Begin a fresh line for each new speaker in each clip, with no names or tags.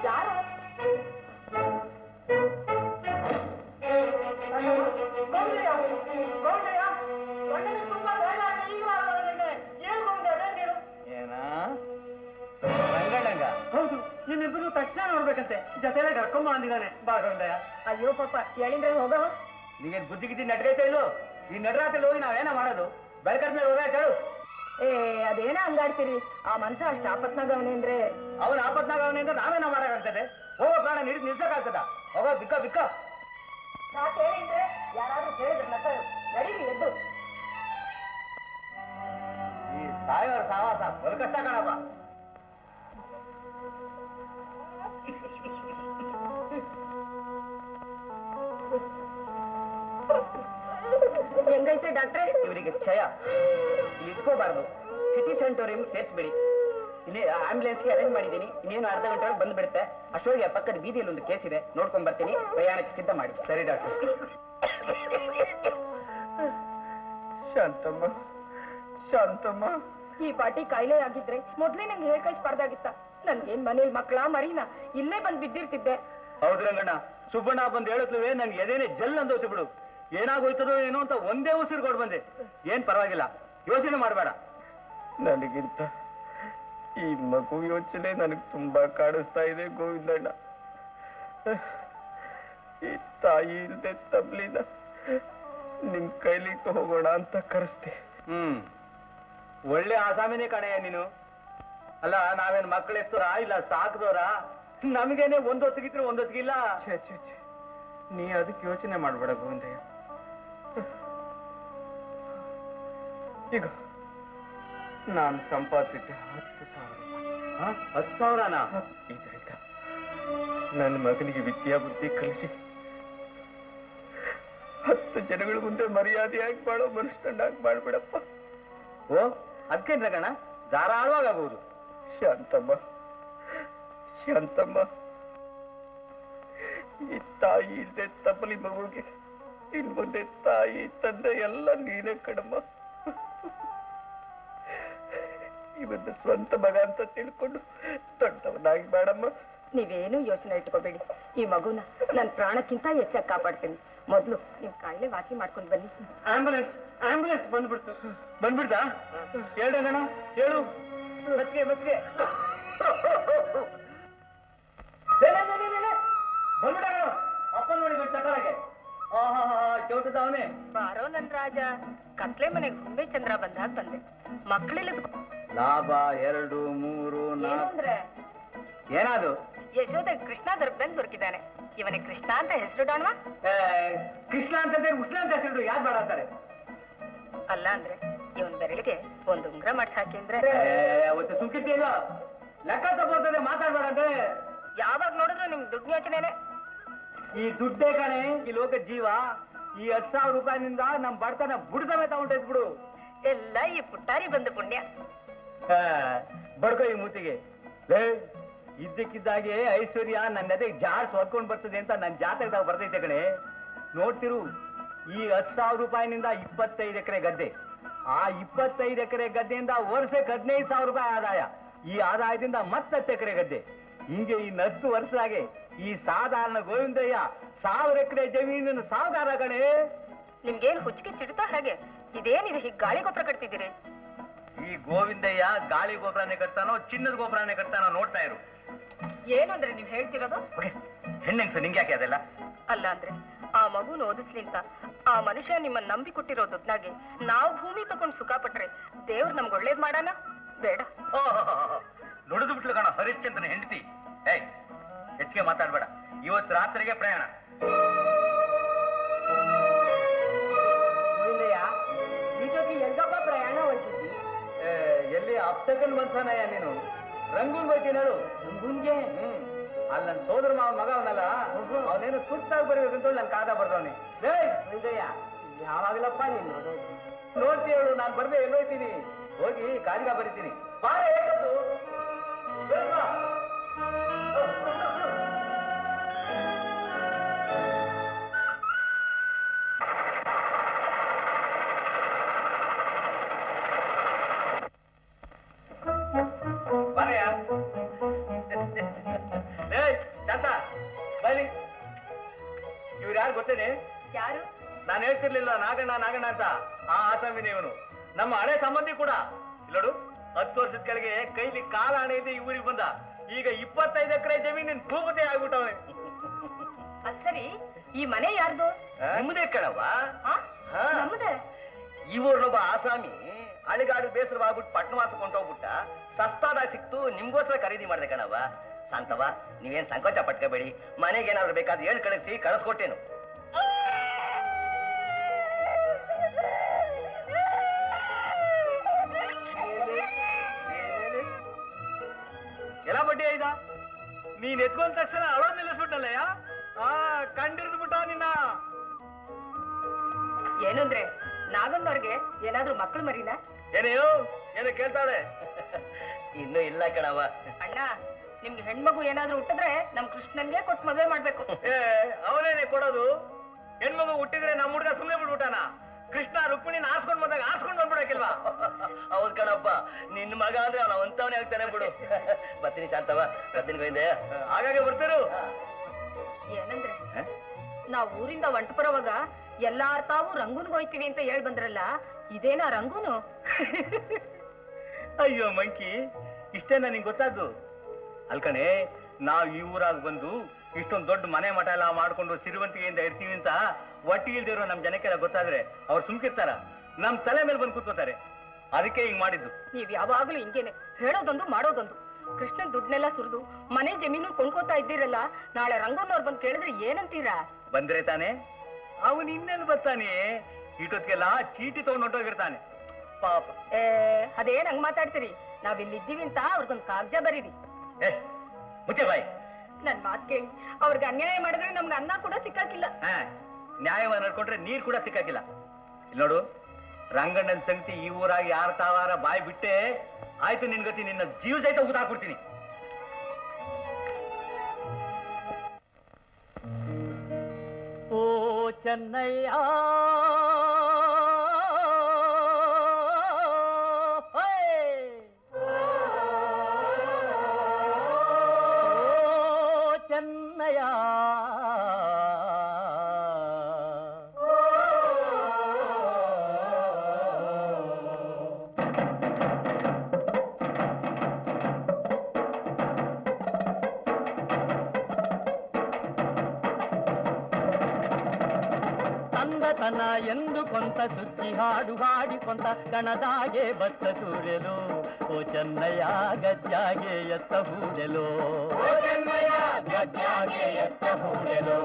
ಯಾರು
ಗೌಂಡಯ್ಯ ಗೌಂಡಯ್ಯ ಗಂಡನಿಗೆ ತುಂಬಾ ಧೈರ್ಯ ಅಂತ ಈಗಲೂ ಆಗೋದಿಲ್ಲ. ಏನ್ ಗೌಂಡ ಅದೇನಿರು?
ಏನ ರಂಗಣ್ಣಂಗ
ಹೌದು ನಿನ್ನಿಬ್ಬರು ತಕ್ಷಣ ನೋಡ್ಬೇಕಂತೆ ಜೊತೆಲೆ ಕರ್ಕೊಂಬ ಅಂದಿದ್ದಾನೆ ಬಾ ಗೌಂಡಯ್ಯ
ಅಯ್ಯೋ ಪಾಪ ಹೇಳಿದ್ರೆ ಹೋಗೋ
ನಿಗೇನ್ ಬುದ್ಧಿ ಗಿದ್ದಿ ನಡ್ಗೈತೆ ಇಲ್ಲೋ ಈ ನಡ್ರಾತ್ರಿ ಹೋಗಿ ನಾವೇನ ಮಾಡೋದು ಬೆಳಕದ ಮೇಲೆ ಹೋಗ ಕೇಳು
ಏ ಅದೇನ ಹಂಗಾಡ್ತೀರಿ ಆ ಮನ್ಸ ಅಷ್ಟು ಆಪತ್ನಾಗ ಅವನೇ ಅಂದ್ರೆ
ಅವನ ಆಪತ್ನಾಗ ಅವನಿಂದ ನಾವೇನ ಮಾಡಕ್ಕಾಗ್ತದೆ ಹೋಗೋ ಪ್ರಾಣ ನಿಡ್ ನಿಲ್ಸಕ್ಕಾಗ್ತದ ಹೋಗೋ ಬಿಕ್ಕ ಬಿಕ್ಕ
ಸಾಕ್ ಹೇಳಿದ್ರೆ ಯಾರಾದ್ರೂ ಕೇಳಿದ್ರೆ ನಕ್ಕ ನಡೀರಿ ಎದ್ದು
ಈ ಸಾಯೋರ್ ಸಾವಾಸ ಬಲ್ ಕಷ್ಟ ಕಣಪ್ಪ
ಹೆಂಗೈತೆ ಡಾಕ್ಟ್ರೆ
ಇವರಿಗೆ ಕ್ಷಯ ಇಲ್ಲಿ ಇಟ್ಕೋಬಾರ್ದು ಸಿಟಿ ಸೆಂಟೋರಿಯಂ ಸೇರಿಸ್ಬೇಡಿ ಇಲ್ಲಿ ಆಂಬ್ಯುಲೆನ್ಸ್ಗೆ ಅರೇಂಜ್ ಮಾಡಿದ್ದೀನಿ ಇನ್ನೇನು ಅರ್ಧ ಗಂಟೆ ಒಳಗೆ ಬಂದ್ಬಿಡುತ್ತೆ ಅಷ್ಟೊಳಗೆ ಪಕ್ಕದ ಬೀದಿಯಲ್ಲಿ ಒಂದು ಕೇಸ್ ಇದೆ ನೋಡ್ಕೊಂಡ್ ಬರ್ತೀನಿ ಪ್ರಯಾಣಕ್ಕೆ ಸಿದ್ಧ ಮಾಡಿ ಸರಿ ಡಾಕ್ಟರ್
ಶಾಂತಮ್ಮ ಶಾಂತಮ್ಮ
ಈ ಪಾಟಿ ಕಾಯಿಲೆ ಆಗಿದ್ರೆ ಮೊದ್ಲೇ ನಂಗೆ ಹೇಳ್ ಕಳ್ಸ್ಬಾರ್ದಾಗಿತ್ತ ನನ್ಗೇನ್ ಮನೇಲಿ ಮಕ್ಳ ಮರಿನ ಇಲ್ಲೇ ಬಂದ್ ಬಿದ್ದಿರ್ತಿದ್ದೆ
ಹೌದು ರಂಗಣ್ಣ ಸುಬ್ಬಣ್ಣ ಬಂದು ಹೇಳುತ್ತವೆ ನನ್ಗೆ ಎದೇನೆ ಜಲ್ ಅಂದೋತಿ ಬಿಡು ಏನಾಗೋಯ್ತದೋ ಏನೋ ಅಂತ ಒಂದೇ ಉಸಿರು ಕೊಡ್ ಬಂದೆ ಏನ್ ಪರವಾಗಿಲ್ಲ ಯೋಚನೆ ಮಾಡಬೇಡ
ನನಗಿಂತ ಈ ಮಗು ಯೋಚನೆ ನನಗೆ ತುಂಬಾ ಕಾಡಿಸ್ತಾ ಇದೆ ಗೋವಿಂದಣ್ಣ ಈ ತಾಯಿ ಇಲ್ದೆ ತಬ್ಲಿನ ನಿಮ್ ಕೈಲಿಟ್ಟು ಹೋಗೋಣ ಅಂತ ಕರೆಸ್ದೆ
ಹ್ಮ್ ಒಳ್ಳೆ ಆಸಾಮಿನೇ ಕಣಯ್ಯ ನೀನು ಅಲ್ಲ ನಾವೇನ್ ಮಕ್ಳು ಎತ್ತೋರ ಇಲ್ಲ ಸಾಕ್ದೋರ ನಮಗೇನೆ ಒಂದೊತ್ತಿಗಿದ್ರೆ ಒಂದೊತ್ತಿಗಿಲ್ಲ
ಛೇ ಛೇ ಛೇ ನೀ ಅದಕ್ಕೆ ಯೋಚನೆ ಮಾಡ್ಬೇಡ ಗೋವಿಂದಯ್ಯ ಈಗ ನಾನು ಸಂಪಾದಿಸಿದ್ದೆ ಹತ್ತು ಸಾವಿರ
ಹ? ಹತ್ತು ಸಾವಿರನಾ
ಇದರಿಂದ ನನ್ನ ಮಗನಿಗೆ ವಿದ್ಯಾಬುದ್ಧಿ ಕಲಿಸಿ ಹತ್ತು ಜನಗಳ ಮುಂದೆ ಮರ್ಯಾದೆಯಾಗಿ ಮಾಡೋ ಮನುಷ್ಯನಾಗಿ ಮಾಡ್ಬಿಡಪ್ಪ
ಓ ಅದಕ್ಕೇನ್ ರಗಣ ಧಾರಾಳವಾಗಬಹುದು
ಶಾಂತಮ್ಮ ಶಾಂತಮ್ಮ ಈ ತಾಯಿ ಇಲ್ಲದೆ ತಪ್ಪಲಿ ಮಗುಗೆ ಇನ್ ಮುಂದೆ ತಾಯಿ ತಂದೆ ಎಲ್ಲ ನೀನೇ ಕಣಮ್ಮ ಇವತ್ತು ಸ್ವಂತ ಮಗ ಅಂತ ತಿಳ್ಕೊಂಡು ದೊಡ್ಡವನಾಗಿ ಬೇಡಮ್ಮ
ನೀವೇನು ಯೋಚನೆ ಇಟ್ಕೋಬೇಡಿ ಈ ಮಗುನ ನನ್ ಪ್ರಾಣಕ್ಕಿಂತ ಹೆಚ್ಚಾಗಿ ಕಾಪಾಡ್ತೀನಿ ಮೊದ್ಲು ನಿಮ್ ಕಾಯಿಲೆ ವಾಸಿ ಮಾಡ್ಕೊಂಡ್ ಬನ್ನಿ
ಆಂಬುಲೆನ್ಸ್ ಆಂಬುಲೆನ್ಸ್ ಬಂದ್ಬಿಡ್ತು
ಬಂದ್ಬಿಡ್ತಾ ಹೇಳು ರಂಗಣ್ಣ ಹೇಳು
ಬಸ್ಗೆ ಬಸ್ಗೆ
ಬಂದ್ಬಿಡ ಅಪ್ಪ ನೋಡಿ ಚಕ್ರಾಗೆ ಆಹಾ ಚೌಟದ ಅವನೇ
ಬಾರೋ ನನ್ ರಾಜ ಕತ್ಲೆ ಮನೆಗೆ ಗುಂಬೆ ಚಂದ್ರ ಬಂದಾಗ ಬಂದೆ ಮಕ್ಕಳೆಲ್ಲ
ಲಾಭ ಎರಡು ಮೂರು
ಏನು
ನಾಲ್ಕು
ಅಂದ್ರೆ
ಏನಾದು
ಯಶೋಧ ಕೃಷ್ಣ ದೊರಕದಂಗ್ ದೊರಕಿದ್ದಾನೆ ಇವನಿಗೆ ಕೃಷ್ಣ ಅಂತ ಹೆಸರು ಡಾಣ್ವಾ
ಏ, ಕೃಷ್ಣ ಅಂತಂದ್ರೆ ಉಷ್ಣ ಅಂತ ಹೆಸರು ಯಾರು ಬೇಡ ಅಂತಾರೆ
ಅಲ್ಲ ಅಂದ್ರೆ ಇವನ್ ಬೆರಳಿಗೆ ಒಂದು ಉಂಗ್ರ ಮಾಡ್ಸಿ ಹಾಕಿ ಅಂದ್ರೆ
ಏ, ಅವತ್ತು ಸುಂಕಿಟ್ಟಿಲ್ಲ ಲೆಕ್ಕ ತಗೋತದೆ ಮಾತಾಡ್ಬೇಡ ಅಂದ್ರೆ
ಯಾವಾಗ ನೋಡಿದ್ರು ನಿಮ್ ದುಡ್ಡು ಯೋಚನೆನೆ
ಈ ದುಡ್ಡೇ ಕಣೆ ಈ ಲೋಕ ಜೀವ ಈ ಹತ್ತು ಸಾವಿರ ರೂಪಾಯಿನಿಂದ ನಮ್ ಬಡತನ ಬುಡ ಸಮೇತ ಹೊಂಟೈತ್ ಬಿಡು
ಎಲ್ಲ ಈ ಪುಟ್ಟಾರಿ ಬಂದ ಪುಣ್ಯ
ಆ, ಬಡ್ಕೋ ಈ ಮೂತಿಗೆ ಲೇ ಇದ್ದಕ್ಕಿದ್ದಾಗೆ ಐಶ್ವರ್ಯ ನನ್ನ ಎದೆ ಜಾಡ್ಸ್ ಹೊರ್ಕೊಂಡ್ ಬರ್ತದೆ ಅಂತ ನನ್ನ ಜಾತಕದಾಗ ಬರ್ತೈತೆ ಕಣೆ ನೋಡ್ತಿರು ಈ ಹತ್ತು ಸಾವಿರ ರೂಪಾಯಿನಿಂದ ಇಪ್ಪತ್ತೈದು ಎಕರೆ ಗದ್ದೆ ಆ ಇಪ್ಪತ್ತೈದು ಎಕರೆ ಗದ್ದೆಯಿಂದ ವರ್ಷಕ್ಕೆ ಹದಿನೈದು ಸಾವಿರ ರೂಪಾಯಿ ಆದಾಯ ಈ ಆದಾಯದಿಂದ ಮತ್ತತ್ತು ಎಕರೆ ಗದ್ದೆ ಹಿಂಗೆ ಇನ್ನು ಹತ್ತು ವರ್ಷದಾಗೆ ಈ ಸಾಧಾರಣ ಗೋವಿಂದಯ್ಯ ಸಾವಿರ ಎಕರೆ ಜಮೀನಿನ ಸಾವುಕಾರ ಕಣೆ
ನಿಮ್ಗೇನ್ ಹುಚ್ಚಿಗೆ ಚಿಡ್ತಾ ಹಾಗೆ ಇದೇನಿದೆ ಹೀಗೆ ಗಾಳಿ ಗೊಬ್ಬರ ಕಟ್ತಿದ್ದೀರಿ
ಈ ಗೋವಿಂದಯ್ಯ ಗಾಳಿ ಗೊಬ್ಬರನೇ ಕಟ್ತಾನೋ ಚಿನ್ನದ ಗೊಬ್ಬರನೇ ಕಟ್ತಾನೋ ನೋಡ್ತಾ ಇರು
ಏನು ಅಂದ್ರೆ ನೀವ್ ಹೇಳ್ತಿರೋದು
ಹೆಣ್ಣೆಂಗ್ಸು ನಿಂಗೆ ಯಾಕೆ ಅದೆಲ್ಲ
ಅಲ್ಲ ಅಂದ್ರೆ ಆ ಮಗುನ ಓದಿಸ್ಲಿ ಅಂತ ಆ ಮನುಷ್ಯ ನಿಮ್ಮನ್ನ ನಂಬಿ ಕೊಟ್ಟಿರೋ ದುಡ್ನಾಗೆ ನಾವು ಭೂಮಿ ತಗೊಂಡು ಸುಖ ಪಟ್ರೆ ದೇವ್ರು ನಮ್ಗೆ ಒಳ್ಳೇದ್ ಮಾಡಾನ ಬೇಡ
ನುಡಿದು ಬಿಟ್ಲು ಕಣ ಹರಿಶ್ಚಂದ್ರನ ಹೆಂಡತಿ ಏಯ್ ಹೆಚ್ಚಿಗೆ ಮಾತಾಡ್ಬೇಡ ಇವತ್ತು ರಾತ್ರಿಗೆ ಪ್ರಯಾಣ
ಈ ಜೊತೆ ಎಲ್ಗಪ್ಪ ಪ್ರಯಾಣ ಹೊಂಟಿದ್ವಿ
ಎಲ್ಲಿ ಅಪ್ಸಕನ್ ಮನ್ಸನಯ್ಯ ನೀನು ರಂಗೂನ್ ಹೋಯ್ತೀನಿ ಹೇಳು ರಂಗೂನ್ಗೆ ಹ್ಮ್ ಅಲ್ಲಿ ನನ್ನ ಸೋದರ ಮಾವನ ಮಗ ಅವನಲ್ಲ ಅವನೇನು ತುರ್ತಾಗಿ ಬರ್ಬೇಕಂತ ನನ್ನ ಕಾದ ಬರ್ದವನಿ ಏಯ್ ವಿಜಯ ಯಾವಾಗಲಪ್ಪ ನೀನು ನೋಡ್ತಿ ಹೇಳು ನಾನು ಬರ್ದೆ ಎಲ್ಲೋಯ್ತೀನಿ ಹೋಗಿ ಕಾಲಿಗ ಬರಿತೀನಿ ಬಾರ ಹೇಳೋದು ಬೇಗ ಬಾ. ಬಾರಯ್ಯ. ಏಯ್, ಬರ್ತೇನೆ
ಯಾರು
ನಾನು ಹೇಳ್ತಿರ್ಲಿಲ್ಲ ನಾಗಣ್ಣ ನಾಗಣ್ಣ ಅಂತ ಆ ಆಸಾಮಿನೇ ಇವನು ನಮ್ಮ ಹಳೆ ಸಂಬಂಧಿ ಕೂಡ ಇಲ್ಲೋಡು ಹತ್ತು ವರ್ಷದ ಕೆಳಗೆ ಕೈಲಿ ಕಾಲ ಹಣೆ ಇದೆ ಈ ಊರಿಗೆ ಬಂದ ಈಗ ಇಪ್ಪತ್ತೈದು ಎಕರೆ ಜಮೀನಿನ ಭೂಪತಿ ಆಗ್ಬಿಟ್ಟವನೆ
ಅದ್ ಸರಿ ಈ ಮನೆ ಯಾರ್ದು
ನಿಮ್ಮದೇ ಕಣವ್ವ
ಹಾ
ಹಾ.
ನಮ್ದೇ
ಇವನೊಬ್ಬ ಆಸಾಮಿ ಅಳಿಗಾಡು ಬೇಸರವಾಗ್ಬಿಟ್ಟು ಪಟ್ಟಣವಾಸ ಕೊಂಡೋಗ್ಬಿಟ್ಟ ಸಸ್ತಾದಾಗ ಸಿಕ್ತು ನಿಮ್ಗೋಸ್ಕರ ಖರೀದಿ ಮಾಡ್ದೆ ಕಣವ್ವ ಶಾಂತವ್ವ ನೀವೇನ್ ಸಂಕೋಚ ಪಟ್ಕೋಬೇಡಿ ಮನೆಗೆ ಏನಾದ್ರು ಬೇಕಾದ್ರೆ ಹೇಳಿ ಕಳಿಸಿ ಕಳಿಸ್ಕೊಟ್ಟೇನು ಎಲ್ಲ ಬಡ್ಡಿ ಐದ ನೀನ್ ಎತ್ಕೊಂಡ ತಕ್ಷಣ ಅಳೋ ನಿಲ್ಲಿಸ್ಬಿಟ್ಟಲ್ಲಯ್ಯ ಆ ಕಂಡಿರ್ದು ಬಿಟ್ಟ ನಿನ್ನ
ಏನಂದ್ರೆ ನಾಗಮ್ಮವ್ರಿಗೆ ಏನಾದ್ರೂ ಮಕ್ಳು ಮರಿನ
ಏನೆಯೋ ಏನು ಕೇಳ್ತಾಳೆ ಇನ್ನೂ ಇಲ್ಲ ಕಣವ
ಅಣ್ಣ ನಿಮ್ಗೆ ಹೆಣ್ಮಗು ಏನಾದ್ರೂ ಹುಟ್ಟಿದ್ರೆ ನಮ್ ಕೃಷ್ಣನ್ಗೆ ಕೊಟ್ಟು ಮದುವೆ ಮಾಡ್ಬೇಕು
ಏ ಅವನೇನೆ ಕೊಡೋದು ಹೆಣ್ಮಗು ಹುಟ್ಟಿದ್ರೆ ನಮ್ಮ ಹುಡುಗ ಸುಮ್ಮನೆ ಬಿಡ್ಬಿಟ್ಟಾನ ಕೃಷ್ಣ ರುಕ್ಮಿಣಿನ ಆರ್ಸ್ಕೊಂಡ್ ಬಂದಾಗ ಆರ್ಸ್ಕೊಂಡ್ ಬಂದ್ಬಿಡಕ್ಕಿಲ್ವಾ ಹೌದ್ ಕಣಪ್ಪ ನಿನ್ನ ಮಗ ಅಂದ್ರೆ ಅವನ ಅಂತವನೇ ಆಗ್ತಾನೆ ಬಿಡು ಬರ್ತೀನಿ ಶಾಂತವ ಬರ್ತೀನಿ ಗೋವಿಂದೆ ಹಾಗಾಗಿ ಬರ್ತಿರು
ಏನಂದ್ರೆ ನಾವ್ ಊರಿಂದ ಹೊಂಟ್ ಬರೋವಾಗ ಎಲ್ಲಾರ್ ತಾವು ರಂಗೂನ್ಗ್ ಹೋಯ್ತೀವಿ ಅಂತ ಹೇಳ್ ಬಂದ್ರಲ್ಲ ಇದೇನಾ ರಂಗೂನು
ಅಯ್ಯೋ ಮಂಕಿ ಇಷ್ಟೇನ ನಿಂಗೆ ಗೊತ್ತಾದ್ದು ಅಲ್ಕಣೆ ನಾವ್ ಈ ಊರಾಗ ಬಂದು ಇಷ್ಟೊಂದು ದೊಡ್ಡ ಮನೆ ಮಠ ಎಲ್ಲ ಮಾಡ್ಕೊಂಡು ಸಿರಿವಂತಿಗೆಯಿಂದ ಇರ್ತೀವಿ ಅಂತ ಒಟ್ಟಿ ಇಲ್ದಿರೋ ನಮ್ ಜನಕ್ಕೆಲ್ಲ ಗೊತ್ತಾದ್ರೆ ಅವ್ರು ಸುಮ್ಕಿರ್ತಾರ ನಮ್ ತಲೆ ಮೇಲೆ ಬಂದು ಕೂತ್ಕೋತಾರೆ ಅದಕ್ಕೆ ಹಿಂಗ್ ಮಾಡಿದ್ದು
ನೀವ್ ಯಾವಾಗ್ಲೂ ಹಿಂಗೇನೆ ಹೇಳೋದೊಂದು ಮಾಡೋದೊಂದು ಕೃಷ್ಣನ್ ದುಡ್ನೆಲ್ಲ ಸುರಿದು ಮನೆ ಜಮೀನು ಕೊಂಡ್ಕೋತಾ ಇದ್ದೀರಲ್ಲ ನಾಳೆ ರಂಗೂನವ್ರು ಬಂದು ಕೇಳಿದ್ರೆ ಏನಂತೀರಾ
ಬಂದ್ರೆ ತಾನೆ ಅವನ್ ಇನ್ನೇನು ಬರ್ತಾನೆ ಇಷ್ಟೊತ್ತಿಗೆಲ್ಲ ಚೀಟಿ ತಗೊಂಡು ಹೊಂಟೋಗಿರ್ತಾನೆ ಪಾಪ
ಏ ಅದೇನ್ ಹಂಗ್ ಮಾತಾಡ್ತೀರಿ ನಾವ್ ಇಲ್ಲಿ ಇದ್ದೀವಿ ಅಂತ ಅವ್ರಿಗೊಂದ್ ಕಾಗ್ದ ಬರೀರಿ
ಏ ಮುಚ್ಚೆ ಬಾಯ್
ನನ್ ಮಾತ್ ಕೇಳಿ ಅವ್ರಿಗೆ ಅನ್ಯಾಯ ಮಾಡಿದ್ರೆ ನಮ್ಗೆ ಅನ್ನ ಕೂಡ ಸಿಕ್ಕಾಕಿಲ್ಲ
ಹಾ ನ್ಯಾಯವಾಗಿ ನಡ್ಕೊಂಡ್ರೆ ನೀರ್ ಕೂಡ ಸಿಕ್ಕಾಕಿಲ್ಲ ಇಲ್ಲಿ ನೋಡು ರಂಗಣ್ಣನ ಸಂಗತಿ ಈ ಊರಾಗ ಯಾರ ತಾವಾರ ಬಾಯ್ ಬಿಟ್ಟೆ ಆಯ್ತು ನಿನ್ ಗತಿ ನಿನ್ನ ಜೀವ ಸಹಿತ ಊಟ ಹಾಕ್ಬಿಡ್ತೀನಿ
ಓ ಚೆನ್ನಯ್ಯ ಓ ಚೆನ್ನಯ್ಯ ತಂದತನ ಎಂದು ಕೊಂತ ಸುದ್ದಿ ಹಾಡು ಹಾಡಿಕೊಂತ ಕಣದಾಗೆ ಬತ್ತ ತೂರೆಲು ಓ ಚೆನ್ನಯ್ಯ ಗದ್ಯಾಗೆ ಎತ್ತ ಹೂಡೆಲು ಓ ಚೆನ್ನಯ್ಯ ಗದ್ಯಾಗೆ ಎತ್ತ ಹೂಡೆಲು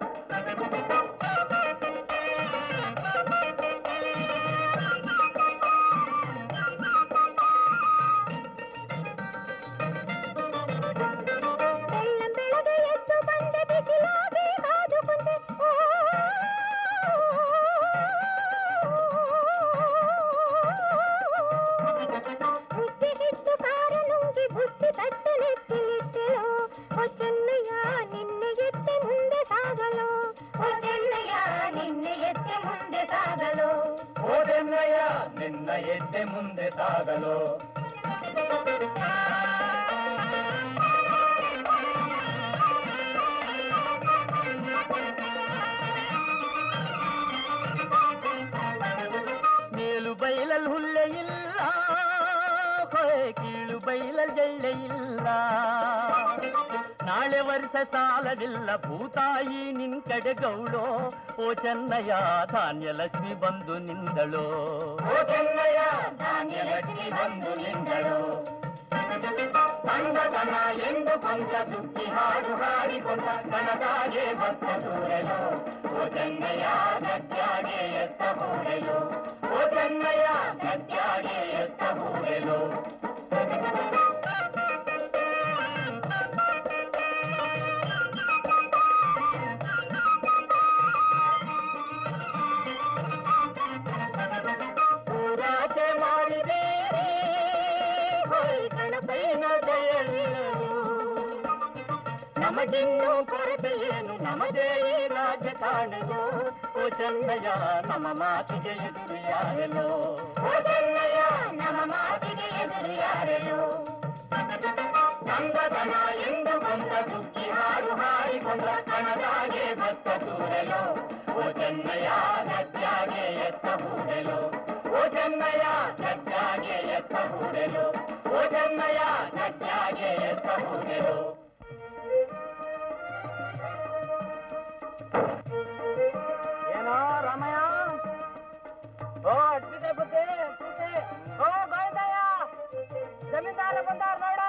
ಬೆಳ್ಳಂ ಬೆಳಗ್ಗೆ ಎದ್ದು ಬಂದೆ ಬಿಸಿಲಾಗಿ ಕಾದು ಕುಂತೆ ಓ ಬುದ್ಧಿ ಹಿಟ್ಟು ಕಾರ ನುಂಗಿ ಬುದ್ಧಿ ತಟ್ಟು ನೆತ್ತಿಲಿಟ್ಟೆಳು ಓ ಚೆನ್ನಯ್ಯ ನಿನ್ನೆ ಎತ್ತೆ ಮುಂದೆ ಸಾಗಲು ಓ ಚೆನ್ನಯ್ಯ ನಿನ್ನೆ ಎತ್ತೆ ಮುಂದೆ ಸಾಗಲು
ಓ ಚೆನ್ನಯ್ಯ ನಿನ್ನ ಎದ್ದೆ ಮುಂದೆ ಸಾಗಲು ಮೇಲು ಬೈಲಲ್ ಹುಲ್ಲೆ ಇಲ್ಲ ಹೊಯ್ ಕೀಳು ಬೈಲಲ್ ಜಳ್ಳೆ ಇಲ್ಲ ನಾಳೆ ವರ್ಷ ಸಾಲವಿಲ್ಲ ಭೂತಾಯಿ ನಿನ್ ಕಡೆ ಗೌಳೋ ಓ ಚೆನ್ನಯ್ಯ ಧಾನ್ಯ ಲಕ್ಷ್ಮಿ ಬಂದು ನಿಂದಳು ಓ ಚೆನ್ನಯ್ಯ ಧಾನ್ಯ ಲಕ್ಷ್ಮಿ ಬಂದು ನಿಂದಳು ತಂದತನ ಎಂದು ಕೊಂತ ಸುದ್ದಿ ಹಾಡು ಹಾಡಿಕೊಂಡ ಕನದಾಗೆ ಭಕ್ತ ದೂರಲು ಓ ಚೆನ್ನಯ್ಯ ಗದ್ಯಾಗೆ ಎತ್ತ ಹೂಡೆಲು ಓ ಚೆನ್ನಯ್ಯ ಗದ್ಯಾಗೆ ಎತ್ತ ಹೂಡೆಲು ಊರಾಚೆ ಮಾಡಿದೆ ಹೋಯ್ ಗಣಪೈನ ದಯವಿರಲು ನಮಗಿನ್ನೂ ಕೊರತೆ ಏನು ನಮದೇ ಈ ರಾಜ್ಯ ಕಾಣಲು ಓ ಚೆನ್ನಯ್ಯ ನಮ್ಮ ಮಾತಿಗೆ ಎದುರು ಯಾರೆಲ್ಲೋ ಓ ಚೆನ್ನಯ್ಯ ನಮ್ಮ ಮಾತಿಗೆ ಎದುರು ಯಾರೆಲ್ಲೋ ನಂದತನ ಎಂದು ಕೊಂದ ಸುದ್ದಿ ಹಾಡು ಹಾಡಿಕೊಂಡ ಕಣದಾಗೆ ಬದ ಎತ್ತ ದೂರಲು ಓ ಚೆನ್ನಯ್ಯ ಗದ್ಯಾಗೆ ಎತ್ತ ಹೂಡಲು ಓ ಚೆನ್ನಯ್ಯ ಗದ್ಯಾಗೆ ಎತ್ತ ಹೂಡಲು ಓ ಚೆನ್ನಯ್ಯ ಗದ್ಯಾಗೆ ಎತ್ತ ಹೂಡಲು
ಏನೋ ರಾಮಯ್ಯ ಓ ಅಡ್ಬಿದೆ ಬುದ್ಧಿ ಬುದ್ಧಿ ಓ ಗೋವಿಂದಯ್ಯ ಜಮೀನ್ದಾರ ಬಂದಾರ ನೋಡು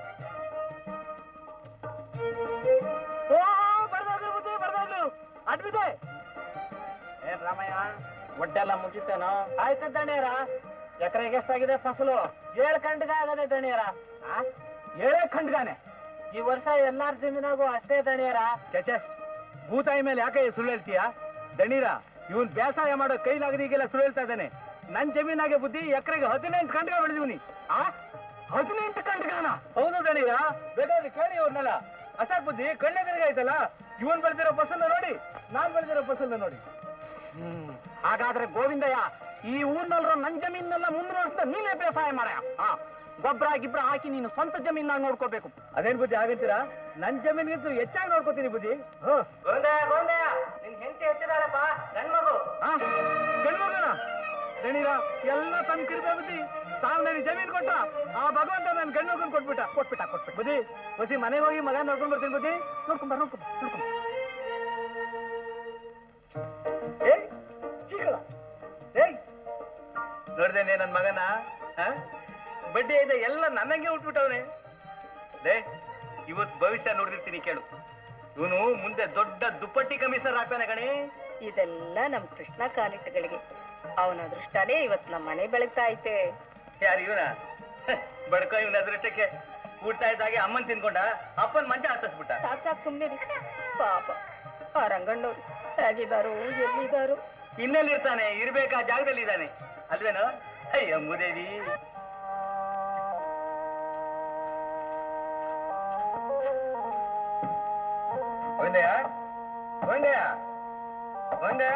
ಓ ಬರ್ದೋಗ್ಲಿ ಬುದ್ಧಿ ಬರ್ದೋಗ್ಲಿ ಅಡ್ಬಿದೆ ಏನ್ ರಾಮಯ್ಯ ಒಡ್ಡೆಲ್ಲ ಮುಗಿತೇನೋ ಆಯ್ತು ದಣಿಯರ ಎಕರೆಗೆ ಎಷ್ಟಾಗಿದೆ ಫಸಲು ಏಳು ಖಂಡ್ಗ ಆಗದೆ ದಣಿಯರ ಏಳೇ ಖಂಡ್ಗಾನೆ ಈ ವರ್ಷ ಎಲ್ಲಾರ ಜಮೀನಾಗೂ ಅಷ್ಟೇ ದಣಿಯರ ಚಚೆ ಭೂತಾಯಿ ಮೇಲೆ ಯಾಕೆ ಸುಳ್ಳು ಹೇಳ್ತೀಯ ದಣೀರ ಇವನ್ ಬೇಸಾಯ ಮಾಡೋ ಕೈಲಾಗದಿಗೆಲ್ಲ ಸುಳ್ಳು ಹೇಳ್ತಾ ಇದ್ದಾನೆ ನನ್ ಜಮೀನಾಗೆ ಬುದ್ಧಿ ಎಕರೆಗೆ ಹದಿನೆಂಟು ಗಂಟೆಗ ಬೆಳೆದಿವ್ನಿ ಆ ಹದಿನೆಂಟು ಗಂಟೆಗಾನ ಹೌದು ದಣೀರ ಬೇಕಾದ್ರೆ ಕೇಳಿ ಇವ್ರನ್ನೆಲ್ಲ ಅಸಾಕ್ ಬುದ್ಧಿ ಕಣ್ಣೆದುರಿಗೆ ಆಯ್ತಲ್ಲ ಇವನ್ ಬೆಳೆದಿರೋ ಫಸಲ್ ನೋಡಿ ನಾನ್ ಬೆಳೆದಿರೋ ಫಸಲ್ ನೋಡಿ ಹಾಗಾದ್ರೆ ಗೋವಿಂದಯ್ಯ ಈ ಊರ್ನಲ್ರ ನನ್ ಜಮೀನೆಲ್ಲ ಮುಂದಿನ ವರ್ಷದ ನೀನೇ ಬೇಸಾಯ ಮಾಡ ಹಾ ಗೊಬ್ಬರ ಗಿಬ್ರ ಹಾಕಿ ನೀನು ಸ್ವಂತ ಜಮೀನಾಗ ನೋಡ್ಕೋಬೇಕು ಅದೇನ್ ಬುದ್ಧಿ ಆಗಂತೀರಾ ನನ್ ಜಮೀನಿಗಿಂತ ಹೆಚ್ಚಾಗಿ ನೋಡ್ಕೋತೀನಿ ಬುದ್ಧಿ ನಿನ್ ಹೆಂಡತಿ ಹೆಚ್ಚಿದಾಳಪ್ಪ ಗಂಡ್ಮಗು ಗಂಡ್ಮಗುನ ದಣಿರ ಎಲ್ಲ ತನ್ ಕಿರಿದ ಬುದ್ಧಿ ತಾವ್ ನನಗೆ ಜಮೀನ್ ಕೊಟ್ಟ ಆ ಭಗವಂತ ನನ್ ಗಂಡ್ಮಗನ್ ಕೊಟ್ಬಿಟ್ಟ ಕೊಟ್ಬಿಟ್ಟ ಕೊಟ್ಬಿಟ್ಟ ಬುದ್ಧಿ ಬುದ್ಧಿ ಮನೆಗೆ ಹೋಗಿ ಮಗ ನೋಡ್ಕೊಂಡ್ ಬರ್ತೀನಿ ಬುದ್ಧಿ ನೋಡ್ಕೊಂಬ ನೋಡ್ಕೊಂಬ ನೋಡ್ಕೊಂಬ ಏಯ್ ಚೀಕಳ ಏಯ್ ನೋಡ್ದೇನೆ ನನ್ ಮಗನ ಆ? ಬಡ್ಡಿ ಇದೆ ಎಲ್ಲ ನನಗೆ ಉಟ್ಬಿಟ್ಟವನೆ ಲೇ ಇವತ್ ಭವಿಷ್ಯ ನೋಡಿರ್ತೀನಿ ಕೇಳು ಇವನು ಮುಂದೆ ದೊಡ್ಡ ದುಪ್ಪಟ್ಟಿ ಕಮಿಷನರ್ ಆಗ್ತಾನೆ ಕಣಿ
ಇದೆಲ್ಲ ನಮ್ ಕೃಷ್ಣ ಕಾಲಿಟ್ಟಗಳಿಗೆ ಅವನ ಅದೃಷ್ಟನೇ ಇವತ್ ನಮ್ಮ ಮನೆ ಬೆಳಗ್ತಾ ಐತೆ
ಯಾರು ಇವನ ಬಡ್ಕೋ ಇವನ ಅದೃಷ್ಟಕ್ಕೆ ಊಟ ಇದ್ದಾಗೆ ಅಮ್ಮನ್ ತಿನ್ಕೊಂಡ ಅಪ್ಪನ್ ಮಂಚ ಹತ್ತಿಸ್ಬಿಟ್ಟ
ಸಾಕ್ ಸಾಕ್ ಸುಮ್ನೆ ಪಾಪ ಆ ರಂಗಣ್ಣವ್ರು ಹೇಗಿದ್ದಾರೋ ಎಲ್ಲಿದ್ದಾರೋ
ಇನ್ನೆಲ್ಲಿರ್ತಾನೆ ಇರ್ಬೇಕಾ ಜಾಗದಲ್ಲಿ ಇದ್ದಾನೆ ಅಲ್ವೇನೋ ಅಯ್ಯ ಮುದೇವಿ ಗೋವಿಂದಯ್ಯ ಗೋವಿಂದಯ್ಯ ಗೋವಿಂದಯ್ಯ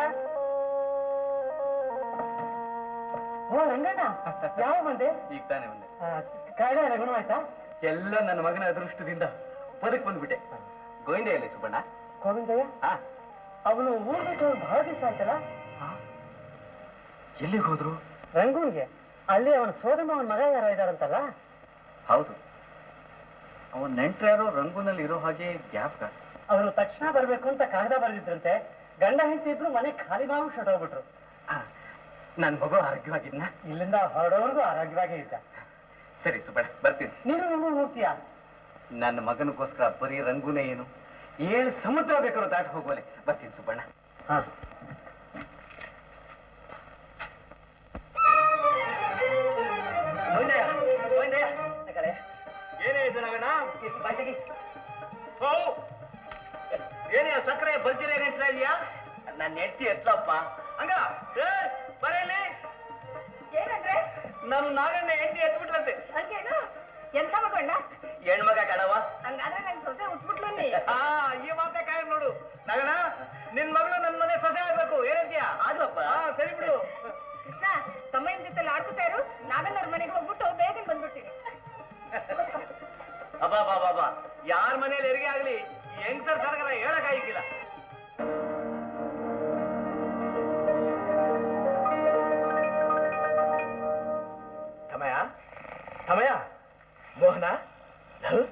ಓ ರಂಗಣ್ಣ ಯಾವ ಬಂದೆ
ಈಗ ತಾನೇ ಬಂದೆ
ಕಾಯಿಲೆ ಎಲ್ಲ ಗುಣವಾಯ್ತಾ
ಎಲ್ಲ ನನ್ನ ಮಗನ ಅದೃಷ್ಟದಿಂದ ಬದುಕ್ ಬಂದ್ಬಿಟ್ಟೆ ಗೋವಿಂದಯ್ಯಲ್ಲಿ ಸುಬ್ಬಣ್ಣ
ಗೋವಿಂದಯ್ಯ
ಹಾ
ಅವನು ಊರ್ ಬಿಟ್ಟು ಹೋಗಿ ಬಹಳ ದಿವಸ ಆಯ್ತಲ್ಲ
ಎಲ್ಲಿಗೆ ಹೋದ್ರು
ರಂಗೂನ್ಗೆ ಅಲ್ಲಿ ಅವನ ಸೋದರ ಅವನ ಮಗ ಯಾರೋ ಇದಾರಂತಲ್ಲ
ಹೌದು ಅವನ್ ನೆಂಟ್ರು ಯಾರೋ ರಂಗುನಲ್ಲಿ ಇರೋ ಹಾಗೆ ಜ್ಞಾಪಕ
ಅವರು ತಕ್ಷಣ ಬರ್ಬೇಕು ಅಂತ ಕಾಗದ ಬರೆದಿದ್ರಂತೆ ಗಂಡ ಹೆಂಡತಿ ಇಬ್ರು ಮನೆ ಖಾಲಿ ಮಾಡಿ ಹೊರಟೋಗ್ಬಿಟ್ರು
ನನ್ ಮಗು ಆರೋಗ್ಯವಾಗಿದ್ನ
ಇಲ್ಲಿಂದ ಹೊರಡೋರ್ಗೂ ಆರೋಗ್ಯವಾಗೇ ಇದ್ದ
ಸರಿ ಸುಬ್ಬಣ್ಣ ಬರ್ತೀನಿ
ನೀನು ರಂಗೂನ್ ಹೋಗ್ತೀಯಾ
ನನ್ನ ಮಗನಿಗೋಸ್ಕರ ಬರೀ ರಂಗುನೇ ಏನು ಏಳು ಸಮುದ್ರ ಬೇಕಾದ್ರೂ ದಾಟಿ ಹೋಗೋಲೆ ಬರ್ತೀನಿ ಸುಬ್ಬಣ್ಣ
ಹಾ
ಗೋವಿಂದಯ್ಯ, ಗೋವಿಂದಯ್ಯ, ಆ ಕಡೆ. ಏನೇ ಇದು ನಗಣ ಬಾಯಿಗೆ ಏನೇ ಸಕ್ಕರೆ ಬಲ್ತಿರ ನೆಂಟ್ರ ಇದೆಯಾ ನನ್ನ ಹೆಂಡತಿ ಎತ್ತಪ್ಪ ಹಂಗ ಏ, ಬರೇಲಿ
ಏನಂದ್ರೆ
ನಮ್ ನಾಗಣ್ಣ ಹೆಂಡತಿ ಎತ್ಬಿಟ್ಲಂತೆ
ಹಂಗೇನು ಎಂತ ಮಗಣ್ಣ
ಹೆಣ್ಮಗ ಕಣವ
ಹಂಗಾದ್ರೆ ನಂಗೆ ಸೊಸೆ ಉಟ್ಬಿಟ್ಲು ನೀ
ಆ ಈ ಮಾತೆ ಕಾಯ ನೋಡು ನಗಣ ನಿನ್ ಮಗಳು ನನ್ ಮನೆ ಸೊಸೆ ಆಗ್ಬೇಕು ಏನಂತೀಯ ಆದ್ವಪ್ಪ ಸರಿ ಬಿಡು
ಕೃಷ್ಣ ತಮ್ಮಯ್ಯನ ಜೊತೆ ಆಡ್ಕೊತಾ ಇರು ನಾಗಣ್ಣವ್ರ ಮನೆಗೆ ಹೋಗ್ಬಿಟ್ಟು ಬೇಗ ಬಂದ್ಬಿಡ್ತೀನಿ
ಅಬ್ಬಾ ಬಾ ಬಾ ಬಾ ಯಾರ ಮನೇಲಿ ಹೆರಿಗೆ ಆಗ್ಲಿ ಹೆಂಗ್ಸರ್ ಸರಗರ ಹೇಳಕ್ಕಾಗಿಲ್ಲ ತಮಯ ತಮಯ ಮೋಹನ ಲವ್?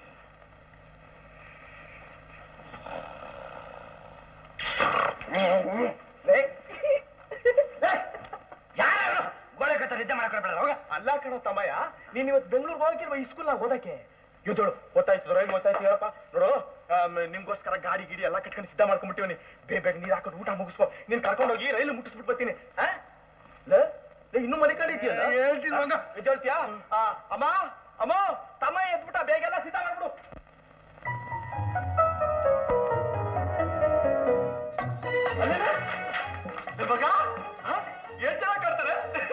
ಲೇ. ಲೇ. ಯಾರು ಗೋಳೆ ಕತ್ತ ನಿದ್ದೆ ಮಾಡ್ಕೊಳ್ಬೇಡ ಹೋಗ ಅಲ್ಲ ಕಣೋ ತಮ್ಮಯ್ಯ ನೀನ್ ಇವತ್ತು ಬೆಂಗಳೂರಿಗೆ ಹೋಗಿಲ್ವ ಈ ಸ್ಕೂಲ್ನಾಗ ಓದಕ್ಕೆ ಇವತ್ತೋಳು ಓದ್ತಾಯ್ತು ರೈಲ್ ಓದ್ತಾಯ್ತು ಹೇಳಪ್ಪ ನೋಡು ಆಮ್, ನಿಮ್ಗೋಸ್ಕರ ಗಾಡಿ ಗಿಡಿ ಎಲ್ಲ ಕಟ್ಕೊಂಡು ಸಿದ್ಧ ಮಾಡ್ಕೊಂಡ್ಬಿಟ್ಟಿವನಿ ಬೇಗ ಬೇಗ ನೀರ್ ಹಾಕೊಂಡು ಊಟ ಮುಗಿಸ್ಕೊ ನೀನ್ ಕರ್ಕೊಂಡೋಗಿ ರೈಲು ಮುಟ್ಟಿಸ್ಬಿಟ್ಟು ಬರ್ತೀನಿ ಆ? ಲೇ, ಲೇ, ಇನ್ನೂ ಮನೆ ಕಡೆ ಇದೆಯಲ್ಲ ಹೇಳ್ತೀನಿ ಮಗ ಹೇಳ್ತೀಯಾ ಅಮ್ಮ ಅಮ್ಮ ತಮ್ಮ ಎದ್ಬಿಟ್ಟ ಬೇಗೆಲ್ಲ ಸಿದ್ಧ ಮಾಡ್ಬಿಡು ಅಲ್ಲೇನ? ನಿಮ್ ಮಗ ಆ? ಏನ್ ಚೆನ್ನಾಗ್ ಕಾಡ್ತಾರೆ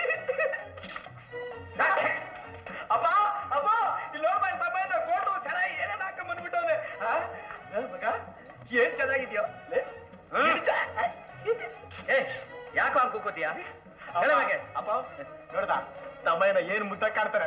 ಅಪ್ಪ ಅಪ್ಪ ಇಲ್ಲಿ ನೋಡ್ಬಾ ನಿನ್ ತಮ್ಮ ಕೋಟು ಚೆನ್ನಾಗಿ ಏನೇನ್ ಹಾಕೊಂಡ್ ಬಂದ್ಬಿಟ್ಟವ್ನೆ ಆ? ಏ, ಮಗ ಏನ್ ಚೆನ್ನಾಗಿದ್ಯೋ ಲೇ, ಹಿಡಿತ. ಏ ಯಾಕೋ ಹಂಗ್ ಕೂಕೋತೀಯ ಹೇಳಬೇಕೆ ಅಪ್ಪ ನೋಡ್ದ ತಮ್ಮಯ್ಯನ ಏನ್ ಮುದ್ದ ಕಾಡ್ತಾರೆ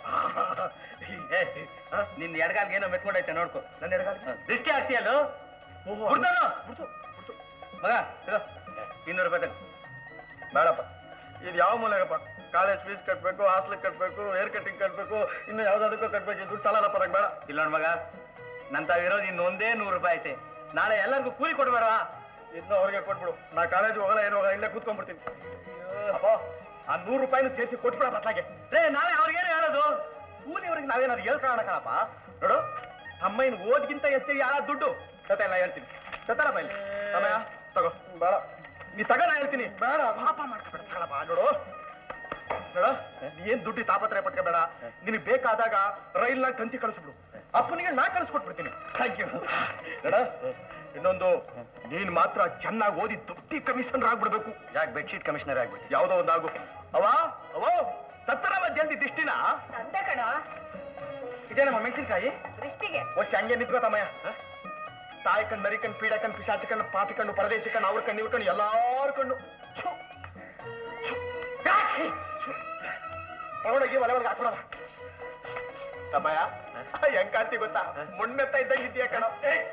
ನಿನ್ ಎಡಗಾಲ್ಗೆ ಏನೋ ಮೆಟ್ಕೊಂಡೈತೆ ನೋಡ್ಕೊ ನನ್ನ ಎಡಗಾಲ್ ದೃಷ್ಟಿ ಆಗ್ತೀಯಲ್ಲೋ ಬಿಡ್ತಾನೋ? ಮಗ ಇರೋ. ಇನ್ನೂರು ರೂಪಾಯಿ ತಗೋ.
ಬೇಡಪ್ಪ ಇದು ಯಾವ ಮೂಲಗಪ್ಪ ಕಾಲೇಜ್ ಫೀಸ್ ಕಟ್ಟಬೇಕು ಹಾಸ್ಟೆಲ್ ಕಟ್ಟಬೇಕು ಹೇರ್ ಕಟಿಂಗ್ ಕಟ್ಟಬೇಕು ಇನ್ನು ಯಾವ್ದಾದಕ್ಕೂ ಕಟ್ಟಬೇಕು ದುಡ್ಡು ಸಾಲಲ್ಲ ಪರಕ್ ಬೇಡ
ಇಲ್ಲ ನೋಡ್ ಮಗ ನನ್ ತಾವಿರೋದು ಇನ್ನೊಂದೇ ನೂರು ರೂಪಾಯಿ ಐತೆ ನಾಳೆ ಎಲ್ಲರಿಗೂ ಕೂಲಿ ಕೊಡ್ಬೇಡವಾ
ಇದನ್ನ ಅವ್ರಿಗೆ ಕೊಟ್ಬಿಡು ನಾ ಕಾಲೇಜ್ ಹೋಗಲ್ಲ ಏನು ಹೋಗಲ್ಲ ಇಲ್ಲೇ ಕೂತ್ಕೊಂಡ್ಬಿಡ್ತೀನಿ
ಅಪ್ಪ ಆ ನೂರು ರೂಪಾಯಿನೂ ಸೇರಿಸಿ ಕೊಟ್ಬಿಡ ಬತ್ತಾಗೆ ರೇ ನಾಳೆ ಅವ್ರಿಗೇನು ಹೇಳೋದು ಕೂಲಿಯವ್ರಿಗೆ ನಾವೇನಾದ್ರು ಹೇಳ್ಕೊಳ್ಳೋಣ ಕಣಪ್ಪ ನೋಡು ಅಮ್ಮಯ್ಯನ ಓದ್ಗಿಂತ ಹೆಚ್ಚಿಗೆ ಯಾರ ದುಡ್ಡು ಸತ ಎಲ್ಲ ಹೇಳ್ತೀನಿ ಸತ್ತರಪ್ಪ ಇಲ್ಲಿ ಸಮಯ ತಗೋ
ಬೇಡ
ನೀ ತಗ ನಾ ಹೇಳ್ತೀನಿ ಬೇಡ ಪಾಪ ಮಾಡ್ಕೊಬೇಡ ತಗೊಳಪ್ಪ ನೋಡು ನೋಡು ನೀ ಏನ್ ದುಡ್ಡಿ ತಾಪತ್ರೆ ಪಟ್ಕೋಬೇಡ ನಿನಗೆ ಬೇಕಾದಾಗ ರೈಲ್ನ ಕಂತಿ ಕಳಿಸ್ಬಿಡು ಅಪ್ಪನಿಗೆ ನಾ ಕಳಿಸ್ಕೊಟ್ಬಿಡ್ತೀನಿ ಥ್ಯಾಂಕ್ ಯು ನೋಡ ಇನ್ನೊಂದು ನೀನ್ ಮಾತ್ರ ಚೆನ್ನಾಗಿ ಓದಿ ದುಡ್ಡಿ ಕಮಿಷನರ್ ಆಗ್ಬಿಡ್ಬೇಕು ಯಾಕೆ ಬೆಡ್ಶೀಟ್ ಕಮಿಷನರ್ ಆಗ್ಬೇಕು ಯಾವ್ದೋ ಒಂದು ಆಗು ಅವ ಅವೋ ಸತ್ತರವ ಜಲ್ದಿ ದಿಷ್ಟಿನ
ಅಂದ ಕಣ
ಇದೇನಮ್ಮ ಮೆಣಸಿನ್ಕಾಯಿ
ದೃಷ್ಟಿಗೆ
ವರ್ಷ ಹಂಗೆ ನಿಂತ್ಕೋತಮ್ಮಯ್ಯ ತಾಯಿ ಕಣ್ಣು ನರಿ ಕಣ್ಣು ಪೀಡ ಕಣ್ಣು ಪಿಶಾಚಿ ಕಣ್ಣು ಪಾಪಿ ಕಣ್ಣು ಪರದೇಶಿ ಕಣ್ಣು ಅವ್ರ ಕಣ್ಣು ಇವ್ರ ಕಣ್ಣು ಎಲ್ಲಾರ ಕಣ್ಣು ಛು, ಛು, ಯಾಕೆ? ಛು. ತಗೊಂಡೋಗಿ ಒಲೆ ಒಳಗೆ ಹಾಕೊಳಲ್ಲ ತಮ್ಮಯ್ಯ ಹೆಂಗಾಂತಿ ಗೊತ್ತಾ ಮುಣ್ಣೆತ್ತ ಇದ್ದಂಗೆ ಇದೆಯಾ ಕಣ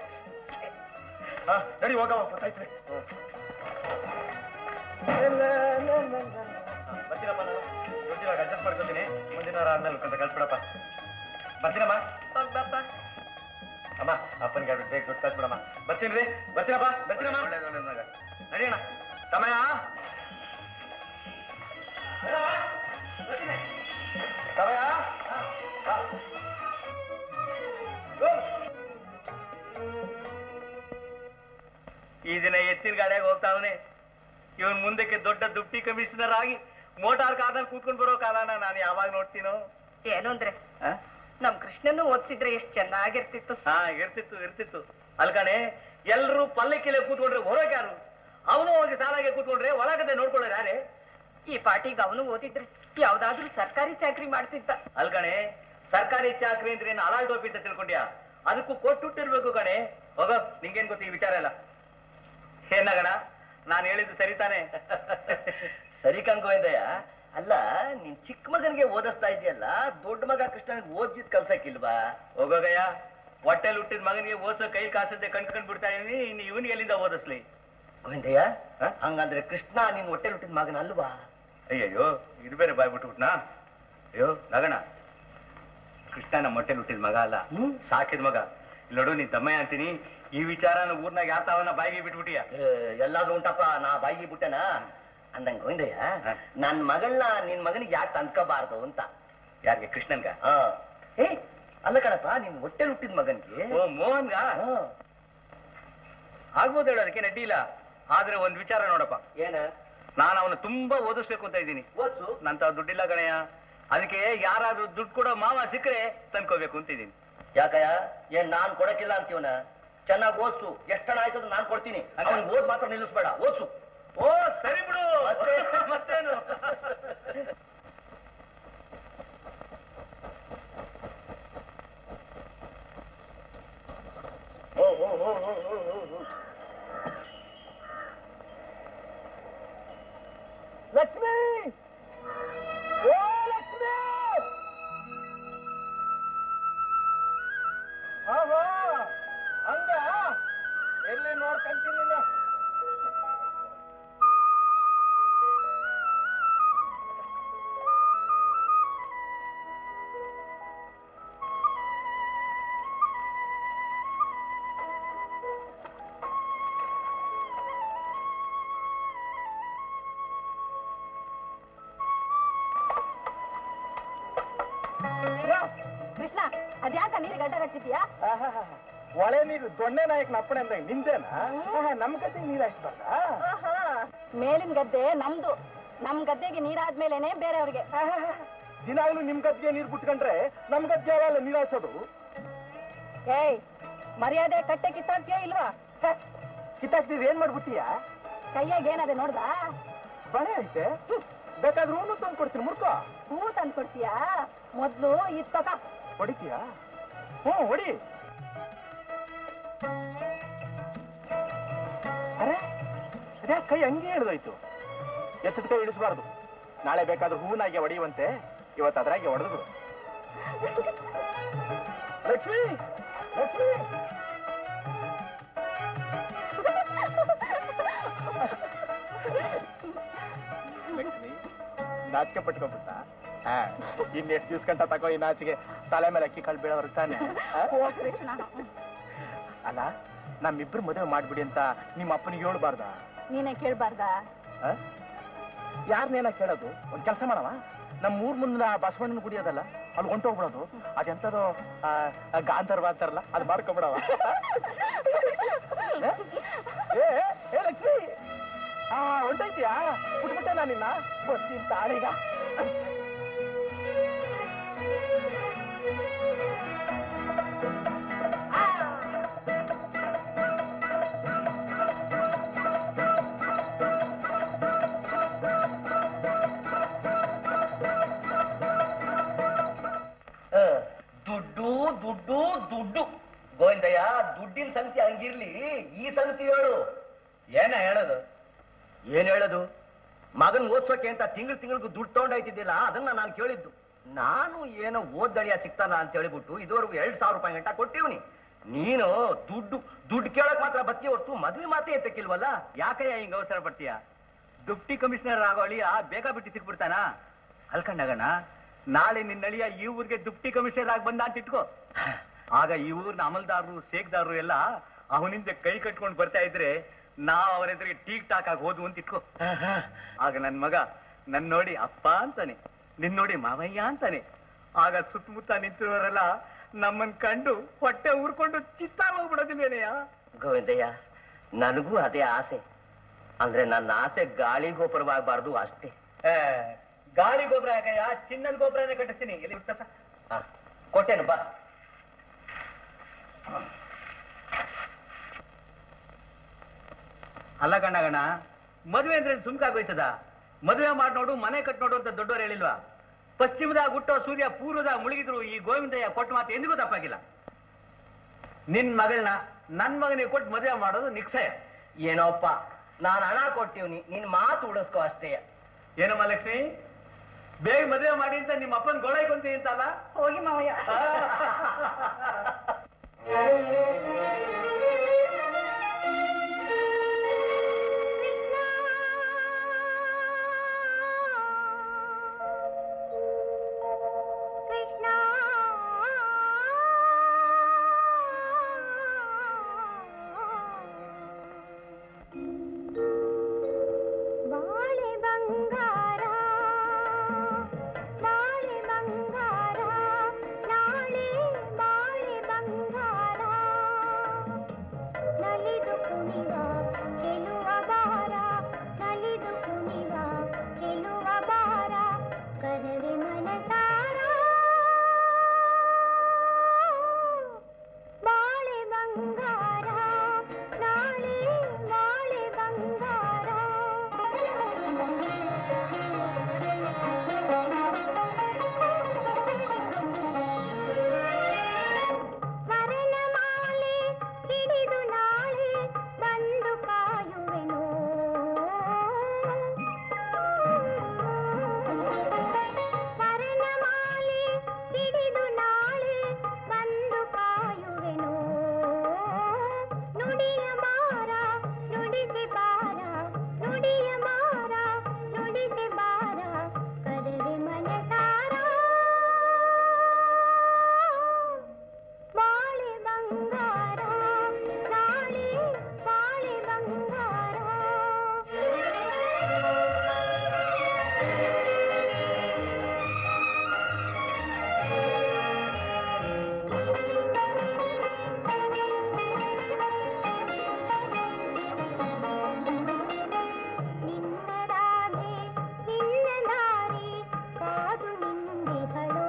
ನಡಿ ಹೋಗವ ಗೊತ್ತಾಯ್ತು ಬರ್ತೀನಪ್ಪ ನಾನು ಇವತ್ತಿನ ಅಡ್ಜಸ್ಟ್ ಮಾಡ್ಕೊತೀನಿ ಮುಂದಿನ ವಾರ ಆದ್ಮೇಲೆ కొంత ಕಳ್ಸ್ಬಿಡಪ್ಪ ಬರ್ತೀನಮ್ಮ
ಹೋಗ್ಬಪ್ಪ
ಅಮ್ಮ ಅಪ್ಪನಿಗೆ ಎರಡು ಬೇಗ ದುಡ್ಡು ಕಳ್ಸ್ಬಿಡಮ್ಮ ಬರ್ತೀನಿ ರೀ ಬರ್ತೀನಪ್ಪ ಬರ್ತೀನಮ್ಮ ನಡಿಯೋಣ ಸಮಯ ಸಮಯ ಈ ದಿನ ಎತ್ತಿನ ಗಾಡಿಯಾಗ ಹೋಗ್ತಾವನೆ ಇವನ್ ಮುಂದಕ್ಕೆ ದೊಡ್ಡ ದುಡ್ಡಿ ಕಮಿಷನರ್ ಆಗಿ ಮೋಟಾರ್ ಕಾರ್ನಲ್ಲಿ ಕೂತ್ಕೊಂಡು ಬರೋ ಕಾಲನ ನಾನು ಯಾವಾಗ ನೋಡ್ತೀನೋ
ಏನು ಅಂದ್ರೆ
ಆ?
ನಮ್ ಕೃಷ್ಣನ್ನು ಓದ್ಸಿದ್ರೆ ಎಷ್ಟ್ ಚೆನ್ನಾಗಿರ್ತಿತ್ತು
ಹಾ ಇರ್ತಿತ್ತು ಇರ್ತಿತ್ತು ಅಲ್ಕಣೆ ಎಲ್ರು ಪಲ್ಲಕ್ಕಿಲೆ ಕೂತ್ಕೊಂಡ್ರೆ ಹೊರಗೆ ಯಾರು ಅವನು ಹೋಗಿ ಸಾಲಾಗೆ ಕೂತ್ಕೊಂಡ್ರೆ ಒಳಗಡೆ ನೋಡ್ಕೊಳ್ಳೋರು ಯಾರೇ
ಈ ಪಾಟಿಗೆ ಅವನು ಓದಿದ್ರೆ ಯಾವ್ದಾದ್ರೂ ಸರ್ಕಾರಿ ಚಾಕ್ರಿ ಮಾಡ್ತಿದ್ದ
ಅಲ್ಕಣೆ ಸರ್ಕಾರಿ ಚಾಕ್ರಿ ಅಂದ್ರೆ ಏನು ಅಲಾಲ್ ಟೋಪಿ ಅಂತ ತಿಳ್ಕೊಂಡ್ಯಾ ಅದಕ್ಕೂ ಕೊಟ್ಟುಟ್ಟಿರ್ಬೇಕು ಕಣೆ ಹೋಗೋ ನಿಂಗೇನ್ ಗೊತ್ತು ಈ ವಿಚಾರ ಎಲ್ಲ ಏನಗಣ ನಾನು ಹೇಳಿದ್ದು ಸರಿ ತಾನೆ
ಸರಿ ಕಣ್ಗೋಯ್ದಯ್ಯ ಅಲ್ಲ ನಿನ್ ಚಿಕ್ಕ ಮಗನಿಗೆ ಓದಿಸ್ತಾ ಇದೆಯಲ್ಲ ದೊಡ್ಡ ಮಗ ಕೃಷ್ಣನಿಗೆ ಓದಿದ್ ಕಲ್ಸಕ್ಕಿಲ್ವಾ
ಹೋಗೋಗಯ್ಯ ಹೊಟ್ಟೆಲ್ ಹುಟ್ಟಿದ ಮಗನಿಗೆ ಓದ್ಸೋ ಕೈ ಕಾಸದ್ದೆ ಕಣ್ಕೊಂಡ್ ಬಿಡ್ತಾ ಇದೀನಿ ಇನ್ನು ಇವನಿಗೆ ಎಲ್ಲಿಂದ ಓದಿಸ್ಲಿ
ಗೋವಿಂದಯ್ಯ
ಹ?
ಹಂಗಂದ್ರೆ ಕೃಷ್ಣ ನಿನ್ ಹೊಟ್ಟೆ ಹುಟ್ಟಿದ ಮಗನ ಅಲ್ವಾ
ಅಯ್ಯಯ್ಯೋ ಇದು ಬೇರೆ ಬಾಯ್ ಬಿಟ್ಬಿಟ್ನಾ ಅಯ್ಯೋ ನಗಣ ಕೃಷ್ಣ ನಮ್ಮ ಹೊಟ್ಟೆಲ್ ಹುಟ್ಟಿದ ಮಗ ಅಲ್ಲ
ಹ್ಮ್.
ಸಾಕಿದ ಮಗ ಇಲ್ಲಿ ನೋಡು ನೀನ್ ತಮ್ಮಯ್ಯ ಅಂತೀನಿ ಈ ವಿಚಾರನ ಊರ್ನಾಗ ಯಾತಾವನ್ನ ಬಾಯಿಗೆ ಬಿಟ್ಬಿಟ್ಟಿಯ
ಏ, ಎಲ್ಲಾದ್ರೂ ಉಂಟಪ್ಪ ನಾ ಬಾಯಿಗೆ ಬಿಟ್ಟೆನ ಅಂದಂಗ ಗೋವಿಂದಯ್ಯ
ಹ?
ನನ್ ಮಗಳನ್ನ ನಿನ್ ಮಗನಿಗೆ ಯಾಕೆ ತಂದ್ಕೋಬಾರ್ದು ಅಂತ
ಯಾರಿಗೆ ಕೃಷ್ಣನ್ಗ
ಹಾ ಏ ಅಲ್ಲ ಕಣಪ್ಪ ನಿನ್ ಹೊಟ್ಟೆ ಹುಟ್ಟಿದ ಮಗನ್ಗೆ
ಓ ಮೋಹನ್ಗ
ಹಾ.
ಆಗ್ಬೋದು ಹೇಳೋ ಅದಕ್ಕೆ ಅಡ್ಡಿ ಇಲ್ಲ ಆದ್ರೆ ಒಂದ್ ವಿಚಾರ ನೋಡಪ್ಪ
ಏನ
ನಾನು ಅವನು ತುಂಬಾ ಓದಿಸ್ಬೇಕು ಅಂತ ಇದ್ದೀನಿ
ಓದ್ಸು
ನಂತ ದುಡ್ಡಿಲ್ಲ ಕಣಯ್ಯ ಅದಕ್ಕೆ ಯಾರಾದ್ರೂ ದುಡ್ಡು ಕೊಡೋ ಮಾವ ಸಿಕ್ಕರೆ ತಂದ್ಕೋಬೇಕು ಅಂತಿದ್ದೀನಿ
ಯಾಕಯ್ಯ ಏನ್ ನಾನ್ ಕೊಡಕ್ಕಿಲ್ಲ ಅಂತೀವನ ಚೆನ್ನಾಗಿ ಓದ್ಸು ಎಷ್ಟಣ ಆಯ್ತದ ನಾನ್ ಕೊಡ್ತೀನಿ ಅವ್ನಿಗೆ ಓದ್ ಮಾತ್ರ ನಿಲ್ಲಿಸ್ಬೇಡ ಓದ್ಸು
ಓ ಸರಿ ಬಿಡು
ಮತ್ತೆ-
ಮತ್ತೇನು
ಓ ಓ ಓ ಓ ಓ ಓ ಓ. ಲಕ್ಷ್ಮಿ ಓ ಲಕ್ಷ್ಮಿ
ಆಹಾ ಹಂಗ ಎಲ್ಲಿ ನೋಡ್ಕೊಂತೀನಿಲ್ಲ
ಕೃಷ್ಣ ಅದ್ಯಾಕ ನೀರು ಗಡ್ಡ ಕಟ್ಟಿದ್ಯಾ
ಒಳೆ ನೀರು ದೊಣ್ಣೆ ನಾಯಕನ ಅಪ್ಪಣೆ ಅಂದಂಗೆ ನಿಂದೇನಾ ನಮ್ ಗದ್ದೆ ನೀರ್ ಹಾಯಿಸ್ಬಾರ್ದಾ
ಮೇಲಿನ ಗದ್ದೆ ನಮ್ದು ನಮ್ ಗದ್ದೆಗೆ ನೀರಾದ್ಮೇಲೆನೆ ಬೇರೆಯವ್ರಿಗೆ
ದಿನಾಗ್ಲೂ ನಿಮ್ ಗದ್ಗೆ ನೀರ್ ಬಿಟ್ಕೊಂಡ್ರೆ ನಮ್ ಗದ್ಗೆ ಯಾವಲ್ಲ ನೀರ್ ಹಾಯಿಸೋದು
ಏಯ್ ಮರ್ಯಾದೆ ಕಟ್ಟೆ ಕಿತ್ತಾಕ್ತೀಯ ಇಲ್ವಾ
ಕಿತ್ತಾಕ್ತಿದ್ ಏನ್ ಮಾಡ್ಬಿಟ್ಟಿಯಾ
ಕೈಯಾಗ ಏನದೆ ನೋಡ್ದಾ
ಬಳೆ ಐತೆ ಬೇಕಾದ್ರೆ ಹೂನು ತಂದು ಕೊಡ್ತೀನಿ ಮುಡ್ಕೋ
ಹೂ ತಂದ್ ಕೊಡ್ತೀಯಾ ಮೊದ್ಲು ಇದ್ ತಕ
ಹೊಡಿತೀಯಾ ಹ್ಞೂ ಹೊಡಿ ಅರೆ ಅದೇ ಕೈ ಹಂಗೆ ಹಿಡ್ದೋಯ್ತು ಎತ್ತದ ಕೈ ಇಳಿಸಬಾರ್ದು ನಾಳೆ ಬೇಕಾದ್ರೆ ಹೂನಾಗೆ ಹೊಡೆಯುವಂತೆ ಇವತ್ತು ಅದ್ರಾಗೆ ಹೊಡೆದು ಲಕ್ಷ್ಮಿ ಲಕ್ಷ್ಮಿ ನಾಚಿಕೆ ಪಟ್ಕೊಂಡ್ಬಿಟ್ಟ ಇನ್ನೆಷ್ಟು ದಿವ್ಸಕ್ಕಂತ ತಗೋ ಈ ನಾಚಿಗೆ ತಲೆ ಮೇಲೆ ಅಕ್ಕಿ ಕಾಳು ಬೀಳೋರು ತಾನೆ ಆ?
ಓ ಕೃಷ್ಣ
ಅಲ್ಲ ನಮ್ಮಿಬ್ರು ಮದುವೆ ಮಾಡ್ಬಿಡಿ ಅಂತ ನಿಮ್ಮ ಅಪ್ಪನಿಗೆ ಹೇಳ್ಬಾರ್ದ
ನೀನೇ ಕೇಳ್ಬಾರ್ದ
ಯಾರನ್ನೇನ ಕೇಳೋದು ಒಂದ್ ಕೆಲಸ ಮಾಡವ ನಮ್ಮ ಊರ್ ಮುಂದಿನ ಬಸವಣ್ಣನ ಗುಡಿ ಅದಲ್ಲ ಅಲ್ಲಿ ಹೊಂಟೋಗ್ಬಿಡೋದು ಅದೆಂತದೋ ಆ, ಆ ಗಾಂಧರ್ವ ಅಂತಾರಲ್ಲ ಅದು ಮಾಡ್ಕೊಬಿಡವ ಏ ಏ ಲಕ್ಷ್ಮಿ ಆ ಹೊಂಟೈತಿಯಾ ಬಿಟ್ಬಿಟ್ಟೆ ನಾನು ನಿನ್ನ ಬರ್ತೀನಿ ತಾಳೀಗ
ದುಡ್ಡು ದುಡ್ಡು ದುಡ್ಡು ಗೋವಿಂದಯ್ಯ ದುಡ್ಡಿನ ಸಂಗತಿ ಹಂಗಿರ್ಲಿ ಈ ಸಂಗತಿ ಹೇಳು ಏನ ಹೇಳೋದು ಏನ್ ಹೇಳೋದು ಮಗನ್ ಓದ್ಸೋಕೆ ಅಂತ ತಿಂಗಳು ತಿಂಗಳಿಗೂ ದುಡ್ಡು ತಗೊಂಡಾಯ್ತಿದ್ದಿಲ್ಲ ಅದನ್ನ ನಾನು ಕೇಳಿದ್ದು ನಾನು ಏನೋ ಓದ್ದಳಿಯ ಸಿಗ್ತಾನ ಅಂತ ಹೇಳಿಬಿಟ್ಟು ಇದುವರೆಗೂ ಎರಡ್ ಸಾವಿರ ರೂಪಾಯಿ ಗಂಟ ಕೊಟ್ಟಿವ್ನಿ ನೀನು ದುಡ್ಡು ದುಡ್ಡು ಕೇಳಕ್ ಮಾತ್ರ ಬತ್ತಿ ಹೊರ್ತು ಮದ್ವೆ ಮಾತೇ ಎತ್ತಕ್ಕಿಲ್ವಲ್ಲ ಯಾಕಯ್ಯ ಹಿಂಗ ಅವಸರ ಪಡ್ತೀಯ ದುಪ್ಟಿ ಕಮಿಷನರ್ ಆಗೋ ಅಳಿಯ ಬೇಗ ಬಿಟ್ಟು ಸಿಕ್ಬಿಡ್ತಾನ ಅಲ್ಕಂಡಗಣ ನಾಳೆ ನಿನ್ನ ಅಳಿಯ ಈ ಊರಿಗೆ ದುಪ್ಟಿ ಕಮಿಷನರ್ ಆಗಿ ಬಂದ ಅಂತ ಇಟ್ಕೋ ಆಗ ಈ ಊರ್ನ ಅಮಲ್ದಾರರು ಶೇಕ್ದಾರರು ಎಲ್ಲ ಅವನಿಂದ ಕೈ ಕಟ್ಕೊಂಡು ಬರ್ತಾ ಇದ್ರೆ ನಾವ್ ಅವರ ಎದುರಿಗೆ ಟೀಕ್ ಟಾಕ್ ಆಗಿ ಹೋದ್ವು ಅಂತ ಇಟ್ಕೋ ಆಗ ನನ್ ಮಗ ನನ್ ನೋಡಿ ಅಪ್ಪ ಅಂತಾನೆ ನಿನ್ ನೋಡಿ ಮಾವಯ್ಯ ಅಂತಾನೆ ಆಗ ಸುತ್ತಮುತ್ತ ನಿಂತಿರೋರೆಲ್ಲ ನಮ್ಮನ್ ಕಂಡು ಹೊಟ್ಟೆ ಊರ್ಕೊಂಡು ಚಿತ್ತಾರ ಹೋಗ್ಬಿಡೋದಿಲ್ವೇನೆಯ
ಗೋವಿಂದಯ್ಯ ನನಗೂ ಅದೇ ಆಸೆ ಅಂದ್ರೆ ನನ್ನ ಆಸೆ ಗಾಳಿ ಗೋಪುರವಾಗಬಾರ್ದು ಅಷ್ಟೇ
ಗಾಳಿ ಗೊಬ್ಬರ ಯಾಕಯ್ಯ ಚಿನ್ನದ ಗೊಬ್ಬರನೇ ಕಟ್ಟಿಸ್ತೀನಿ ಎಲ್ಲಿ ಹುಡ್ಕಪ್ಪ?
ಆ, ಕೊಟ್ಟೇನು ಬಾ
ಅಲ್ಲ ಗಣ್ಣ ಮದುವೆ ಅಂದ್ರೆ ಸುಮ್ಕಾಗೋಯ್ತದ ಮದುವೆ ಮಾಡಿ ನೋಡು ಮನೆ ಕಟ್ ನೋಡು ಅಂತ ದೊಡ್ಡವ್ರು ಹೇಳಿಲ್ವಾ ಪಶ್ಚಿಮದಾಗ ಹುಟ್ಟೋ ಸೂರ್ಯ ಪೂರ್ವದಾಗ ಮುಳುಗಿದ್ರು ಈ ಗೋವಿಂದಯ್ಯ ಕೊಟ್ಟು ಮಾತು ಎಂದಿಗೂ ತಪ್ಪಾಗಿಲ್ಲ ನಿನ್ ಮಗಳನ್ನ ನನ್ ಮಗನಿಗೆ ಕೊಟ್ಟು ಮದುವೆ ಮಾಡೋದು ನಿಶ್ಚಯ
ಏನೋಪ್ಪ ನಾನು ಹಣ ಕೊಟ್ಟಿವ್ನಿ ನಿನ್ ಮಾತು ಉಳಿಸ್ಕೋ ಅಷ್ಟೇ
ಏನಮ್ಮ ಲಕ್ಷ್ಮಿ ಬೇಗ ಮದುವೆ ಮಾಡಿ ಅಂತ ನಿಮ್ಮ ಅಪ್ಪನ ಗೊಳೈಕೊಂತೀನಿ ಅಂತಲ್ಲ
ಹೋಗಿ ಮಾವಯ್ಯ
ಕೃಷ್ಣ ಬಾಳೆ ಬಂಗಾರ ಬಾಳೆ ಬಂಗಾರ ನಾಳೆ ಬಾಳೆ ಬಂಗಾರ ನಲಿದು ಕುಣಿವ ಗೆಲುವ ಬಾರ ನಲಿದು ಕುಣಿವ ಗೆಲುವ ಬಾರ ಕರವೆ ಮನಸಾರ ಬಾಳೆ ಬಂಗಾರ ನಾಳೆ ಬಾಳೆ ಬಂಗಾರ ವರ್ಣಮಾಲೆ ಹಿಡಿದು ನಾಳೆ ಬಂದು ಕಾಯುವೆನು ವರ್ಣಮಾಲೆ ಹಿಡಿದು ನಾಳೆ ಬಂದು ಕಾಯುವೆನು ನುಡಿಯ ಮಾರ ನುಡಿಸಿ ಬಾರ ನುಡಿಯ ಮಾರ ನುಡಿಸಿ ಬಾರ ಕರವೆ ಮನಸಾರ ಬಾಳೆ ಬಂಗಾರ ನಾಳೆ ಬಾಳೆ ಬಂಗಾರ ನಿನ್ನ ರಾಧೆ ನಿನ್ನ ದಾರಿ ಕಾದು ನಿಂದೆಗಳೋ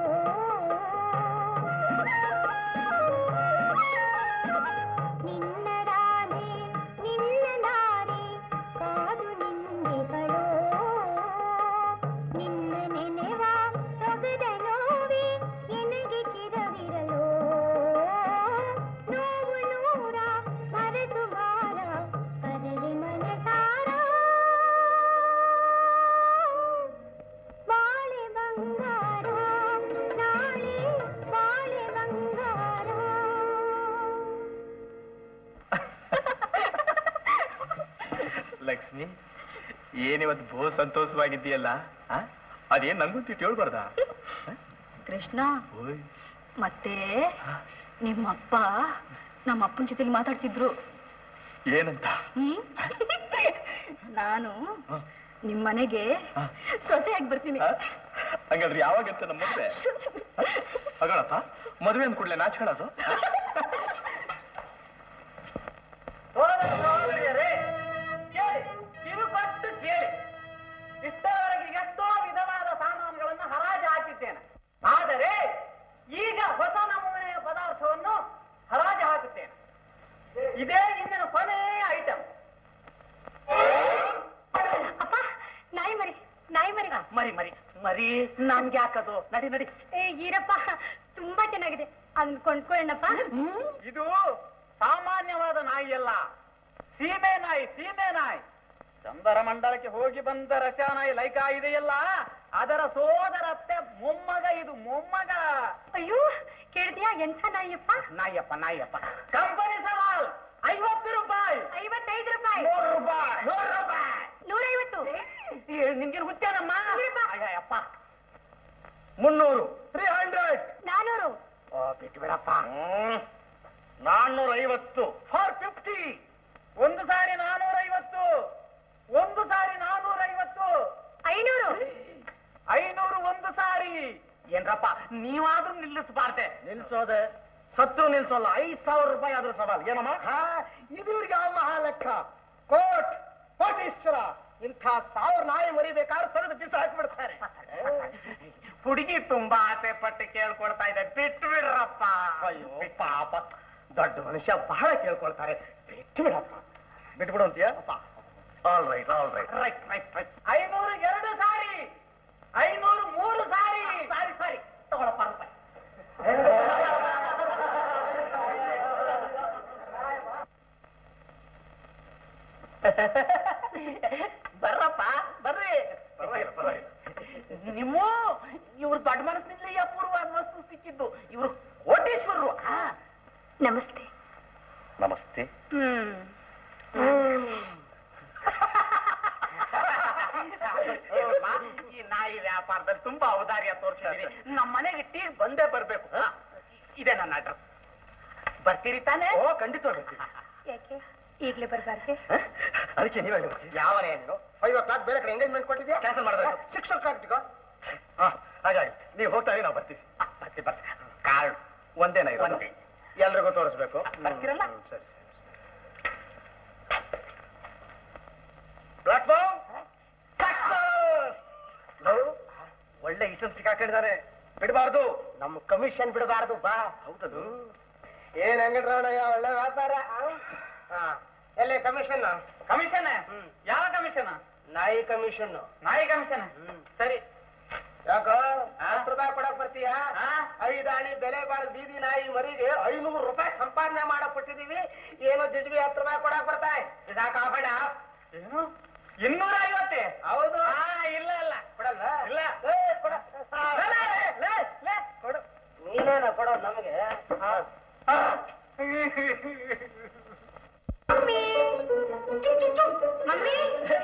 ನಿನ್ನ ರಾಧೆ ನಿನ್ನ ದಾರಿ ಕಾದು ನಿಂದೆಗಳೋ ನಿನ್ನ ನೆನೆವ ಸೊಗದ ನೋವೆ ಎನಗೆ ಚಿರವಿರಲು ನೋವು ನೂರ ಮರೆತು ಬಾರ ಕರವೆ ಮನಸಾರ ಬಾಳೆ ಬಂಗಾರ ನಾಳೆ ಬಾಳೆ ಬಂಗಾರ
ಲಕ್ಷ್ಮಿ ಏನಿವತ್ತು ಬಹು ಸಂತೋಷವಾಗಿದ್ದೀಯಲ್ಲ ಆ? ಅದೇನ್ ನಂಗೊಂತಿಟ್ಟು ಹೇಳ್ಬಾರ್ದ
ಕೃಷ್ಣ ಮತ್ತೆ ನಿಮ್ಮಪ್ಪ ನಮ್ಮ ಅಪ್ಪನ ಜೊತೆಲಿ ಮಾತಾಡ್ತಿದ್ರು
ಏನಂತ
ಹ್ಮ್? ನಾನು ನಿಮ್ ಮನೆಗೆ
ಹ?
ಸೊಸೆಯಾಗಿ ಬರ್ತೀನಿ
ಆ? ಹಂಗಾದ್ರೆ ಯಾವಾಗಂತ ನಮ್ಮ ಮದುವೆ ಅಗಳಪ್ಪ ಮದುವೆ ಅಂದ್ ಕೂಡಲೇ ನಾಚ್ಕೊಳ್ಳೋದು
ಸೋದರಿಯರೇ, ಕೇಳಿ ಕಿರುಪಟ್ಟು ಕೇಳಿ ಇಷ್ಟವರೆಗೆ ಎಷ್ಟೋ ವಿಧವಾದ ಸಾಮಾನುಗಳನ್ನು ಹರಾಜು ಹಾಕಿದ್ದೇನೆ ಆದರೆ ಈಗ ಹೊಸ ನಮೂನೆಯ ಪದಾರ್ಥವನ್ನು ಹರಾಜು ಹಾಕುತ್ತೇನೆ ಇದೇ ಇಂದಿನ ಕೊನೆಯ ಐಟಮ್
ಅಪ್ಪ ನಾಯಿ ಮರಿ ನಾಯಿ ಮರಿ
ಮರಿ ಮರಿ ಮರಿ ನನ್ಗೆ ಹಾಕದು ನಡಿ ನಡಿ
ಏ ಈರಪ್ಪ ತುಂಬಾ ಚೆನ್ನಾಗಿದೆ ಅದನ್ನ ಕೊಂಡ್ಕೊಳ್ಳೋಣಪ್ಪ
ಇದು ಸಾಮಾನ್ಯವಾದ ನಾಯಿ ಅಲ್ಲ ಸೀಮೆ ನಾಯಿ ಸೀಮೆ ನಾಯಿ ಚಂದರ ಮಂಡಲಕ್ಕೆ ಹೋಗಿ ಬಂದ ರಚಾ ನಾಯಿ ಲೈಕಾ ಇದೆಯಲ್ಲ ಅದರ ಸೋದರತ್ತೆ ಮೊಮ್ಮಗ ಇದು ಮೊಮ್ಮಗ
ಅಯ್ಯೋ ಕೇಳಿದ್ಯಾ ಎಂಥ ನಾಯಿಯಪ್ಪ
ನಾಯಪ್ಪ ನಾಯಪ್ಪ ಕಂಪನಿ ಸವಾಲ್ ಐವತ್ತು ರೂಪಾಯಿ
ಐವತ್ತೈದು ರೂಪಾಯಿ
ನೂರು ರೂಪಾಯಿ ನೂರು ರೂಪಾಯಿ
ನೂರೈವತ್ತು
ನಿನ್ಗೆ ಹುಚ್ಚೇನಮ್ಮ
ಇಲ್ಲಪ್ಪ.
ಅಯ್ಯಪ್ಪ ಮುನ್ನೂರು ತ್ರೀ ಹಂಡ್ರೆಡ್
ನಾನೂರು
ಬಿಟ್ಟು ಬಿಡಪ್ಪ ನಾನ್ನೂರ ಐವತ್ತು ಫಾರ್ ಫಿಫ್ಟಿ ಒಂದು ಸಾರಿ ನಾನೂರ ಐವತ್ತು ಒಂದು ಸಾರಿ ನಾನೂರ ಐವತ್ತು
ಐನೂರು
ಐನೂರು ಒಂದು ಸಾರಿ ಏನ್ರಪ್ಪ ನೀವಾದ್ರೂ ನಿಲ್ಲಿಸಬಾರ್ದೆ ನಿಲ್ಸೋದೆ ಸತ್ತು ನಿಲ್ಸೋಲ್ಲ ಐದ್ ಸಾವಿರ ರೂಪಾಯಿ ಆದ್ರೂ ಸವಾಲ್ ಏನಮ್ಮ ಇದುವರೆಗೆ ಆ ಮಹಾ ಲೆಕ್ಕ ಕೋಟ್ ಕೋಟೀಶ್ವರ ಇಂಥ ಸಾವಿರ ನಾಯಿ ಮರಿಬೇಕಾದ್ರೆ ತೆಗೆದು ಬಿಸಿ ಹಾಕ್ಬಿಡ್ತಾರೆ ಹುಡುಗಿ ತುಂಬಾ ಆಸೆ ಪಟ್ಟು ಕೇಳ್ಕೊಳ್ತಾ ಇದೆ ಬಿಟ್ಟು ಬಿಡ್ರಪ್ಪ ಅಯ್ಯೋ ಪಾಪ ದೊಡ್ಡ ಮನುಷ್ಯ ಬಹಳ ಕೇಳ್ಕೊಳ್ತಾರೆ ಬಿಟ್ಟು ಬಿಡಪ್ಪ ಬಿಟ್ಬಿಡು ಅಂತೀಯ all right all right right right right ಐನೂರು ಎರಡು ಸಾರಿ ಐನೂರು ಮೂರು ಸಾರಿ ಸಾರಿ ಸಾರಿ ತಗೊಳಪ್ಪ ರೂಪಾಯಿ ಬರ್ರಪ್ಪ ಬರ್ರಿ ನಿಮ್ಮ ಇವ್ರು ದೊಡ್ಡ ಮನಸ್ಸಿನಲ್ಲಿ ಅಪೂರ್ವವಾದ ವಸ್ತು ಸಿಕ್ಕಿದ್ದು ಇವರು ಕೋಟೇಶ್ವರರು ಆ,
ನಮಸ್ತೆ
ನಮಸ್ತೆ
ಹ್ಮ್
ಅಮ್ಮ, ಈ ನಾಯಿ ವ್ಯಾಪಾರದಲ್ಲಿ ತುಂಬಾ ಔದಾರ್ಯ ತೋರಿಸಿದೀರಿ ನಮ್ಮ ಮನೆಗೆ ಟೀ ಬಂದೇ ಬರ್ಬೇಕು ಆ, ಇದೆ ನನ್ನ ಅಡ್ರೆಸ್ ಬರ್ತೀರಿ ತಾನೇ ಓ ಖಂಡಿತ
ಯಾಕೆ ಈಗ್ಲೇ ಬರ್ಬಾರ್ದೆ
ಅದಕ್ಕೆ ನೀವೇ ಯಾವನೇ ನೀನು ಫೈವ್ ಓ ಕ್ಲಾಕ್ ಬೇರೆ ಕಡೆ ಎಂಗೇಜ್ಮೆಂಟ್ ಕೊಟ್ಟಿದ್ಯಾ ಕ್ಯಾನ್ಸಲ್ ಮಾಡಬೇಕು ಸಿಕ್ಸ್ ಓ ಕ್ಲಾಕ್ ಹಾಗಾಗಿ ನೀವು ಹೋಗ್ತಾ ನಾವು ಬರ್ತೀವಿ ಬರ್ತೀವಿ ಬರ್ತೀವಿ ಕಾರ್ಡ್ ಒಂದೇನ ಇರೋದು ಎಲ್ರಿಗೂ ತೋರಿಸ್ಬೇಕು ಬರ್ತೀರಲ್ಲ ಸರಿ ಪ್ಲಾಟ್ಫಾರ್ಮ್ ಒಳ್ಳೆ ಇಸನ್ ಸಿಕ್ಕಾಕೊಂಡಿದ್ದಾರೆ ಬಿಡಬಾರ್ದು ನಮ್ಮ ಕಮಿಷನ್ ಬಿಡಬಾರ್ದು ಬಾ ಹೌದದು ಏನ್ ಹೆಂಗಣ್ಣ ಒಳ್ಳೆ ವ್ಯಾಪಾರ ಎಲ್ಲಿ ಕಮಿಷನ್ ಕಮಿಷನ್ ಯಾವ ಕಮಿಷನ್ ನಾಯಿ ಕಮಿಷನ್ ನಾಯಿ ಕಮಿಷನ್ ಸರಿ ಯಾಕೋ ಹತ್ತು ರೂಪಾಯಿ ಕೊಡಕ್ ಬರ್ತೀಯಾ ಐದು ಆಣಿ ಬೆಲೆ ಬಾಳ ಬೀದಿ ನಾಯಿ ಮರಿಗೆ ಐನೂರು ರೂಪಾಯಿ ಸಂಪಾದನೆ ಮಾಡಕ್ ಕೊಟ್ಟಿದೀವಿ ಏನೋ ಜಿಜ್ಬಿ ಹತ್ತು ರೂಪಾಯಿ ಕೊಡಕ್ ಬರ್ತಾಯಿ ಇದಾಕಾಬೇಡ ಏನು ಇನ್ನೂರ ಐವತ್ತೆ ಹೌದು ಇಲ್ಲ ಇಲ್ಲ ಕೊಡಲ್ಲ ಇಲ್ಲ ಕೊಡ ಕೊಡು ನೀನೇನ ಕೊಡೋ ನಮಗೆ
ಮಮ್ಮಿ ಚು, ಚು, ಚು. Mummy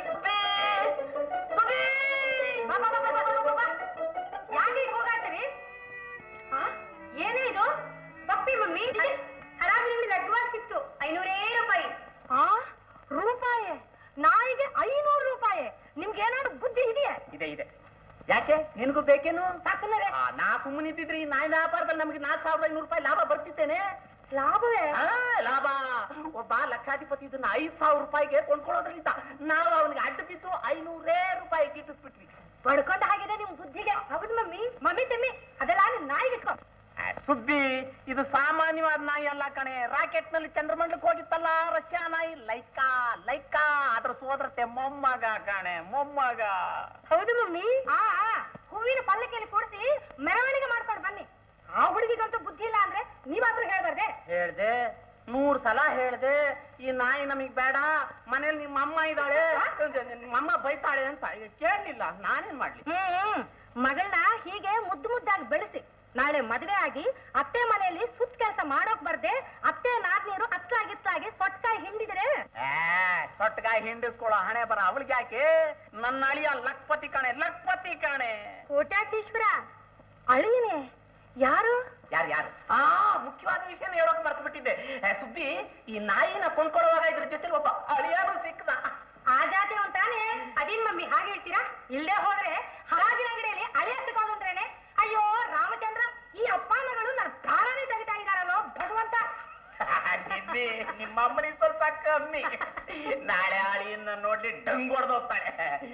mummy! ಬಾ, ಬಾ, ಬಾ, ಬಾ, ಬಾ, ಬಾ, ಬಾ. ಯಾಕೆ ಹೀಗ್ ಹೋಗಾಡ್ತೀರಿ? ಆ? ಏನೇ ಇದು ಪಪ್ಪಿ ಮಮ್ಮಿ ಹರಾಜಿನಲ್ಲಿ ಅಡ್ವಾನ್ಸ್ ಇತ್ತು ಐನೂರೇ ರೂಪಾಯಿ ಆ ರೂಪಾಯಿ ನಾಯಿಗೆ ಐನೂರು ರೂಪಾಯಿ ನಿಮ್ಗೆ ಏನಾದ್ರು ಬುದ್ಧಿ ಇದೆಯಾ
ಇದೆ ಇದೆ ಯಾಕೆ ನಿನಗೂ ಬೇಕೇನು ಸಾಕಲ್ಲರೆ ನಾ ಸುಮ್ಮನಿದ್ದಿದ್ರೆ ಈ ನಾಯಿ ವ್ಯಾಪಾರದಲ್ಲಿ ನಮಗೆ ನಾಲ್ಕು ಸಾವಿರದ ಐನೂರು ರೂಪಾಯಿ ಲಾಭ ಬರ್ತಿತ್ತೇನೆ
ಲಾಭವೇ
ಆ, ಲಾಭ ಒಬ್ಬ ಲಕ್ಷಾಧಿಪತಿ ಇದನ್ನ ಐದು ಸಾವಿರ ರೂಪಾಯಿಗೆ ಕೊಂಡ್ಕೊಳ್ಳೋದ್ರಿಂದ ನಾವು ಅವನಿಗೆ ಅಡ್ಡ ಬಿದ್ದು ಐನೂರೇ ರೂಪಾಯಿ ಗಿಟ್ಟಿಸ್ಬಿಟ್ವಿ
ಪಡ್ಕೊಂಡ ಹಾಗಿದೆ ನಿಮ್ ಬುದ್ಧಿಗೆ ಹೌದು ಮಮ್ಮಿ ಮಮ್ಮಿ ತಮ್ಮಿ ಅದೆಲ್ಲ ನಿಮ್ ನಾಯಿಗೆ ಇಟ್ಕೊ
ಆ, ಸುದ್ದಿ ಇದು ಸಾಮಾನ್ಯವಾದ ನಾಯಿ ಅಲ್ಲ ಕಣೆ ರಾಕೆಟ್ ನಲ್ಲಿ ಚಂದ್ರಮಂಡಲಕ್ಕೆ ಹೋಗಿತ್ತಲ್ಲ ರಷ್ಯಾ ನಾಯಿ ಲೈಕಾ ಲೈಕಾ ಅದ್ರ ಸೋದರತೆ ಮೊಮ್ಮಗ ಕಣೆ ಮೊಮ್ಮಗ
ಹೌದು ಮಮ್ಮಿ ಆ ಆ, ಹೂವಿನ ಪಲ್ಲಕ್ಕಿಯಲ್ಲಿ ಕೂಡಿಸಿ ಮೆರವಣಿಗೆ ಮಾಡ್ಕೊಂಡು ಬನ್ನಿ ಆ ಹುಡುಗಿಗಂತೂ ಬುದ್ಧಿ ಇಲ್ಲ ಅಂದ್ರೆ ನೀವಾದ್ರೂ ಹೇಳ್ಬಾರ್ದೆ
ಹೇಳ್ದೆ ನೂರ್ ಸಲ ಹೇಳ್ದೆ ಈ ನಾಯಿ ನಮಗ್ ಬೇಡ ಮನೇಲಿ ನಿಮ್ಮ ಅಮ್ಮ ಇದ್ದಾಳೆ ನಿಮ್ಮಮ್ಮ ಬೈತಾಳೆ ಅಂತ ಕೇಳಲಿಲ್ಲ ನಾನೇನ್ ಮಾಡ್ಲಿ
ಹ್ಮ್ ಮಗಳನ್ನ ಹೀಗೆ ಮುದ್ದು ಮುದ್ದಾಗಿ ಬೆಳೆಸಿ ನಾಳೆ ಮದುವೆ ಆಗಿ ಅತ್ತೆ ಮನೆಯಲ್ಲಿ ಸುತ್ತ ಕೆಲಸ ಮಾಡೋಕ್ ಬರ್ದೆ ಅತ್ತೆ ನಾದ್ನೀರು ಅತ್ಲಾಗಿತ್ಲಾಗಿ ಸೊಟ್ಕಾಯಿ ಹಿಂಡಿದ್ರೆ
ಏ, ಸೊಟ್ಟಗಾಯಿ ಹಿಂಡಿಸ್ಕೊಳ್ಳೋ ಹಣೆ ಬರ ಅವಳಿಗೆ ಯಾಕೆ ನನ್ನ ಅಳಿಯ ಲಕ್ಪತಿ ಕಣೆ ಲಕ್ಪತಿ ಕಣೆ
ಕೋಟ್ಯಾಧೀಶ್ವರ ಅಳಿಯನೆ ಯಾರು
ಯಾರು ಯಾರು ಆ ಮುಖ್ಯವಾದ ವಿಷಯ ಹೇಳೋಕೆ ಮರ್ತು ಬಿಟ್ಟಿದ್ದೆ ಏ, ಸುಬ್ಬಿ ಈ ನಾಯಿನ ಕೊಂಡ್ಕೊಳ್ಳುವಾಗ ಇದ್ರ ಜೊತೆ ಒಬ್ಬ ಅಳಿಯಾನು ಸಿಕ್ಕದ
ಆ ಜಾತಿ ತಾನೇ ಅದೇನ್ ಮಮ್ಮಿ ಹಾಗೆ ಹೇಳ್ತೀರಾ ಇಲ್ಲದೆ ಹೋದ್ರೆ ಹರಾಜಿನ ಅಂಗಡಿಯಲ್ಲಿ ಅಳಿಯ ಸಿಗೋದಂದ್ರೇನೆ ಅಯ್ಯೋ ರಾಮಚಂದ್ರ ಈ ಅಪ್ಪನಗಳು ನನ್ನ ಪ್ರಾಣನೇ ತೆಗಿತಾ ಇದಾರಲ್ಲೋ ಭಗವಂತ
ನಿನ್ನೆ ನಿಮ್ಮ ಅಮ್ಮನಿಗೆ ಸ್ವಲ್ಪ ಕಮ್ಮಿ ನಾಳೆ ಆಳಿಯನ್ನ ನೋಡ್ಲಿ ಡಂಗ್ ಹೊಡೆದು ಹೋಗ್ತಾಳೆ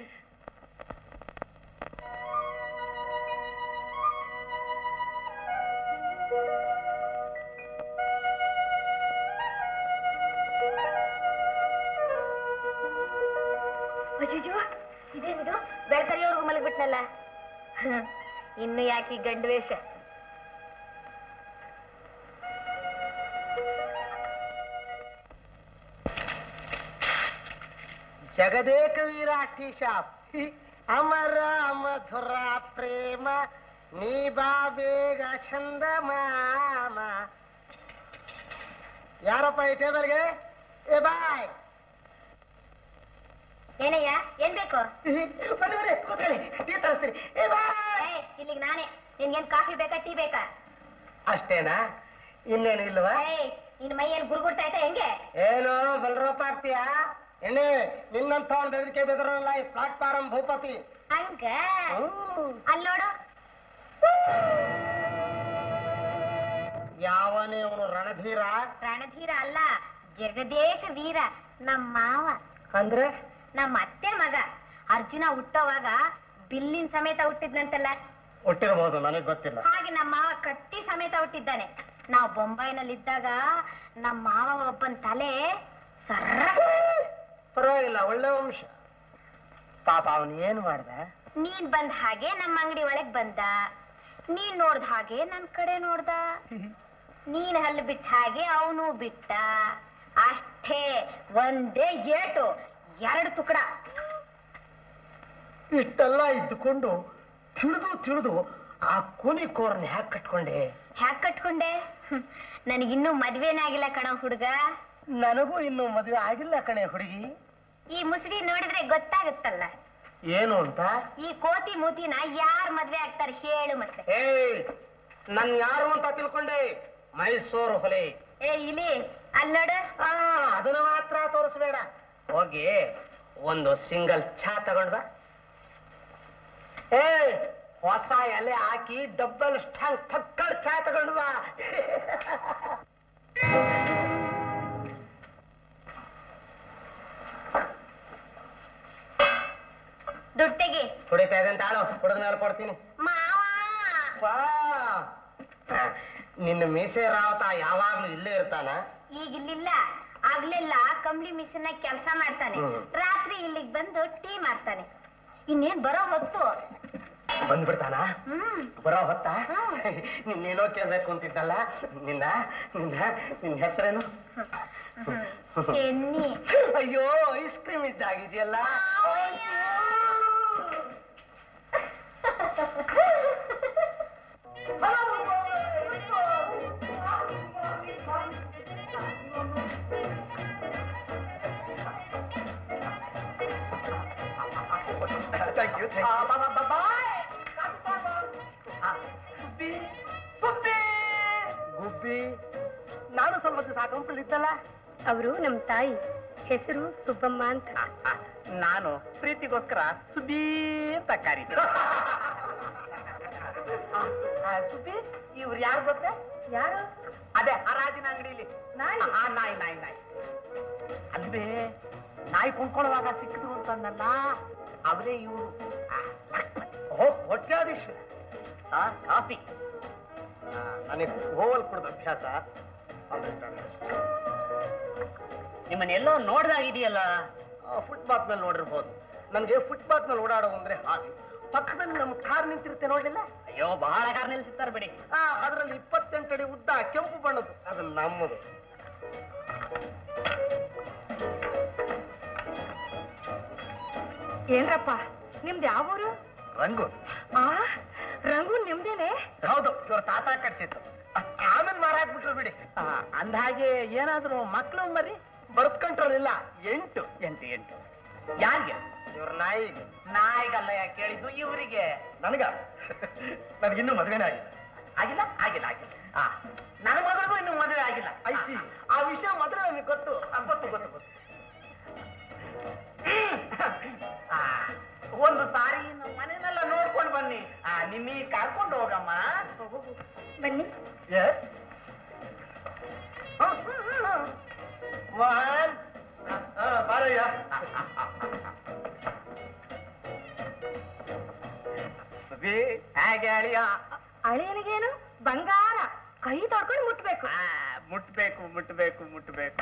ಅಯ್ಯೋ ಇದೇನಿದು ಬೆಳ್ಕರಿಯವ್ರಿಗೂ ಮಲಗ್ಬಿಟ್ನಲ್ಲ ಇನ್ನು ಯಾಕೆ ಈ ಗಂಡು ವೇಷ
ಜಗದೇಕ ವೀರಾಠಿ ಶಾಪ್ ಅಮರ ಮಧುರ ಪ್ರೇಮ ನೀ ಬಾ ಬೇಗ ಚಂದ ಮಾಮ ಯಾರಪ್ಪ ಈ ಟೇಬಲ್ಗೆ ಏ ಬಾಯ್
ಏನಯ್ಯ ಏನ್ ಬೇಕು
ಬನ್ನಿ ಬನ್ನಿ ಕೂತ್ಕೊಳ್ಳಿ ಟೀ ತರಿಸ್ತೀನಿ ಏ ಬಾಯ್
ಏಯ್, ಇಲ್ಲಿಗ್ ನಾನೇ ನಿನ್ಗೇನ್ ಕಾಫಿ ಬೇಕಾ ಟೀ ಬೇಕಾ
ಅಷ್ಟೇನಾ ಇನ್ನೇನು ಇಲ್ವಾ
ಏಯ್ ನಿನ್ ಮೈ ಏನ್ ಗುರುಗುಡ್ತಾ ಐತೆ ಹೆಂಗೆ
ಏನು ಬಲರೋಪ ಆಗ್ತೀಯಾ ಎಣ್ಣೆ ನಿನ್ನಂತ ಒಂದು ಬೆದರಿಕೆ ಬೆದರಲ್ಲ ಈ ಪ್ಲಾಟ್ಫಾರಂ ಭೂಪತಿ
ಹಂಗ ಅಲ್ಲಿ ನೋಡು
ಯಾವನೇ ಅವನು ರಣಧೀರ
ರಣಧೀರ ಅಲ್ಲ ಜಗದೇಕ ವೀರ ನಮ್ಮ ಮಾವ
ಅಂದ್ರೆ
ನಮ್ಮ ಅತ್ತೆ ಮಗ ಅರ್ಜುನ ಹುಟ್ಟೋವಾಗ ಬಿಲ್ಲಿನ ಸಮೇತ ಹುಟ್ಟಿದ್ನಂತಲ್ಲ
ಹುಟ್ಟಿರ್ಬೋದು ನನಗೆ ಗೊತ್ತಿಲ್ಲ
ಹಾಗೆ ನಮ್ಮ ಮಾವ ಕತ್ತಿ ಸಮೇತ ಹುಟ್ಟಿದ್ದಾನೆ ನಾವು ಬೊಂಬೈನಲ್ಲಿದ್ದಾಗ ನಮ್ಮ ಮಾವ ಒಬ್ಬನ ತಲೆ ಸರ್ರ
ಪರವಾಗಿಲ್ಲ ಒಳ್ಳೆ ವಂಶ ಪಾಪ ಅವನು ಏನು ಮಾಡ್ದ
ನೀನ್ ಬಂದ ಹಾಗೆ ನಮ್ಮ ಅಂಗಡಿ ಒಳಗ್ ಬಂದ ನೀನ್ ನೋಡ್ದ ಹಾಗೆ ನನ್ ಕಡೆ ನೋಡ್ದ ನೀನ್ ಹಲ್ಲು ಬಿಟ್ಟ ಹಾಗೆ ಅವನು ಬಿಟ್ಟ ಅಷ್ಟೇ ಒಂದೇ ಏಟು ಎರಡು ತುಕಡ
ಇಷ್ಟೆಲ್ಲ ಇದ್ದುಕೊಂಡು ತಿಳಿದು ತಿಳಿದು ಆ ಕೂನಿ ಕೋರನ್ನ ಹ್ಯಾಕ್ ಕಟ್ಕೊಂಡೆ
ಹ್ಯಾಕ್ ಕಟ್ಕೊಂಡೆ ಹ್ಮ್. ನನಗಿನ್ನೂ ಮದ್ವೆನೇ ಆಗಿಲ್ಲ ಕಣ ಹುಡುಗ
ನನಗೂ ಇನ್ನು ಮದುವೆ ಆಗಿಲ್ಲ ಕಣೆ ಹುಡುಗಿ
ಈ ಮುಸುಡಿ ನೋಡಿದ್ರೆ ಗೊತ್ತಾಗುತ್ತಲ್ಲ
ಏನು ಅಂತ
ಈ ಕೋತಿ ಮೂತಿನ ಯಾರ್ ಮದ್ವೆ ಆಗ್ತಾರೆ ಹೇಳು ಮತ್ತೆ
ಏಯ್ ನನ್ ಯಾರು ಅಂತ ತಿಳ್ಕೊಂಡೆ ಮೈಸೂರು ಹೊಲೆ
ಏ ಇಲಿ ಅಲ್ಲಿ ನೋಡು
ಆ ಅದನ್ನ ಮಾತ್ರ ತೋರಿಸ್ಬೇಡ ಹೋಗಿ ಒಂದು ಸಿಂಗಲ್ ಚಾ ತಗೊಂಡ್ ಬಾ ಏ ಹೊಸ ಎಲೆ ಹಾಕಿ ಡಬ್ಬಲ್ ಸ್ಟ್ಯಾಂಗ್ ತಕ್ಕಳ ಚಾ ತಗೊಂಡ್ ಬಾ
ದುಡ್ಡು ತೆಗಿ
ಕುಡಿತಾ ಇದ್ದಂತ ಆಳು ಕುಡಿದ ಮೇಲೆ ಕೊಡ್ತೀನಿ
ಮಾವ
ವಾ. ನಿನ್ನ ಮೀಸೆ ರಾವತ ಯಾವಾಗ್ಲೂ ಇಲ್ಲೇ ಇರ್ತಾನ
ಈಗ ಇಲ್ಲಿಲ್ಲ ಆಗ್ಲೆಲ್ಲ ಕಂಬಳಿ ಮಿಷನ್ ಕೆಲಸ ಮಾಡ್ತಾನೆ
ಹ್ಮ್.
ರಾತ್ರಿ ಇಲ್ಲಿಗೆ ಬಂದು ಟೀ ಮಾಡ್ತಾನೆ ಇನ್ನೇನ್ ಬರೋ ಹೊತ್ತು
ಬಂದ್ಬಿಡ್ತಾನ
ಹ್ಮ್
ಬರೋ ಹೊತ್ತ
ಹ್ಮ್.
ನಿನ್ನೇನೋ ಕೇಳ್ಬೇಕು ಅಂತಿದ್ದಲ್ಲ ನಿನ್ನ ನಿನ್ನ ನಿನ್ನ ಹೆಸರೇನು
ಎನ್ನಿ
ಅಯ್ಯೋ ಐಸ್ ಕ್ರೀಮ್ ಇದ್ದಾಗಿದೆಯಲ್ಲ ಥ್ಯಾಂಕ್ ಯು ಗುಬ್ಬಿ ನಾನು ಸ್ವಲ್ಪ ದಿವಸ ಆ ಕಂಪನಿ ಇದ್ದಲ್ಲ
ಅವರು ನಮ್ ತಾಯಿ ಹೆಸರು ಸುಬ್ಬಮ್ಮ ಅಂತ
ನಾನು ಪ್ರೀತಿಗೋಸ್ಕರ ಸುದ್ದಿ ಅಂತ ಕರೀತೀನಿ ಸುದ್ದಿ ಇವ್ರು ಯಾರು ಗೊತ್ತೇ
ಯಾರು
ಅದೇ ಹರಾಜಿನ ಅಂಗಡಿಲಿ
ನಾಯಿ?
ಆ, ನಾಯಿ ನಾಯಿ ನಾಯಿ ಅಲ್ವೇ ನಾಯಿ ಕೊಂಡ್ಕೊಳ್ಳುವಾಗ ಸಿಕ್ಕಿದ್ರು ಅಂತಂದಲ್ಲ ಅವರೇ ಇವರು ಹೊಟ್ಟಾದೀಶ್ವರ ಕಾಫಿ ನನಗೆ ಓವಲ್ ಕುಡ್ದ ಅಭ್ಯಾಸ ನಿಮ್ಮನ್ನೆಲ್ಲೋ ನೋಡ್ದಾಗಿದೆಯಲ್ಲ ಫುಟ್ಪಾತ್ ನಲ್ಲಿ ನೋಡಿರ್ಬೋದು ನನಗೆ ಫುಟ್ಪಾತ್ ನಲ್ಲಿ ಓಡಾಡೋ ಅಂದ್ರೆ ಹಾಗೆ ಪಕ್ಕದಲ್ಲಿ ನಮ್ಮ ಕಾರ್ ನಿಂತಿರುತ್ತೆ ನೋಡ್ಲಿಲ್ಲ ಅಯ್ಯೋ ಬಹಳ ಕಾರ್ ನಿಲ್ಸಿರ್ತಾರೆ ಬಿಡಿ ಅದರಲ್ಲಿ ಇಪ್ಪತ್ತೆಂಟು ಅಡಿ ಉದ್ದ ಕೆಂಪು ಬಣ್ಣದ್ದು ಅದು ನಮ್ಮದು
ಏನ್ರಪ್ಪ ನಿಮ್ದು ಯಾವ ಊರು
ರಂಗು
ಆ ರಂಗು ನಿಮ್ದೇನೆ
ಹೌದು ಇವ್ರ ತಾತ ಕಟ್ಸಿತ್ತು ಆಮೇಲೆ ಮಾರಾಕ್ಬಿಟ್ರು ಬಿಡಿ ಅಂದಹಾಗೆ ಏನಾದ್ರು ಮಕ್ಳು ಮರಿ ಬರ್ತ್ ಕಂಟ್ರೋಲ್ ಇಲ್ಲ ಎಂಟು ಎಂಟು ಎಂಟು ಯಾರಿಗೆ ಇವ್ರ ನಾಯಿಗೆ ನಾಯಿಗಲ್ಲ ಯಾಕೆ ಕೇಳಿದ್ದು ಇವರಿಗೆ ನನಗ ನನಗಿನ್ನೂ ಮದುವೆನೇ ಆಗಿಲ್ಲ ಆಗಿಲ್ಲ ಆಗಿಲ್ಲ ಆಗಿಲ್ಲ ಆ ನನ್ನ ಮಗಳಿಗೂ ಇನ್ನೂ ಮದುವೆ ಆಗಿಲ್ಲ ಐತಿ ಆ ವಿಷಯ ಮಾತ್ರ ನನಗೆ ಗೊತ್ತು ಆ, ಗೊತ್ತು ಗೊತ್ತು ಗೊತ್ತು ಆ, ಒಂದು ಸಾರಿ ನಮ್ಮ ಮನೆನೆಲ್ಲ ನೋಡ್ಕೊಂಡು ಬನ್ನಿ ಆ ನಿಮ್ಮಿ ಕರ್ಕೊಂಡು ಹೋಗಮ್ಮ
ಬನ್ನಿ
ಒನ್ ಬಾರಯ್ಯ ಹೇಗೆ ಅಳಿಯ
ಅಳಿಯನಿಗೇನು ಬಂಗಾರ ಕೈ ತೊಡ್ಕೊಂಡು ಮುಟ್ಬೇಕು
ಆ, ಮುಟ್ಬೇಕು ಮುಟ್ಬೇಕು ಮುಟ್ಬೇಕು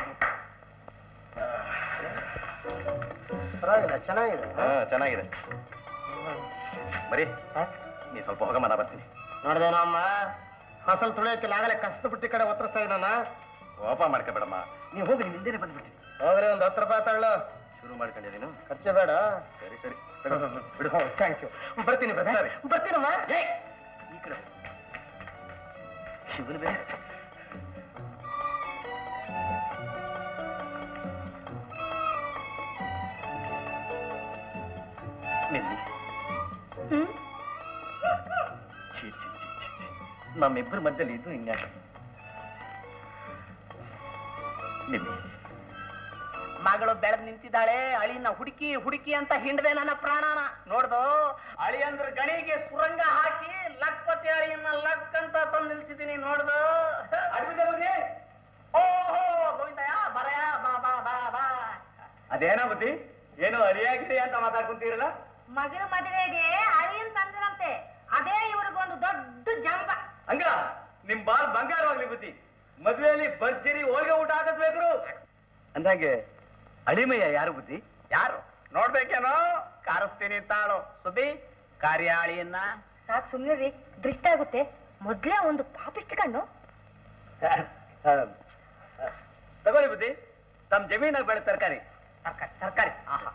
ಪರವಾಗಿಲ್ಲ ಚೆನ್ನಾಗಿದೆ
ಹಾ ಚೆನ್ನಾಗಿದೆ ಬರೀ ನೀ ಸ್ವಲ್ಪ ಹೋಗಮ್ಮ ನಾ ಬರ್ತೀನಿ
ನೋಡ್ದೇನಮ್ಮ ಫಸಲ್ ತುಳಿಯಕ್ಕಿಲ್ಲ ಆಗಲೇ ಕಷ್ಟ ಬಿಟ್ಟಿ ಕಡೆ ಒತ್ತರಿಸ್ತಾ ಇದ್ದಾನ
ಕೋಪ ಮಾಡ್ಕೋಬೇಡಮ್ಮ ನೀವು ಹೋಗಿ ಹಿಂದೆನೆ ಬಂದ್ಬಿಡ್ತೀನಿ
ಹೋಗ್ರಿ ಒಂದು ಹತ್ತು ರೂಪಾಯಿ ತಗೊಳ್ಳು
ಶುರು ಮಾಡ್ಕೊಂಡಿದ್ದೀನು
ಖರ್ಚು ಬೇಡ
ಸರಿ ಸರಿ
ಬಿಡು ಥ್ಯಾಂಕ್ ಯು ಬರ್ತೀನಿ ಬ್ರದರ್ ಬರ್ತೀನಮ್ಮ
ಈ ಕಡೆ ಶಿವನ ಬೇರೆ ನಿಲ್ಲಿ
ಹ್ಮ್
ಛೀ, ಛೀ, ಛೀ, ಛೀ, ಛೀ. ನಮ್ಮಿಬ್ಬರ ಮಧ್ಯದಲ್ಲಿ ಇದು ಹಿಂಗಾಗ ನಿಲ್ಲಿ
ಮಗಳು ಬೆಳೆದ್ ನಿಂತಿದ್ದಾಳೆ ಅಳಿನ ಹುಡುಕಿ ಹುಡುಕಿ ಅಂತ ಹಿಂಡ್ದೆ ನನ್ನ ಪ್ರಾಣನ ನೋಡ್ದು ಅಳಿ ಅಂದ್ರ ಗಣಿಗೆ ಸುರಂಗ ಹಾಕಿ ಲಕ್ಪತಿ ಅಳಿಯನ್ನ ಲಕ್ ಅಂತ ತಂದು ನಿಲ್ಸಿದ್ದೀನಿ ನೋಡ್ದು ಓಹೋ ಗೋವಿಂದಯ್ಯ ಬರಯ ಬಾ ಬಾ ಬಾ ಬಾ
ಅದೇನೋ ಬುದ್ಧಿ ಏನು ಅರಿಯಾಗಿದೆ ಅಂತ ಮಾತಾಡ್ಕೊಂತೀರಲ್ಲ
ಮಗಳ ಮದುವೆಗೆ ಅಳಿಯನ್ ತಂದ್ರಂತೆ ಅದೇ ಇವ್ರಿಗೊಂದು ದೊಡ್ಡ ಜಂಬ
ಹಂಗ ನಿಮ್ ಬಾಲ್ ಬಂಗಾರವಾಗ್ಲಿ ಬುದ್ಧಿ ಮದ್ವೆಯಲ್ಲಿ ಭರ್ಜರಿ ಹೋಳಿಗೆ ಊಟ ಹಾಕಿಸ್ಬೇಕ್ರು ಅಂದಾಗೆ ಅಳಿಮಯ್ಯ ಯಾರು ಬುದ್ಧಿ
ಯಾರು ನೋಡ್ಬೇಕೇನೋ ಕಾರಿಸ್ತೀನಿ ತಾಳು ಸುದ್ದಿ ಕಾರ್ಯಾಳಿಯನ್ನ
ಸಾಕ್ ಸುಮ್ನೆ ರೀ ದೃಷ್ಟ ಆಗುತ್ತೆ ಮೊದ್ಲೇ ಒಂದು ಪಾಪಿಷ್ಟ ಕಣ್ಣು
ತಗೊಳ್ಳಿ ಬುದ್ಧಿ ತಮ್ಮ ಜಮೀನಾಗ ಬೆಳೆ ತರಕಾರಿ
ತರ್ಕಾರಿ ತರ್ಕಾರಿ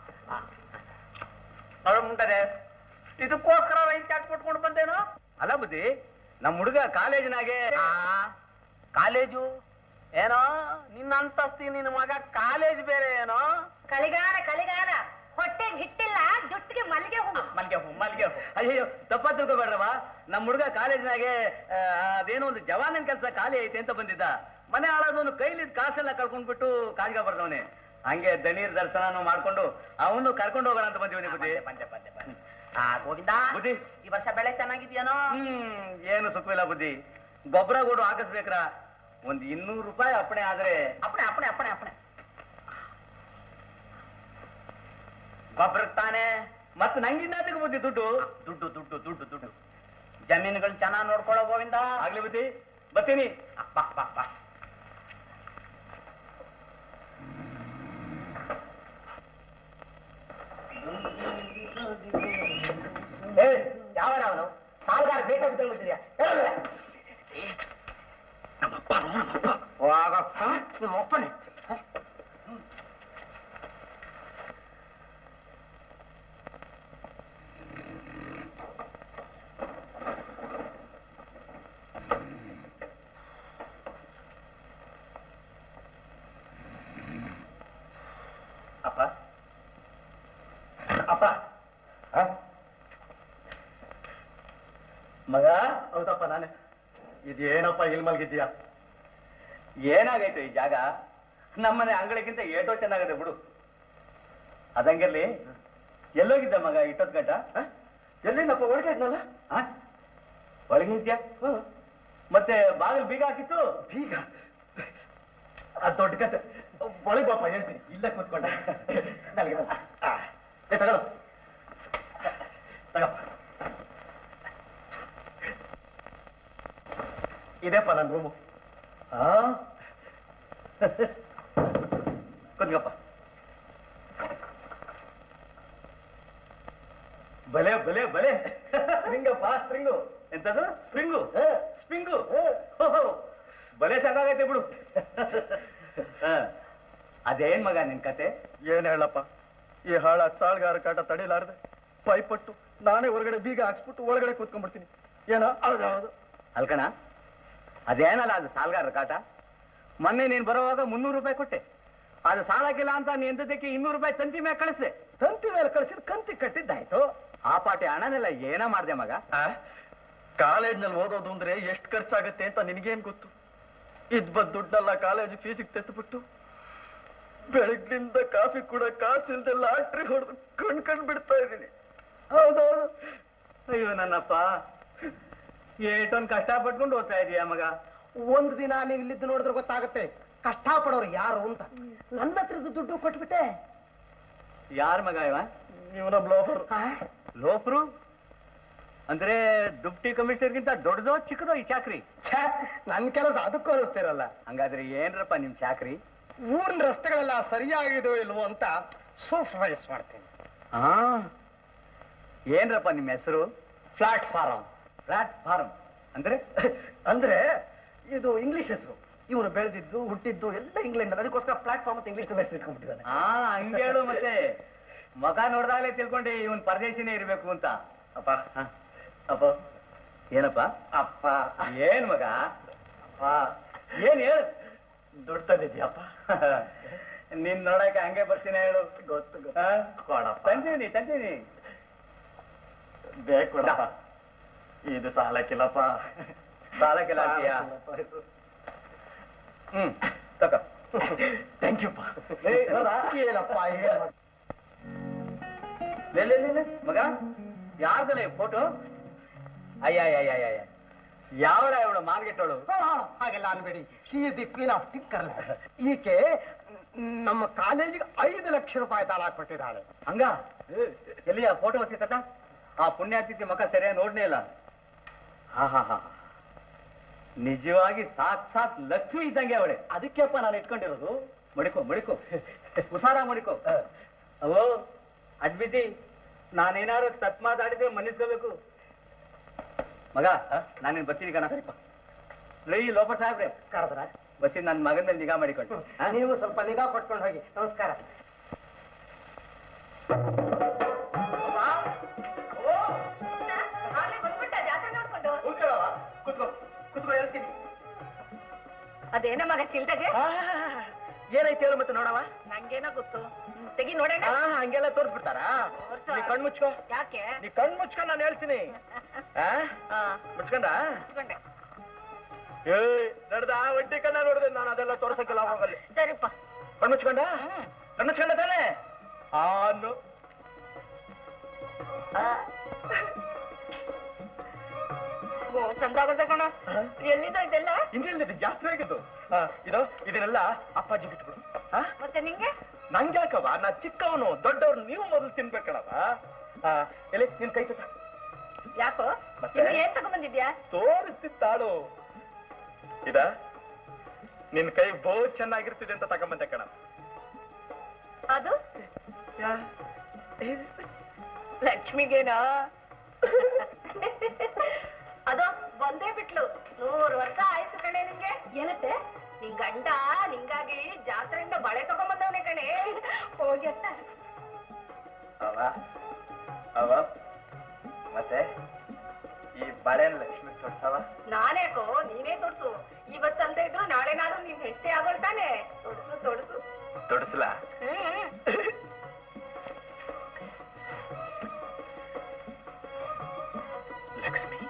ನೋಡ ಮುಂಟದೆ ಇದಕ್ಕೋಸ್ಕರ ರೈಸ್ ಹಾಕ್ಬಿಟ್ಕೊಂಡು ಬಂದೇನೋ
ಅಲ್ಲ ಬುದ್ಧಿ ನಮ್ಮ ಹುಡುಗ ಕಾಲೇಜಿನಾಗೆ
ಆ, ಕಾಲೇಜು ಏನೋ ನಿನ್ನ ಅಂತಸ್ತಿ ನಿನ್ನ ಮಗ ಕಾಲೇಜ್ ಬೇರೆ ಏನೋ
ಕಳಿಗಾಲ ಕಳಿಗಾಲ ಹೊಟ್ಟೆಗೆ ಹಿಟ್ಟಿಲ್ಲ ಜುಟ್ಟಿಗೆ ಮಲ್ಲಿಗೆ ಹೂವು
ಮಲ್ಗೆ ಹೂ ಮಲ್ಗೆ ಹೂ
ಅಯ್ಯೋ ತಪ್ಪ ತಿಳ್ಕೊಬೇಡ್ರವ ನಮ್ಮ ಹುಡುಗ ಕಾಲೇಜಿನಾಗೆ ಆ, ಅದೇನೋ ಒಂದು ಜವಾನನ್ ಕೆಲಸ ಖಾಲಿ ಐತೆ ಅಂತ ಬಂದಿದ್ದ ಮನೆ ಹಾಳಾದವನು ಕೈಲಿ ಕಾಸೆಲ್ಲ ಕಳ್ಕೊಂಡ್ಬಿಟ್ಟು ಕಾಜ್ಗ ಬರ್ದವನೆ ಹಂಗೆ ದಣೀರ್ ದರ್ಶನನು ಮಾಡ್ಕೊಂಡು ಅವನು ಕರ್ಕೊಂಡು ಹೋಗೋಣ ಅಂತ ಬಂದಿವನಿ ಬುದ್ಧಿ
ಬಂದೆ ಬಂದೆ ಬಂದೆ ಆ ಗೋವಿಂದ
ಬುದ್ಧಿ
ಈ ವರ್ಷ ಬೆಳೆ ಚೆನ್ನಾಗಿದ್ಯಾನೋ
ಹ್ಮ್ ಏನು ಸುಖವಿಲ್ಲ ಬುದ್ಧಿ ಗೊಬ್ಬರ ಗೋಡು ಹಾಕಿಸ್ಬೇಕ್ರ ಒಂದ್ ಇನ್ನೂರು ರೂಪಾಯಿ ಅಪ್ಪಣೆ ಆದ್ರೆ
ಅಪ್ಪಣೆ ಅಪ್ಪಣೆ ಅಪ್ಪಣೆ ಅಪ್ಪಣೆ ಗೊಬ್ಬರ ತಾನೆ
ಮತ್ತೆ ನಂಗಿಂದ ಬುದ್ಧಿ ದುಡ್ಡು
ದುಡ್ಡು ದುಡ್ಡು ದುಡ್ಡು ದುಡ್ಡು ಜಮೀನುಗಳು ಚೆನ್ನಾಗಿ ನೋಡ್ಕೊಳ್ಳೋ ಗೋವಿಂದ
ಆಗ್ಲಿ ಬುದ್ಧಿ ಬರ್ತೀನಿ
ಅಪ್ಪ ಅಪ್ಪ ಅಪ್ಪ ಯಾವ ಅವನು ಸಾಲಗಾರ ಬೇಕಾಗಿದ್ದಂಗಿದ್ಯಾ ನಿಮ್ಮ ಒಪ್ಪನೆ
ಅಪ್ಪ
ಅಪ್ಪ
ಮಗ
ಹೌದಪ್ಪ ನಾನೇ ಇದೇನಪ್ಪ ಇಲ್ಲಿ ಮಲಗಿದ್ಯಾ
ಏನಾಗೈತೆ ಈ ಜಾಗ ನಮ್ಮನೆ ಅಂಗಳಕ್ಕಿಂತ ಏಟೋ ಚೆನ್ನಾಗಿದೆ ಬಿಡು ಅದಂಗಿರ್ಲಿ ಎಲ್ಲೋಗಿದ್ದ ಮಗ ಇಟ್ಟೊತ್ ಗಂಟ
ಎಲ್ಲಿನಪ್ಪ ಒಳಗೆ ಇದ್ನಲ್ಲ
ಒಳಗಿದ್ಯಾ ಮತ್ತೆ ಬಾಗಿಲು ಬೀಗ ಹಾಕಿತ್ತು
ಬೀಗ ಆ ದೊಡ್ಡ ಕತೆ ಒಳಗೆ ಬಾಪ ಹೇಳ್ತೀನಿ ಇಲ್ಲೇ ಕೂತ್ಕೊಂಡ ನನಗೆ ಬಾ. ಆ, ಏ ತಗೊಳ್ಳು ತಗಪ್ಪ ಇದೆಪ್ಪ ನನ್ನ ರೂಮು
ಆ? ಕುತ್ಕಪ್ಪ ಬಲೆ ಬಲೆ ಬಲೆ ಸ್ಪ್ರಿಂಗಪ್ಪ ಸ್ಪ್ರಿಂಗು ಎಂತದು ಸ್ಪ್ರಿಂಗು ಸ್ಪ್ರಿಂಗು ಓಹೋ, ಬಲೆ ಚೆನ್ನಾಗೈತೆ ಬಿಡು ಹ. ಅದೇನ್ ಮಗ ನಿನ್ ಕತೆ
ಏನ್ ಹೇಳಪ್ಪ ಈ ಹಾಳ ಸಾಳ್ಗಾರ ಕಾಟ ತಡಿಲಾರ್ದೆ ಪೈಪಟ್ಟು ನಾನೇ ಹೊರಗಡೆ ಬೀಗ ಹಾಕ್ಸ್ಬಿಟ್ಟು ಒಳಗಡೆ ಕೂತ್ಕೊಂಡ್ಬಿಡ್ತೀನಿ ಏನೋ ಹೌದೌದು
ಅಲ್ಕಣ ಅದೇನಲ್ಲ ಅದು ಸಾಲ್ಗಾರ ಕಾಟ ಮೊನ್ನೆ ನೀನ್ ಬರುವಾಗ ಮುನ್ನೂರು ರೂಪಾಯಿ ಕೊಟ್ಟೆ ಅದು ಸಾಲಕ್ಕಿಲ್ಲ ಅಂತ ನಿಂದದಕ್ಕೆ ಇನ್ನೂರು ರೂಪಾಯಿ ತಂತಿ ಮೇಲೆ ಕಳಿಸ್ದೆ
ತಂತಿ ಮೇಲೆ ಕಳಿಸಿದ್ ಕಂತಿ ಕಟ್ಟಿದ್ದಾಯ್ತು
ಆ ಪಾಟಿ ಹಣನೆಲ್ಲ ಏನ ಮಾಡ್ದೆ ಮಗ
ಕಾಲೇಜ್ನಲ್ಲಿ ಓದೋದು ಅಂದ್ರೆ ಎಷ್ಟು ಖರ್ಚಾಗತ್ತೆ ಅಂತ ನಿನಗೇನ್ ಗೊತ್ತು ಇದ್ ಬಂದ್ ದುಡ್ಡೆಲ್ಲ ಕಾಲೇಜ್ ಫೀಸಿಗೆ ತೆತ್ಬಿಟ್ಟು ಬೆಳಗ್ಗಿಂದ ಕಾಫಿ ಕೂಡ ಕಾಸಿಲ್ದೆ ಲಾಟ್ರಿ ಹೊಡೆದು ಕಣ್ ಕಣ್ ಬಿಡ್ತಾ ಇದ್ದೀನಿ
ಹೌದೌದು
ಅಯ್ಯೋ ನನ್ನಪ್ಪ ಏಟೊಂದು ಕಷ್ಟ ಪಟ್ಕೊಂಡು ಓದ್ತಾ ಇದೀಯ ಮಗ
ಒಂದು ದಿನ ನೀವು ಇಲ್ಲಿದ್ದು ನೋಡಿದ್ರೆ ಗೊತ್ತಾಗುತ್ತೆ ಕಷ್ಟಪಡೋರು ಯಾರು ಅಂತ ನನ್ನ ಹತ್ರದ ದುಡ್ಡು ಕೊಟ್ಬಿಟ್ಟೆ
ಯಾರ ಮಗ ಇವ
ಇವನ ಬ್ಲೋಫರ್
ಆ?
ಲೋಫ್ರು ಅಂದ್ರೆ ಡುಪ್ಟಿ ಕಮಿಷನರ್ಗಿಂತ ದೊಡ್ಡದೋ ಚಿಕ್ಕದೋ ಈ ಚಾಕ್ರಿ
ಛೇ, ನನ್ ಕೆಲಸ ಅದಕ್ಕೂ ಅನಿಸ್ತಿರಲ್ಲ
ಹಂಗಾದ್ರೆ ಏನ್ರಪ್ಪ ನಿಮ್ ಚಾಕ್ರಿ
ಊರಿನ ರಸ್ತೆಗಳೆಲ್ಲ ಸರಿಯಾಗಿದೆಯೋ ಇಲ್ವೋ ಅಂತ ಸೂಪರ್ವೈಸ್ ಮಾಡ್ತೀನಿ
ಹಾ ಏನ್ರಪ್ಪ ನಿಮ್ಮ ಹೆಸರು
ಪ್ಲಾಟ್ಫಾರಂ
ಪ್ಲಾಟ್ಫಾರ್ಮ್ ಅಂದ್ರೆ
ಅಂದ್ರೆ ಇದು ಇಂಗ್ಲಿಷ್ ಹೆಸರು ಇವನು ಬೆಳೆದಿದ್ದು ಹುಟ್ಟಿದ್ದು ಎಲ್ಲ ಇಂಗ್ಲೆಂಡ್ ಅದಕ್ಕೋಸ್ಕರ ಪ್ಲಾಟ್ಫಾರ್ಮ್ ಅಂತ ಇಂಗ್ಲಿಷ್ ಹೆಸರು ಇಟ್ಕೊಂಡ್ಬಿಟ್ಟಿದ್ದಾನೆ
ಹಾ ಹಂಗೆ ಹೇಳು ಮತ್ತೆ ಮಗ ನೋಡ್ದಾಗಲೇ ತಿಳ್ಕೊಂಡೆ ಇವನ್ ಪರದೇಶಿನೇ ಇರ್ಬೇಕು ಅಂತ
ಅಪ್ಪ
ಹ? ಅಪ್ಪ ಏನಪ್ಪ
ಅಪ್ಪ
ಏನ್ ಮಗ
ಅಪ್ಪ
ಏನ್ ಹೇಳು
ದುಡ್ಡು ತಂದಿದ್ಯಪ್ಪ
ನಿನ್ ನೋಡಕ್ಕೆ ಹಂಗೆ ಬರ್ತೀನಿ ಹೇಳು
ಗೊತ್ತು
ಹಾ?
ಕೊಡಪ್ಪ
ತಂದೀನಿ ತಂದೀನಿ
ಬೇಕು ಕೊಡಪ್ಪ ಇದು ಸಾಲಕ್ಕಿಲ್ಲಪ್ಪ
ಸಾಲಕ್ಕೆಲ್ಲ ಹಾಕ್ತೀಯಾ? ಹ್ಮ್ ತಕ
ಥ್ಯಾಂಕ್ ಯು ಏನಪ್ಪ ಏನು
ಲೇ, ಲೇ, ಲೇ, ಲೇ, ಮಗ ಯಾರ್ದಲ್ಲ ಫೋಟೋ ಅಯ್ಯ ಅಯ್ಯ ಅಯ್ಯ ಅಯ್ಯ ಯಾವಳ ಇವಳು ಮಾರ್ಗೆಟ್ಟೋಳು
ಹಾಗೆಲ್ಲ ಅನ್ಬೇಡಿ she is the queen of ticker ಈಕೆ ಮ್, ನಮ್ಮ ಕಾಲೇಜಿಗೆ ಐದು ಲಕ್ಷ ರೂಪಾಯಿ ಸಾಲ ಕೊಟ್ಟಿದ್ದಾಳೆ
ಹಂಗ ಎಲ್ಲಿ ಆ ಫೋಟೋ ಸಿಕ್ಕತ್ತ ಆ ಪುಣ್ಯಾತಿಥಿ ಮಕ ಸರಿಯಾಗಿ ನೋಡ್ನೇ ಇಲ್ಲ ಹಾ ಹಾ ಹಾ ನಿಜವಾಗಿ ಸಾಕ್ಷಾತ್ ಲಕ್ಷ್ಮಿ ಇದ್ದಂಗೆ ಅವಳೆ
ಅದಕ್ಕೆಪ್ಪ ನಾನು ಇಟ್ಕೊಂಡಿರೋದು
ಮಡಿಕೋ ಮಡಿಕೋ ಹುಷಾರ ಮಡಿಕೋ ಅವೋ ಅಡ್ಮಿತಿ ನಾನೇನಾದ್ರು ತಪ್ಪು ಮಾತಾಡಿದ್ರೆ ಮನ್ನಿಸ್ಕೋಬೇಕು ಮಗ ನಾನೇನು ಬರ್ತೀನಿ ಕಣ ಲೈ ಲೋಪ ಸಾಹೇಬ್ರೆ
ಕರೆದ್ರ
ಬಸ್ಸಿ ನನ್ನ ಮಗನ ಮೇಲೆ ನಿಗಾ ಮಾಡಿಕೊಂಡು ಹಾ?
ನೀವು ಸ್ವಲ್ಪ ನಿಗಾ ಕೊಟ್ಕೊಂಡು ಹೋಗಿ ನಮಸ್ಕಾರ
ಕುತ್ಕೋ ಕುತ್ಕೋ ಹೇಳ್ತೀನಿ
ಅದೇನ ಮಗ ಚಿಲ್ಟಗೆ
ಏನೈತೆ ಹೇಳು ಮತ್ತೆ ನೋಡವ
ನಂಗೇನೋ ಗೊತ್ತು ಹ್ಮ್, ತೆಗಿ ನೋಡೋಣ
ಆ, ಹಂಗೆಲ್ಲ ತೋರ್ಸ್ಬಿಡ್ತಾರಾ
ತೋರ್ಸು.
ನೀ ಕಣ್ ಮುಚ್ಕೋ
ಯಾಕೆ
ನೀ ಕಣ್ ಮುಚ್ಕೊಂಡ್ ನಾನು ಹೇಳ್ತೀನಿ ಆ?
ಆ,
ಮುಚ್ಕೊಂಡ
ಇಟ್ಕೊಂಡೆ.
ಏ ನಡ್ದ ಒಡ್ಡಿ ಕಣ್ಣ ನೋಡಿದೆ ನಾನು ಅದೆಲ್ಲ ತೋರ್ಸಕ್ಕೆಲ್ಲ ಹೋಗಲ್ಲಿ
ಸರಿಪ್ಪ
ಕಣ್ ಮುಚ್ಕೊಂಡ
ಹ್ಮ್.
ಕಣ್ ಮುಚ್ಕೊಂಡ ತಾನೆ ಆನು
ಓ, ಚಂದ ಆಗದೆ ಕಣ ಎಲ್ಲಿದ ಇದೆಲ್ಲ
ಇನ್ನೆಲ್ಲಿದೆ ಜಾಸ್ತಿ ಆಗಿದ್ದು ಆ, ಇದು ಇದನ್ನೆಲ್ಲ ಅಪ್ಪಾಜಿ ಬಿಟ್ಬಿಡು ಆ?
ಮತ್ತೆ ನಿಂಗೆ
ನಂಗ್ಯಾಕವ ನಾ ಚಿಕ್ಕವನು ದೊಡ್ಡವ್ರು ನೀವು ಮೊದಲು ತಿನ್ಬೇಕಣವ ಆ, ಎಲ್ಲಿ ನಿನ್ ಕೈ ತಗ
ಯಾಕೋ
ಮತ್ತೆ?
ಇನ್ನು ಏನ್ ತಗೊಂಬಂದಿದ್ಯಾ
ತೋರಿಸ್ತಿದ್ದಾಳು ಇದ ನಿನ್ ಕೈ ಬಹು ಚೆನ್ನಾಗಿರ್ತಿದೆ ಅಂತ ತಗೊಂಬಂದೆ ಕಣ
ಅದು ಲಕ್ಷ್ಮಿಗೇನಾ ಅದು ಬಂದೇ ಬಿಟ್ಲು ನೂರು ವರ್ಷ ಆಯ್ತು ಕಣೆ ನಿಂಗೆ ಏನತ್ತೆ ನಿನ್ ಗಂಡ ನಿಂಗಾಗಿ ಜಾತ್ರೆಯಿಂದ ಬಳೆ ತಗೊಂಬಂದವನೇ ಕಣೆ ಹೋಗಿ ಅತ್ತ
ಅವ ಅವ ಮತ್ತೆ ಈ ಬಳೆನ ಲಕ್ಷ್ಮಿ ತೊಡ್ಸವ
ನಾನೇಕೋ ನೀನೇ ತೊಡ್ಸು ಇವತ್ತಲ್ದೇ ಇದ್ರು ನಾಳೆ ನಾನು ನಿನ್ ಹೆಂಡತಿ ಆಗೋಳ್ತಾನೆ ತೊಡ್ಸು ತೊಡ್ಸು
ತೊಡಸ್ಲ
ಹ್ಮ್
ಲಕ್ಷ್ಮಿ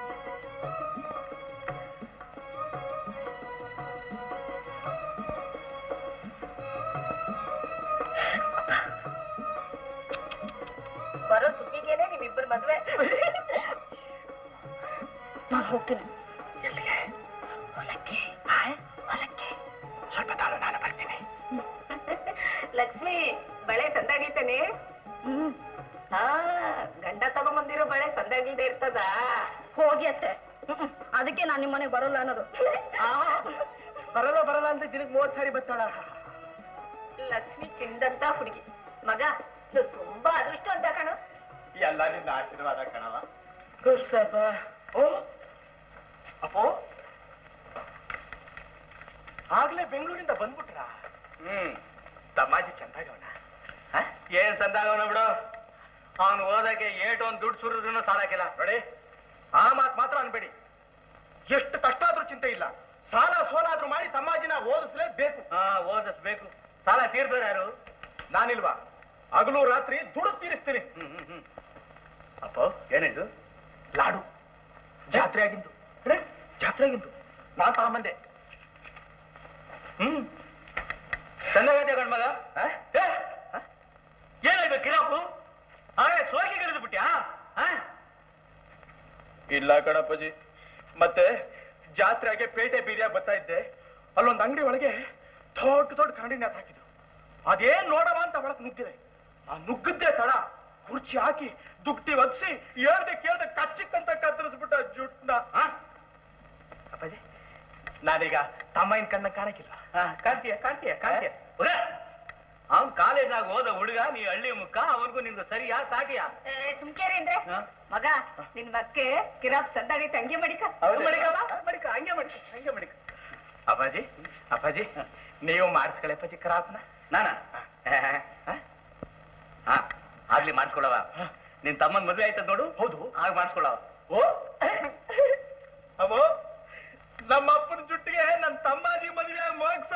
ಬರೋ ಸುದ್ದಿಗೇನೆ ನಿಮ್ಮಿಬ್ಬರ ಮದ್ವೆ ನಾನು ಹೋಗ್ತೀನಿ
ಎಲ್ಲಿಗೆ
ಹೊಲಕ್ಕೆ ಹೊಲಕ್ಕೆ
ಸ್ವಲ್ಪ ತಾಳು ನಾನು ಬರ್ತೀನಿ
ಲಕ್ಷ್ಮಿ ಬಳೆ ಸಂದಾಗಿತಾನೆ ಹ್ಮ್ ಹಾ ಗಂಡ ತಗೊಂಬಂದಿರೋ ಬಳೆ ಸಂದಾಗಿಲ್ದೆ ಇರ್ತದ ಹೋಗಿ ಅತ್ತೆ ಅದಕ್ಕೆ ನಾನು ನಿಮ್ಮನೆಗೆ ಬರೋಲ್ಲ ಅನ್ನೋದು
ಆ, ಬರಲ್ಲ ಬರಲ್ಲ ಅಂತ ದಿನಕ್ಕೆ ಮೂವತ್ ಸಾರಿ ಬರ್ತಾಳ
ಲಕ್ಷ್ಮಿ ಚಿಂದಂತ ಹುಡುಗಿ ಮಗ ನೀವು ತುಂಬಾ ಅದೃಷ್ಟ ಅಂತ ಕಣು
ಎಲ್ಲ ನಿನ್ನ ಆಶೀರ್ವಾದ ಕಣವ ಕೃಷ್ಣಪ್ಪ ಓ ಅಪ್ಪೋ ಆಗ್ಲೇ ಬೆಂಗಳೂರಿಂದ ಬಂದ್ಬಿಟ್ರ ಹ್ಮ್ ತಮ್ಮಾಜಿ ಚಂದಾಗವನ
ಏನ್ ಸಂದಾಗವನ ಬಿಡು ಅವನು ಓದಕ್ಕೆ ಏಟು ಒಂದ್ ದುಡ್ಡು ಸುರಿದ್ರು ಸಾಲಕ್ಕಿಲ್ಲ
ನೋಡಿ ಆ ಮಾತು ಮಾತ್ರ ಅನ್ಬೇಡಿ ಎಷ್ಟು ಕಷ್ಟ ಆದ್ರೂ ಚಿಂತೆ ಇಲ್ಲ ಸಾಲ ಸೋಲಾದ್ರೂ ಮಾಡಿ ತಮ್ಮಾಜಿನ ಓದಿಸ್ಲೇಬೇಕು
ಹಾ ಓದಿಸ್ಬೇಕು ಸಾಲ ತೀರ್ಸೋರು ಯಾರು
ನಾನಿಲ್ವಾ ಹಗಲು ರಾತ್ರಿ ದುಡ್ಡು ತೀರಿಸ್ತೀನಿ
ಹ್ಮ್ ಹ್ಮ್ ಹ್ಮ್ ಅಪ್ಪ ಏನಿದು
ಲಾಡು ಜಾತ್ರೆ ಆಗಿದ್ದು ಅರೆ, ಜಾತ್ರೆ ಆಗಿದ್ದು ನಾನ್ ತಗೊಂಬಂದೆ
ಹ್ಮ್ ಚೆನ್ನಾಗೈತೆ ಗಂಡ್ಮಗ ಆ? ಏ? ಆ? ಏನಾಯ್ತು ಕಿರಾಪು ಹಾಗೆ ಸೋಗಿ ಗಿಳಿದು ಬಿಟ್ಯಾ ಆ?
ಇಲ್ಲ ಕಣಪ್ಪಾಜಿ ಮತ್ತೆ ಜಾತ್ರೆಗೆ ಪೇಟೆ ಬೀದಿಯಾಗ ಬರ್ತಾ ಇದ್ದೆ ಅಲ್ಲೊಂದು ಅಂಗಡಿ ಒಳಗೆ ದೊಡ್ಡ ದೊಡ್ಡ ಕನ್ನಡಿ ನೇತು ಹಾಕಿದ್ರು ಅದೇನ್ ನೋಡವ ಅಂತ ಒಳಗ್ ನುಗ್ಗಿದೆ ಆ ನುಗ್ಗದ್ದೇ ತಡ ಕುರ್ಚಿ ಹಾಕಿ ದುಗ್ಟಿ ಒದಿಸಿ ಹೇಳ್ದೆ ಕೇಳ್ದೆ ಕಚ್ಚಿಕ್ಕಂತ ಕತ್ತರಿಸ್ಬಿಟ್ಟ ಜುಟ್ನ
ಆ?
ಅಪ್ಪಾಜಿ ನಾನೀಗ ತಮ್ಮಯ್ಯನ ಕಣ್ಣ ಕಾಣಕ್ಕಿಲ್ಲ
ಆ, ಕಾಣ್ತೀಯ ಕಾಣ್ತೀಯ ಕಾಣ್ತೀಯ ಅವನ್ ಕಾಲೇಜ್ನಾಗ ಓದ ಹುಡುಗ ನೀ ಹಳ್ಳಿ ಮುಖ ಅವನಿಗೂ ನಿಮ್ದು ಸರಿಯಾ ಸಾಟಿಯಾ
ಸುಮ್ಕೇರಿ ಅಂದ್ರೆ
ಹಾ?
ಮಗ ನಿನ್ ಮಕ್ಕೆ ಕಿರಾಪ್ ಸಂದಾಗೈತೆ ಹಂಗೆ ಮಡಿಕ
ಹೌದು.
ಮಡಿಕಮ್ಮ, ಮಡಿಕ ಹಂಗೆ ಮಡಿಕ ಹಂಗೆ ಮಡಿಕ ಅಪ್ಪಾಜಿ ಅಪ್ಪಾಜಿ ನೀವು ಮಾಡಿಸ್ಕೊಳ್ಳಿ ಅಪ್ಪಾಜಿ ಕ್ರಾಪ್ನ
ನಾನ ಹಾ ಆಗ್ಲಿ ಮಾಡಿಸ್ಕೊಳವ ನಿನ್ ತಮ್ಮನ್ ಮದ್ವೆ ಆಯ್ತದ ನೋಡು
ಹೌದು.
ಆಗ ಮಾಡಿಸ್ಕೊಳವ
ಓ ಅಮ್ಮೋ ನಮ್ಮ ಅಪ್ಪನ ಜುಟ್ಟಿಗೆ ನನ್ನ ತಮ್ಮಾಜಿ ಮದುವೆ ಮೋಗ್ಸ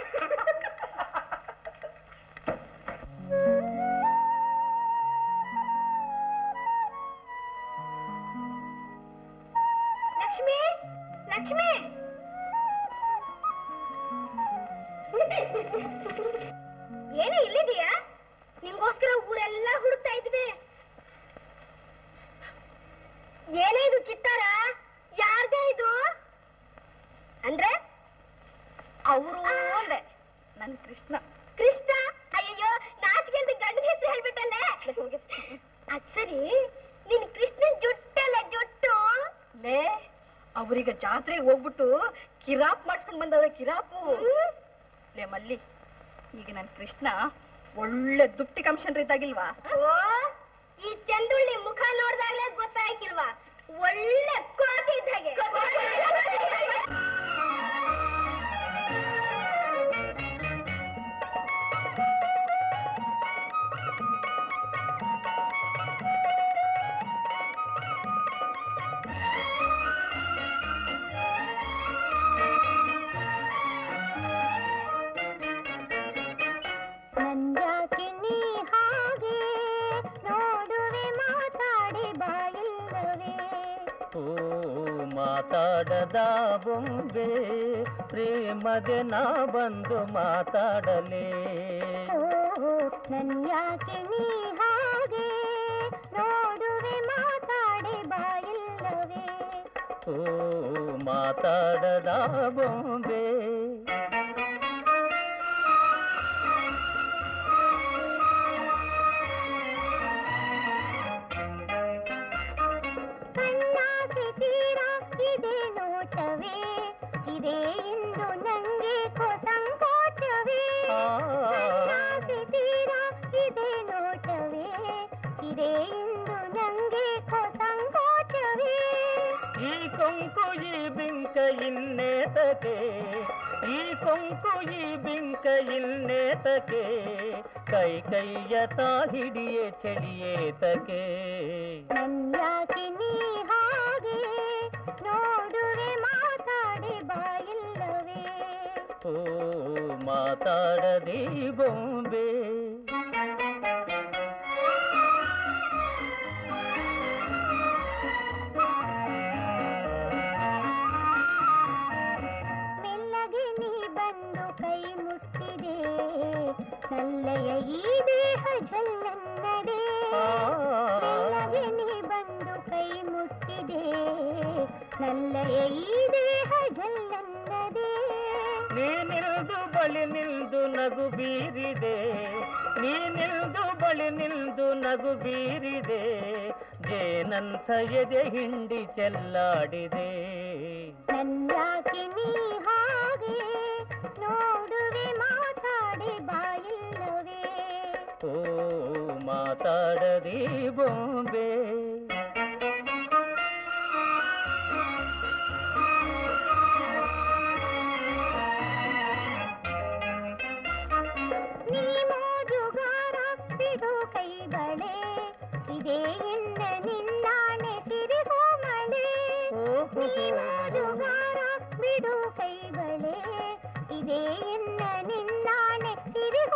ಲಕ್ಷ್ಮಿ ಲಕ್ಷ್ಮಿ ಏನೇ ಇಲ್ಲಿದೀಯಾ ನಿಮ್ಗೋಸ್ಕರ ಊರೆಲ್ಲ ಹುಡುಕ್ತಾ ಇದ್ವಿ ಏನೇ ಇದು ಚಿತ್ತಾರ ಯಾರ್ದೇ ಇದು ಅಂದ್ರೆ ಅವರು ಅಂದೆ ನನ್ ಕೃಷ್ಣ ಕೃಷ್ಣ ಅಯ್ಯಯ್ಯೋ ನಾಚಿಕೆ ಅಂತ ಗಂಡನ ಹೆಸರು ಹೇಳ್ಬಿಟ್ಟಲ್ಲೇ ಅದ್ ಸರಿ ನಿನ್ ಕೃಷ್ಣನ್ ಜುಟ್ಟಲ್ಲ ಜುಟ್ಟು
ಲೇ ಅವ್ರೀಗ ಜಾತ್ರೆಗೆ ಹೋಗ್ಬಿಟ್ಟು ಕಿರಾಪ್ ಮಾಡ್ಸ್ಕೊಂಡ್ ಬಂದವ್ರೆ ಕಿರಾಪು ಲೇ ಮಲ್ಲಿ ಈಗ ನನ್ ಕೃಷ್ಣ ಒಳ್ಳೆ ದುಪ್ಟಿ ಕಮಿಷನರ್ ಇದ್ದಾಗಿಲ್ವಾ
ಓ ಈ ಚಂದುಳ್ಳಿ ಮುಖ ನೋಡ್ದಾಗ್ಲೇ ಗೊತ್ತಾಯ್ಕಿಲ್ವಾ ಒಳ್ಳೆ ಕೋತಿ ಇದ್ದಾಗೆ
ನಂದ್ಯಾಕೆ ನೀ ಹಾಗೆ ನೋಡುವೆ ಮಾತಾಡಿ ಬಾಯಿಲ್ಲವೇ
ಓ ಮಾತಾಡದ ಬೊಂಬೆ ಪ್ರೇಮದೆ ನಾ ಬಂದು ಮಾತಾಡಲೇ
ಓ ನನ್ಯಾಕೆ ನೀ ಹಾಗೆ ನೋಡುವೆ ಮಾತಾಡಿ ಬಾಯಿಲ್ಲವೇ
ಓ ಮಾತಾಡದ ಬೊಂಬೆ
ಕಣ್ಣಾಸೆ ತೀರ ಇದೆ ನೋಟವೇ ಇದೆ ಎಂದು ನಂಗೆ ಸಂಕೋಚವೇ
ಆ,
ಕಣ್ಣಾಸೆ ತೀರ ಇದೆ ನೋಟವೇ ಇದೆ ಎಂದು ನಂಗೆ ಸಂಕೋಚವೇ
ಈ ಕೊಂಕು ಈ ಬಿಂಕ ಇನ್ನೇತಕೆ ಈ ಕೊಂಕು ಈ ಬಿಂಕ ಇನ್ನೇತಕೆ ಕೈ ಕೈಯ ತಾ ಹಿಡಿಯೇ ಚಳಿಯೇತಕೆ
ನನ್ಯಾಕೆ ನೀ ಹಾಗೆ ನೋಡುವೆ ಮಾತಾಡಿ ಬಾಯಿಲ್ಲವೇ
ಓ ಮಾತಾಡದಿ ಬೊಂಬೆ
ಮೆಲ್ಲಗೆ ನೀ ಬಂದು ಕೈ ಮುಟ್ಟಿದೆ ನಲ್ಲೆಯ ಈ ದೇಹ ಜಲ್ಲನ್ನದೆ ಮೆಲ್ಲಗೆ ನೀ ಬಂದು ಕೈ ಮುಟ್ಟಿದೆ ನಲ್ಲೆಯ ಈ ದೇಹ ಜಲ್ಲನ್ನದೆ
ನೀ ನಿಲ್ದು ಬಳಿ ನಿಲ್ದು ನಗು ಬೀರಿದೆ ನೀ ನಿಲ್ದು ಬಳಿ ನಿಲ್ದು ನಗು ಬೀರಿದೆ ಜೇನಂಥ ಎದೆ ಹಿಂಡಿ ಚೆಲ್ಲಾಡಿದೆ
ನನ್ಯಾಕೆ ನೀ ಹಾಗೆ ನೋಡುವೆ ಮಾತಾಡಿ ಬಾಯಿಲ್ಲವೇ
ಓ ಮಾತಾಡದಿ ಬೊಂಬೆ
ನೀ ಮೋಜುಗಾರ ಬಿಡು ಕೈ ಬಳೆ ಇದೇ ಎನ್ನ ನಿನ್ನಾಣೆ ತಿರುಗೋ ಮಳೆ ನೀ ಮೋಜುಗಾರ ಬಿಡು ಕೈ ಬಳೆ ಇದೇ ಎನ್ನ ನಿನ್ನಾಣೆ ತಿರುಗೋ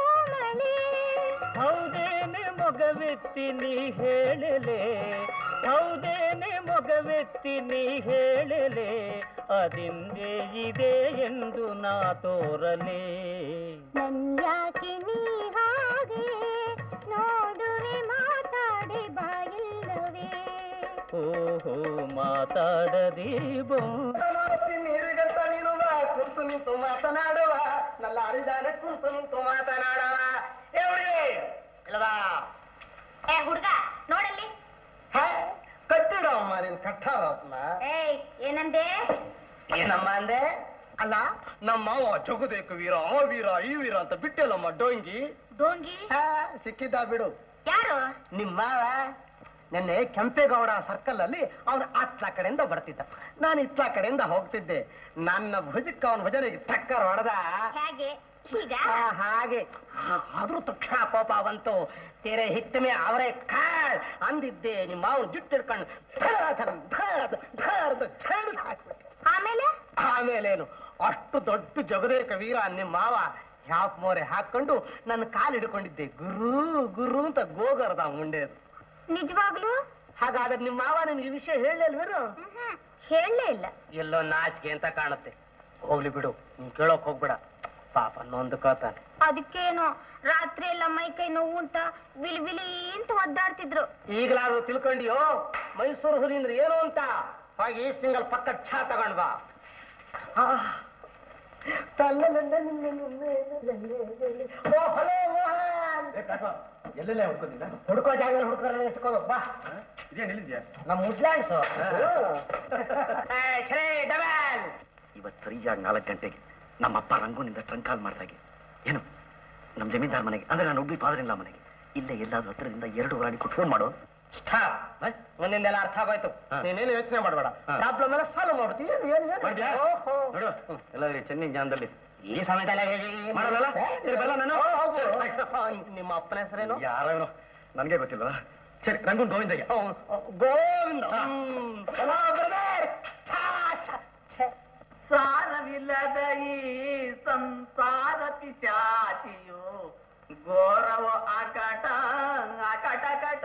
ಮೊಗವೆತ್ತಿ ನೀ ಹೇಳಲೆ ಹೌದೇನೆ ಮೊಗವೆತ್ತಿ ನೀ ಹೇಳಲೆ ಅದಿಂದೇ ಇದೆ ಎಂದು ನಾ ತೋರಲೇ
ನನ್ಯಾಕೆ ನೀ ಹಾಗೆ ನೋಡುವೆ ಮಾತಾಡಿ ಬಾಯಿಲ್ಲವೇ
ಓಹೋ ಮಾತಾಡದಿ ಬೋ
ನೀರಿಗಂತ ನೀನು ಬಾ, ಕುಂತು ನಿಂತು ಮಾತನಾಡುವ ನಲ್ಲ ಅರಿದಾನೆ ಕುಂತು ನಿಂತು ಮಾತನಾಡುವ ಏ ಹುಡುಗಿ ಇಲ್ಲವಾ
ಏ ಹುಡ್ಗ ನೋಡಲ್ಲಿ
ಕಟ್ಟಿಡಮ್ಮ ನೀನು ಕಟ್ಟಾರತ್ನ
ಏಯ್ ಏನಂದೆ
ಏನಮ್ಮ ಅಂದೆ ಅಲ್ಲ ನಮ್ಮ ಮಾವ ಜಗದೇಕ ವೀರ ಆ ವೀರ ಈ ವೀರ ಅಂತ ಬಿಟ್ಟೆಲ್ಲಮ್ಮ ಡೋಂಗಿ
ಡೋಂಗಿ
ಹಾ, ಸಿಕ್ಕಿದ್ದ ಬಿಡು
ಯಾರು
ನಿಮ್ಮ ಮಾವ ನಿನ್ನೆ ಕೆಂಪೇಗೌಡ ಸರ್ಕಲ್ ಅಲ್ಲಿ ಅವನು ಅತ್ಲ ಕಡೆಯಿಂದ ಬರ್ತಿದ್ದ ನಾನು ಇತ್ಲ ಕಡೆಯಿಂದ ಹೋಗ್ತಿದ್ದೆ ನನ್ನ ಭುಜಕ್ಕೆ ಅವನ ಭುಜನಿಗೆ ಟಕ್ಕರ್ ಹೊಡೆದ
ಹೇಗೆ ಈಗ
ಆ, ಹಾಗೆ ಆದ್ರೂ ತಕ್ಷಣ ಕೋಪ ಬಂತು ತೆರೆ ಹಿತ್ತಮೆ ಅವರೇ ಕಾಳ್ ಅಂದಿದ್ದೆ ನಿಮ್ಮ ಮಾವನ ಜುಟ್ಟು ಹಿಡ್ಕೊಂಡು ಧಡ ಧಡ ಧಡ ಧಡ ಝಾಡ್ದು ಹಾಕ್ಬಿಟ್ಟೆ
ಆಮೇಲೆ
ಆಮೇಲೇನು ಅಷ್ಟು ದೊಡ್ಡ ಜಗದೇಕ ವೀರ ನಿಮ್ಮ ಮಾವ ಹ್ಯಾಪ್ ಮೋರೆ ಹಾಕೊಂಡು ನನ್ನ ಕಾಲು ಹಿಡ್ಕೊಂಡಿದ್ದೆ ಗುರು ಗುರು ಅಂತ ಗೋಗರ್ದ ಮುಂಡೆದು
ನಿಜವಾಗ್ಲು
ಹಾಗಾದ್ರೆ ನಿಮ್ಮ ಮಾವ ನಿನಗೆ ವಿಷಯ ಹೇಳಲ್ವೇನು
ಮ್ಹ್ಮ್. ಹೇಳಲೇ ಇಲ್ಲ
ಎಲ್ಲೋ ನಾಚಿಕೆ ಅಂತ ಕಾಣುತ್ತೆ ಹೋಗ್ಲಿ ಬಿಡು ನೀನ್ ಕೇಳೋಕ್ ಹೋಗ್ಬೇಡ ಪಾಪ ನೊಂದ್ಕೋತಾನೆ
ಅದಕ್ಕೇನು ರಾತ್ರಿ ಎಲ್ಲ ಮೈ ಕೈ ನೋವು ಅಂತ ವಿಲಿ ವಿಲಿ ಅಂತ ಒದ್ದಾಡ್ತಿದ್ರು
ಈಗಲಾದ್ರೂ ತಿಳ್ಕೊಂಡಿಯೋ ಮೈಸೂರು ಹುಲಿ ಅಂದ್ರೆ ಏನು ಅಂತ ಹೋಗಿ ಸಿಂಗಲ್ ಪಕ್ಕ ಛಾ ತಗೊಂಡ್ ಬಾ ಆ. ಓ, ಹಲೋ ಮೋಹನ್
ಎಲ್ಲೆಲ್ಲ ಹುಡ್ಕೋದಿಲ್ಲ
ಹುಡ್ಕೋ ಜಾಗ ಹುಡ್ಕೊಂಡು ಎಸ್ಕೋಬೇಕು ಬಾ
ಇದೇನು ಎಲ್ಲಿದ್ಯಾ
ನಮ್ಮ ಮುಡ್ಲಾಡ್ಸು ಡಬಲ್
ಇವತ್ತು ಸರಿಯಾಗಿ ನಾಲ್ಕು ಗಂಟೆಗೆ ನಮ್ಮಪ್ಪ ರಂಗೂನಿಂದ ಟ್ರಂಕ್ ಕಾಲ್ ಮಾಡಿದಾಗೆ ಏನು ನಮ್ಮ ಜಮೀನ್ದಾರ್ ಮನೆಗೆ ಅಂದ್ರೆ ನಾನು ಹುಬ್ಳಿ ಫಾದರ್ ಮನೆಗೆ ಇಲ್ಲೇ ಎಲ್ಲಾದ್ರೂ ಹತ್ರದಿಂದ ಎರಡು ವಾರಾಣಿ ಕೊಟ್ಟು ಫೋನ್ ಮಾಡು
ಸ್ಟಾಪ್ ಒಂದಿಂದೆಲ್ಲ ಅರ್ಥ ಆಗೋಯ್ತು
ಹಾ.
ನೀನೇನು ಯೋಚನೆ ಮಾಡಬೇಡ
ಹಾ.
ಪ್ರಾಬ್ಲಮ್ ಎಲ್ಲ ಸಾಲ್ವ್ ಮಾಡ್ತೀವಿ ಏನು ಏನು
ಮಾಡ್ದ್ಯಾ?
ಏನು ಓಹೋ.
ನೋಡು ಎಲ್ಲಾದ್ರೂ ಚೆನ್ನಿ ಜ್ಞಾನದಲ್ಲಿ
ಈ ಸಮಯದಲ್ಲಿ
ಮಾಡೋದಲ್ಲ? ಸರಿ, ಬರಲ್ಲ ನಾನು?
ಓ, ಹೋಗು.
ಸರಿ,
ನಿಮ್ಮ ಅಪ್ಪನ ಹೆಸರೇನು
ಯಾರೋ ನನಗೆ ಗೊತ್ತಿಲ್ವಾ ಸರಿ ರಂಗೂನ್ ಗೋವಿಂದಗೆ
ಹ್ಮ್, ಗೋವಿಂದ
ಹಾ.
ಹ್ಮ್. ಚಲೋ brother. ಛಾ, ಛಾ, ಛೆ.
ಸಾರವಿಲ್ಲದ ಈ ಸಂಸಾರ ಪಿಶಾಚಿಯು ಘೋರವ ಆಕಾಟ ಆಕಾಟ ಕಟ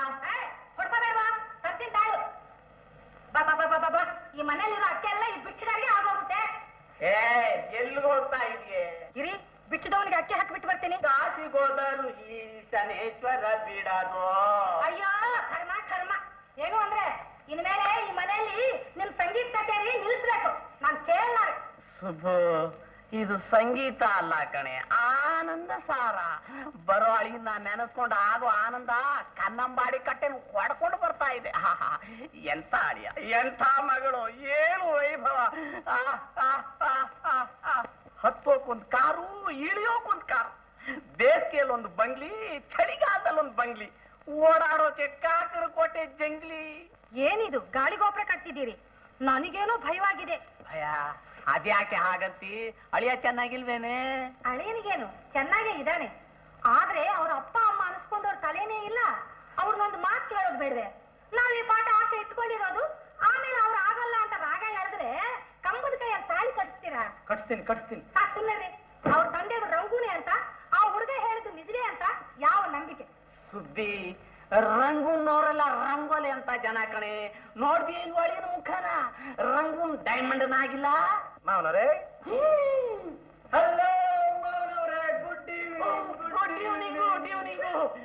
ಬಾ ಬಾ ಬಾ ಬಾ ಬಾ ಬಾ ಈ ಮನೇಲಿರೋ ಅತ್ತೆ ಎಲ್ಲ ಈ ಬಿಚ್ಚಿದಾಗೆ ಆಗೋಗುತ್ತೆ
ಏ ಎಲ್ಲಿ ಹೋಗ್ತಾ ಇದೆಯೇ
ಇರಿ ಬಿಚ್ಚಿದವನಿಗೆ ಅಕ್ಕಿ ಹಾಕಿಬಿಟ್ಟು ಬರ್ತೀನಿ
ಕಾಶಿಗೋದರು ಈ ಶನೇಶ್ವರ ಬಿಡದು
ಅಯ್ಯೋ ಕರ್ಮ ಕರ್ಮ ಏನು ಅಂದ್ರೆ ಇನ್ಮೇಲೆ ಈ ಮನೆಯಲ್ಲಿ ನಿಮ್ ಸಂಗೀತ ಕಚೇರಿ ನಿಲ್ಲಿಸ್ಬೇಕು ನಾನ್ ಕೇಳಲಾರೆ
ಸುಬ್ಬು ಇದು ಸಂಗೀತ ಅಲ್ಲ ಕಣೆ ಆನಂದ ಸಾರ ಬರೋ ಅಳಿನ ನೆನೆಸ್ಕೊಂಡು ಆಗೋ ಆನಂದ ಕನ್ನಂಬಾಡಿ ಕಟ್ಟೆನ ಹೊಡ್ಕೊಂಡು ಬರ್ತಾ ಇದೆ ಆಹಾ, ಎಂತ ಅಳಿಯ ಎಂಥ ಮಗಳು ಏನು ವೈಭವ ಆ, ಆ, ಆ, ಆ, ಆ. ಹತ್ತೋಕೊಂದ್ ಕಾರು ಇಳಿಯೋಕೊಂದ್ ಕಾರು ಬೇಸಿಗೆಯಲ್ಲಿ ಒಂದು ಬಂಗ್ಲಿ ಚಳಿಗಾಲದಲ್ಲಿ ಒಂದು ಬಂಗ್ಲಿ ಓಡಾಡೋಕೆ ಕಾಕರ ಕೋಟೆ ಜಂಗ್ಲಿ
ಏನಿದು ಗಾಳಿ ಗೋಪುರ ಕಟ್ತಿದ್ದೀರಿ ನನಗೇನೋ ಭಯವಾಗಿದೆ
ಭಯ ಅದ್ಯಾಕೆ ಹಾಗಂತಿ ಅಳಿಯ ಚೆನ್ನಾಗಿಲ್ವೇನೆ
ಅಳಿಯನಿಗೇನು ಚೆನ್ನಾಗೇ ಇದ್ದಾನೆ ಆದ್ರೆ ಅವ್ರ ಅಪ್ಪ ಅಮ್ಮ ಅನ್ಸ್ಕೊಂಡವ್ರ ತಲೆನೇ ಇಲ್ಲ ಅವ್ರನ್ನೊಂದು ಮಾತು ಕೇಳೋದು ಬೇಡವೆ ನಾವ್ ಈ ಪಾಠ ಆಸೆ ಇಟ್ಕೊಂಡಿರೋದು ಆಮೇಲೆ ಅವ್ರು ಆಗಲ್ಲ ಅಂತ ರಾಗ ಹೇಳಿದ್ರೆ ಕಂಬದ ಕೈಯಲ್ಲಿ ತಾಳಿ ಕಟ್ತೀರಾ
ಕಟ್ಸ್ತೀನಿ ಕಟ್ಸ್ತೀನಿ
ಸಾಕ್ ಸುಮ್ಮನೆ ಅವ್ರ ತಂದೆ ರಂಗುನೆ ಅಂತ ಆ ಹುಡುಗ ಹೇಳಿದ್ದು ನಿಜವೇ ಅಂತ ಯಾವ ನಂಬಿಕೆ
ಸುದ್ದಿ ರಂಗುನವರೆಲ್ಲ ರಂಗೋಲಿ ಅಂತ ಜನ ಕಣೆ ನೋಡ್ದಿ ಒಳಗಿನ ಮುಖನ ರಂಗುನ್ ಡೈಮಂಡ್ ಆಗಿಲ್ಲ
ಮಾವನರೇ
hello good good evening good evening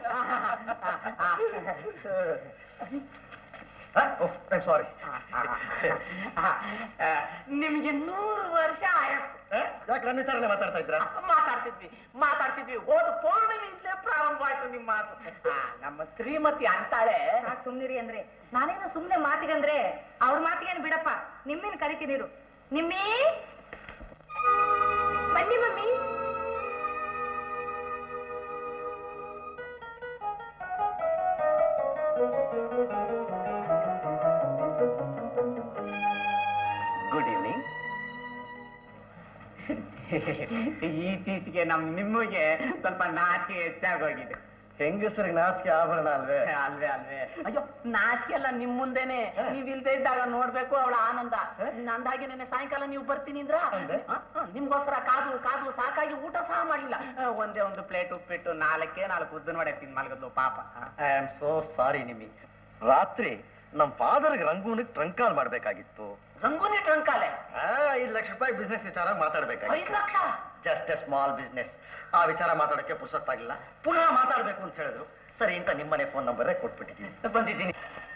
ಸಾರಿ
ನಿಮ್ಗೆ ನೂರು ವರ್ಷ ಆಯಸ್ಸು
ಯಾಕೆ ನನ್ನ ವಿಚಾರನೆ ಮಾತಾಡ್ತಾ ಇದ್ರ
ಮಾತಾಡ್ತಿದ್ವಿ ಮಾತಾಡ್ತಿದ್ವಿ ಹೋದ ಪೌರ್ಣಮಿಯಿಂದಲೇ ಪ್ರಾರಂಭ ಆಯ್ತು ನಿಮ್ಮ ಮಾತು ಆ, ನಮ್ಮ ಶ್ರೀಮತಿ ಅಂತಾಳೆ
ಸಾಕ್ ಸುಮ್ನಿರಿ ಅಂದ್ರೆ ನಾನೇನು ಸುಮ್ನೆ ಮಾತಿಗಂದ್ರೆ ಅವ್ರ ಮಾತಿಗೇನು ಬಿಡಪ್ಪ ನಿಮ್ಮಿನ ಕರಿತೀನಿರು ನಿಮ್ಮಿ ಬನ್ನಿ ಮಮ್ಮಿ
ಗುಡ್ ಈವ್ನಿಂಗ್
ಇತ್ತೀಚೆಗೆ ನಮ್ ನಿಮ್ಮಗೆ ಸ್ವಲ್ಪ ನಾಚಿಕೆ ಹೆಚ್ಚಾಗೋಗಿದೆ
ಹೆಂಗಸರಿಗೆ ನಾಚಿಕೆ ಆಭರಣ ಅಲ್ವೇ
ಅಲ್ವೇ ಅಲ್ವೇ ಅಯ್ಯೋ ನಾಚಿಕೆ ಅಲ್ಲ ನಿಮ್ ಮುಂದೆನೆ ನೀವ್ ಇಲ್ದೇ ಇದ್ದಾಗ ನೋಡ್ಬೇಕು ಅವಳ ಆನಂದ ನಂದಾಗಿ ನೆನ್ನೆ ಸಾಯಂಕಾಲ ನೀವು ಬರ್ತೀನಿ ಅಂದ್ರ
ಅಂದೆ?
ಹ? ಹ, ನಿಮ್ಗೋಸ್ಕರ ಕಾದು ಕಾದು ಸಾಕಾಗಿ ಊಟ ಸಹ ಮಾಡ್ಲಿಲ್ಲ ಹ, ಒಂದೇ ಒಂದು ಪ್ಲೇಟ್ ಉಪ್ಪಿಟ್ಟು ನಾಲ್ಕೇ ನಾಲ್ಕು ಉದ್ದಿನ ವಡೆ ತಿನ್ ಮಲಗದ್ಲು ಪಾಪ ಹ.
ಐ ಆಮ್ ಸೋ ಸಾರಿ ನಿಮಿ ರಾತ್ರಿ ನಮ್ ಫಾದರ್ಗೆ ರಂಗೂನಿಗೆ ಟ್ರಂಕಾಲ್ ಮಾಡ್ಬೇಕಾಗಿತ್ತು
ರಂಗೋಲಿ ಟ್ರಂಕಾಲೆ
ಆ, ಐದ್ ಲಕ್ಷ ರೂಪಾಯಿ ಬಿಸ್ನೆಸ್ ವಿಚಾರ
ಐದ್
ಮಾತಾಡ್ಬೇಕಾಗಿತ್ತು
ಲಕ್ಷ
ಜಸ್ಟ್ ಎ ಸ್ಮಾಲ್ ಬಿಸ್ನೆಸ್ ಆ ವಿಚಾರ ಮಾತಾಡಕ್ಕೆ ಪುರ್ಸೊತ್ತಾಗಿಲ್ಲ ಪುನಃ ಮಾತಾಡ್ಬೇಕು ಅಂತ ಹೇಳಿದ್ರು ಸರಿ ಅಂತ ನಿಮ್ಮನೆ ಫೋನ್ ನಂಬರೇ ಕೊಟ್ಬಿಟ್ಟಿದ್ದೀನಿ
ಬಂದಿದ್ದೀನಿ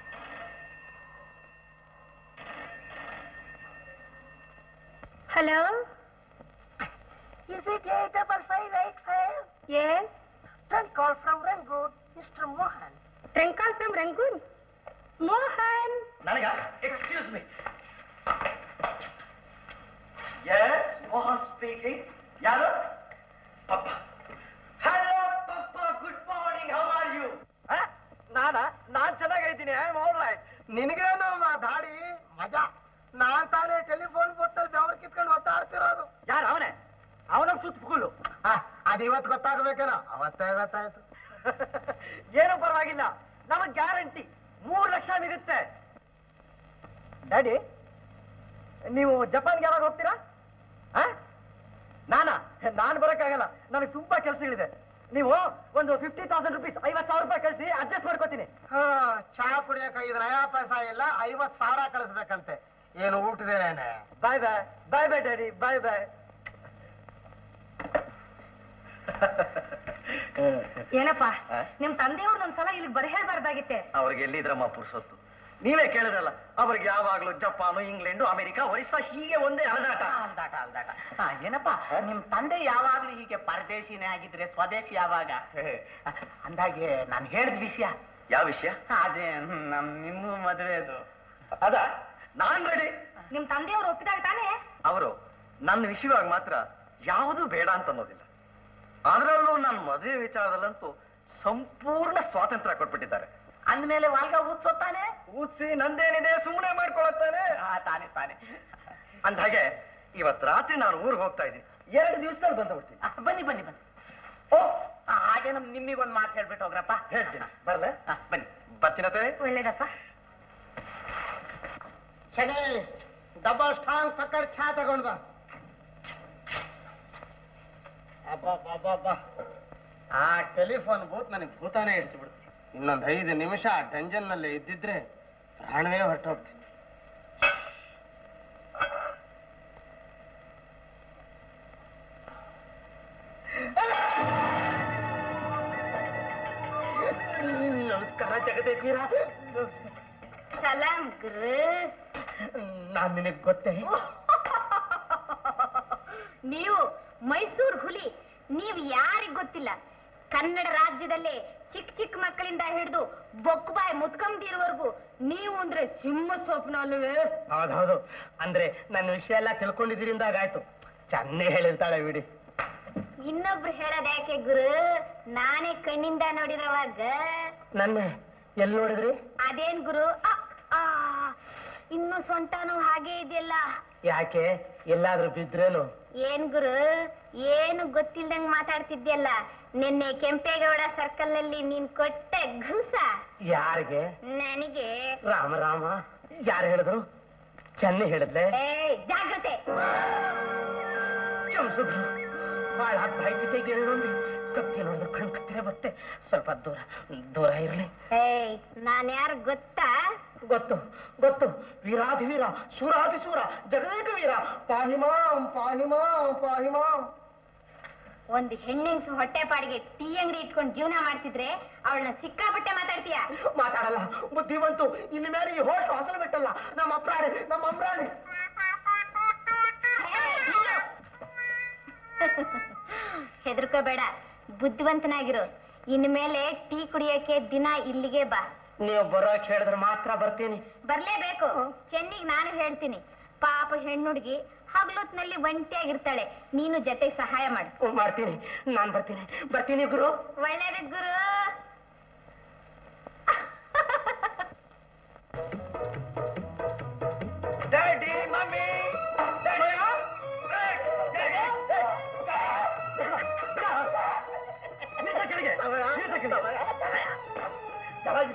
hello
Is it eight double five eight five?
Yes.
Then call from Rangoon, Mr. Mohan.
Trunk call from Rangoon. Mohan.
ನನಗ excuse me yes Mohan speaking ಯಾರು ಪಪ್ಪ ಹಲೋ ಪಪ್ಪ good morning how are you
ನಾನ ನಾನ್ ಚೆನ್ನಾಗೈತೀನಿ ಐ ಆಲ್ ರೈಟ್ ನಿನಗೇನು ಆ ದಾಡಿ ಮಜಾ ನಾನ್ ತಾನೇ ಟೆಲಿಫೋನ್ ಬುತ್ತಲ್ಲಿ ಬೆವರು ಕಿತ್ಕೊಂಡು ಒತ್ತಾಡ್ತಿರೋದು
ಯಾರು ಅವನೇ ಅವನ ಸುತ್ತ ಫುಲ್ಲು
ಅದು ಇವತ್ತು ಗೊತ್ತಾಗಬೇಕೇನೋ ಅವತ್ತೇ ಗೊತ್ತಾಯ್ತು
ಏನು ಪರವಾಗಿಲ್ಲ ನಮಗ್ ಗ್ಯಾರಂಟಿ ಮೂರು ಲಕ್ಷ ಸಿಗುತ್ತೆ ಡ್ಯಾಡಿ ನೀವು ಜಪಾನ್ಗೆ ಯಾವಾಗ ಹೋಗ್ತೀರಾ ಆ? ನಾನಾ ನಾನು ಬರೋಕ್ಕಾಗಲ್ಲ ನನಗೆ ತುಂಬಾ ಕೆಲಸಗಳಿದೆ ನೀವು ಒಂದು ಫಿಫ್ಟಿ ತೌಸಂಡ್ ರುಪೀಸ್ ಐವತ್ತು ಸಾವಿರ ರೂಪಾಯಿ ಕಳಿಸಿ ಅಡ್ಜಸ್ಟ್ ಮಾಡ್ಕೋತೀನಿ
ಹಾ ಚಾ ಕುಡಿಯಕ ಐದು ನಯಾ ಪೈಸಾ ಇಲ್ಲ ಐವತ್ ಸಾವಿರ ಕಳಿಸ್ಬೇಕಂತೆ ಏನು ಊಟದೇನೆ
ಬಾಯ್ ಬಾಯ್ ಬಾಯ್ ಬಾಯ್ ಡ್ಯಾಡಿ ಬಾಯ್ ಬಾಯ್
ಏನಪ್ಪ
ಆ?
ನಿಮ್ ತಂದೆಯವ್ರು ಒಂದ್ಸಲ ಇಲ್ಲಿಗೆ ಬರ ಹೇಳ್ಬಾರ್ದಾಗಿತ್ತೆ
ಅವ್ರಿಗೆ ಎಲ್ಲಿದ್ರಮ್ಮ ಪುರ್ಸೊತ್ತು ನೀವೇ ಕೇಳಿದ್ರಲ್ಲ ಅವ್ರಿಗೆ ಯಾವಾಗ್ಲೂ ಜಪಾನು ಇಂಗ್ಲೆಂಡು ಅಮೆರಿಕ ಒರಿಸ್ಸಾ ಹೀಗೆ ಒಂದೇ ಅಲದಾಟ
ಅಲ್ದಾಟ ಅಲ್ದಾಟ ಆ, ಏನಪ್ಪ ನಿಮ್ ತಂದೆ ಯಾವಾಗ್ಲೂ ಹೀಗೆ ಪರದೇಶಿನೇ ಆಗಿದ್ರೆ ಸ್ವದೇಶಿ ಯಾವಾಗ ಅಂದಾಗೆ ನಾನು ಹೇಳಿದ ವಿಷಯ
ಯಾವ ವಿಷಯ
ಅದೇ ನಮ್ ನಿಮ್ಮ ಮದುವೆ ಅದು
ಅದ ನಾನ್ ರೆಡಿ
ನಿಮ್ ತಂದೆಯವ್ರು ಒಪ್ಪಿದಾಗ ತಾನೇ
ಅವರು ನನ್ನ ವಿಷಯವಾಗಿ ಮಾತ್ರ ಯಾವುದೂ ಬೇಡ ಅಂತ ಅನ್ನೋದಿಲ್ಲ ಅದರಲ್ಲೂ ನನ್ನ ಮದುವೆ ವಿಚಾರದಲ್ಲಂತೂ ಸಂಪೂರ್ಣ ಸ್ವಾತಂತ್ರ್ಯ ಕೊಟ್ಬಿಟ್ಟಿದ್ದಾರೆ
ಅಂದ್ಮೇಲೆ ವಾಲ್ಗ ಊದ್ಸೋತಾನೆ
ಊಸಿ ನಂದೇನಿದೆ ಸುಮ್ಮನೆ ಮಾಡ್ಕೊಳತ್ತಾನೆ
ಆ, ತಾನೆ ತಾನೆ
ಅಂದ್ಹಾಗೆ ಇವತ್ ರಾತ್ರಿ ನಾನು ಊರಿಗೆ ಹೋಗ್ತಾ ಇದ್ದೀನಿ ಎರಡು ದಿವಸದಲ್ಲಿ ಬಂದ್ಬಿಡ್ತೀನಿ
ಆ, ಬನ್ನಿ ಬನ್ನಿ ಬನ್ನಿ ಓ ಆ, ಹಾಗೆ ನಮ್ ನಿಮ್ಮಿಗೊಂದು ಮಾತು ಹೇಳ್ಬಿಟ್ಟು ಹೋಗ್ರಪ್ಪ
ಹೇಳ್ತೀನಿ ಬರ್ಲೆ
ಆ, ಬನ್ನಿ
ಬರ್ತೀನತ್ತೆ
ಒಳ್ಳೇದಪ್ಪ
ಶನಿ ಡಬಲ್ ಸ್ಟ್ರಾಂಗ್ ಪಕ್ಕಡ್ ಚಾ ತಗೊಂಡ್ ಬಾ ಅಬ್ಬಬ್ಬಬ್ಬಬ್ಬ. ಆ ಟೆಲಿಫೋನ್ ಬೂತ್ ನನಗೆ ಭೂತಾನೇ ಹಿಡಿಸ್ಬಿಡ್ತು ಇನ್ನೊಂದು ಐದು ನಿಮಿಷ ಆ ಡಂಜನ್ ನಲ್ಲಿ ಇದ್ದಿದ್ರೆ ಪ್ರಾಣವೇ ಹೊರಟೋಗ್ತೀನಿ
ನಮಸ್ಕಾರ ಜಗದೇವೀರ
ಸಲಾಂ ಗುರು
ನಾನ್ ನಿನಗ್ ಗೊತ್ತೇ
ನೀವು ಮೈಸೂರು ಹುಲಿ ನೀವು ಯಾರಿಗ್ ಗೊತ್ತಿಲ್ಲ ಕನ್ನಡ ರಾಜ್ಯದಲ್ಲೇ ಚಿಕ್ಕ ಚಿಕ್ಕ ಮಕ್ಕಳಿಂದ ಹಿಡಿದು ಬೊಕ್ಕುಬಾಯಿ ಮುತ್ಕಂಬಿರುವವರೆಗೂ ನೀವು ಅಂದ್ರೆ ಸಿಂಹ ಸ್ವಪ್ನ ಅಲ್ವೇ
ಹೌದೌದು ಅಂದ್ರೆ ನನ್ನ ವಿಷಯ ಎಲ್ಲ ತಿಳ್ಕೊಂಡಿದ್ರಿಂದಾಗ ಆಯ್ತು ಚೆನ್ನೆ ಹೇಳಿರ್ತಾಳೆ ಬಿಡಿ
ಇನ್ನೊಬ್ರು ಹೇಳೋದ್ ಯಾಕೆ ಗುರು ನಾನೇ ಕಣ್ಣಿಂದ ನೋಡಿರೋವಾಗ
ನನ್ನ ಎಲ್ಲಿ ನೋಡಿದ್ರಿ
ಅದೇನ್ ಗುರು ಆ, ಆ, ಇನ್ನು ಸೊಂಟನೂ ಹಾಗೆ ಇದೆಯಲ್ಲ
ಯಾಕೆ ಎಲ್ಲಾದ್ರೂ ಬಿದ್ರೇನು
ಏನ್ ಗುರು ಏನು ಗೊತ್ತಿಲ್ದಂಗ್ ಮಾತಾಡ್ತಿದ್ಯಲ್ಲ ನಿನ್ನೆ ಕೆಂಪೇಗೌಡ ಸರ್ಕಲ್ ನಲ್ಲಿ ನೀನ್ ಕೊಟ್ಟ ಘೂಸ
ಯಾರಿಗೆ
ನನಗೆ
ರಾಮ ರಾಮ ಯಾರು ಹೇಳಿದ್ರು ಚೆನ್ನೆ ಹೇಳಿದ್ಲೆ
ಏಯ್ ಜಾಗ್ರತೆ
ಚಮಸುದ್ರು ಬಾಳ ಬಾಯ್ತಿದ್ದೆ ಗೆಳೊಂದು ಕತ್ತಿ ನೋಡಿದ್ರೆ ಕಣ್ ಕತ್ತಿರ ಬತ್ತೆ ಸ್ವಲ್ಪ ದೂರ ದೂರ ಇರ್ಲಿ
ಏಯ್ ನಾನ್ ಯಾರು ಗೊತ್ತಾ
ಗೊತ್ತು ಗೊತ್ತು ವೀರಾಧಿ ವೀರ ಶೂರಾಧಿ ಶೂರ ಜಗದೇಕ ವೀರ ಪಾಹಿಮಾಂ ಪಾಹಿಮಾಂ ಪಾಹಿಮಾಂ
ಒಂದು ಹೆಣ್ಣಿನ ಹೊಟ್ಟೆ ಪಾಡಿಗೆ ಟೀ ಅಂಗಡಿ ಇಟ್ಕೊಂಡು ಜೀವನ ಮಾಡ್ತಿದ್ರೆ ಅವಳನ್ನ ಸಿಕ್ಕಾಪಟ್ಟೆ ಮಾತಾಡ್ತೀಯ
ಮಾತಾಡಲ್ಲ ಬುದ್ಧಿವಂತು ಇನ್ನು ಮೇಲೆ ಈ ಹೋಟ್ಲು ಹೊಸಲು ಬಿಟ್ಟಲ್ಲ ನಮ್ಮ ಅಪ್ರಾಣಿ ನಮ್ಮ ಅಮ್ರಾಣಿ
ಹೆದರ್ಕೋಬೇಡ ಬುದ್ಧಿವಂತನಾಗಿರು ಇನ್ಮೇಲೆ ಟೀ ಕುಡಿಯಕ್ಕೆ ದಿನ ಇಲ್ಲಿಗೆ ಬಾ
ನೀವು ಬರೋಕ್ ಹೇಳಿದ್ರೆ ಮಾತ್ರ ಬರ್ತೀನಿ
ಬರ್ಲೇಬೇಕು ಚೆನ್ನಿಗ್ ನಾನು ಹೇಳ್ತೀನಿ ಪಾಪ ಹೆಣ್ಣುಡ್ಗಿ ಹಗಲೊತ್ನಲ್ಲಿ ಒಂಟಿಯಾಗಿರ್ತಾಳೆ ನೀನು ಜೊತೆಗೆ ಸಹಾಯ ಮಾಡು
ಹ್ಮ್, ಮಾಡ್ತೀನಿ ನಾನ್ ಬರ್ತೀನಿ ಬರ್ತೀನಿ ಗುರು
ಒಳ್ಳೇದ ಗುರು
ಡ್ಯಾಡಿ ಮಮ್ಮಿ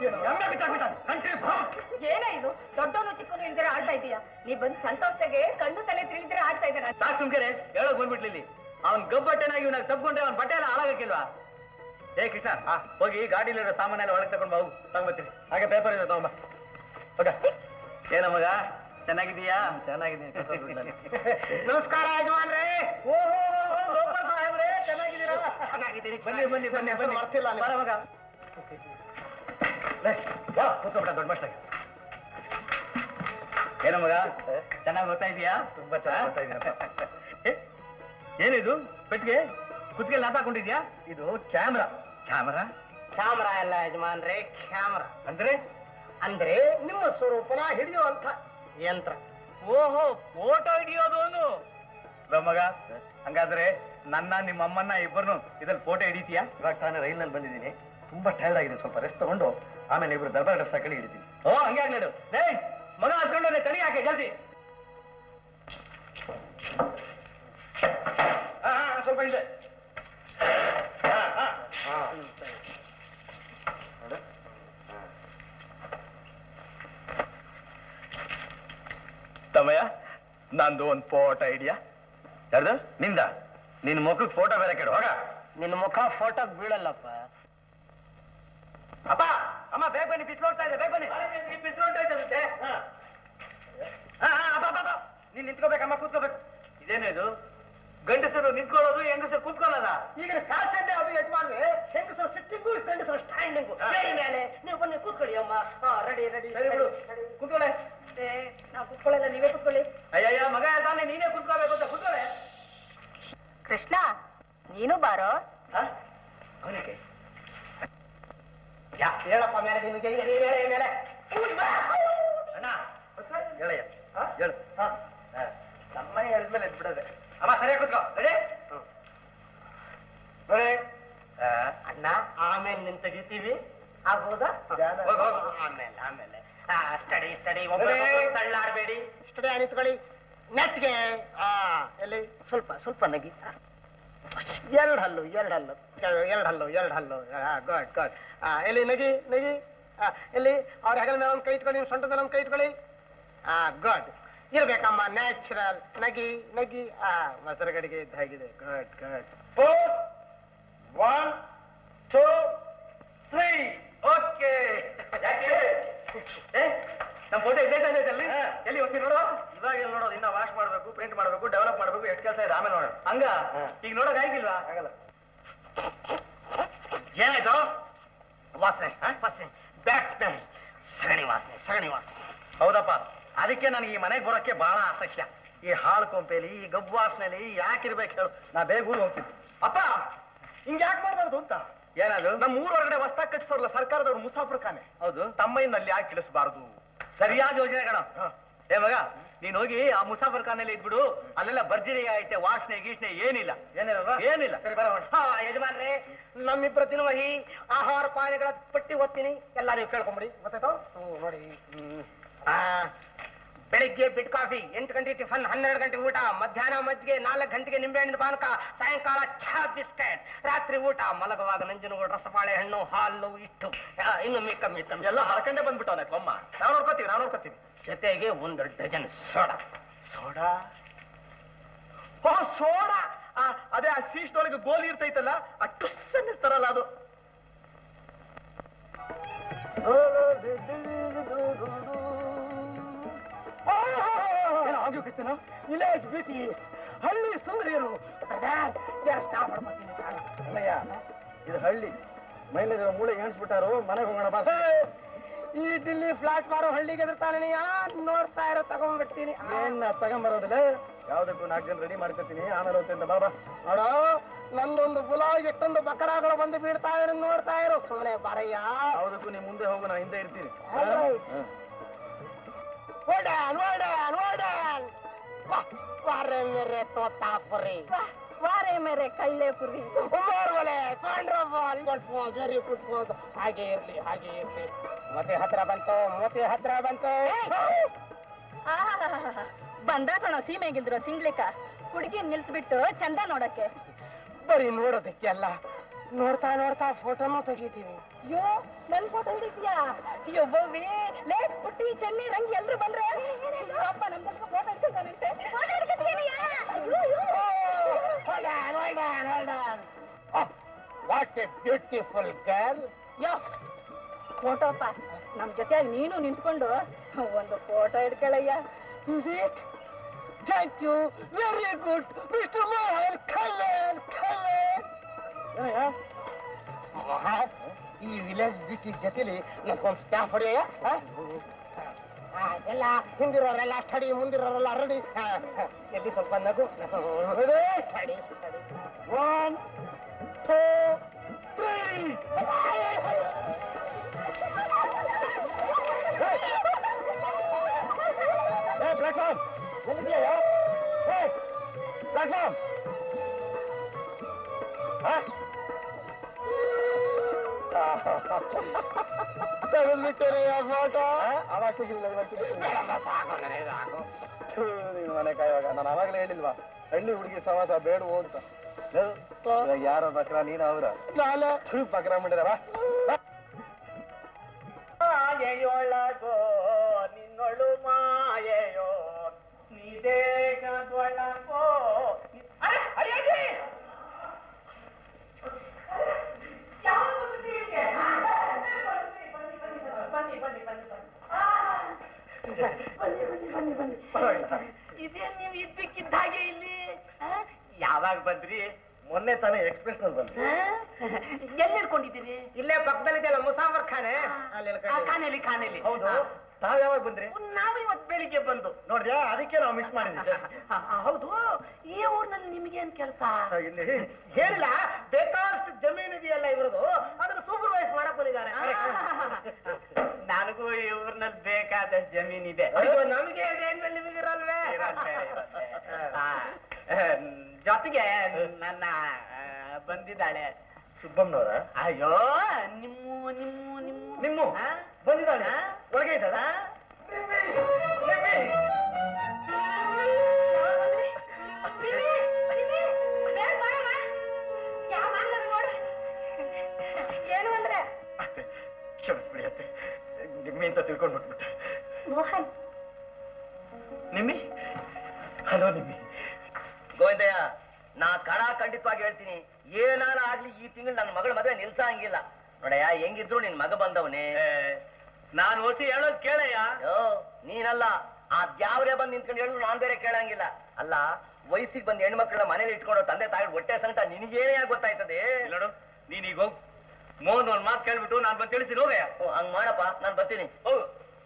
ಎಮ್ಮೆ ಬಿಟ್ಟಾಕ್ಬಿಟ್ಟಾನೆ. ಕಂಟ್ರಿ ಭಾವ.
ಏನೇ ಇದು ದೊಡ್ಡವನು ಚಿಕ್ಕನು ಇಲ್ದಿರ ಆಡ್ತಾ ಇದೀಯಾ ನೀ ಬಂದ್ ಸಂತೋಷಗೆ ಕಣ್ಣು ತಲೆ ತಿಳಿದ್ರೆ ಆಡ್ತಾ ಇದ್ದಾನೆ
ಸಾಕು ಸುಮ್ಕೆರೆ ಹೇಳೋಕ್ ಬಂದ್ಬಿಟ್ಲಿ ಅವ್ನ್ ಗಬ್ಬಟ್ಟನಾಗಿ ಇವ್ನಾಗ ತಪ್ಕೊಂಡ್ರೆ ಅವ್ನ ಬಟ್ಟೆ ಎಲ್ಲ ಹಾಳಾಗಕ್ಕಿಲ್ವಾ ಏ ಕೃಷ್ಣ ಹೋಗಿ ಗಾಡಿಲಿರೋ ಸಾಮಾನೆಲ್ಲ ಒಳಗೆ ತಗೊಂಡ್ ಬಾ ಹೋಗು ತಗೊಂಬತ್ತೀನಿ ಹಾಗೆ ಪೇಪರ್ ಇದೆ ತಗೊಂಬ ಹೋಗ ಏನೋ ಮಗ ಚೆನ್ನಾಗಿದೀಯಾ ಚೆನ್ನಾಗಿದ್ದೀನಿ
ನಮಸ್ಕಾರ ಯಜಮಾನ್ರೇ ಓಹೋ ಗೋಪಾಲ್ ಸಾಹೇಬ್ರೇ ಚೆನ್ನಾಗಿದ್ದೀರಾ
ಚೆನ್ನಾಗಿದ್ದೀನಿ ಬನ್ನಿ ಬನ್ನಿ ಬನ್ನಿ ಬನ್ನಿ
ಮರ್ತಿಲ್ಲ ನೀವು.
ಬರ ಮಗ ಲೇ, ಬಾ, ಕೂತ್ಕೊಬಿಡ ದೊಡ್ಡ ಮಸ್ತಾಗಿ ಏನೋ ಮಗ ಚೆನ್ನಾಗಿ ಓದ್ತಾ ಇದೀಯಾ ತುಂಬಾ ಚೆನ್ನಾಗಿ ಏನಿದು ಪೆಟ್ಟಿಗೆ ಕುತ್ತಿಗೆ ಹಾಕೊಂಡಿದ್ಯಾ ಇದು ಕ್ಯಾಮ್ರಾ ಕ್ಯಾಮ್ರಾ
ಕ್ಯಾಮ್ರಾ ಎಲ್ಲ ಯಜಮಾನ್ರೇ ಕ್ಯಾಮ್ರಾ
ಅಂದ್ರೆ
ಅಂದ್ರೆ ನಿಮ್ಮ ಸ್ವರೂಪನ ಹಿಡಿಯುವಂತ ಯಂತ್ರ
ಓಹೋ ಫೋಟೋ ಹಿಡಿಯೋದು ಅವನು ಮಗ ಹಂಗಾದ್ರೆ ನನ್ನ ನಿಮ್ಮ ಅಮ್ಮನ್ನ ಇಬ್ಬರನ್ನು ಇದ್ರಲ್ಲಿ ಫೋಟೋ ಹಿಡಿತೀಯಾ ಇವಾಗ ತಾನೇ ರೈಲ್ನಲ್ಲಿ ಬಂದಿದ್ದೀನಿ ತುಂಬಾ ಟೈರ್ಡ್ ಆಗಿದೆ ಸ್ವಲ್ಪ ರೆಸ್ಟ್ ತಗೊಂಡು ಆಮೇಲೆ ಇಬ್ರು ದರ್ಬಾರ್ ಡ್ರೆಸ್ ಹಾಕಿ ಹಿಡಿತೀನಿ ಓ ಹಂಗೆ ಆಗ್ಲಿಡು ಲೇ ಮಗ ಹತ್ಕೊಂಡು ತಡಿ ಹಾಕಿ ಜಲ್ದಿ ಹಾ, ಹಾ, ಸ್ವಲ್ಪ ಹಿಂದೆ ಹಾ, ಹಾ, ಹಾ. ನೋಡು. ತಮ್ಮಯ್ಯ ನಂದು ಒಂದು ಫೋಟೋ ಇದೆಯಾ ಯಾರ್ದು ನಿಂದ ನಿನ್ ಮುಖಕ್ಕೆ ಫೋಟೋ ಬೇರೆ ಕೆಡು ಹೋಗ
ನಿನ್ನ ಮುಖ ಫೋಟೋಗ್ ಬೀಳಲ್ಲಪ್ಪ
ಅಪ್ಪ ಅಮ್ಮ ಬೇಗ ಬನ್ನಿ ಬಿಸಿಲು ಹೋಗ್ತಾ ಇದೆ ಬೇಗ ಬನ್ನಿ ಬಿಸಿಲು ಹೋಗ್ತಾ ಇದೆ ಹಾ ಹಾ ಅಪ್ಪ ಅಪ್ಪ, ಅಪ್ಪ ನೀನ್ ನಿಂತ್ಕೋಬೇಕಮ್ಮ ಕೂತ್ಕೋಬೇಕು ಇದೇನು ಇದು ಗಂಡಸರು ನಿಂತ್ಕೊಳ್ಳೋದು ಹೆಂಗಸರು ಕೂತ್ಕೊಳ್ಳೋದ
ಈಗಿನ ಫ್ಯಾಷನ್ ಅದು ಯಜಮಾನ್ರೆ ಹೆಂಗಸರು ಸಿಟ್ಟಿಂಗು ಗಂಡಸರು ಸ್ಟ್ಯಾಂಡಿಂಗು
ಹಾ.
ಬೇರೆ ಮೇಲೆ ನೀವು ಬನ್ನಿ ಕೂತ್ಕೊಳ್ಳಿ ಅಮ್ಮ ಹಾ ರೆಡಿ ರೆಡಿ
ಸರಿ ಬಿಡು ಕೂತ್ಕೊಳ್ಳೆ
ನಾವು ಕುತ್ಕೊಳ್ಳಲ್ಲ ನೀವೇ ಕುತ್ಕೊಳ್ಳಿ
ಅಯ್ಯಯ್ಯ ಮಗ ತಾನೆ ನೀನೇ ಕೂತ್ಕೋಬೇಕು ಅಂತ ಕೂತ್ಕೊಳ್ಳೆ
ಕೃಷ್ಣ ನೀನು ಬಾರೋ
ಅವನಿಗೆ
ಯಾ ಹೇಳಪ್ಪ ಮೇಲೆ ನಿಮಗೆ ಹೇಳ ಮೇಲೆ
ಅಣ್ಣ ಹೇಳಯ್ಯ ಹೇಳು ನಮ್ಮ ಹೇಳಿದ್ಮೇಲೆ ಎದ್ಬಿಡದೆ ಅಮ್ಮ ಸರಿಯಾಗಿ ಕೂತ್ಕೋ ರೆಡಿ ನೋಡಿ
ಅಣ್ಣ ಆಮೇಲೆ ನಿನ್ ತೆಗಿತೀವಿ ಆಗ್ಬೋದಾ
ಹೋಗ್, ಹೋಗ್.
ಆಮೇಲೆ ಆಮೇಲೆ ಸ್ಟಡಿ ಸ್ಟಡಿ
ಒಬ್ಬರೇ.
ತಳ್ಳಾಡ್ಬೇಡಿ ಸ್ಟಡಿ ನಿಂತ್ಕೊಳ್ಳಿ ನೆಟ್ಗೆ ಆ ಎಲ್ಲಿ ಸ್ವಲ್ಪ ಸ್ವಲ್ಪ ನಗಿ ಎರಡು ಹಲ್ಲು ಎರಡು ಹಲ್ಲು ಎರಡು ಹಲ್ಲು ಎರಡು ಹಲ್ಲು ಗುಡ್ ಗುಡ್ ಎಲ್ಲಿ ನಗಿ ನಗಿ ಆ, ಎಲ್ಲಿ ಅವ್ರ ಹೆಗಲ ಮೇಲೆ ಒಂದು ಕೈ ಇಟ್ಕೊಳ್ಳಿ ನಿಮ್ಮ ಸೊಂಟದ ಒಂದು ಕೈ ಇಟ್ಕೊಳ್ಳಿ ಆ ಗುಡ್ ಇರ್ಬೇಕಮ್ಮ ನ್ಯಾಚುರಲ್ ನಗಿ ನಗಿ ಆ ಮೊಸರುಗಡಿಗೆ ಇದ್ದಾಗಿದೆ good good
four one two three okay ಯಾಕೆ ಏ ನಮ್ಮ ಫೋಟೋ ಇದ್ದೇ ತಾನೆ ಅಲ್ಲಿ ಎಲ್ಲಿ ಹೋಗ್ತೀನಿ ನೋಡು ಇವಾಗ ಎಲ್ಲಿ ನೋಡೋದು ಇನ್ನ ವಾಶ್ ಮಾಡ್ಬೇಕು ಪ್ರಿಂಟ್ ಮಾಡ್ಬೇಕು ಡೆವಲಪ್ ಮಾಡ್ಬೇಕು ಎಷ್ಟು ಕೆಲಸ ಇದೆ ಆಮೇಲೆ ನೋಡೋಣ ಹಂಗ ಈಗ ನೋಡೋಕೆ ಆಗಿಲ್ವಾ ಆಗಲ್ಲ ಏನಾಯ್ತು
ವಾಸನೆ ವಾಸನೆ ಬ್ಯಾಟ್ಸ್ಮನ್ ಸಗಣಿ ವಾಸನೆ ಸಗಣಿ ವಾಸನೆ
ಹೌದಪ್ಪ ಅದಕ್ಕೆ ನನಗೆ ಈ ಮನೆಗೆ ಬರೋಕ್ಕೆ ಬಹಳ ಅಸಹ್ಯ ಈ ಹಾಳು ಕೊಂಪೆಲಿ ಈ ಗಬ್ಬು ವಾಸನೆಲಿ ಯಾಕಿರ್ಬೇಕು ಹೇಳು ನಾ ಬೇಗ ಊರಿಗೆ ಹೋಗ್ತೀನಿ
ಅಪ್ಪ ಹಿಂಗ್ ಯಾಕೆ ಮಾಡ್ಬಾರ್ದು ಅಂತ
ಏನದು
ನಮ್ಮ ಊರ ಹೊರಗಡೆ ಹೊಸ್ತಾಗ್ ಕಟ್ಸೋರ್ಲ ಸರ್ಕಾರದವ್ರು ಮುಸಾಫರ್ ಖಾನೆ
ಹೌದು
ತಮ್ಮಯ್ಯನಲ್ಲಿ ಯಾಕೆ ಇಳಿಸಬಾರ್ದು
ಸರಿಯಾದ ಯೋಜನೆ ಕಣ ಏ ಮಗ ನೀನ್ ಹೋಗಿ ಆ ಮುಸಾಫರ್ ಖಾನೆಯಲ್ಲಿ ಇದ್ಬಿಡು ಅಲ್ಲೆಲ್ಲ ಭರ್ಜರಿ ಐತೆ ವಾಸನೆ ಗೀಸನೆ ಏನಿಲ್ಲ ಏನಿಲ್ಲ ಏನಿಲ್ಲ ಸರಿ ಬರೋಣ
ಹಾ ಯಜಮಾನ್ರೆ ನಮ್ಮಿಬ್ಬರ ದಿನವಹಿ ಆಹಾರ ಪಾನೀಯಗಳ ಪಟ್ಟಿ ಓದ್ತೀನಿ ಎಲ್ಲ ನೀವು ಕೇಳ್ಕೊಂಬಿಡಿ ಗೊತ್ತಾಯ್ತು ಹ್ಞೂ ನೋಡಿ ಹ್ಮ್. ಆ, ಬೆಳಿಗ್ಗೆ ಬಿಡ್ ಕಾಫಿ ಎಂಟು ಗಂಟೆ ಟಿಫನ್ ಹನ್ನೆರಡು ಗಂಟೆ ಊಟ ಮಧ್ಯಾಹ್ನ ಮಜ್ಜಿಗೆ ನಾಲ್ಕು ಗಂಟೆಗೆ ನಿಂಬೆಹಣ್ಣಿನ ಪಾನಕ ಸಾಯಂಕಾಲ ಚಹಾ ಬಿಸ್ಕೆಟ್ ರಾತ್ರಿ ಊಟ ಮಲಗುವಾಗ ನಂಜನಗೂಡು ರಸಬಾಳೆ ಹಣ್ಣು ಹಾಲು ಇಟ್ಟು ಆ, ಇನ್ನು ಮಿಕ್ಕ ಮಿಕ್ಕ
ಎಲ್ಲ ಹರ್ಕಂಡೆ ಬಂದ್ಬಿಟ್ಟವನೆ ಕೊಮ್ಮ ನಾವು ನೋಡ್ಕೋತೀವಿ ನಾವು ನೋಡ್ಕೋತೀವಿ
ಜೊತೆಗೆ ಒಂದು ಡಜನ್ ಸೋಡಾ ಸೋಡಾ ಓ ಸೋಡಾ ಆ, ಅದೇ ಆ ಸೀಸ್ನೊಳಗೆ ಗೋಲಿ ಇರ್ತೈತಲ್ಲ ಆ ಟುಸ್ ಅನ್ನಿಸ್ತಾರಲ್ಲ ಅದು ವಿಲೇಜ್ ಬ್ಯೂಟೀಸ್ ಹಳ್ಳಿ ಸುಂದರಿಯರು
ಇದು ಹಳ್ಳಿ ಮಹಿಳೆಯರ ಮೂಳೆ ಎಣಿಸ್ಬಿಟ್ಟಾರು ಮನೆಗೆ ಹೋಗೋಣ ಬಾ
ಈ ಡಿಲ್ಲಿ ಫ್ಲಾಟ್ ಮಾರೋ ಹಳ್ಳಿಗೆ ಎದುರ್ತಾನೆ ನೋಡ್ತಾ ಇರೋ ತಗೊಂಡ್ಬಿಡ್ತೀನಿ
ಏನ್ ತಗೊಂಬರೋದಿಲ್ಲ ಯಾವ್ದಕ್ಕೂ ನಾಲ್ಕು ಜನ ರೆಡಿ ಮಾಡ್ಕೊತೀನಿ ಆಮೇಲೆ ಹೋಗ್ತೀನಿ ಬಾಬಾ
ನೋಡೋ ನಂದೊಂದು ಬುಲಾವ್ ಎಷ್ಟೊಂದು ಬಕರಾಗಳು ಬಂದು ಬೀಳ್ತಾ ಇರೋ ನೋಡ್ತಾ ಇರೋ ಸುಮ್ಮನೆ ಬಾರಯ್ಯ
ಯಾವ್ದಕ್ಕೂ ನೀ ಮುಂದೆ ಹೋಗು ನಾ ಹಿಂದೆ ಇರ್ತೀನಿ
Alright.
ಹಾ.
ಓಡಾನ್ ಓಡಾನ್ ಓಡಾನ್ ವಾರೆ ಮೇರೆ ತೋತಾಪುರಿ
ವಾರೆ ಮೇರೆ ಕಳ್ಳೆ ಪುರಿ
ಓರ್ವಲೆ ಸಾಂಡ್ರ ಬಾಲ್ ಫುಟ್ಬಾಲ್ ವೆರಿ ಫುಟ್ಬಾಲ್ ಹಾಗೆ ಇರ್ಲಿ ಹಾಗೆ ಇರ್ಲಿ ಮತ್ತೆ ಹತ್ರ ಬಂತು ಮತ್ತೆ ಹತ್ರ ಬಂತು
ಬಂದ ಕಣೋ ಸೀಮೆಗಿಲ್ದ್ರು ಸಿಂಗ್ಲಿಕ ಹುಡುಗಿ ನಿಲ್ಸ್ಬಿಟ್ಟು ಚಂದ ನೋಡಕ್ಕೆ
ಬರೀ ನೋಡೋದಕ್ಕೆ ಅಲ್ಲ ನೋಡ್ತಾ ನೋಡ್ತಾ ಫೋಟೋನು ತೆಗಿತೀನಿ
ಅಯ್ಯೋ ನನ್ ಫೋಟೋ ಹಿಡಿದ್ಯಾ ಅಯ್ಯೋ ಬವ್ವಿ ಲೇ ಪುಟ್ಟಿ ಚೆನ್ನಿ ರಂಗಿ ಎಲ್ರು ಬಂದ್ರೆ ಅಪ್ಪ ನಮ್ಮ ಫೋಟೋ ಹಿಡ್ಕೊಂಡಾನಂತೆ ಫೋಟೋ ಹಿಡ್ಕೊತೀನಿಯಾ
ವಾಟ್ ಎ ಬ್ಯೂಟಿಫುಲ್ ಗರ್ಲ್
ಯೋ ಫೋಟೋ ಅಪ್ಪ ನಮ್ ಜೊತೆಯಾಗಿ ನೀನು ನಿಂತ್ಕೊಂಡು ಒಂದು ಫೋಟೋ ಹಿಡ್ಕೊಳ್ಳಯ್ಯ
Is it? Thank you. Very good. Mr. Mohan, ಕಲ್ಲರ್ ಕಲ್ಲರ್ ಮೋಹನ್ ಈ ವಿಲೇಜ್ ಬ್ಯೂಟಿ ಜೊತೆಲಿ ನನ್ಗೊಂದು ಸ್ಟಾಫ್ ಹೊಡೆಯ ಎಲ್ಲ ಹಿಂದಿರೋರೆಲ್ಲ ಸ್ಟಡಿ ಮುಂದಿರೋರೆಲ್ಲ ರೆಡಿ ಎಲ್ಲಿ ಸ್ವಲ್ಪ ನಗು steady steady one two three Hey, platform! ಎಲ್ಲಿದ್ಯಾ ಹೇ ಪ್ಲಾಟ್ಫಾರ್ಮ್ ತೆಗೆದ್ಬಿಟ್ಟರೆ ಫೋಟೋ ಅವಾಗ ಸಿಗಲಿಲ್ಲ ಸಾಕು ನನಗೆ ಸಾಕು ಥು, ನೀನು ಮನೆ ಕಾಯುವಾಗ ನಾನು ಅವಾಗಲೇ ಹೇಳಿಲ್ವಾ ಹಳ್ಳಿ ಹುಡುಗಿ ಸಮಾಸ ಬೇಡವು ಅಂತ ಇವಾಗ ಯಾರೋ ಬಕ್ರ ನೀನು ಅವ್ರ ನಾಳೆ ಬಕ್ರ ಮಾಡಿದಾರ
ಮಾಯೆಯೊಳಗೋ ನಿನ್ನೊಳು ಮಾಯೆಯೋ ನೀ ದೇಹದೊಳಗೋ ಅರೆ, ಅಯ್ಯಯ್ಯೇ! ಇದೇ ನೀವು ಇದ್ದಕ್ಕಿದ್ದ ಹಾಗೆ ಇಲ್ಲಿ ಆ? ಯಾವಾಗ ಬಂದ್ರಿ
ಮೊನ್ನೆ ತಾನೇ ಎಕ್ಸ್ಪ್ರೆಸ್ ನಲ್ಲಿ ಬಂದ್ರಿ
ಎಲ್ಲಿ ಇಟ್ಕೊಂಡಿದ್ದೀರಿ
ಇಲ್ಲೇ ಪಕ್ಕದಲ್ಲಿದೆಯಲ್ಲ ಮುಸಾಫರ್ ಖಾನೆ ಅಲ್ಲಿ
ಆ, ಖಾನೆಲಿ ಖಾನೆಲಿ
ಹೌದು
ಆ.
ತಾವ್ ಯಾವಾಗ ಬಂದ್ರಿ
ನಾವು ಇವತ್ತು ಬೆಳಿಗ್ಗೆ ಬಂದು
ನೋಡ್ದ್ಯಾ ಅದಕ್ಕೆ ನಾವು ಮಿಸ್ ಮಾಡಿದ್ವಿ
ಆ, ಆ, ಹೌದು ಈ ಊರಿನಲ್ಲಿ ನಿಮ್ಗೇನ್ ಕೆಲಸ
ಇಲ್ಲಿ ಹೇಳಿಲ್ಲ ಬೇಕಾದಷ್ಟು ಜಮೀನು ಇದೆಯಲ್ಲ ಇವ್ರದು ಅದನ್ನ ಸೂಪರ್ವೈಸ್ ಮಾಡಕ್ ಬಂದಿದ್ದಾರೆ
ನನಗೂ ಈ ಊರಿನಲ್ಲಿ ಬೇಕಾದಷ್ಟು ಜಮೀನ್ ಇದೆ
ಅಯ್ಯೋ, ನಮಗೆ ಇದೆ ಅಂದ್ಮೇಲೆ ನಿಮಗಿರಲ್ವೇ
ಇರತ್ತೆ, ಇರತ್ತೆ. ಆ, ಜೊತೆಗೆ ನನ್ನ ಆ, ಬಂದಿದ್ದಾಳೆ
ಸುಬ್ಬಮ್ಮನವರ
ಅಯ್ಯೋ ನಿಮ್ಮ ನಿಮ್ಮ ನಿಮ್ಮ
ನಿಮ್ಮ
ಆ?
ಬಂದಿದ್ದಾಳೆ
ಆ?
ಒಳಗೆ ಇದ್ದಾಳ
ಆ?
ಏನು ಅಂದ್ರೆ
ಅತ್ತೆ ಕ್ಷಮಿಸ್ಬಿಡಿ ಅತ್ತೆ ನಿಮ್ಮಿ ಅಂತ ತಿಳ್ಕೊಂಡು ಬಿಟ್ಬಿಟ್ಟೆ
ಮೋಹನ್
ನಿಮ್ಮಿ ಹಲೋ ನಿಮ್ಮಿ
ಗೋವಿಂದಯ್ಯ ನಾ ಕಣ ಖಂಡಿತವಾಗಿ ಹೇಳ್ತೀನಿ ಏನಾರ ಆಗ್ಲಿ ಈ ತಿಂಗಳು ನನ್ನ ಮಗಳ ಮದುವೆ ನಿಲ್ಸಂಗಿಲ್ಲ ನೋಡಯ್ಯ ಹೆಂಗಿದ್ರು ನಿನ್ ಮಗ ಬಂದವನೇ
ನಾನು ಹೊಸಿ ಹೇಳೋದ್ ಕೇಳಯ್ಯ
ಯೋ ನೀನಲ್ಲ ಆ ದ್ಯಾವ್ರೆ ಬಂದು ನಿಂತ್ಕೊಂಡು ಹೇಳಿದ್ರು ನಾನ್ ಬೇರೆ ಕೇಳಂಗಿಲ್ಲ ಅಲ್ಲ ವಯಸ್ಸಿಗೆ ಬಂದ್ ಹೆಣ್ಮಕ್ಳನ್ನ ಮನೇಲಿ ಇಟ್ಕೊಂಡು ತಂದೆ ತಾಯಿ ಹೊಟ್ಟೆ ಸಂಕಟ ನಿನಗೇನೇ ಗೊತ್ತಾಯ್ತದೆ
ಇಲ್ಲಿ ನೋಡು ನೀನ್ ಈಗ ಹೋಗ್ ಮೋಹನ್ ಒಂದ್ ಮಾತು ಕೇಳ್ಬಿಟ್ಟು ನಾನು ಬಂದು ತಿಳಿಸಿ ಹೋಗಯ್ಯ
ಓ, ಹಂಗ್ ಮಾಡಪ್ಪ ನಾನ್ ಬರ್ತೀನಿ
ಹೋಗು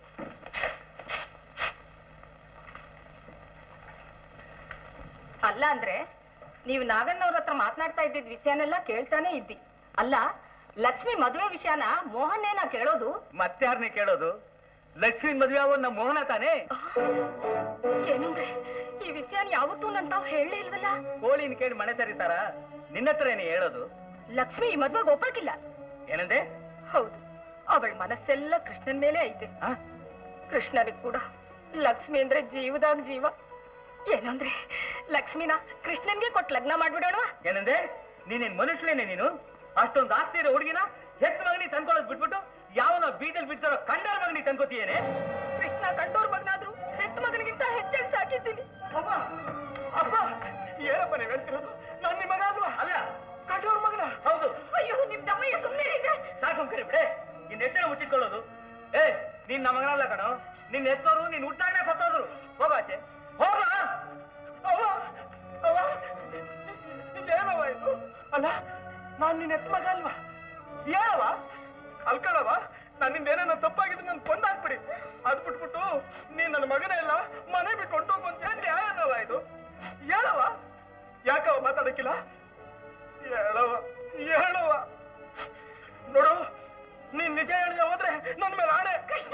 ಅಲ್ಲ ಅಂದ್ರೆ ನೀವು ನಾಗಣ್ಣವ್ರ ಹತ್ರ ಮಾತನಾಡ್ತಾ ಇದ್ದಿದ್ ವಿಷಯನೆಲ್ಲ ಕೇಳ್ತಾನೆ ಇದ್ದಿ ಅಲ್ಲ ಲಕ್ಷ್ಮಿ ಮದುವೆ ವಿಷಯನ ಮೋಹನ್ನೇನ ಕೇಳೋದು
ಮತ್ತಾರನೇ ಕೇಳೋದು ಲಕ್ಷ್ಮೀ ಮದ್ವೆ ಆಗೋ ನಮ್ಮ ಮೋಹನ ತಾನೇ
ಏನಂದ್ರೆ ಈ ವಿಷಯನ ಯಾವತ್ತೂ ನನ್ ತಾವ್ ಹೇಳಲೇ ಇಲ್ವಲ್ಲ
ಕೋಳಿನ ಕೇಳಿ ಮನೆ ತರಿತಾರ ನಿನ್ನ ಹತ್ರ ಏನೇ ಹೇಳೋದು
ಲಕ್ಷ್ಮಿ ಈ ಮದ್ವೆಗೆ ಒಪ್ಪಕ್ಕಿಲ್ಲ
ಏನಂದೆ
ಹೌದು ಅವಳ ಮನಸ್ಸೆಲ್ಲ ಕೃಷ್ಣನ್ ಮೇಲೆ ಐತೆ
ಆ?
ಕೃಷ್ಣನಿಗೆ ಕೂಡ ಲಕ್ಷ್ಮಿ ಅಂದ್ರೆ ಜೀವದಾಗ ಜೀವ ಏನಂದ್ರೆ ಲಕ್ಷ್ಮಿನ ಕೃಷ್ಣನ್ಗೆ ಕೊಟ್ಟು ಲಗ್ನ ಮಾಡ್ಬಿಡೋಣ
ಏನಂದೆ ನೀನೇನ್ ಮನುಷ್ಯನೇನೆ ನೀನು ಅಷ್ಟೊಂದು ಆಸ್ತಿ ಇರೋ ಹುಡುಗಿನ ಹೆತ್ತ ಮಗನಿ ತಂದ್ಕೊಳ್ಳೋದು ಬಿಟ್ಬಿಟ್ಟು ಯಾವನೋ ಬೀದಲ್ಲಿ ಬಿಡ್ತಾರೋ ಕಂಡಾರ ಮಗನಿ ತಂದ್ಕೋತೀಯೇನೆ
ಕೃಷ್ಣ ಕಂಡೋರ್ ಮಗನಾದ್ರು ಹೆತ್ತ ಮಗನಿಗಿಂತ ಹೆಚ್ಚಾಗಿ ಸಾಕಿದ್ದೀನಿ
ಅಪ್ಪ ಅಪ್ಪ ಏನಪ್ಪ ನೀವು ಹೇಳ್ತಿರೋದು ನಾನು ನಿಮ್ಮ ಮಗ ಅಲ್ವಾ ಅಲ್ಲ ಕಂಡೋರ್ ಮಗನ ಹೌದು
ಅಯ್ಯೋ ನಿಮ್ ತಮ್ಮಯ್ಯ ಸುಮ್ಮನೆ ಇದೆ
ಸಾಕು ಕರಿ ಬಿಡೆ ನಿನ್ನ ಹೆಸರು ಮುಚ್ಚಿಟ್ಕೊಳ್ಳೋದು ಏ ನೀನ್ ನಮ್ಮ ಮಗನಲ್ಲ ಕಣೋ ನಿನ್ನ ಹೆಸರು ನೀನ್ ಹುಟ್ಟಾಗಲೇ ಕೊಟ್ಟೋದ್ರು ಹೋಗಾಚೆ ಹೋಗ ಅವ್ವ ಅವ್ವ ಏನವ್ವ ಇದು ಅಲ್ಲ ನಾನ್ ನಿನ್ನ ಎತ್ತ ಮಗ ಅಲ್ವಾ ಏನವ ಅಲ್ಕಳವ ನನ್ನಿಂದ ಏನೇನೋ ತಪ್ಪಾಗಿದ್ದು ನನ್ ಕೊಂದಾಕ್ಬಿಡಿ ಅದ್ ಬಿಟ್ಬಿಟ್ಟು ನೀನ್ ನನ್ನ ಮಗನೇ ಇಲ್ಲ ಮನೆ ಬಿಟ್ಟು ಹೊಂಟೋಗು ಅಂತ ಹೇಳಿ ನ್ಯಾಯನವ ಇದು ಹೇಳವ ಯಾಕವ ಮಾತಾಡಕ್ಕಿಲ್ಲ ಹೇಳವ ಹೇಳವ ನೋಡು ನೀನ್ ನಿಜ ಹೇಳಿದೆ ಹೋದ್ರೆ ನನ್ ಮೇಲೆ ಆಣೆ ಕೃಷ್ಣ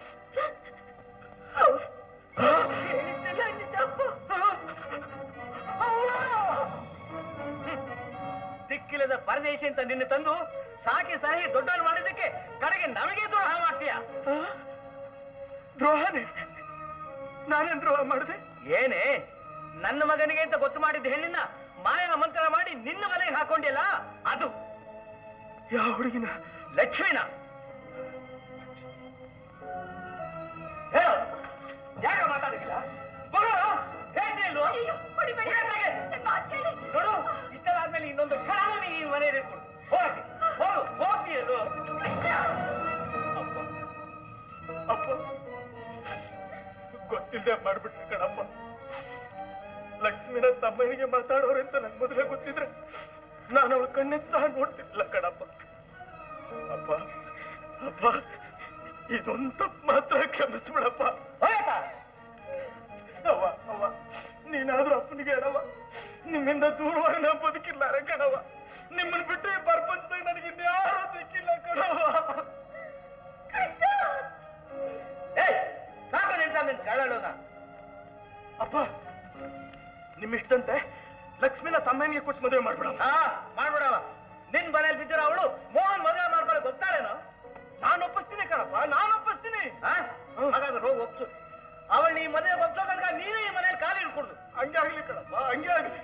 ಹೇಳಿದ್ದೆಲ್ಲ ನಿಜಪ್ಪ.
ದಿಕ್ಕಿಲ್ಲದ ಪರದೇಶಿ ಅಂತ ನಿನ್ನ ತಂದು ಸಾಕಿ ಸಹಿ ದೊಡ್ಡವನು ಮಾಡಿದ್ದಕ್ಕೆ ಕಡೆಗೆ ನಮಗೆ ದ್ರೋಹ ಮಾಡ್ತೀಯ ದ್ರೋಹನೇ ನಾನೇನ್ ದ್ರೋಹ ಮಾಡಿದೆ ಏನೇ ನನ್ನ ಮಗನಿಗೆ ಅಂತ ಗೊತ್ತು ಮಾಡಿದ್ದ ಹೆಣ್ಣಿನ ಮಾಯಾ ಮಂತ್ರ ಮಾಡಿ ನಿನ್ನ ಮನೆಗೆ ಹಾಕೊಂಡಿಲ್ಲ ಅದು
ಯಾವ ಹುಡುಗಿನ
ಲಕ್ಷ್ಮಿನ ಹೇಳು ಯಾಕೆ ಮಾತಾಡಿಲ್ಲ ಬರೋ ಹೇಳ್ತಿ ಇಲ್ವೋ? ಹುಡುಗಾಟಾಗೆ. ನೋಡು ಇಷ್ಟದಾದ್ಮೇಲೆ ಇನ್ನೊಂದು ಕ್ಷಣ ನೀ ಈ ಮನೆಯಲ್ಲಿ ಇರ್ಕೊಡು ಹೋಗಿ ಹೋಗು ಹೋಗ್ತೀಯಲ್ಲೋ ಅಪ್ಪ ಅಪ್ಪ ಗೊತ್ತಿಲ್ಲದೆ ಮಾಡ್ಬಿಟ್ರೆ ಕಣಪ್ಪ ಲಕ್ಷ್ಮಿನ ತಮ್ಮನಿಗೆ ಮಾತಾಡೋರು ಅಂತ ನನ್ ಮೊದಲೇ ಗೊತ್ತಿದ್ರೆ ನಾನು ಅವಳ ಕಣ್ಣೆತ್ತ ಸಹ ನೋಡ್ತಿರ್ಲಿಲ್ಲ ಕಣಪ್ಪ ಅಪ್ಪ ಅಪ್ಪ ಇದೊಂದು ತಪ್ಪು ಮಾತ್ರ ಕ್ಷಮಿಸ್ಬಿಡಪ್ಪ ಅವ್ವ ಅವ್ವ ನೀನಾದ್ರೂ ಅಪ್ಪನಿಗೆ ಹೇಳವ ನಿಮ್ಮಿಂದ ದೂರವಾಗಿ ನಾ ಬದುಕಿಲ್ಲ ಕಣವ ನಿಮ್ಮನ್ನ ಬಿಟ್ಟು ಈ ಪ್ರಪಂಚದಾಗ ನನಗೆ ಇನ್ಯಾರೂ ಸಿಕ್ಕಿಲ್ಲ ಕಣವ ಸಾಕು ನಿಂತ ನಿನ್ ಕಳ್ಳೋಣ ಅಪ್ಪ ನಿಮ್ಮಿಷ್ಟಂತೆ ಲಕ್ಷ್ಮಿನ ತಮ್ಮನಿಗೆ ಕೊಟ್ಟು ಮದುವೆ ಮಾಡ್ಬಿಡ ಮಾಡ್ಬಿಡವ ನಿನ್ ಮನೇಲಿ ಬಿದ್ದಿರೋ ಅವಳು ಮೋಹನ್ ಮದುವೆ ಮಾಡ್ಕೊಳಕ್ ಹೋಗ್ತಾಳೇನೋ ನಾನು ಒಪ್ಪಿಸ್ತೀನಿ ಕಣಪ್ಪ ನಾನು ಒಪ್ಪಿಸ್ತೀನಿ ಹಾಗಾದ್ರೆ ಹೋಗಿ ಒಪ್ಸು ಅವಳು ನೀ ಮದುವೆ ಒಪ್ಸೋ ತನಕ ನೀನೇ ಈ ಮನೇಲಿ ಕಾಲು ಇಟ್ಕೊಡ್ದು ಹಂಗೆ ಆಗ್ಲಿ ಕಣಪ್ಪ ಹಂಗೆ ಆಗ್ಲಿ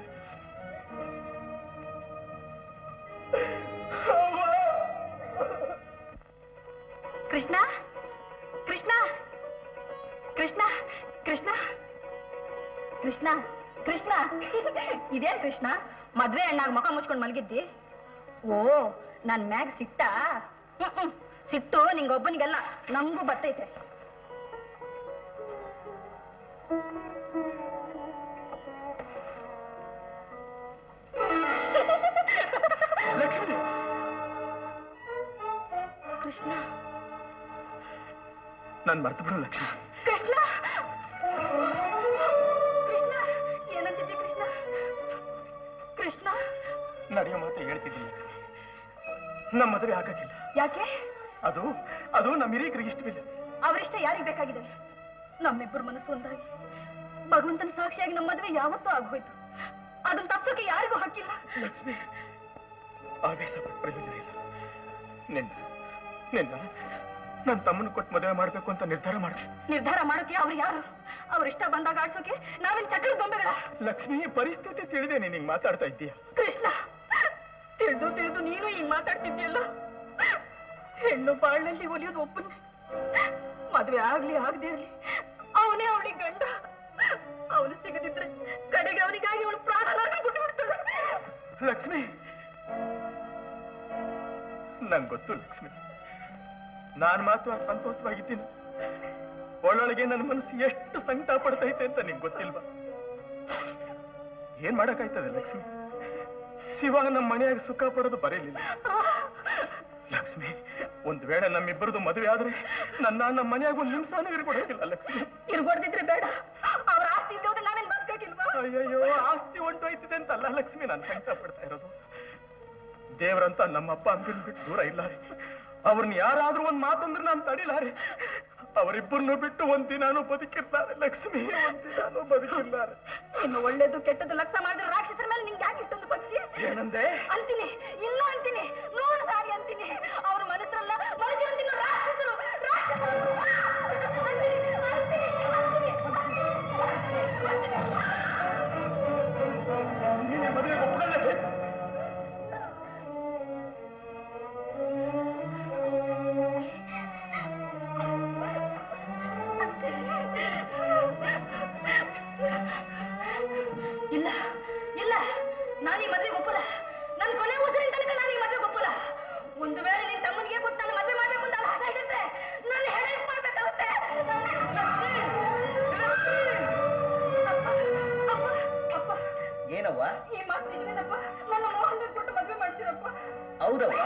ಕೃಷ್ಣ ಕೃಷ್ಣ ಕೃಷ್ಣ ಕೃಷ್ಣ ಕೃಷ್ಣ ಕೃಷ್ಣ ಇದೇನ್ ಕೃಷ್ಣ ಮದ್ವೆ ಹೆಣ್ಣಾಗ ಮುಖ ಮುಚ್ಕೊಂಡು ಮಲಗಿದ್ದಿ ಓ ನನ್ ಮ್ಯಾಗ್ ಸಿಟ್ಟ ಹ್ಮ್, ಹ್ಮ್. ಸಿಟ್ಟು ನಿಂಗೊಬ್ಬನಿಗೆಲ್ಲ ನಂಗೂ ಬರ್ತೈತೆ
ಲಕ್ಷ್ಮಿ
ಕೃಷ್ಣ
ನಾನು ಮರ್ತು ಬಿಡು ಲಕ್ಷ್ಮಿ
ಕೃಷ್ಣ ಕೃಷ್ಣ ಏನಂತಿದ್ದೆ ಕೃಷ್ಣ ಕೃಷ್ಣ
ನಡೆಯೋ ಮಾತು ಹೇಳ್ತಿದ್ದೀನಿ ಲಕ್ಷ್ಮಿ ನಮ್ಮ ಮದುವೆ ಆಗಕ್ಕಿಲ್ಲ
ಯಾಕೆ
ಅದು ಅದು ನಮ್ಮ ಹಿರಿಯರಿಗೆ ಇಷ್ಟವಿಲ್ಲ
ಅವರಿಷ್ಟ ಯಾರಿಗ್ ಬೇಕಾಗಿದೆ ನಮ್ಮಿಬ್ಬರು ಮನಸ್ಸು ಒಂದಾಗಿ ಭಗವಂತನ ಸಾಕ್ಷಿಯಾಗಿ ನಮ್ಮ ಮದುವೆ ಯಾವತ್ತೂ ಆಗ್ಬೋಯ್ತು ಅದನ್ನ ತಪ್ಪೋಕೆ ಯಾರಿಗೂ ಹಕ್ಕಿಲ್ಲ
ಲಕ್ಷ್ಮಿ ಆವೇಶ ಪಟ್ಟು ಪ್ರಯೋಜನ ಇಲ್ಲ ನಿನ್ನ ನಿನ್ನ ನನ್ನ ತಮ್ಮನ ಕೊಟ್ಟು ಮದುವೆ ಮಾಡ್ಬೇಕು ಅಂತ ನಿರ್ಧಾರ ಮಾಡಿ
ನಿರ್ಧಾರ ಮಾಡೋಕೆ ಅವ್ರು ಯಾರು ಅವ್ರ ಇಷ್ಟ ಬಂದಾಗ ಆಡ್ಸೋಕೆ ನಾವೇನ್ ಚಕ್ರದ ಗೊಂಬೆಗಳ
ಲಕ್ಷ್ಮಿ ಪರಿಸ್ಥಿತಿ ತಿಳಿದೆ ನೀನು ಹಿಂಗ್ ಮಾತಾಡ್ತಾ ಇದ್ದೀಯ
ಕೃಷ್ಣ ತಿಳಿದು ತಿಳಿದು ನೀನು ಹಿಂಗ್ ಮಾತಾಡ್ತಿದ್ಯಲ್ಲ ಹೆಣ್ಣು ಬಾಳ್ನಲ್ಲಿ ಒಲಿಯೋದು ಒಪ್ಪನ್ನೇ ಮದ್ವೆ ಆಗ್ಲಿ ಆಗದೆ ಇರ್ಲಿ ಅವನೇ ಅವಳಿಗೆ ಗಂಡ ಅವನು ಸಿಗದಿದ್ರೆ ಕಡೆಗೆ ಅವನಿಗಾಗಿ ಅವಳು ಪ್ರಾಣನಾಗಿ ಬಿಟ್ಬಿಡ್ತಾಳೆ
ಲಕ್ಷ್ಮಿ ನಂಗೆ ಗೊತ್ತು ಲಕ್ಷ್ಮಿ ನಾನು ಮಾತ್ರ ಸಂತೋಷವಾಗಿದ್ದೀನಿ ಒಳೊಳಗೆ ನನ್ನ ಮನಸ್ಸು ಎಷ್ಟು ಸಂಕಟ ಪಡ್ತೈತೆ ಅಂತ ನಿಂಗೆ ಗೊತ್ತಿಲ್ವಾ ಏನ್ ಮಾಡಕ್ಕಾಯ್ತದೆ ಲಕ್ಷ್ಮಿ ಶಿವ ನಮ್ಮ ಮನೆಯಾಗ ಸುಖ ಪಡೋದು ಬರೀಲಿಲ್ಲ ಲಕ್ಷ್ಮಿ ಒಂದ್ ವೇಳೆ ನಮ್ಮಿಬ್ಬರದು ಮದುವೆ ಆದ್ರೆ ನನ್ನ ನಮ್ಮ ಮನೆಯಾಗ ಒಂದ್ ನಿಮಿಷನೂ ಇರ್ಕೊಡೋಕಿಲ್ಲ ಲಕ್ಷ್ಮಿ
ಇರ್ಗೊಡ್ದಿದ್ರೆ ಬೇಡ ಅವ್ರ ಆಸ್ತಿ ಇಲ್ಲದೆ ಹೋದ್ರೆ ನಾವೇನ್ ಬದುಕಾಗಿಲ್ವಾ
ಅಯ್ಯಯ್ಯೋ ಆಸ್ತಿ ಹೊಂಟೋಯ್ತಿದೆ ಅಂತ ಅಲ್ಲ ಲಕ್ಷ್ಮಿ ನಾನು ಸಂಕಟ ಪಡ್ತಾ ಇರೋದು ದೇವ್ರಂತ ನಮ್ಮಪ್ಪ ಅಮ್ಮನ ಬಿಟ್ಟು ದೂರ ಇಲ್ಲಾರೆ ಅವ್ರನ್ನ ಯಾರಾದ್ರೂ ಒಂದ್ ಮಾತಂದ್ರೆ ನಾನು ತಡಿಲಾರೆ ಅವರಿಬ್ಬರನ್ನು ಬಿಟ್ಟು ಒಂದ್ ದಿನಾನು ಬದುಕಿರ್ತಾರೆ ಲಕ್ಷ್ಮಿ ಒಂದ್ ದಿನಾನು ಬದುಕಿರ್ತಾರೆ
ಇನ್ನು ಒಳ್ಳೇದು ಕೆಟ್ಟದ್ದು ಲಕ್ಷ ಮಾಡಿದ್ರೆ ರಾಕ್ಷಸರ ಮೇಲೆ ನಿಂಗೆ ಯಾಕೆ ಇಷ್ಟೊಂದು ಭಕ್ತಿ
ಏನಂದೆ
ಅಂತೀನಿ ಇನ್ನೂ ಅಂತೀನಿ ನೂರು ಸಾರಿ ಅಂತೀನಿ ಅವ್ರ ಮನಸ್ಸಲ್ಲ ಮನುಷ್ಯರಂತಿಲ್ಲ ರಾಕ್ಷಸರು ರಾಕ್ಷಸರು ಅಂತೀನಿ, ಅಂತೀನಿ,
ನೀನೇ ಮದುವೆಗೆ ಒಪ್ಕೊಳ್ಳೇಬೇಕು
ಇಲ್ಲ ಇಲ್ಲ ನಾನು ಈ ಮದುವೆಗೆ ಒಪ್ಪಲ್ಲ ನನ್ನ ಕೊನೆ ಉಸಿರಿನ ತನಕ ನಾನು ಈ ಮದುವೆಗೆ ಒಪ್ಪಲ್ಲ ಒಂದು ವೇಳೆ ನಿನ್ ತಮ್ಮನಿಗೆ ಕೊಟ್ಟು ನಾನು ಮದುವೆ ಮಾಡ್ಬೇಕು ಅಂತ ಆಸೆ ಹಿಡಿದ್ರೆ ನಾನು ಹೆಡೆ ಮಾಡ್ಬೇಕಾಗುತ್ತೆ ಅಪ್ಪ, ಅಪ್ಪ, ಅಪ್ಪ,
ಏನವ್ವ
ಈ ಮಾತು ನಿಜವೇನಪ್ಪ ನನ್ನ ಮೋಹನ್ ಕೊಟ್ಟು ಮದುವೆ ಮಾಡ್ತೀರಪ್ಪ
ಹೌದವ್ವ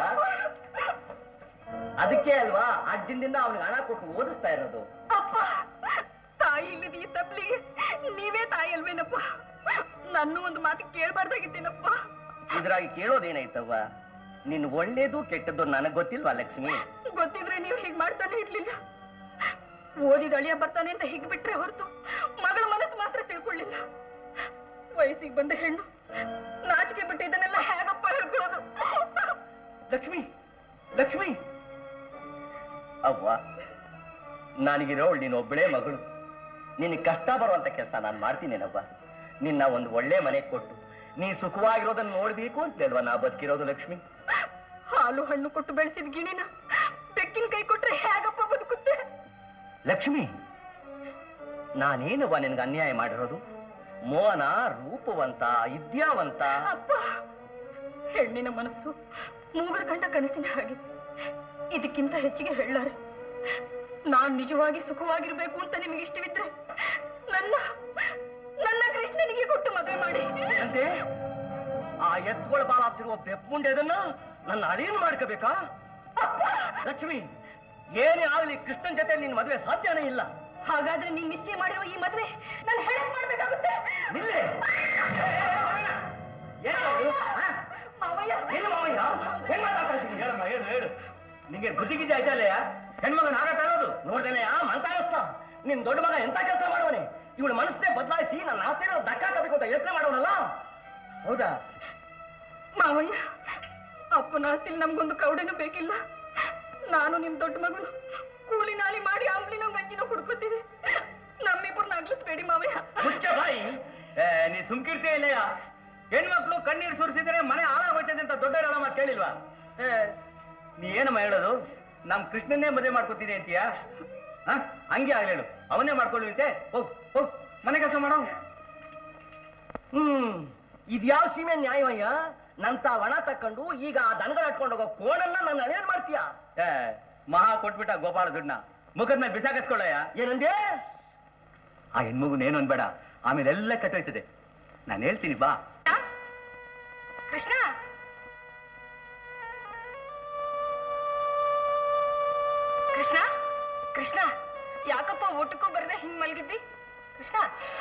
ಅದಕ್ಕೆ ಅಲ್ವಾ ಅಜ್ಜಿಂದಿಂದ ಅವನಿಗೆ ಹಣ ಕೊಟ್ಟು ಓದಿಸ್ತಾ ಇರೋದು
ಅಪ್ಪ ತಾಯಿ ಇಲ್ಲದ ಈ ತಪ್ಲಿಗೆ ನೀವೇ ತಾಯಿ ಅಲ್ವೇನಪ್ಪ ನನ್ನ ಒಂದು ಮಾತು ಕೇಳಬಾರ್ದಾಗಿದ್ದೇನಪ್ಪ
ಇದ್ರಾಗಿ ಕೇಳೋದೇನಾಯ್ತವ್ವ ನಿನ್ ಒಳ್ಳೇದು ಕೆಟ್ಟದ್ದು ನನಗ್ ಗೊತ್ತಿಲ್ವಾ ಲಕ್ಷ್ಮಿ
ಗೊತ್ತಿದ್ರೆ ನೀವು ಹೀಗೆ ಮಾಡ್ತಾನೆ ಇರ್ಲಿಲ್ಲ ಓದಿದ ಅಳಿಯ ಬರ್ತಾನೆ ಅಂತ ಹೀಗೆ ಬಿಟ್ರೆ ಹೊರತು ಮಗಳ ಮನಸ್ಸು ಮಾತ್ರ ತಿಳ್ಕೊಳ್ಳಿಲ್ಲ ವಯಸ್ಸಿಗೆ ಬಂದ ಹೆಣ್ಣು ನಾಚಿಕೆ ಬಿಟ್ಟು ಇದನ್ನೆಲ್ಲ ಹೇಗಪ್ಪ ಹೇಳ್ಕೊಳ್ಳೋದು
ಲಕ್ಷ್ಮಿ ಲಕ್ಷ್ಮಿ ಅವ್ವ ನನಗಿರೋಳು ನೀನು ಒಬ್ಬಳೇ ಮಗಳು ನಿನಗೆ ಕಷ್ಟ ಬರುವಂತ ಕೆಲಸ ನಾನು ಮಾಡ್ತೀನೇನವ್ವ ನಿನ್ನ ಒಂದು ಒಳ್ಳೆ ಮನೆ ಕೊಟ್ಟು ನೀ ಸುಖವಾಗಿರೋದನ್ನ ನೋಡ್ಬೇಕು ಅಂತೇಳ್ವಾ ನಾ ಬದುಕಿರೋದು ಲಕ್ಷ್ಮಿ
ಹಾಲು ಹಣ್ಣು ಕೊಟ್ಟು ಬೆಳೆಸಿದ ಗಿಣಿನ ಬೆಕ್ಕಿನ ಕೈ ಕೊಟ್ರೆ ಹೇಗಪ್ಪ ಬದುಕುತ್ತೆ
ಲಕ್ಷ್ಮಿ ನಾನೇನವ್ವ ನಿನಗೆ ಅನ್ಯಾಯ ಮಾಡಿರೋದು ಮೋಹನ ರೂಪವಂತ ವಿದ್ಯಾವಂತ
ಅಪ್ಪ ಹೆಣ್ಣಿನ ಮನಸ್ಸು ಮೂಗರ ಕಂಡ ಕನಸಿನ ಹಾಗೆ ಇದಕ್ಕಿಂತ ಹೆಚ್ಚಿಗೆ ಹೇಳಾರೆ ನಾನ್ ನಿಜವಾಗಿ ಸುಖವಾಗಿರ್ಬೇಕು ಅಂತ ನಿಮಗೆ ಇಷ್ಟವಿದ್ರೆ ನನ್ನ ನನ್ನ ಕೃಷ್ಣನಿಗೆ ಕೊಟ್ಟು ಮದುವೆ ಮಾಡಿ
ಅಂತೆ ಆ ಎತ್ತುಗಳ ಬಾಲಾಗ್ತಿರುವ ಬೆಪ್ಪುಂಡೆದನ್ನ ನನ್ನ ಅಳಿಯನ್ ಮಾಡ್ಕೋಬೇಕಾ ಲಕ್ಷ್ಮಿ ಏನೇ ಆಗ್ಲಿ ಕೃಷ್ಣನ್ ಜೊತೆ ನಿನ್ ಮದುವೆ ಸಾಧ್ಯನೇ ಇಲ್ಲ
ಹಾಗಾದ್ರೆ ನೀನ್ ನಿಶ್ಚಯ ಮಾಡಿರುವ ಈ ಮದುವೆ ನಾನು ಹೇಳಕ್ ಮಾಡ್ಬೇಕಾಗುತ್ತೆ
ನಿಲ್ಲೆ ಏನು ಅದು? ಆ?
ಮಾವಯ್ಯ
ಏನು ಮಾವಯ್ಯ ಹೆಂಗ್ ಮಾತಾಡ್ತಾ ಇದ್ದೀನಿ? ಹೇಳಮ್ಮ ಹೇಳು ಹೇಳು ನಿಂಗೆ ಬುದ್ಧಿ ಗಿದ್ದಿ ಆಯ್ತಲ್ಲಯ್ಯ ಹೆಣ್ಮಗನ ಆಗ ಹೇಳೋದು ನೋಡ್ದೇನೆಯ ಮಂತಾಯಸ್ತ ನಿನ್ ದೊಡ್ಡ ಮಗ ಎಂತ ಕೆಲಸ ಮಾಡುವನೆ ಇವಳು ಮನಸ್ಸನ್ನೇ ಬದಲಾಯಿಸಿ ನನ್ನ ಆಸ್ತಿನ ದಕ್ಕ ಹಾಕಬೇಕು ಅಂತ ಯೋಚನೆ ಮಾಡೋನಲ್ಲ ಹೌದಾ
ಮಾವಯ್ಯ ಅಪ್ಪನ ಆಸ್ತಿಲ್ ನಮ್ಗೊಂದು ಕೌಡೆನೂ ಬೇಕಿಲ್ಲ ನಾನು ನಿಮ್ ದೊಡ್ಡ ಮಗನು ಕೂಲಿ ನಾಲಿ ಮಾಡಿ ಅಂಬ್ಲಿನೋ ಗಂಜಿನೋ ಹುಡ್ಕೋತೀವಿ ನಮ್ಮಿಬ್ಬರನ್ನ ಅಗ್ಲಿಸ್ಬೇಡಿ ಮಾವಯ್ಯ
ಮುಚ್ಚ ಬಾಯಿ ಏ, ನೀ ಸುಮ್ಕಿರ್ತೀಯ ಇಲ್ಲಯ್ಯ ಹೆಣ್ಮಕ್ಳು ಕಣ್ಣೀರು ಸುರಿಸಿದ್ರೆ ಮನೆ ಹಾಳಾಗೋಯ್ತದೆ ಅಂತ ದೊಡ್ಡವರೆಲ್ಲ ಮಾತು ಕೇಳಿಲ್ವಾ ಏ, ನೀ ಏನಮ್ಮ ಹೇಳೋದು ನಮ್ ಕೃಷ್ಣನ್ನೇ ಮದುವೆ ಮಾಡ್ಕೊತೀನಿ ಅಂತೀಯಾ ಹ ಹಂಗೆ ಆಗ್ಲೇಳು ಅವನ್ನೇ ಮಾಡ್ಕೊಳ್ಳುತ್ತೆ ಹೋಗ್ ಹೋಗ್ ಮನೆ ಕೆಲಸ ಮಾಡೋ
ಹ್ಮ್ ಇದ್ಯಾವ ಸೀಮೆ ನ್ಯಾಯವಯ್ಯ ನಂತ ಒಣ ತಕೊಂಡು ಈಗ ಆ ದನಗಳ ಇಟ್ಕೊಂಡು ಹೋಗೋ ಕೋಣನ್ನ ನನ್ನ ಅಳಿಯನ್ ಮಾಡ್ತೀಯ
ಏ ಮಹಾ ಕೊಟ್ಬಿಟ್ಟ ಗೋಪಾಲ ದುಡ್ಡನ್ನ ಮುಖದ ಮೇಲೆ ಬಿಸಾಕಿಸ್ಕೊಳ್ಳಯ್ಯ
ಏನಂದೆ
ಆ ಹೆಣ್ಮಗುನ ಏನು ಅನ್ಬೇಡ ಆಮೇಲೆ ಎಲ್ಲ ಕೆಟ್ಟೋಯ್ತದೆ ನಾನು ಹೇಳ್ತೀನಿ ಬಾ
ಕೃಷ್ಣ ಕೃಷ್ಣ ಕೃಷ್ಣ ಯಾಕಪ್ಪ ಊಟಕ್ಕೂ ಬರದೆ ಹಿಂಗ್ ಮಲಗಿದ್ದಿ ಕೃಷ್ಣ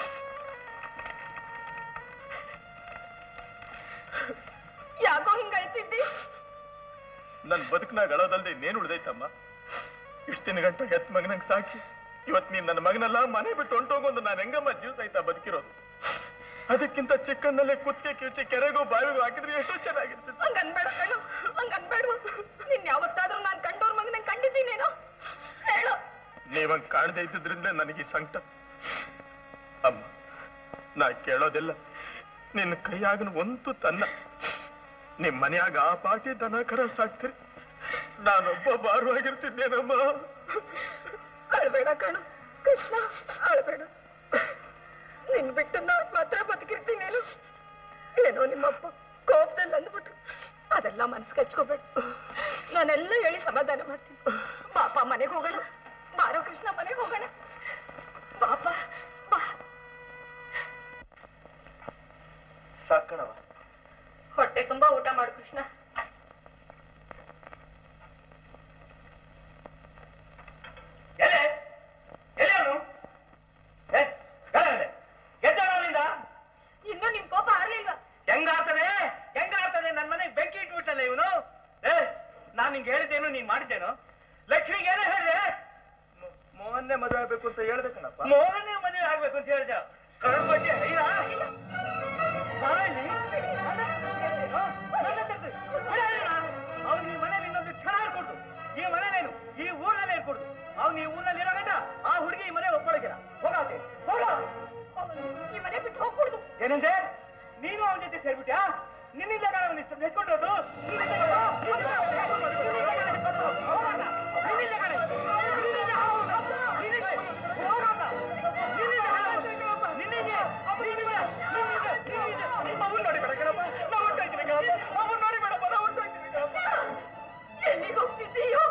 ಯಾಕೋ ಹಿಂಗ್ ಅಳ್ತಿದ್ದಿ
ನನ್ ಬದುಕನಾಗ ಅಳೋದಲ್ದೆ ಇನ್ನೇನು ಉಳ್ದೈತಮ್ಮ ಇಷ್ಟ್ ದಿನ ಗಂಟ ಎತ್ ಮಗನಂಗ್ ಸಾಕಿ ಇವತ್ ನೀನ್ ನನ್ನ ಮಗನೆಲ್ಲ ಮನೆ ಬಿಟ್ಟು ಹೊಂಟೋಗೊಂದು ನಾನು ಹೆಂಗಮ್ಮ ಜೀವ ಸಹಿತ ಬದುಕಿರೋದು ಅದಕ್ಕಿಂತ ಚಿಕ್ಕನ್ನಲ್ಲೇ ಕುತ್ತಿಗೆ ಕಿಚ್ಚಿ ಕೆರೆಗೂ ಬಾವಿಗೂ ಹಾಕಿದ್ರೆ ಎಷ್ಟೋ ಚೆನ್ನಾಗಿರ್ತದೆ
ಹಂಗ್ ಅನ್ಬೇಡ ಕಣು ಹಂಗ್ ಅನ್ಬೇಡ ನಿನ್ ಯಾವತ್ತಾದ್ರೂ ನಾನ್ ಕಂಡೋರ್ ಮಗನ ಕಂಡಿದ್ದೀನೇನೋ ಹೇಳು
ನೀವಂಗ್ ಕಾಣದೇ ಇದ್ದಿದ್ರಿಂದ ನನಗೆ ಈ ಸಂಕಟ ಅಮ್ಮ ನಾ ಕೇಳೋದೆಲ್ಲ ನಿನ್ನ ಕೈಯಾಗನ ಒಂದು ತನ್ನ ನಿಮ್ ಮನ್ಯಾಗ ಆ ಪಾಟಿ ದನ ಕರ ಸಾಕ್ತಿರಿ ನಾನೊಬ್ಬ ಭಾರವಾಗಿರ್ತಿದ್ದೇನಮ್ಮ
ಅಳ್ಬೇಡ ಕಣು ಕೃಷ್ಣ ಅಳ್ಬೇಡ ನಿನ್ ಬಿಟ್ಟು ನಾನ್ ಮಾತ್ರ ಬದುಕಿರ್ತೀನೇನು ಏನೋ ನಿಮ್ಮಪ್ಪ ಕೋಪದಲ್ಲಿ ಅಂದ್ಬಿಟ್ರು ಅದೆಲ್ಲ ಮನ್ಸ್ ಕಚ್ಕೋಬೇಡ ನಾನೆಲ್ಲ ಹೇಳಿ ಸಮಾಧಾನ ಮಾಡ್ತೀನಿ ಬಾಪ ಮನೆಗೆ ಹೋಗೋಣ ಬಾರೋ ಕೃಷ್ಣ ಮನೆಗೆ ಹೋಗೋಣ ಬಾಪ ಬಾ
ಸಾಕಣವ
ಹೊಟ್ಟೆ ತುಂಬಾ ಊಟ ಮಾಡು ಕೃಷ್ಣ
ಎಲೆ ಎಲೆ ಅವನು ಎದ್ದವನಿಂದ
ಇನ್ನೂ ನಿಮ್ ಕೋಪ ಆರ್ಲಿಲ್ವಾ
ಹೆಂಗಾಗ್ತದೆ ಹೆಂಗಾಗ್ತದೆ ನನ್ನ ಮನೆಗೆ ಬೆಂಕಿ ಇಟ್ಬಿಟ್ಟಲ್ಲ ಇವನು ಏ ನಾನ್ ನಿಂಗೆ ಹೇಳಿದ್ದೇನು ನೀನ್ ಮಾಡಿದ್ದೇನು ಲಕ್ಷ್ಮಿಗೆ ಏನೋ ಹೇಳಿದೆ
ಮೋಹನ್ನೇ ಮದುವೆ ಆಗ್ಬೇಕು ಅಂತ ಹೇಳ್ದೆ ಕಣಪ್ಪ
ಮೋಹನೇ ಮದುವೆ ಆಗ್ಬೇಕು ಅಂತ ಹೇಳಿದ ಕರಣ್ ಬಗ್ಗೆ ಐರ ಅವ್ನು ಈ ಮನೇಲಿ ಇನ್ನೊಂದು ಕ್ಷಣ ಇರ್ಕೊಡ್ತು ಈ ಮನೇಲೇನು ಈ ಊರಲ್ಲೇ ಇರ್ಕೊಡ್ತು ಅವ್ನು ಈ ಊರಲ್ಲಿ ಇರೋ ಗಂಟ ಆ ಹುಡುಗಿ ಈ ಮನೆ ಒಪ್ಕೊಳಗಿರ ಹೋಗಾತೆ ಹೋಗ
ಈ ಮನೆ ಬಿಟ್ಟು ಹೋಗ್ಕೊಡ್ದು
ಏನಂದೆ ನೀನು ಅವನ ಜೊತೆ ಸೇರ್ಬಿಟ್ಯಾ ನಿನ್ನಿಂದ ನಾನು ಇಷ್ಟು ನೆಚ್ಕೊಂಡಿರೋದು
ಎಲ್ಲಿಗೆ ಹೋಗ್ತಿದ್ದೀಯೋ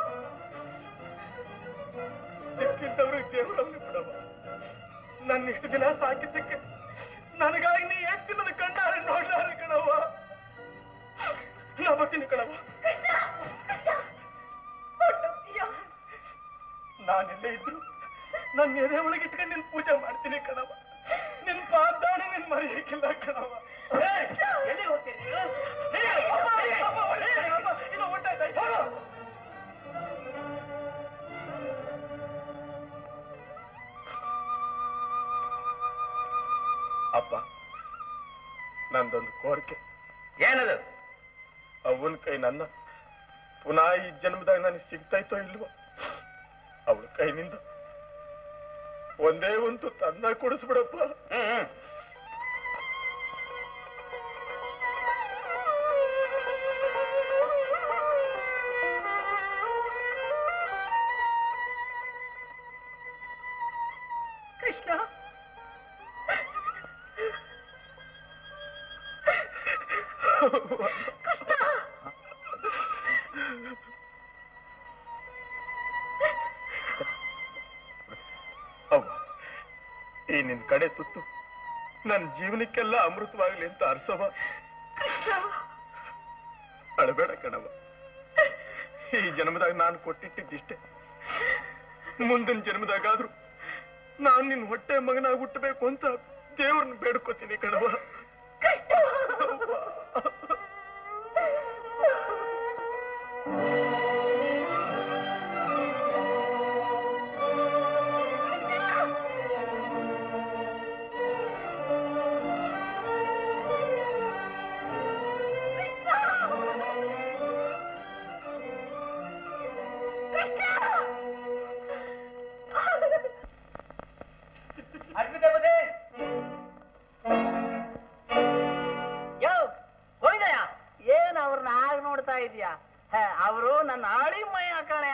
ಸಿಕ್ಕಿದ್ದವ್ರು ದೇವರವ್ರು ಬಿಡವ ನನ್ನ ಇಷ್ಟು ದಿನ ಸಾಕಿದ್ದಕ್ಕೆ ನನಗಾಗಿ ನೀ ಎಷ್ಟು ದಿನದ ಕಣ್ಣಾರೆ ನೋಡ್ಲಾರೆ ಕಣವ್ವ ನಾ ಬರ್ತೀನಿ ಕಣವ್ವ
ಹೊರ್ಟೋಗ್ತೀಯಾ?
ನಾನೆಲ್ಲೇ ಇದ್ರು ನನ್ನ ಎದೆ ಒಳಗೆ ಇಟ್ಕೊಂಡು ನಿನ್ ಪೂಜೆ ಮಾಡ್ತೀನಿ ಕಣವ್ವ ನಿನ್ ಪಾದಾಣಿ ನಿನ್ ಮರೆಯಕ್ಕಿಲ್ಲ ಕಣವ್ವ
ಎಲ್ಲಿ ಹೋಗ್ತೀನಿ ನೀನು?
ಅಪ್ಪ, ಅಪ್ಪ, ಒಳ್ಳೆ ಅಪ್ಪ, ಇದು ಊಟ ಆಯ್ತಾ? ಹೋಗು. ಅಪ್ಪ ನಂದೊಂದು ಕೋರಿಕೆ
ಏನದು
ಅವನ ಕೈ ನನ್ನ ಪುನಃ ಈ ಜನ್ಮದಾಗ ನನಗೆ ಸಿಗ್ತಾಯ್ತೋ ಇಲ್ವೋ ಅವಳ ಕೈನಿಂದ ಒಂದೇ ಒಂದು ತನ್ನ ಕೊಡಿಸ್ಬಿಡಪ್ಪ
ಹ್ಮ್ ಹ್ಮ್
ಅವ್ವ ಈ ನಿನ್ ಕಡೆ ತುತ್ತು ನನ್ನ ಜೀವನಕ್ಕೆಲ್ಲ ಅಮೃತವಾಗ್ಲಿ ಅಂತ ಅರ್ಸವ ಅಳಬೇಡ ಕಣವ ಈ ಜನ್ಮದಾಗ ನಾನು ಕೊಟ್ಟಿಟ್ಟಿದ್ದಿಷ್ಟೇ ಮುಂದಿನ ಜನ್ಮದಾಗಾದ್ರೂ ನಾನ್ ನಿನ್ ಹೊಟ್ಟೆ ಮಗನಾಗಿ ಹುಟ್ಟಬೇಕು ಅಂತ ದೇವ್ರನ್ನ ಬೇಡ್ಕೋತೀನಿ ಕಣವ
ಯೋ ಹೋಗಿದಯ ಏನ್ ಅವ್ರನ್ನ ಆಗ ನೋಡ್ತಾ ಇದೀಯಾ ಅವರು ನನ್ನ ಆಳಿ ಮೈಯ ಕಣಯ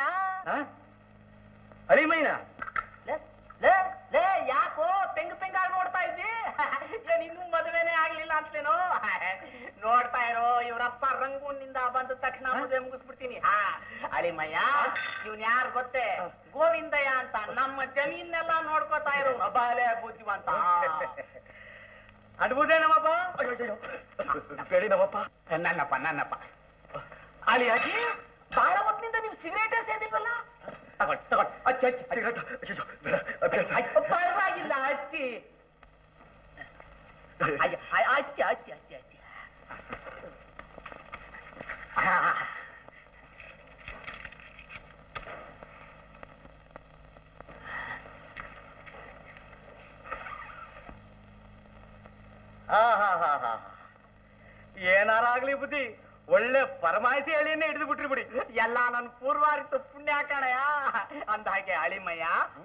ಅಳಿಮೈನ
ಲೇ, ಲೇ ಲೇ ಯಾಕೋ ತೆಂಗ್ ತೆಂಗಾಗಿ ನೋಡ್ತಾ ಇದ್ದಿ ಏನ್ ಇನ್ನೂ ಮದುವೆನೇ ಆಗ್ಲಿಲ್ಲ ಅಂತಲೇನೋ ನೋಡ್ತಾ ಇರೋ ಇವ್ರಪ್ಪ ರಂಗೂನಿಂದ ಬಂದ ತಕ್ಷಣ ಮದುವೆ ಮುಗಿಸ್ಬಿಡ್ತೀನಿ ಹಾ ಅಳಿಮಯ್ಯ ಇವ್ನ್ ಯಾರು ಗೊತ್ತೇ ಗೋವಿಂದಯ್ಯ ಅಂತ ನಮ್ಮ ಜಮೀನೆಲ್ಲ ನೋಡ್ಕೋತಾ ಇರೋ ಅಬಾಲೆ ಬುದ್ಧಿವಂತ
ಅಡ್ಬೋದೇನಮ್ಮಪ್ಪ
ಬೇಡಿ ನಮ್ಮಪ್ಪ
ನನ್ನಪ್ಪ ನನ್ನಪ್ಪ ಅಲ್ಲಿ ಅಜ್ಜಿ ಬಹಳ ಹೊತ್ತಿನಿಂದ ನೀವು ಸಿಗರೇಟೇ ಸೇದಿಲ್ವಲ್ಲ ತಗೊಳ್ ತಗೊಳ್ ಅಚ್ಚಿ ಅಚ್ಚಿ
ಸಿಗರೇಟ್, ಅಯ್ಯಯ್ಯೋ, ಬೇಡ, ಅಭ್ಯಾಸ.
ಅಯ್ಯೋ, ಪರವಾಗಿಲ್ಲ ಅಚ್ಚಿ ಅಯ್ಯ, ಅಯ್ಯ, ಅಚ್ಚಿ ಅಚ್ಚಿ ಅಚ್ಚಿ ಅಚ್ಚಿ ಆ.
ಹಾ ಹಾ ಹಾ ಹಾ ಏನಾರಾಗ್ಲಿ ಬುದ್ಧಿ ಒಳ್ಳೆ ಪರಮಾಯಿತಿ ಎಳಿಯನ್ನೇ ಹಿಡಿದು ಬಿಟ್ರಿ ಬಿಡಿ
ಎಲ್ಲ ನನ್ನ ಪೂರ್ವಾರಿತ ಪುಣ್ಯ ಕಣಯ್ಯ ಅಂದ ಹಾಗೆ ಅಳಿಮಯ್ಯ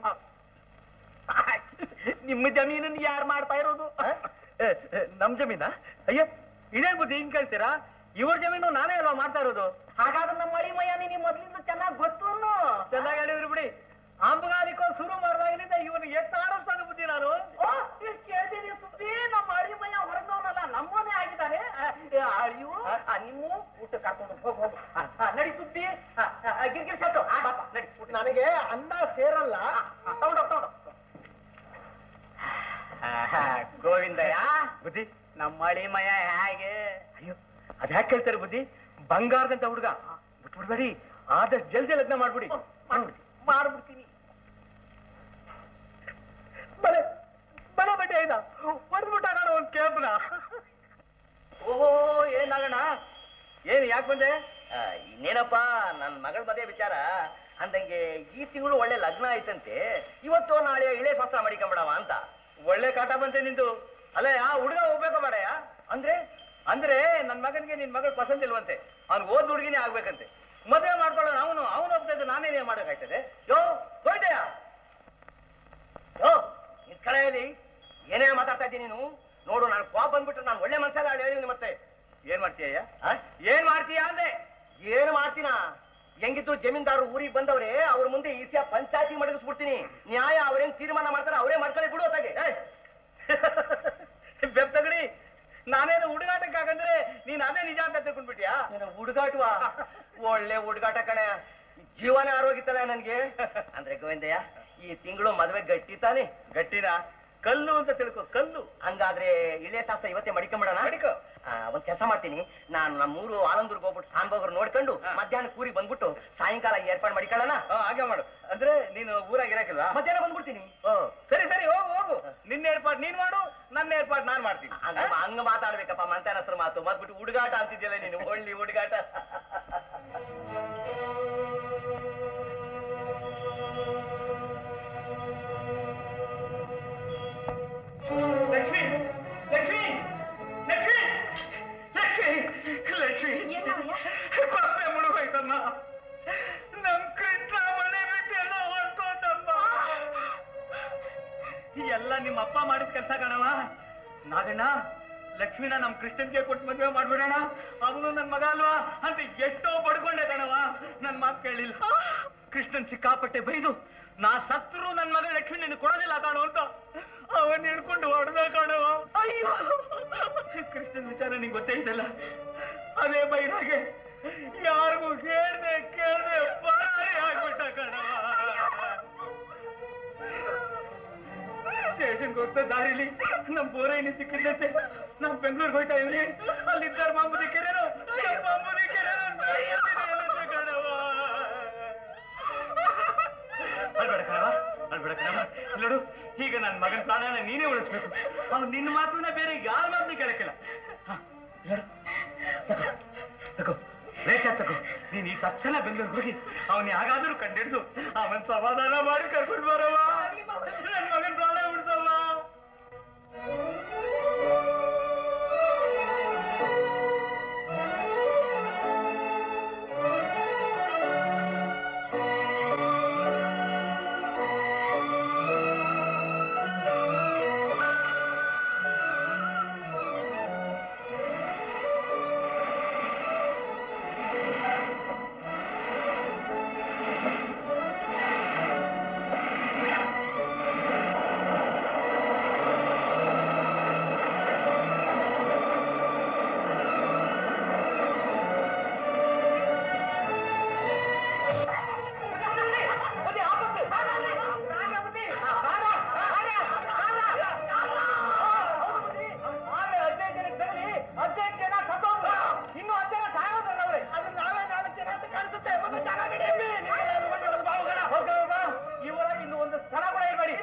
ನಿಮ್ಮ ಜಮೀನನ್ನ ಯಾರು ಮಾಡ್ತಾ ಇರೋದು
ಏ, ಏ, ನಮ್ ಜಮೀನ ಅಯ್ಯ ಇದೇ ಬುದ್ಧಿ ಹಿಂಗ್ ಕೇಳ್ತೀರಾ ಇವ್ರ ಜಮೀನು ನಾನೇ ಅಲ್ವಾ ಮಾಡ್ತಾ ಇರೋದು
ಹಾಗಾದ್ರೆ ನಮ್ಮ ಅಳಿಮಯ್ಯ ನಿನಗೆ ಮೊದ್ಲಿಂದ ಚೆನ್ನಾಗಿ ಗೊತ್ತು ಅನ್ನೋ.
ಚೆನ್ನಾಗಿ ಹೇಳಿದ್ರಿ ಬಿಡಿ ಆಂಬಗಾಲಿಕೋ ಶುರು ಮಾಡಿದಾಗಲಿಂದ ಇವನು ಎಷ್ಟು ಆಡಿಸ್ತಾನೆ ಬುದ್ಧಿ ನಾನು
ಓ, ಇಷ್ಟ್ ಕೇಳ್ತೀನಿ ಸುದ್ದಿ ನಮ್ಮ ಅಳಿಮಯ್ಯ ಹೊರದವನಲ್ಲ ನಮ್ಮನೇ ಆಗಿದ್ದಾನೆ ಆ, ಏ, ಅಳಿಯು ಆ, ನಿಮ್ಮ ಊಟ ಕರ್ಕೊಂಡು ಹೋಗ್ ಹೋಗು ಆ, ಆ, ನಡಿ ಸುದ್ದಿ ಆ, ಆ, ಗಿರ್ಗಿರ್ ಸತ್ತು ಆ, ಬಾಪ, ನಡಿ ಊಟ
ನನಗೆ ಅನ್ನ ಸೇರಲ್ಲ
ತಗೊಂಡು ತಗೊಂಡು ಗೋವಿಂದಯ್ಯ
ಬುದ್ಧಿ
ನಮ್ಮ ಅಳಿಮಯ್ಯ ಹೇಗೆ
ಅಯ್ಯೋ ಅದ್ ಯಾಕೆ ಕೇಳ್ತಾರೆ ಬುದ್ಧಿ ಬಂಗಾರದಂತ ಹುಡುಗ ಬಿಟ್ಬಿಡ್ಬೇಡಿ ಆದಷ್ಟು ಜಲ್ದಿ ಲಗ್ನ ಮಾಡ್ಬಿಡಿ
ಮಾಡ್ಬಿಡ್ತೀನಿ ಮಾಡ್ಬಿಡ್ತೀನಿ
ಬಲೆ ಬಲೆ ಬಡ್ಡಿ ಆಯ್ತಾ ಹೊಡೆದ್ಬಿಟ್ಟ ನಾನು ಒಂದು ಕೇಬ್ನ ಓಹೋ ಏನಾಗಣ ಏನು ಯಾಕೆ ಬಂದೆ
ಇನ್ನೇನಪ್ಪ ನನ್ನ ಮಗಳ ಮದುವೆ ವಿಚಾರ ಅಂದಂಗೆ ಈ ತಿಂಗಳು ಒಳ್ಳೆ ಲಗ್ನ ಆಯ್ತಂತೆ ಇವತ್ತು ನಾಳೆ ಇಳೆ ಶಾಸ್ತ್ರ ಮಾಡಿಕೊಂಬಿಡವ ಅಂತ
ಒಳ್ಳೆ ಕಾಟ ಬಂತೆ ನಿಂದು ಅಲ್ಲ ಆ ಹುಡುಗ ಹೋಗ್ಬೇಕ ಬೇಡಯ್ಯ ಅಂದ್ರೆ ಅಂದ್ರೆ ನನ್ ಮಗನಿಗೆ ನಿನ್ ಮಗಳು ಪಸಂದ್ ಇಲ್ವಂತೆ ಅವ್ನು ಓದ್ ಹುಡುಗಿನೇ ಆಗ್ಬೇಕಂತೆ ಮದುವೆ ಮಾಡ್ಕೊಳ್ಳೋಣ ಅವನು ಅವನು ಒಪ್ಪಿದ್ರೆ ನಾನೇನೇ ಮಾಡೋಕಾಯ್ತದೆ ಯೋ ಹೋಯ್ತಯ್ಯ
ಯೋ ನಿನ್ ಕಡೆಯಲ್ಲಿ ಏನೇ ಮಾತಾಡ್ತಾ ಇದ್ದೀನಿ ನೀನು ನೋಡು ನಾನು ಕೋಪ ಬಂದ್ಬಿಟ್ರೆ ನಾನು ಒಳ್ಳೆ ಮನ್ಸಲ್ಲ ಹೇಳಿದ್ದೀನಿ ಮತ್ತೆ
ಏನ್ ಮಾಡ್ತೀಯ
ಆ?
ಏನ್ ಮಾಡ್ತೀಯ ಅಂದೆ
ಏನು ಮಾಡ್ತೀನ ಹೆಂಗಿದ್ರು ಜಮೀನ್ದಾರರು ಊರಿಗೆ ಬಂದವ್ರೆ ಅವ್ರ ಮುಂದೆ ಈಸಿಯ ಪಂಚಾಯತಿ ಮಡಗಿಸ್ಬಿಡ್ತೀನಿ ನ್ಯಾಯ ಅವ್ರೇನ್ ತೀರ್ಮಾನ ಮಾಡ್ತಾರೆ ಅವರೇ ಮಾಡ್ಕೊಳ್ಳಿ ಬಿಡು ಹೊತ್ತಾಗೆ
ಬೆಪ್ತಗಡಿ ನಾನೇನು ಹುಡುಗಾಟಕ್ಕಾಗಂದ್ರೆ ನೀನ್ ಅದೇ ನಿಜ ಅಂತ ತಿಳ್ಕೊಂಡ್ಬಿಟ್ಯಾ
ನೀನು ಹುಡುಗಾಟವಾ ಒಳ್ಳೆ ಹುಡುಗಾಟ ಕಣೆ ಜೀವನ ಆರೋಗಿತ್ತಲ್ಲ ನನ್ಗೆ ಅಂದ್ರೆ ಗೋವಿಂದಯ್ಯ ಈ ತಿಂಗಳು ಮದ್ವೆ ಗಟ್ಟಿ ತಾನೆ
ಗಟ್ಟಿನ ಕಲ್ಲು ಅಂತ ತಿಳ್ಕೊ ಕಲ್ಲು
ಹಂಗಾದ್ರೆ ಇಳೆ ಶಾಸ್ತ್ರ ಇವತ್ತೇ ಮಡಿಕೊಂಬಿಡೋಣ
ಮಡಿಕೊ.
ಆ, ಒಂದ್ ಕೆಲಸ ಮಾಡ್ತೀನಿ ನಾನು ನಮ್ಮೂರು ಆನಂದೂರ್ಗೆ ಹೋಗ್ಬಿಟ್ಟು ಸಾನ್ಭೋಗ್ರು ನೋಡ್ಕೊಂಡು
ಹಾ.
ಮಧ್ಯಾಹ್ನ ಕೂರಿ ಬಂದ್ಬಿಟ್ಟು ಸಾಯಂಕಾಲ ಏರ್ಪಾಡು ಮಾಡಿಕೊಳ್ಳೋಣ
ಹಾ, ಹಾಗೆ ಮಾಡು ಅಂದ್ರೆ ನೀನು ಊರಾಗ ಇರಕಿಲ್ವಾ
ಮಧ್ಯಾಹ್ನ ಬಂದ್ಬಿಡ್ತೀನಿ
ಸರಿ ಸರಿ ಹೋಗು ಹೋಗು ನಿನ್ನ ಏರ್ಪಾಡು ನೀನ್ ಮಾಡು ನನ್ನ ಏರ್ಪಾಡು ನಾನ್ ಮಾಡ್ತೀನಿ
ಹಂಗ ಹಂಗ ಮಾತಾಡ್ಬೇಕಪ್ಪ ಮಂತ್ಯಾನ ಹತ್ರ ಮಾತು ಮತ್ಬಿಟ್ಟು ಹುಡುಗಾಟ ಅಂತಿದ್ಯಲ್ಲ ನೀನು ಒಳ್ಳಿ ಹುಡುಗಾಟ
ಲಕ್ಷ್ಮಿ ಲಕ್ಷ್ಮಿ ಲಕ್ಷ್ಮಿ ಲಕ್ಷ್ಮಿ ಲಕ್ಷ್ಮಿ
ಏನವಯ್ಯ?
ಕೊಪ್ಪೆ ಮುಳುಗೋಯ್ತಮ್ಮ ನಮ್ ಕೃಷ್ಣ ಮನೆ ಬಿಟ್ಟು ಎಲ್ಲ ಹೊರ್ಟೋತಮ್ಮ ಎಲ್ಲ ನಿಮ್ಮ ಅಪ್ಪ ಮಾಡಿದ ಕೆಲಸ ಕಣವ ನಾಗಣ್ಣ ಲಕ್ಷ್ಮಿನ ನಮ್ ಕೃಷ್ಣನ್ಗೆ ಕೊಟ್ಟು ಮದ್ವೆ ಮಾಡ್ಬಿಡೋಣ ಅವನು ನನ್ ಮಗ ಅಲ್ವಾ ಅಂತ ಎಷ್ಟೋ ಪಡ್ಕೊಂಡೆ ಕಣವ ನನ್ ಮಾತು ಕೇಳಿಲ್ಲ ಕೃಷ್ಣನ್ ಸಿಕ್ಕಾಪಟ್ಟೆ ಬೈದು ನಾ ಸತ್ರು ನನ್ ಮಗ ಲಕ್ಷ್ಮಿ ನಿನ್ ಕೊಡೋದಿಲ್ಲ ಕಾಣು ಅಂತ ಅವನ್ ಹಿಡ್ಕೊಂಡು ಹೊಡೆದ ಕಾಣವ ಅಯ್ಯೋ ಕೃಷ್ಣನ್ ವಿಚಾರ ನಿಂಗೆ ಗೊತ್ತೇ ಇದೆಲ್ಲ ಅದೇ ಬೈರಾಗೆ ಯಾರಿಗೂ ಕೇಳ್ದೆ ಕೇಳ್ದೆ ಪರಾರಿ ಆಗ್ಬಿಟ್ಟ ಕಣವ ಸ್ಟೇಷನ್ಗೆ ಹೋಗ್ತಾ ದಾರಿಲಿ ನಮ್ ಬೋರೈನಿ ಸಿಕ್ಕಿದ್ದೈತೆ ನಾವ್ ಬೆಂಗಳೂರಿಗೆ ಹೋಯ್ತಾ ಇವ್ರಿ ಅಲ್ಲಿದ್ದಾರ ಮಾಮೂಲಿ ಕೆರೆನೋ ಮಾಮೂಲಿ ಕೆರೆನೋ ಕಣವ ಅಲ್ಬೇಡ ಕಣವ ಅಲ್ಬೇಡ ಕಣವ ನೋಡು ಈಗ ನನ್ನ ಮಗನ ಪ್ರಾಣನ ನೀನೇ ಉಳಿಸ್ಬೇಕು ಅವ್ನು ನಿನ್ನ ಮಾತನ್ನ ಬೇರೆ ಯಾರ ಮಾತನ್ನ ಕೇಳಕ್ಕಿಲ್ಲ ಹ, ನೋಡು. ತಗೋ, ತಗೋ ರೇಖಾ ತಗೋ ನೀನ್ ಈ ತಕ್ಷಣ ಬೆಂಗಳೂರಿಗೆ ಹೋಗಿ ಅವನ್ ಯಾಗಾದ್ರೂ ಕಂಡಿಡ್ದು ಅವನ್ ಸಮಾಧಾನ ಮಾಡಿ ಕರ್ಕೊಂಡು ಬರವ ನನ್ನ ಮಗನ ಪ್ರಾಣ ಉಳಿಸವ ಇನ್ನು ಹತ್ತು ಜನ ಸಾಯೋದ್ರಲ್ಲವ್ರೆ ಅದು ನಾವೇ ನಾಲ್ಕು ಜನ ಅಂತ ಕಾಣಿಸುತ್ತೆ ಒಂದು ಜಾಗ ಬಿಡಿ ಇವರಾಗ ಇನ್ನು ಒಂದು ಸ್ಥಳ ಕೂಡ ಇರಬೇಡಿ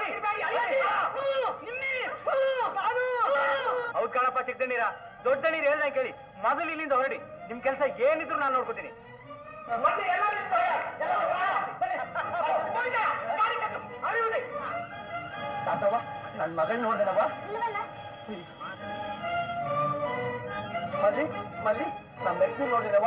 ಹೌದ್ ಕಾಣಪ್ಪ ಚಿಕ್ಕ ನೀರ ದೊಡ್ಡ ನೀರು ಹೇಳ್ದಂಗೆ ಕೇಳಿ ಮೊದಲು ಇಲ್ಲಿಂದ ಹೊರಡಿ ನಿಮ್ ಕೆಲಸ ಏನಿದ್ರು ನಾನು ನೋಡ್ಕೋತೀನಿ ತಾತವ್ವ ನನ್ನ ಮಗನ್ ನೋಡ್ದೇನವ್ವ ಮಲ್ಲಿ ಮಲ್ಲಿ ನಮ್ಮ ಮೆಟ್ಟು ನೋಡಿದವ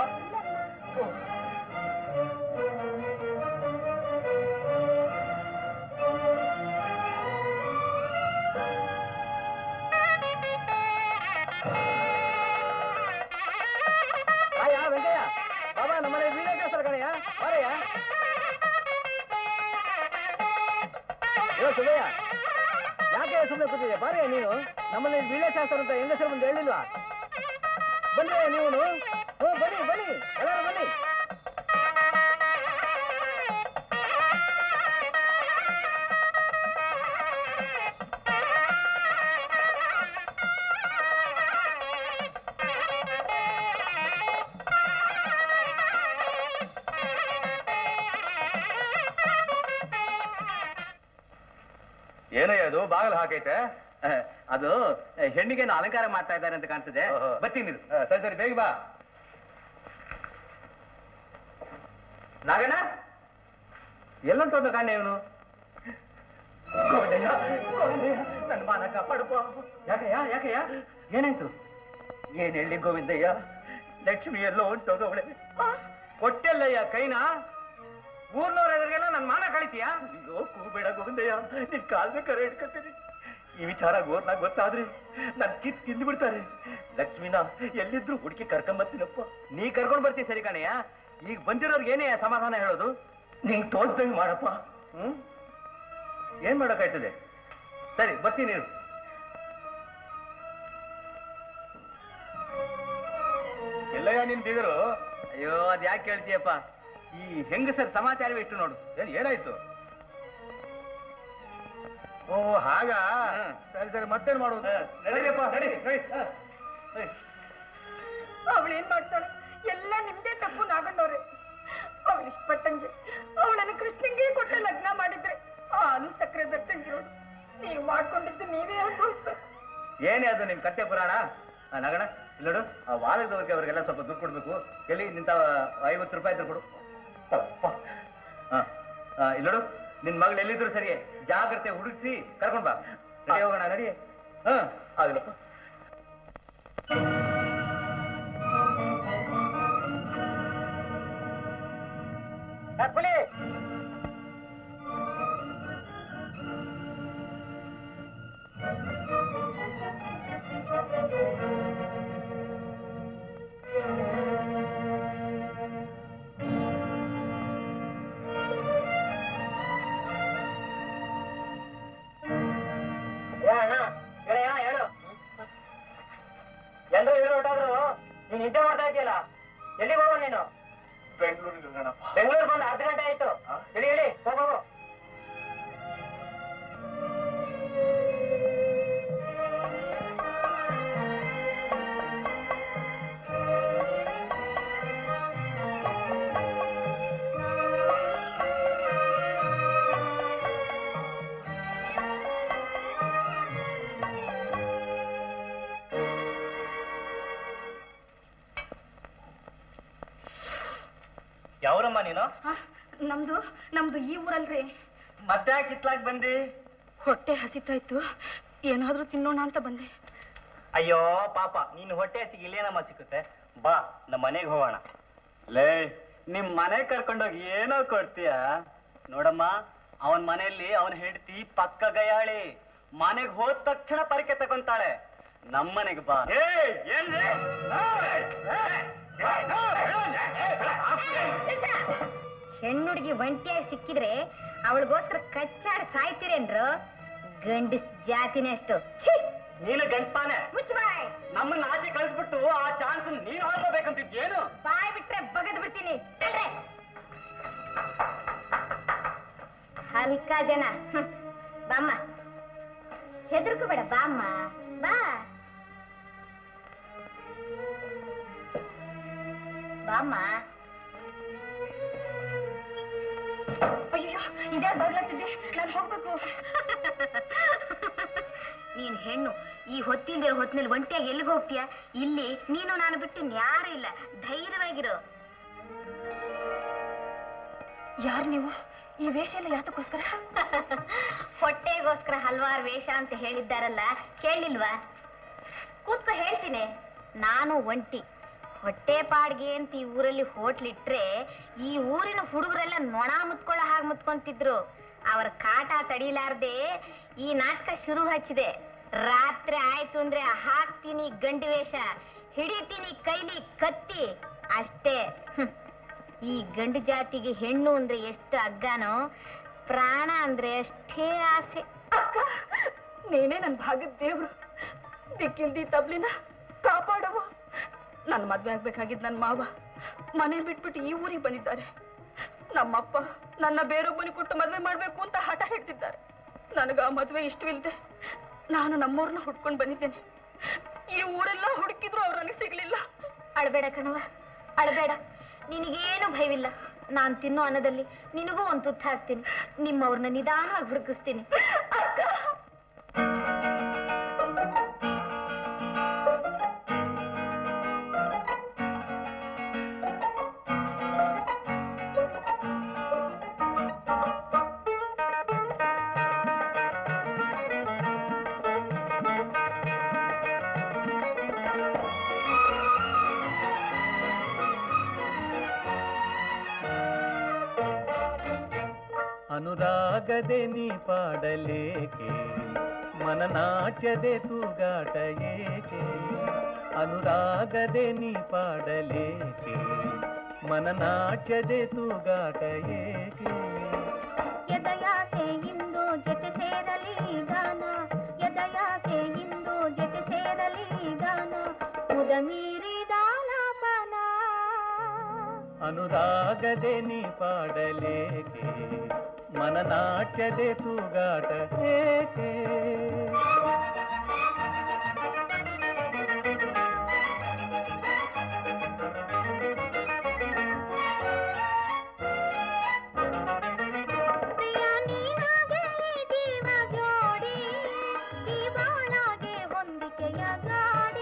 ಆಯಾ ವೆಂಕಯ್ಯ ಬಾಬಾ ನಮ್ಮನೆ ವೀಡಿಯೋ ಕೇಳ್ತಾರೆ ಕಣಯ್ಯ ಬಾರಯ್ಯ ಏ ಸುಬ್ಬಯ್ಯ ಯಾಕೆ ಸುಮ್ಮನೆ ಕೂತಿದ್ಯಾ ಬಾರಯ್ಯ ನೀನು ನಮ್ಮಲ್ಲಿ ವೀಳ್ಯಶಾಸ್ತ್ರ ಅಂತ ಹೆಂಗಸರು ಬಂದು ಹೇಳಿಲ್ವಾ ಬನ್ನಿ ನೀವು ಹ್ಞೂ ಬನ್ನಿ ಬನ್ನಿ ಎಲ್ಲರೂ ಬನ್ನಿ ಏನಯ್ಯ ಅದು ಬಾಗಿಲು ಹಾಕೈತೆ ಅದು ಹೆಣ್ಣಿಗೆ ಅಲಂಕಾರ ಮಾಡ್ತಾ ಇದ್ದಾರೆ ಅಂತ ಕಾಣ್ತದೆ ಬರ್ತೀನಿ ಇರು. ಸರಿ ಸರಿ ಬೇಗ ಬಾ ನಾಗಣ್ಣ ಎಲ್ಲಂತ ಕಾಣೆ ಇವನು ನನ್ನ ಮಾನ ಕಾಪಾಡಪ್ಪ ಯಾಕಯ್ಯ ಯಾಕಯ್ಯ ಏನಾಯ್ತು ಏನ್ ಹೇಳಿ ಗೋವಿಂದಯ್ಯ ಲಕ್ಷ್ಮಿ ಎಲ್ಲೋ ಹೊಂಟೋಗವಳೆ ಕೊಟ್ಟೆಲ್ಲಯ್ಯ ಕೈನಾ ಊರ್ನವ್ರ ಎದುರಿಗೆಲ್ಲ ನನ್ನ ಮಾನ ಕಳಿತೀಯಾ ಅಯ್ಯೋ ಕೂಬೇಡ ಗೋವಿಂದಯ್ಯ ನಿನ್ ಕಾಲ್ನ ಕರೆ ಹಿಡ್ಕೊತೀನಿ ಈ ವಿಚಾರ ಗೋರ್ನಾಗ ಗೊತ್ತಾದ್ರೆ ನನ್ ಕಿತ್ ತಿಂದು ಬಿಡ್ತಾರೆ ಲಕ್ಷ್ಮಿನ ಎಲ್ಲಿದ್ರು ಹುಡುಕಿ ಕರ್ಕೊಂಡ್ ಬರ್ತೀನಪ್ಪ ನೀ ಕರ್ಕೊಂಡ್ ಬರ್ತೀಯ ಸರಿ ಕಣಯ್ಯ ಈಗ ಬಂದಿರೋರ್ಗೆ ಏನೇ ಸಮಾಧಾನ ಹೇಳೋದು ನಿಂಗ್ ತೋಚ್ದಂಗ್ ಮಾಡಪ್ಪ ಹ್ಮ್ ಏನ್ ಮಾಡಕ್ಕಾಯ್ತದೆ ಸರಿ ಬರ್ತೀನಿ ಇರು. ಎಲ್ಲಯ್ಯ ನಿನ್ ಬೀಗರು ಅಯ್ಯೋ ಅದ್ ಯಾಕೆ ಕೇಳ್ತೀಯಪ್ಪ ಈ ಹೆಂಗಸರ್ ಸಮಾಚಾರವೇ ಇಟ್ಟು ನೋಡು ಏನ್ ಏನಾಯ್ತು ಓ ಹಾಗ ಸರಿ ಸರಿ ಮತ್ತೇನ್ ಮಾಡೋದು ನಡೀರಿಯಪ್ಪ ನಡಿ ನಡಿ ಹ, ನಡಿ.
ಅವಳೇನ್ ಮಾಡ್ತಾಳೆ ಎಲ್ಲ ನಿಮ್ದೇ ತಪ್ಪು ನಾಗಣ್ಣವ್ರೆ ಅವಳು ಇಷ್ಟಪಟ್ಟಂಗೆ ಅವಳನ್ನು ಕೃಷ್ಣಂಗೆ ಕೊಟ್ಟು ಲಗ್ನ ಮಾಡಿದ್ರೆ ಹಾಲು ಸಕ್ಕರೆ ದತ್ತಂಗಿರೋಳು ನೀವು ಮಾಡ್ಕೊಂಡಿದ್ದು ನೀವೇ ಅನುಭವಿಸ್ಬೇಕು
ಏನೇ ಅದು ನಿಮ್ ಕತ್ತೆ ಪುರಾಣ ಆ, ನಗಣ ಇಲ್ಲೋಡು ಆ ವಾರದವ್ರಿಗೆ ಅವ್ರಿಗೆಲ್ಲ ಸ್ವಲ್ಪ ದುಡ್ಡು ಕೊಡ್ಬೇಕು ಎಲ್ಲಿ ನಿಂತ ಐವತ್ತು ರೂಪಾಯಿ ಇದ್ರು ಕೊಡು ತಪ್ಪ ಹಾ ಆ, ಇಲ್ಲೋಡು ನಿನ್ ಮಗಳು ಎಲ್ಲಿದ್ರು ಸರಿ ಜಾಗ್ರತೆ ಹುಡುಕ್ಸಿ ಕರ್ಕೊಂಡ್ ಬಾ ನಡಿ ಹೋಗೋಣ ನಡಿ ಹಾ ಆಗ್ಲಪ್ಪ ಪುಲಿ ಎಲ್ಲರೂ ಏನು ಹೊಟ್ಟಾದ್ರು ನೀನ್ ನಿದ್ದೆ ಮಾಡ್ತಾ ಯಾವ್ರಮ್ಮ ನೀನು
ಆ, ನಮ್ದು ನಮ್ದು ಈ ಊರಲ್ರಿ
ಮತ್ತೆ ಯಾಕೆ ಇತ್ಲಾಗ್ ಬಂದಿ
ಹೊಟ್ಟೆ ಹಸಿತಾಯ್ತು ಏನಾದ್ರೂ ತಿನ್ನೋಣ ಅಂತ ಬಂದೆ
ಅಯ್ಯೋ ಪಾಪ ನೀನು ಹೊಟ್ಟೆ ಹಸಿಗೆ ಇಲ್ಲೇನಮ್ಮ ಸಿಕ್ಕುತ್ತೆ ಬಾ ನಮ್ಮ ಮನೆಗೆ ಹೋಗೋಣ ಲೇ ನಿಮ್ ಮನೆ ಕರ್ಕೊಂಡೋಗಿ ಏನೋ ಕೊಡ್ತೀಯ ನೋಡಮ್ಮ ಅವನ್ ಮನೆಯಲ್ಲಿ ಅವನ್ ಹೆಂಡತಿ ಪಕ್ಕ ಗಯಾಳಿ ಮನೆಗ್ ಹೋದ ತಕ್ಷಣ ಪರಿಕೆ ತಗೊಂತಾಳೆ ನಮ್ಮನೆಗೆ ಬಾ
ಹೆಣ್ಣುಡ್ಗಿ ಒಂಟಿಯಾಗಿ ಸಿಕ್ಕಿದ್ರೆ ಅವಳಿಗೋಸ್ಕರ ಕಚ್ಚಾಡಿ ಸಾಯ್ತೀರೇನ್ರು ಗಂಡಸ್ ಜಾತಿನೇ ಅಷ್ಟು ಛೀ
ನೀನು ಗಂಡ್ಸ್ತಾನೆ
ಮುಚ್ಚ್ ಬಾಯ್
ನಮ್ಮನ್ನ ಆಚೆ ಕಳಿಸ್ಬಿಟ್ಟು ಆ ಚಾನ್ಸ್ ನೀನ್ ಹೊರಬೇಕಂತಿದ್ಯೇನು
ಬಾಯ್ ಬಿಟ್ರೆ ಬಗದ್ ಬಿಡ್ತೀನಿ ತಳ್ರೆ. ಹಲ್ಕ ಜನ ಹ್ಮ್. ಬಾಮ್ಮ ಹೆದರ್ಕೋಬೇಡ ಬಾಮ್ಮ ಬಾ ಬಾಮ್ಮ
ಅಯ್ಯೋ ಇದೇ ಬರ್ಲತ್ತಿದ್ದೆ ನಾನು ಹೋಗ್ಬೇಕು
ನೀನ್ ಹೆಣ್ಣು ಈ ಹೊತ್ತಿಲ್ದಿರೋ ಹೊತ್ತಿನಲ್ಲಿ ಒಂಟಿಯಾಗಿ ಎಲ್ಲಿಗೆ ಹೋಗ್ತೀಯ ಇಲ್ಲಿ ನೀನು ನಾನು ಬಿಟ್ಟು ಯಾರು ಇಲ್ಲ ಧೈರ್ಯವಾಗಿರು
ಯಾರು ನೀವು ಈ ವೇಷ ಎಲ್ಲ ಯಾತಕ್ಕೋಸ್ಕರ
ಹೊಟ್ಟೆಗೋಸ್ಕರ ಹಲವಾರು ವೇಷ ಅಂತ ಹೇಳಿದ್ದಾರಲ್ಲ ಕೇಳಿಲ್ವಾ ಕೂತ್ಕೋ ಹೇಳ್ತೀನಿ ನಾನು ಒಂಟಿ ಹೊಟ್ಟೆ ಪಾಡ್ಗೆ ಅಂತ ಈ ಊರಲ್ಲಿ ಹೋಟ್ಲಿಟ್ರೆ ಈ ಊರಿನ ಹುಡುಗರೆಲ್ಲ ನೊಣ ಮುತ್ಕೊಳ್ಳೋ ಹಾಗೆ ಮುತ್ಕೊಂತಿದ್ರು ಅವರ ಕಾಟ ತಡಿಲಾರ್ದೆ ಈ ನಾಟಕ ಶುರು ಹಚ್ಚಿದೆ ರಾತ್ರಿ ಆಯ್ತು ಅಂದ್ರೆ ಹಾಕ್ತೀನಿ ಗಂಡು ವೇಷ ಹಿಡಿತೀನಿ ಕೈಲಿ ಕತ್ತಿ ಅಷ್ಟೇ ಹ್ಮ್. ಈ ಗಂಡು ಜಾತಿಗೆ ಹೆಣ್ಣು ಅಂದ್ರೆ ಎಷ್ಟು ಅಗ್ಗಾನೋ ಪ್ರಾಣ ಅಂದ್ರೆ ಅಷ್ಟೇ ಆಸೆ
ಅಕ್ಕ ನೀನೇ ನನ್ನ ಭಾಗದ ದೇವ್ರು ದಿಕ್ಕಿಲ್ದಿ ತಬ್ಲಿನ ಕಾಪಾಡವ ನನ್ನ ಮದ್ವೆ ಆಗ್ಬೇಕಾಗಿದ್ ನನ್ನ ಮಾವ ಮನೆ ಬಿಟ್ಬಿಟ್ಟು ಈ ಊರಿಗೆ ಬಂದಿದ್ದಾರೆ ನಮ್ಮಪ್ಪ ನನ್ನ ಬೇರೊಬ್ಬನಿಗೆ ಕೊಟ್ಟು ಮದ್ವೆ ಮಾಡ್ಬೇಕು ಅಂತ ಹಠ ಹಿಡ್ತಿದ್ದಾರೆ ನನಗ ಆ ಮದ್ವೆ ಇಷ್ಟವಿಲ್ದೆ ನಾನು ನಮ್ಮೂರ್ನ ಹುಡ್ಕೊಂಡು ಬಂದಿದ್ದೇನೆ ಈ ಊರೆಲ್ಲ ಹುಡುಕಿದ್ರು ಅವ್ರು ನನಗೆ ಸಿಗ್ಲಿಲ್ಲ
ಅಳಬೇಡ ಕಣವ ಅಳಬೇಡ ನಿನಗೇನು ಭಯವಿಲ್ಲ ನಾನ್ ತಿನ್ನೋ ಅನ್ನದಲ್ಲಿ ನಿನಗೂ ಒಂದು ತುತ್ತ ಹಾಕ್ತೀನಿ ನಿಮ್ಮವ್ರನ್ನ ನಿಧಾನವಾಗಿ ಹುಡುಕಿಸ್ತೀನಿ
ಅನುರಾಗದೆ ನೀ ಪಾಡಲೇಕೆ ಮನನಾಟ್ಯದೆ ತೂಗಾಟ ಏಕೆ ಅನುರಾಗದೆ ನೀ ಪಾಡಲೇಕೆ ಮನನಾಟ್ಯದೆ ತೂಗಾಟ ಏಕೆ
ಎದಯಾಸೆ ಇಂದು ಜೊತೆ ಸೇರಲಿ ಗಾನ ಎದಯಾಸೆ ಇಂದು ಜೊತೆ ಸೇರಲಿ ಗಾನ ಮುದ ಮೀರಿದಾಲಾಪನ
ಅನುರಾಗದೆ ನೀ ಪಾಡಲೇಕೆ ಮನನಾಟ್ಯದೆ ತೂಗಾಟ ಏಕೆ
ಪ್ರಿಯ ನೀನಾಗೆ ಈ ಜೀವ ಜೋಡಿ ಈ ಬಾಳಾಗೆ ಹೊಂದಿಕೆಯ ಗಾಡಿ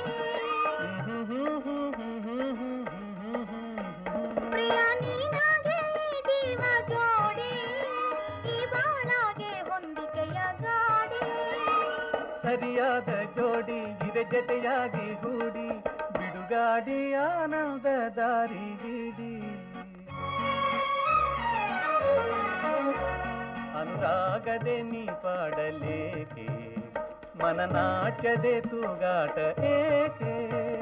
ಪ್ರಿಯ ನೀನಾಗೆ ಈ ಜೀವ ಜೋಡಿ ಈ ಬಾಳಾಗೆ ಹೊಂದಿಕೆಯ ಗಾಡಿ
ಸರಿಯಾದ ಜೋಡಿ ಇರೆ ಜತೆಯಾಗಿ ಹೂಡಿ ಬಿಡುಗಾಡಿ ಆನಂದ ದಾರಿ ಹಿಡಿ ಅನುರಾಗದೆ ನೀ ಪಾಡಲೇಕೆ ಮನನಾಟ್ಯದೆ ತೂಗಾಟ ಏಕೆ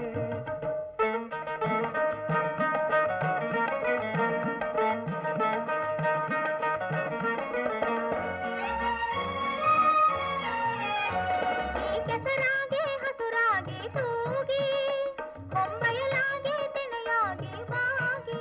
ಈ ಕೆಸರಾಗೆ ಹಸುರಾಗಿ ತೂಗಿ ಹೊಂಬಯಲಾಗೆ ತೆನೆಯಾಗಿ ಬಾಗಿ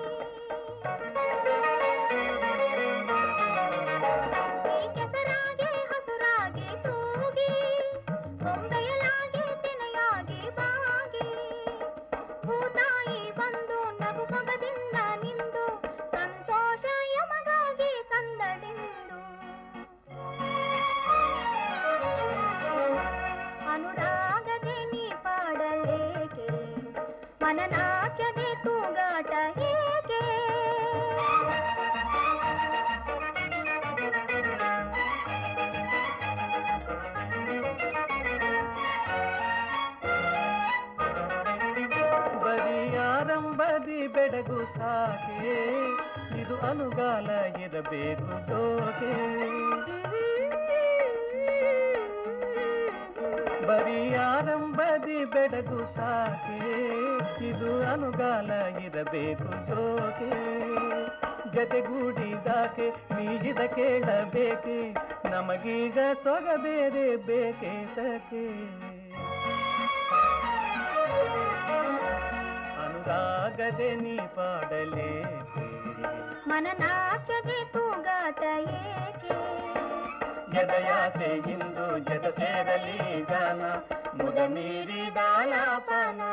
ಈ ಕೆಸರಾಗೆ ಹಸುರಾಗಿ ತೂಗಿ ಹೊಂಬಯಲಾಗೆ ತೆನೆಯಾಗಿ ಬಾಗಿ ಭೂತಾಯಿ ಬಂದು ನಗು ಮೊಗದಿಂದ ನಿಂದು ಸಂತೋಷ ಯಮಗಾಗಿ ತಂದಳಿಂದು ಅನುರಾಗದೆ ನೀ ಪಾಡಲೇಕೆ ಮನನಾಚದೆ ತೂಗಾಟ ಏಕೆ
ಬೆಡಗು ಸಾಕೆ ಇದು ಅನುಗಾಲ ಇರಬೇಕು ಜೋಕೆ ಬರೀ ಆರಂಭದಿ ಬೆಡಗು ಸಾಕೆ ಇದು ಅನುಗಾಲ ಇರಬೇಕು ಜೋಕೆ ಜತೆಗೂಡಿದಾಕೆ ನೀಗಿದ ಕೇಳಬೇಕೆ ನಮಗೀಗ ಸೊಗ ಬೇರೆ ಬೇಕೆ ಸಕೆ ಅನುರಾಗದೆ ನೀ ಪಾಡಲೇಕೆ
ಮನನಾಚದೆ ತೂಗಾಟ ಏಕೆ
ಎದಯಾಸೆ ಇಂದು ಜಗ ಸೇರಲಿ ಗಾನ ಮುದ ಮೀರಿದಾಲಾಪನ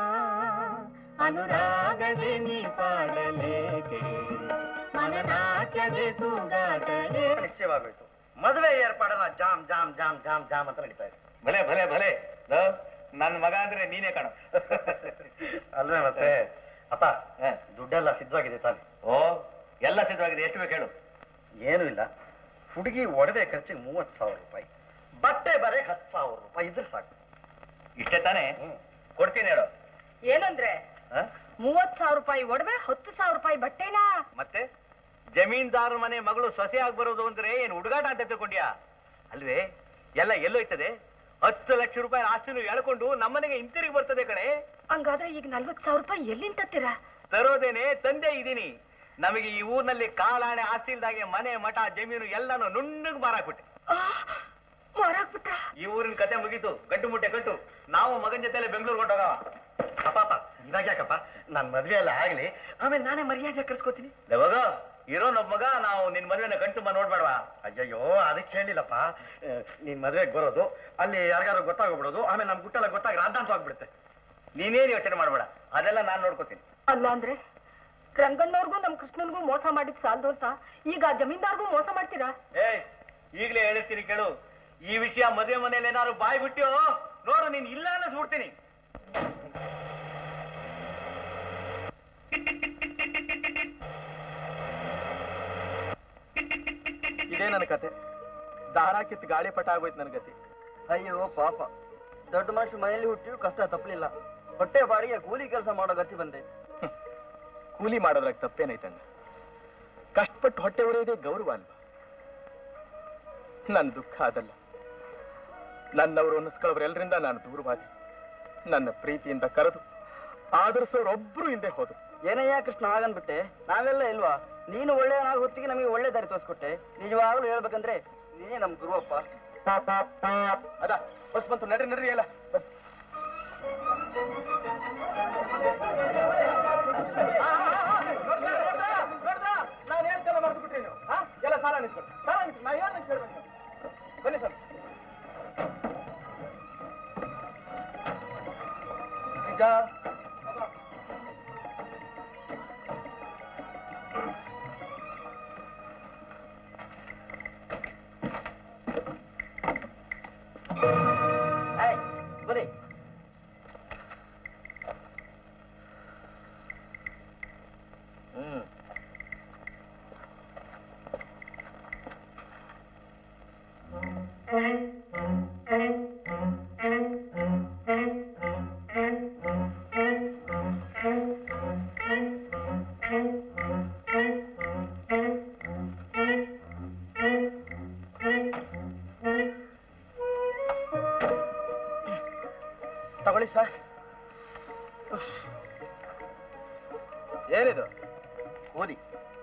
ಅನುರಾಗದೆ ನೀ ಪಾಡಲೇಕೆ ಮನನಾಚದೆ ತೂಗಾಟ ಏಕೆ
ನಿಶ್ಚಯವಾಗೋಯ್ತು ಮದುವೆ ಏರ್ಪಾಡೆಲ್ಲ ಜಾಮ್ ಜಾಮ್ ಜಾಮ್ ಜಾಮ್ ಜಾಮ್ ಅಂತ ನಡೀತಾ ಇದೆ
ಭಲೆ ಭಲೆ ಭಲೆ ನನ್ನ ಮಗ ಅಂದ್ರೆ ನೀನೇ ಕಾಣು
ಅಲ್ವೇ ಮತ್ತೆ ಅಪ್ಪ ದುಡ್ಡೆಲ್ಲ ಸಿದ್ಧವಾಗಿದೆ ತಾನೆ
ಓ ಎಲ್ಲ ಸಿದ್ಧವಾಗಿದೆ ಎಷ್ಟು ಬೇಕು ಹೇಳು
ಏನೂ ಇಲ್ಲ ಹುಡುಗಿ ಒಡವೆ ಖರ್ಚಿಗೆ ಮೂವತ್ತು ಸಾವಿರ ರೂಪಾಯಿ ಬಟ್ಟೆ ಬರೆ ಹತ್ತು ಸಾವಿರ ರೂಪಾಯಿ ಇದ್ರೆ ಸಾಕು
ಇಷ್ಟೇ ತಾನೇ ಕೊಡ್ತೀನಿ ಹೇಳು
ಏನಂದ್ರೆ
ಹ?
ಮೂವತ್ ಸಾವಿರ ರೂಪಾಯಿ ಒಡವೆ ಹತ್ತು ಸಾವಿರ ರೂಪಾಯಿ ಬಟ್ಟೆನಾ
ಮತ್ತೆ ಜಮೀನ್ದಾರ ಮನೆ ಮಗಳು ಸೊಸೆ ಆಗಿ ಬರೋದು ಅಂದ್ರೆ ಏನು ಹುಡುಗಾಟ ಅಂತ ತಿಳ್ಕೊಂಡ್ಯಾ ಅಲ್ವೇ ಎಲ್ಲ ಎಲ್ಲೋಯ್ತದೆ ಹತ್ತು ಲಕ್ಷ ರೂಪಾಯಿ ಆಸ್ತಿನೂ ಎಳ್ಕೊಂಡು ನಮ್ಮನೆಗೆ ಹಿಂತಿರುಗಿ ಬರ್ತದೆ ಕಣೆ
ಹಂಗಾದ್ರೆ ಈಗ ನಲ್ವತ್ ಸಾವಿರ ರೂಪಾಯಿ ಎಲ್ಲಿಂದ ತತ್ತೀರಾ
ತರೋದೇನೆ ತಂದೆ ಇದ್ದೀನಿ ನಮಗೆ ಈ ಊರಿನಲ್ಲಿ ಕಾಲಾಣೆ ಆಸ್ತಿ ಇಲ್ದಾಗೆ ಮನೆ ಮಠ ಜಮೀನು ಎಲ್ಲಾನು ನುಣ್ಣಗ್ ಮಾರಾಕ್ಬಿಟ್ಟೆ
ಮಾರಾಕ್ಬಿಟ್ಟ
ಈ ಊರಿನ ಕತೆ ಮುಗೀತು ಗಂಟು ಮುಟ್ಟೆ ಕಟ್ಟು ನಾವು ಮಗನ ಜೊತೆಲೆ ಬೆಂಗಳೂರು ಹೊಂಟೋಗವ
ಅಪ್ಪ ಅಪ್ಪ ಇವಾಗ ಯಾಕಪ್ಪ ನನ್ನ ಮದುವೆ ಎಲ್ಲ ಆಗಲಿ ಆಮೇಲೆ ನಾನೇ ಮರ್ಯಾದೆ ಕರ್ಸ್ಕೊತೀನಿ
ಯಾವಾಗ ಇರೋನೊಬ್ಬ ಮಗ ನಾವು ನಿನ್ ಮದುವೆನ ಕಣ್ ತುಂಬ ನೋಡ್ಬೇಡವಾ
ಅಯ್ಯಯ್ಯೋ ಅದಕ್ಕೆ ಹೇಳಿಲ್ಲಪ್ಪ ಆ, ನೀನ್ ಮದುವೆಗೆ ಬರೋದು ಅಲ್ಲಿ ಯಾರಿಗಾರು ಗೊತ್ತಾಗ್ಬಿಡೋದು ಆಮೇಲೆ ನಮ್ ಗುಟ್ಟೆಲ್ಲ ಗೊತ್ತಾಗಿ ರಾಧಾಂತ ಆಗ್ಬಿಡುತ್ತೆ
ನೀನೇನು ಯೋಚನೆ ಮಾಡ್ಬೇಡ ಅದೆಲ್ಲ ನಾನ್ ನೋಡ್ಕೋತೀನಿ
ಅಲ್ಲ ಅಂದ್ರೆ ರಂಗಣ್ಣವ್ರಿಗೂ ನಮ್ ಕೃಷ್ಣನ್ಗೂ ಮೋಸ ಮಾಡಿದ್ ಸಾಲದು ಅಂತ ಈಗ ಜಮೀನ್ದಾರ್ಗೂ ಮೋಸ ಮಾಡ್ತೀರಾ
ಏಯ್ ಈಗಲೇ ಹೇಳಿರ್ತೀನಿ ಕೇಳು ಈ ವಿಷಯ ಮದುವೆ ಮನೇಲಿ ಏನಾದ್ರು ಬಾಯ್ ಬಿಟ್ಟು ನೋಡು ನೀನ್ ಇಲ್ಲ ಅನ್ನಿಸ್ಬಿಡ್ತೀನಿ
ಇದೇ ನನ್ನ ಕತೆ ದಾರ ಕಿತ್ತು ಗಾಳಿ ಪಟ ಆಗೋಯ್ತು ನನ್ನ ಗತಿ
ಅಯ್ಯೋ ಪಾಪ ದೊಡ್ಡ ಮನುಷ್ಯ ಮನೆಯಲ್ಲಿ ಹುಟ್ಟಿಯೂ ಕಷ್ಟ ತಪ್ಪಲಿಲ್ಲ ಹೊಟ್ಟೆ ಬಾಡಿಗೆ ಕೂಲಿ ಕೆಲಸ ಮಾಡೋ ಗತಿ ಬಂದೆ
ಕೂಲಿ ಮಾಡೋದ್ರಾಗ ತಪ್ಪೇನೈತಣ್ಣ ಕಷ್ಟಪಟ್ಟು ಹೊಟ್ಟೆ ಹೊರೆಯೋದೇ ಗೌರವ ಅಲ್ವಾ ನನ್ನ ದುಃಖ ಅದಲ್ಲ ನನ್ನವರು ಅನ್ನಿಸ್ಕೊಳ್ಳೋರೆಲ್ಲರಿಂದ ನಾನು ದೂರವಾದೆ ನನ್ನ ಪ್ರೀತಿಯಿಂದ ಕರೆದು ಆದರ್ಸೋರೊಬ್ರು ಹಿಂದೆ ಹೋದ್ರು
ಏನಯ್ಯ ಕೃಷ್ಣ ಹಾಗನ್ಬಿಟ್ಟೆ ನಾವೆಲ್ಲ ಇಲ್ವಾ ನೀನು ಒಳ್ಳೆಯನಾಗ ಹೊತ್ತಿಗೆ ನಮಗೆ ಒಳ್ಳೆ ದಾರಿ ತೋರಿಸ್ಕೊಟ್ಟೆ ನಿಜವಾಗ್ಲೂ ಹೇಳ್ಬೇಕಂದ್ರೆ ನೀನೇ ನಮ್ ಗುರುವಪ್ಪ
ಅದ ಬಸ್ ಬಂತು ನಡ್ರಿ ನಡ್ರಿ ಎಲ್ಲ ಬಸ್ ನಾನು ಹೇಳ್ತೆಲ್ಲ ಮರ್ತು ಬಿಟ್ರಿ ನೀವು ಆ? ಎಲ್ಲ ಸಾಲ ನಿಂತ್ಕೊಂಡು ಸಾಲ ನಿಂತ್ಕೊಂಡು ನಾ ಏನು ಕೇಳ್ಬೇಕು ಬನ್ನಿ ಸರ್ ನಿಜ
ಏಯ್, ಬನ್ನಿ ಹ್ಮ್
ತಗೊಳ್ಳಿ ಸರ್ ಏನಿದು
ಓದಿ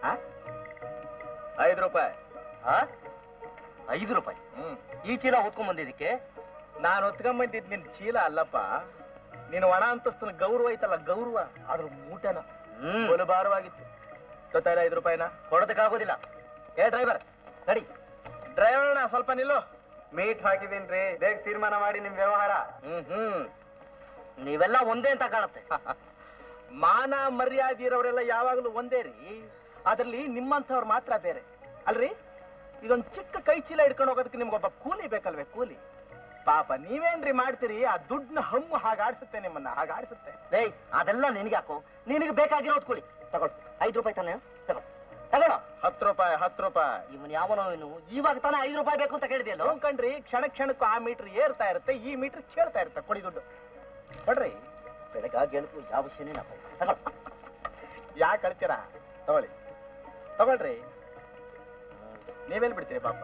ಐದು ರೂಪಾಯಿ
ಆ ಐದು ರೂಪಾಯಿ
ಹ್ಮ್
ಈ ಚೀಲ ಓದ್ಕೊಂಡ್ ಬಂದಿದ್ದಕ್ಕೆ
ನಾನು ಹೊತ್ಕೊಂಬಂದಿದ್ ನಿನ್ ಚೀಲ ಅಲ್ಲಪ್ಪ ನೀನು ಒಣ ಅಂತಸ್ತನ ಗೌರವ ಐತಲ್ಲ ಗೌರವ ಅದ್ರ ಮೂಟೆನ
ಹ್ಮ್
ಬಲು ಭಾರವಾಗಿತ್ತು ಗೊತ್ತಾಯಿಲ್ಲ ಐದು ರೂಪಾಯಿನ
ಕೊಡೋದಕ್ಕಾಗೋದಿಲ್ಲ ಏ ಡ್ರೈವರ್ ನಡಿ
ಡ್ರೈವರ್ನ ಸ್ವಲ್ಪ ನಿಲ್ಲು
ಮೀಟ್ ಹಾಕಿದೀನ್ರಿ ಬೇಗ ತೀರ್ಮಾನ ಮಾಡಿ ನಿಮ್ ವ್ಯವಹಾರ
ಹ್ಮ್ ಹ್ಮ್ ನೀವೆಲ್ಲ ಒಂದೇ ಅಂತ ಕಾಣುತ್ತೆ
ಮಾನ ಮರ್ಯಾದೆ ಇರೋರೆಲ್ಲ ಯಾವಾಗಲೂ ಒಂದೇ ರೀ ಅದ್ರಲ್ಲಿ ನಿಮ್ಮಂಥವ್ರು ಮಾತ್ರ ಬೇರೆ ಅಲ್ರಿ ಇದೊಂದ್ ಚಿಕ್ಕ ಕೈ ಚೀಲ ಹಿಡ್ಕೊಂಡು ಹೋಗೋದಕ್ಕೆ ನಿಮ್ಗೊಬ್ಬ ಕೂಲಿ ಬೇಕಲ್ವೇ ಕೂಲಿ ಪಾಪ ನೀವೇನ್ರಿ ಮಾಡ್ತೀರಿ ಆ ದುಡ್ಡನ್ನ ಹಮ್ಮು ಹಾಗಾಡ್ಸುತ್ತೆ ನಿಮ್ಮನ್ನ ಹಾಗಾಡ್ಸುತ್ತೆ
ಏಯ್ ಅದೆಲ್ಲ ನಿನಗೆ ಹಾಕು ನಿನಗೆ ಬೇಕಾಗಿರೋದು ಕೊಡಿ ತಗೊಳ್ ಐದು ರೂಪಾಯಿ ತಾನೆ ತಗೊಳ್ ತಗೊಳ್ಳೋ
ಹತ್ತು ರೂಪಾಯಿ ಹತ್ತು ರೂಪಾಯಿ
ಇವನ್ ಯಾವನೋ ಇವನು ಇವಾಗ ತಾನೇ ಐದು ರೂಪಾಯಿ ಬೇಕು ಅಂತ ಕೇಳಿದೆಯಲ್ಲ
ಕಣ್ರಿ ಕ್ಷಣ ಕ್ಷಣಕ್ಕೂ ಆ ಮೀಟರ್ ಏರ್ತಾ ಇರುತ್ತೆ ಈ ಮೀಟರ್ ಕೇಳ್ತಾ ಇರುತ್ತೆ ಕೊಡಿ ದುಡ್ಡು ಕೊಡ್ರಿ
ಬೆಳಗಾಗಿ ಹೇಳಿದ್ರು ಯಾವ ವಿಷಯನೇ ನಾವು ತಗೊಳ್
ಯಾಕೆ ಕಳ್ತೀರಾ ತಗೊಳ್ಳಿ ತಗೊಳ್ರಿ ನೀವೆಲ್ಲಿ ಬಿಡ್ತೀರಿ ಪಾಪ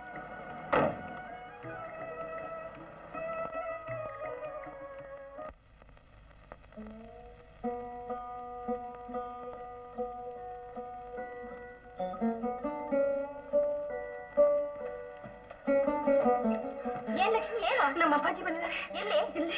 ಏನ್ ಲಕ್ಷ್ಮಿ ಏನು
ನಮ್ಮ ಅಪ್ಪಾಜಿ ಬಂದಿದ್ದಾರೆ
ಎಲ್ಲಿ
ಇಲ್ಲಿ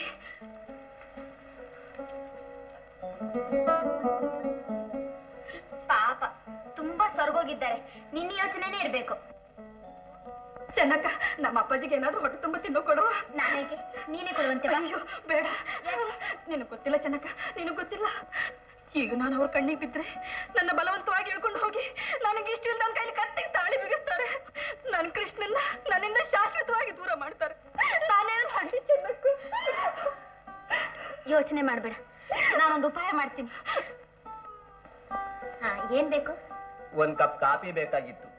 ಪಾಪ ತುಂಬಾ ಸ್ವರ್ಗೋಗಿದ್ದಾರೆ ನಿನ್ನ ಯೋಚನೆನೇ ಇರ್ಬೇಕು
ಚೆನ್ನಕ್ಕ ನಮ್ಮ ಅಪ್ಪಾಜಿಗೆ ಏನಾದ್ರೂ ಹೊಟ್ಟೆ ತುಂಬ ತಿನ್ನೋ ಕೊಡುವ
ನಾನೇಗೆ ನೀನೇ ಕೊಡುವಂತೆ ಬಾ.
ಅಯ್ಯೋ ಬೇಡ ನಿನಗೆ ಗೊತ್ತಿಲ್ಲ ಚೆನ್ನಕ್ಕ ನಿನಗೆ ಗೊತ್ತಿಲ್ಲ ಈಗ ನಾನು ಅವ್ರ ಕಣ್ಣಿಗೆ ಬಿದ್ರೆ ನನ್ನ ಬಲವಂತವಾಗಿ ಹಿಡ್ಕೊಂಡು ಹೋಗಿ ನನಗೆ ಇಷ್ಟ ನನ್ನ ಕೈಲಿ ಕತ್ತಿಗೆ ತಾಳಿ ಬಿಗಿಸ್ತಾರೆ ನನ್ನ ಕೃಷ್ಣನ್ನ ನನ್ನಿಂದ ಶಾಶ್ವತವಾಗಿ ದೂರ ಮಾಡ್ತಾರೆ ನಾನೇನು ಮಾಡಲಿ ಚೆನ್ನಕ್ಕು
ಯೋಚನೆ ಮಾಡ್ಬೇಡ ನಾನೊಂದು ಉಪಾಯ ಮಾಡ್ತೀನಿ ಹಾ ಏನ್ ಬೇಕು
ಒಂದ್ ಕಪ್ ಕಾಫಿ ಬೇಕಾಗಿತ್ತು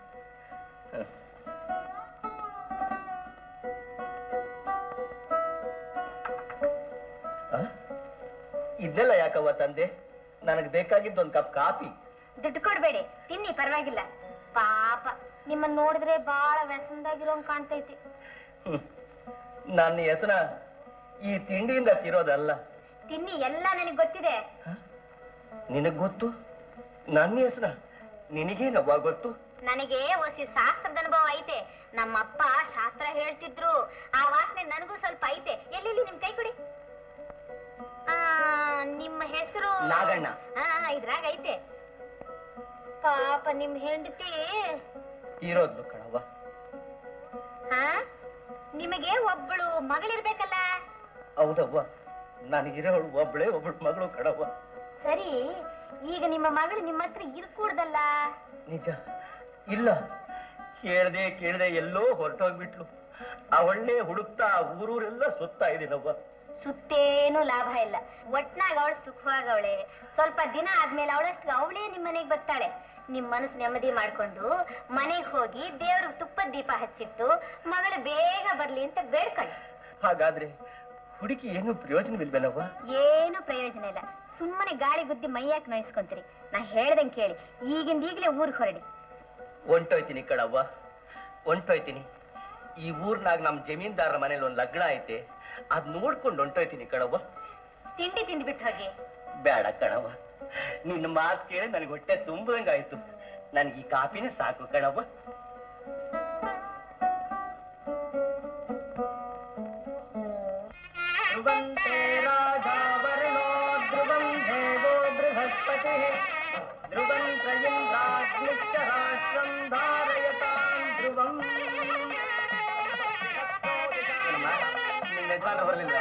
ಆ? ಇದೆಲ್ಲ ಯಾಕವ್ವ ತಂದೆ ನನಗೆ ಬೇಕಾಗಿದ್ದು ಒಂದ್ ಕಪ್ ಕಾಫಿ
ದುಡ್ಡು ಕೊಡ್ಬೇಡಿ ತಿನ್ನಿ ಪರವಾಗಿಲ್ಲ ಪಾಪ ನಿಮ್ಮನ್ನ ನೋಡಿದ್ರೆ ಬಾಳ ವ್ಯಸನದಾಗಿರೋಂಗ್ ಕಾಣ್ತೈತಿ
ಹ್ಮ್. ನನ್ನ ಹೆಸರ ಈ ತಿಂಡಿಯಿಂದ ತಿರೋದಲ್ಲ
ತಿನ್ನಿ ಎಲ್ಲ ನನಗ್ ಗೊತ್ತಿದೆ
ನಿನಗ್ ಗೊತ್ತು ನನ್ನ ಹೆಸರ ನಿನಗೇನವ್ವ ಗೊತ್ತು
ನನಗೆ ಒಸಿ ಶಾಸ್ತ್ರದ ಅನುಭವ ಐತೆ ನಮ್ಮಪ್ಪ ಶಾಸ್ತ್ರ ಹೇಳ್ತಿದ್ರು ಆ ವಾಸನೆ ನನಗೂ ಸ್ವಲ್ಪ ಐತೆ ಎಲ್ಲಿ ನಿಮ್ ಕೈ ಕೊಡಿ ಆ ನಿಮ್ಮ ಹೆಸರು
ನಾಗಣ್ಣ.
ಹಾ ಇದ್ರಾಗ ಐತೆ ಪಾಪ ನಿಮ್ ಹೆಂಡತಿ
ತೀರೋದ್ಲು ಕಣವ್ವ
ಹಾ ನಿಮಗೆ ಒಬ್ಬಳು ಮಗಳಿರ್ಬೇಕಲ್ಲ
ಹೌದವ್ವ ನನಗಿರೋಳು ಒಬ್ಳೆ ಒಬ್ಬಳು ಮಗಳು ಕಣವ್ವ
ಸರಿ ಈಗ ನಿಮ್ಮ ಮಗಳು ನಿಮ್ಮ ಹತ್ರ ಇರ್ಕೂಡ್ದಲ್ಲ
ನಿಜ ಇಲ್ಲ ಕೇಳ್ದೆ ಕೇಳ್ದೆ ಎಲ್ಲೋ ಹೊರಟೋಗ್ಬಿಟ್ಲು ಅವಳನ್ನೇ ಹುಡುಕ್ತಾ ಊರೂರೆಲ್ಲ ಸುತ್ತಾ ಇದೀನವ್ವ
ಸುತ್ತೇನು ಲಾಭ ಇಲ್ಲ ಒಟ್ನಾಗ ಅವಳು ಸುಖವಾಗವಳೆ ಸ್ವಲ್ಪ ದಿನ ಆದ್ಮೇಲೆ ಅವಳಷ್ಟು ಅವಳೇ ನಿಮ್ ಮನೆಗ್ ಬರ್ತಾಳೆ ನಿಮ್ ಮನಸ್ಸು ನೆಮ್ಮದಿ ಮಾಡ್ಕೊಂಡು ಮನೆಗ್ ಹೋಗಿ ದೇವ್ರಿಗೆ ತುಪ್ಪದ ದೀಪ ಹಚ್ಚಿಟ್ಟು ಮಗಳು ಬೇಗ ಬರ್ಲಿ ಅಂತ ಬೇಡ್ಕೊಳ್ಳಿ
ಹಾಗಾದ್ರೆ ಹುಡುಕಿ ಏನು ಪ್ರಯೋಜನವಿಲ್ವೇನವ್ವ
ಏನು ಪ್ರಯೋಜನ ಇಲ್ಲ ಸುಮ್ಮನೆ ಗಾಳಿ ಗುದ್ದಿ ಮೈಯಾಕ್ ನೋಯಿಸ್ಕೊಂತೀರಿ ನಾ ಹೇಳ್ದಂಗೆ ಕೇಳಿ ಈಗಿಂದ ಈಗಲೇ ಊರಿಗೆ ಹೊರಡಿ
ಹೊಂಟೋಯ್ತೀನಿ ಕಣವ್ವ ಹೊಂಟೋಯ್ತೀನಿ ಈ ಊರ್ನಾಗ ನಮ್ ಜಮೀನ್ದಾರರ ಮನೇಲಿ ಒಂದ್ ಲಗ್ನ ಐತೆ ಅದ್ ನೋಡ್ಕೊಂಡು ಹೊಂಟೋಯ್ತೀನಿ ಕಣವ್ವ
ತಿಂಡಿ ತಿಂದ್ಬಿಟ್ಟು ಹೋಗಿ
ಬೇಡ ಕಣವ್ವ ನಿನ್ನ ಮಾತು ಕೇಳಿ ನನಗೆ ಹೊಟ್ಟೆ ತುಂಬದಂಗಾಯ್ತು ನನಗೆ ಈ ಕಾಫಿನೇ ಸಾಕು ಕಣವ್ವ
ಧ್ರುವಂತೆ ರಾಜಾವರ್ಣೋ ಧ್ರುವಂ ದೇವೋ ಬೃಹಸ್ಪತಿ ಧ್ರುವಂ ತ್ರಯಿಂದ್ರಾಗ್ನಿಶ್ಚ ರಾಷ್ಟ್ರಂ ಧಾರಯತಾಂ ಧ್ರುವಂ
ನಿನ್ನ ಯಜಮಾನ ಬರ್ಲಿಲ್ಲ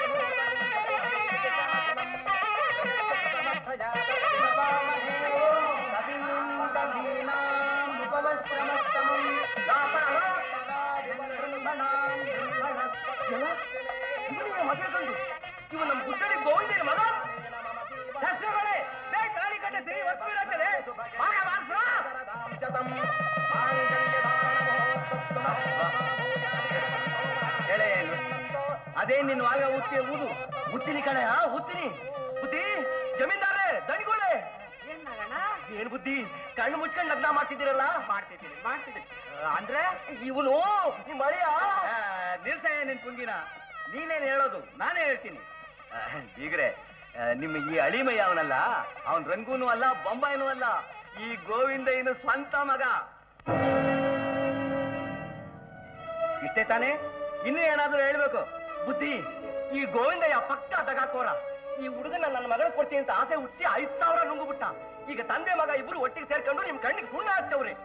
ಇವ ನಮ್ಮ ಗುಡ್ಡಡಿ ಗೋವಿಂದನ ಮಗ ಶಸ್ತ್ರಗಳೇ ಬೇಗ ತಾಳಿ ಕಟ್ಟಿಸಿ ಒತ್ತು ಬೀಳತ್ತದೆ ಭಾಗ ಬಾರ್ಸು. ಎಳೆ ಏನು? ಅದೇ ನಿನ್ನ ಆಗ ಉತ್ತಿ ಊದು ಉತ್ತಿನಿ ಕಣೆ ಹಾ ಉತ್ತಿನಿ ಬುದ್ಧಿ ಜಮೀನ್ದಾರೆ ದಣಿಗೋಳೆ ಏನ್ ಬುದ್ಧಿ ಕಣ್ಣು ಮುಚ್ಕೊಂಡು ಲಗ್ನ ಮಾಡ್ತಿದ್ದೀರಲ್ಲ ಮಾಡ್ತಿದ್ದೀನಿ ಮಾಡ್ತಿದ್ದೀನಿ ಅಂದ್ರೆ ಇವನು ನಿಮ್ಮ ಮಳೆಯ ನಿಲ್ಸಯ್ಯ ನಿನ್ ಪುಂಗಿನ ನೀನೇನ್ ಹೇಳೋದು ನಾನೇ ಹೇಳ್ತೀನಿ ಬೀಗ್ರೆ ನಿಮ್ಮ ಈ ಅಳಿಮಯ್ಯ ಅವನಲ್ಲ ಅವನ್ ರಂಗೂನು ಅಲ್ಲ ಬೊಂಬಾಯಿನೂ ಅಲ್ಲ ಈ ಗೋವಿಂದ ಇನ್ನು ಸ್ವಂತ ಮಗ ಇಷ್ಟೇ ತಾನೇ ಇನ್ನೂ ಏನಾದ್ರೂ ಹೇಳ್ಬೇಕು ಬುದ್ಧಿ ಈ ಗೋವಿಂದಯ್ಯ ಪಕ್ಕ ದಗಾಕೋರ ಈ ಹುಡುಗನ ನನ್ನ ಮಗಳ ಕೊಡ್ತೀನಿ ಅಂತ ಆಸೆ ಹುಟ್ಟಿ ಐದ್ ಸಾವಿರ ನುಂಗುಬಿಟ್ಟ ಈಗ ತಂದೆ ಮಗ ಇಬ್ರು ಒಟ್ಟಿಗೆ ಸೇರ್ಕೊಂಡು ನಿಮ್ ಕಣ್ಣಿಗೆ ಸುಣ್ಣ ಹಚ್ಚವ್ರಿ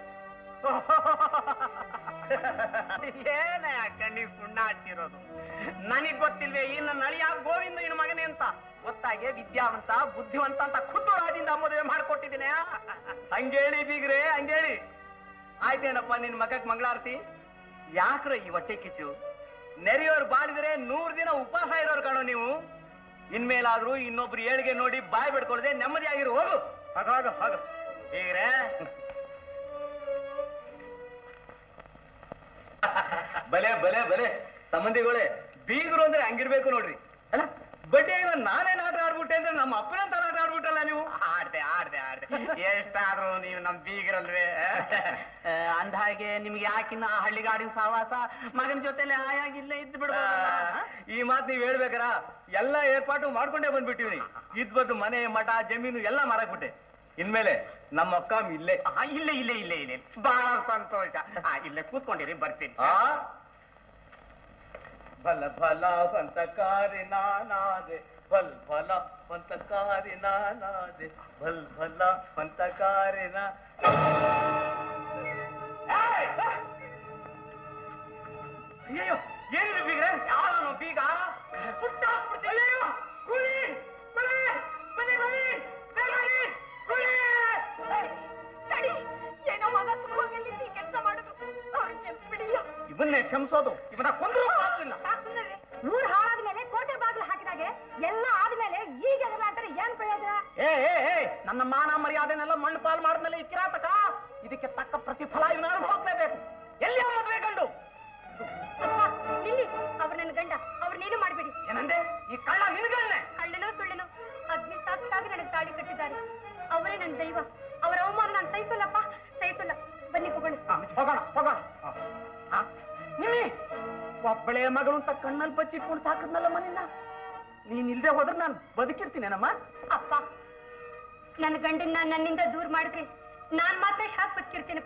ಏನ ಕಣ್ಣಿಗೆ ಸುಣ್ಣ ಹಚ್ಚಿರೋದು ನನಗ್ ಗೊತ್ತಿಲ್ವೇ ಈ ನನ್ನ ಅಳಿಯ ಗೋವಿಂದ ಇನ್ ಮಗನೇ ಅಂತ ಗೊತ್ತಾಗೆ ವಿದ್ಯಾವಂತ ಬುದ್ಧಿವಂತ ಅಂತ ಖುದ್ದು ರಾಜಿಂದ ಮದುವೆ ಮಾಡ್ಕೊಟ್ಟಿದ್ದೀನಿ
ಹಂಗೇಳಿ ಬೀಗ್ರೆ ಹಂಗೇಳಿ ಆಯ್ತೇನಪ್ಪ ನಿನ್ ಮಗಕ್ ಮಂಗಳಾರತಿ ಯಾಕ್ರ ಈ ಹೊಟ್ಟೆ ಕಿಚ್ಚು ನೆರೆಯೋರ್ ಬಾಳಿದ್ರೆ ನೂರ್ ದಿನ ಉಪವಾಸ ಇರೋರು ಕಾಣೋ ನೀವು ಇನ್ಮೇಲಾದ್ರೂ ಇನ್ನೊಬ್ರು ಏಳಿಗೆ ನೋಡಿ ಬಾಯ್ ಬಿಡ್ಕೊಳ್ದೆ ನೆಮ್ಮದಿಯಾಗಿರು ಹೋಗು ಹೋಗು ಹೋಗು ಹೋಗು ಬೀಗ್ರೆ ಬಲೆ ಬಲೆ ಬಲೆ ಸಂಬಂಧಿಗಳೇ ಬೀಗರು ಅಂದ್ರೆ ಹಂಗಿರ್ಬೇಕು ನೋಡ್ರಿ ಅಲ್ಲ ಬಡ್ಡಿ ನಾನೇ ನಾಟ ಆಡ್ಬಿಟ್ಟೆ ಅಂದ್ರೆ ನಮ್ಮ ಅಪ್ಪನ ತರ ಆಟ ಆಡ್ಬಿಟ್ಟ
ಬಿಟ್ರಲ್ಲ ನೀವು ಆಡ್ದೆ ಆಡ್ದೆ ಆಡ್ದೆ ಎಷ್ಟಾದ್ರೂ ನೀವು ನಮ್ ಬೀಗರಲ್ವೇ ಅಂದ ಹಾಗೆ ನಿಮ್ಗೆ ಯಾಕಿನ್ನ ಆ ಹಳ್ಳಿಗಾಡಿನ ಸಹವಾಸ ಮಗನ ಜೊತೆಲೆ ಆಯಾಗಿಲ್ಲ ಇದ್ದು ಬಿಡ್ಬೋದಲ್ಲ
ಈ ಮಾತು ನೀವ್ ಹೇಳ್ಬೇಕಾರ ಎಲ್ಲ ಏರ್ಪಾಟು ಮಾಡ್ಕೊಂಡೇ ಬಂದ್ಬಿಟ್ಟಿವ್ನಿ ಇದ್ ಬಂದು ಮನೆ ಮಠ ಜಮೀನು ಎಲ್ಲ ಮಾರಾಕ್ಬಿಟ್ಟೆ ಇನ್ಮೇಲೆ ನಮ್ಮ ಅಕ್ಕ ಇಲ್ಲೇ
ಆ, ಇಲ್ಲೇ ಇಲ್ಲೇ ಇಲ್ಲೇ ಇಲ್ಲೇ ಬಹಳ ಸಂತೋಷ ಆ, ಇಲ್ಲೇ ಕೂತ್ಕೊಂಡಿರಿ ಬರ್ತೀನಿ
ಆ ಬಲ ಬಲ ಸಂತಕಾರಿ ನಾನಾದೆ ಬಲ್ ಬಲ ಸಂತಕಾರಿ ನಾನಾದೆ ಬಲ್ ಬಲ ಸಂತಕಾರಿ ನಾ
ಅಯ್ಯೋ ಏನಿದೆ ಬೀಗ್ರೆ ಯಾವನು ಬೀಗ ಸುಟ್ಟಾಕ್ಬಿಡ್ತೀನಿ. ಅಯ್ಯೋ, ಕೂಲಿ, ಕೂಲಿ, ಬನ್ನಿ, ಬನ್ನಿ, ಬೇಗ ಬನ್ನಿ, ಕೂಲಿ.
ತಡಿ ಏನೋ ಮಗ ಸುಖವಾಗಿ ಕೆಲಸ ಮಾಡುದು ಅವ್ರು ಕ್ಷಮಿಸ್ಬಿಡಿಯೋ
ಇವನ್ನೇ ಕ್ಷಮಿಸೋದು ಇವನ ಕೊಂದ್ರು ಸಾಕಿಲ್ಲ
ಊರ್ ಹಾಳಾದ್ಮೇಲೆ ಕೋಟೆ ಬಾಗಿಲು ಹಾಕಿದಾಗೆ ಎಲ್ಲ ಆದ್ಮೇಲೆ ಈಗ ಅಂತಾರೆ ಏನ್ ಪ್ರಯೋಜನ
ಏ ಏ ಏ ನನ್ನ ಮಾನ ಮರ್ಯಾದೆನೆಲ್ಲ ಮಣ್ಣು ಪಾಲ್ ಮಾಡಿದ್ಮೇಲೆ ಈ ಕಿರಾತಕ ಇದಕ್ಕೆ ತಕ್ಕ ಪ್ರತಿಫಲ ಇವನು ಅನುಭವಿಸ್ಲೇಬೇಕು ಎಲ್ಲಿ ಆ ಮದುವೆ ಗಂಡು
ಅಪ್ಪ ನಿಲ್ಲಿ ಅವ್ರು ನನ್ನ ಗಂಡ ಅವ್ರು ನೀನು ಮಾಡ್ಬಿಡಿ
ಏನಂದೆ ಈ ಕಳ್ಳ ನಿನ್ಗಣ್ಣೆ
ಕಳ್ಳನೋ ಸುಳ್ಳನೋ ಅಗ್ನಿ ಸಾಕ್ಷಿಯಾಗಿ ನನಗೆ ತಾಳಿ ಕಟ್ಟಿದ್ದಾರೆ ಅವರೇ ನನ್ನ ದೈವ ಅವರ ಅವಮಾನ ನಾನು ಸಹಿಸಲ್ಲಪ್ಪ ಸಹಿಸಲ್ಲ ಬನ್ನಿ ಹೋಗೋಣ
ಆ, ಹೋಗೋಣ ಹೋಗೋಣ ಆ, ಆ, ನಿಮ್ಮಿ ಒಬ್ಬಳೆ ಮಗಳು ಅಂತ ಕಣ್ಣಲ್ಲಿ ಬಚ್ಚಿಟ್ಕೊಂಡು ಸಾಕದ್ನಲ್ಲ ಮನೆಯನ್ನ ನೀನ್ ಇಲ್ದೆ ಹೋದ್ರೆ ನಾನು ಬದುಕಿರ್ತೀನೇನಮ್ಮ
ಅಪ್ಪ ನನ್ನ ಗಂಡನ್ನ ನನ್ನಿಂದ ದೂರ ಮಾಡಿದ್ರೆ ನಾನ್ ಮಾತ್ರ ಹ್ಯಾಕ್ ಬದುಕಿರ್ತೀನಿ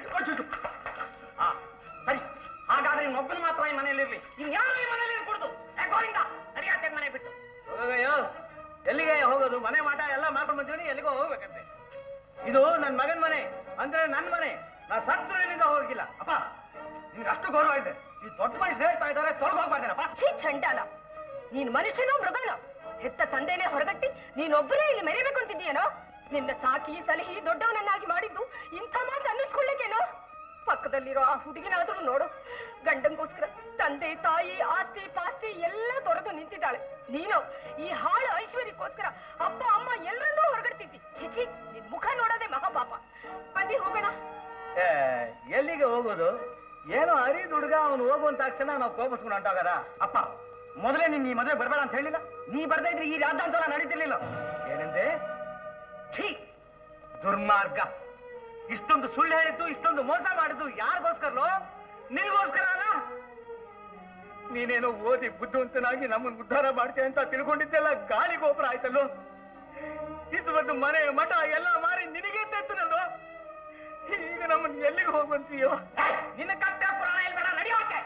ಆ, ಸರಿ ಹಾಗಾದ್ರೆ ಇನ್ನೊಬ್ಬನ ಮಾತ್ರ ಈ ಮನೆಯಲ್ಲಿರ್ಲಿ ಇನ್ಯಾರು ಈ ಮನೆಯಲ್ಲಿ ಇರ್ಕೊಡ್ದು ಗೋವಿಂದ ಸರಿಯಾದ ಮನೆ ಬಿಟ್ಟು
ಹೋಗಯ್ಯೋ ಎಲ್ಲಿಗೆ ಹೋಗೋದು ಮನೆ ಮಾಟ ಎಲ್ಲ ಮಾಡ್ಕೊಂಡು ಬಂದೀನಿ ಎಲ್ಲಿಗೋ ಹೋಗ್ಬೇಕಂತೆ ಇದು ನನ್ ಮಗನ್ ಮನೆ ಅಂದ್ರೆ ನನ್ ಮನೆ ನಾ ಸತ್ರು ಇಲ್ಲಿಂದ ಹೋಗಿಲ್ಲ ಅಪ್ಪ ನಿಮ್ಗೆ ಅಷ್ಟು ಗೌರವ ಇದೆ ಈ ದೊಡ್ಡ ಮನುಷ್ಯ ಹೇಳ್ತಾ ಇದ್ದಾರೆ ತೊಲಗ ಹೋಗ್ಬಾರ್ದೇನಪ್ಪ
ಛೀ ಚಂಡಾಲ ನೀನ್ ಮನುಷ್ಯನೋ ಮೃಗನೋ ಹೆತ್ತ ತಂದೆನೇ ಹೊರಗಟ್ಟಿ ನೀನೊಬ್ಬರೇ ಇಲ್ಲಿ ಮೆರಿಬೇಕು ಅಂತಿದ್ದೀಯನೋ ನಿನ್ನ ಸಾಕಿ ಸಲಹಿ ದೊಡ್ಡವನನ್ನಾಗಿ ಮಾಡಿದ್ದು ಇಂಥ ಮಾತು ಅನ್ನಿಸ್ಕೊಳ್ಳಿಕ್ಕೇನೋ ಪಕ್ಕದಲ್ಲಿರೋ ಆ ಹುಡುಗಿನಾದ್ರೂ ನೋಡು ಗಂಡಂಗೋಸ್ಕರ ತಂದೆ ತಾಯಿ ಆಸ್ತಿ ಪಾಸ್ತಿ ಎಲ್ಲ ತೊರೆದು ನಿಂತಿದ್ದಾಳೆ ನೀನು ಈ ಹಾಳು ಐಶ್ವರ್ಯಕ್ಕೋಸ್ಕರ ಅಪ್ಪ ಅಮ್ಮ ಎಲ್ಲರನ್ನೂ ಹೊರಗಡ್ತಿದ್ದಿ ಚಿಚಿ ನಿನ್ ಮುಖ ನೋಡೋದೇ ಮಹಾಪಾಪ ಬನ್ನಿ ಹೋಗೋಣ
ಏ, ಎಲ್ಲಿಗೆ ಹೋಗೋದು ಏನೋ ಅರಿದ ಹುಡುಗ ಅವನು ಹೋಗುವಂತ ತಕ್ಷಣ ನಾವು ಕೋಪಿಸ್ಕೊಂಡು ಹೊಂಟೋಗದ
ಅಪ್ಪ ಮೊದಲೇ ನಿನ್ ಈ ಮದುವೆ ಬರಬೇಡ ಅಂತ ಹೇಳಿಲ್ಲ ನೀ ಬರ್ದೇ ಇದ್ರೆ ಈ ರಾಜ್ಯಾಂತಲ ನಡೀತಿರ್ಲಿಲ್ಲ
ಏನಂದೆ
ಛೀ ದುರ್ಮಾರ್ಗ ಇಷ್ಟೊಂದು ಸುಳ್ಳು ಹೇಳಿದ್ದು ಇಷ್ಟೊಂದು ಮೋಸ ಮಾಡಿದ್ದು ಯಾರಿಗೋಸ್ಕರಲೋ ನಿನಗೋಸ್ಕರ ಅಲ್ಲ
ನೀನೇನೋ ಓದಿ ಬುದ್ಧಿವಂತನಾಗಿ ನಮ್ಮನ್ನ ಉದ್ಧಾರ ಮಾಡ್ತೀಯ ಅಂತ ತಿಳ್ಕೊಂಡಿದ್ದೆಲ್ಲ ಗಾಳಿ ಗೋಪುರ ಆಯ್ತಲ್ಲೋ ಇದು ಬಂದು ಮನೆ ಮಠ ಎಲ್ಲ ಮಾರಿ ನಿನಗೆ ತೆತ್ತನಲ್ಲೋ ಈಗ ನಮ್ಮನ್ನ ಎಲ್ಲಿಗೆ ಹೋಗುವಂತೀಯೋ
ನಿನ್ನ ಕತ್ತೆ ಪುರಾಣ ಇಲ್ಬೇಡ ನಡೆಯೋಕೆ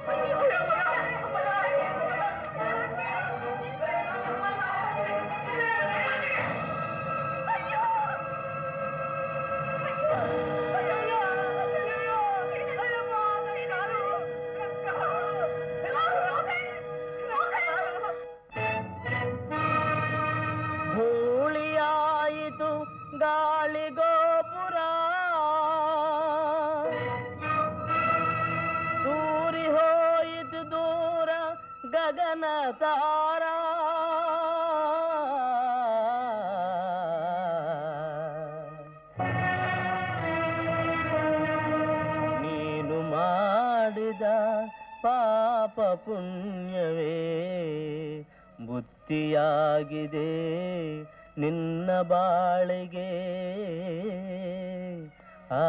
ಧೂಳಿಯಾಯಿತು ಗಾಳಿ ಗೋಪುರ ತೂರಿ ಹೋಯಿತು ದೂರ ಗಗನ ತಾರ ನೀನು ಮಾಡಿದ ಪಾಪ ಪುಣ್ಯವೇ ಬುತ್ತಿಯಾಗಿದೆ ನಿನ್ನ ಬಾಳಿಗೆ ಆ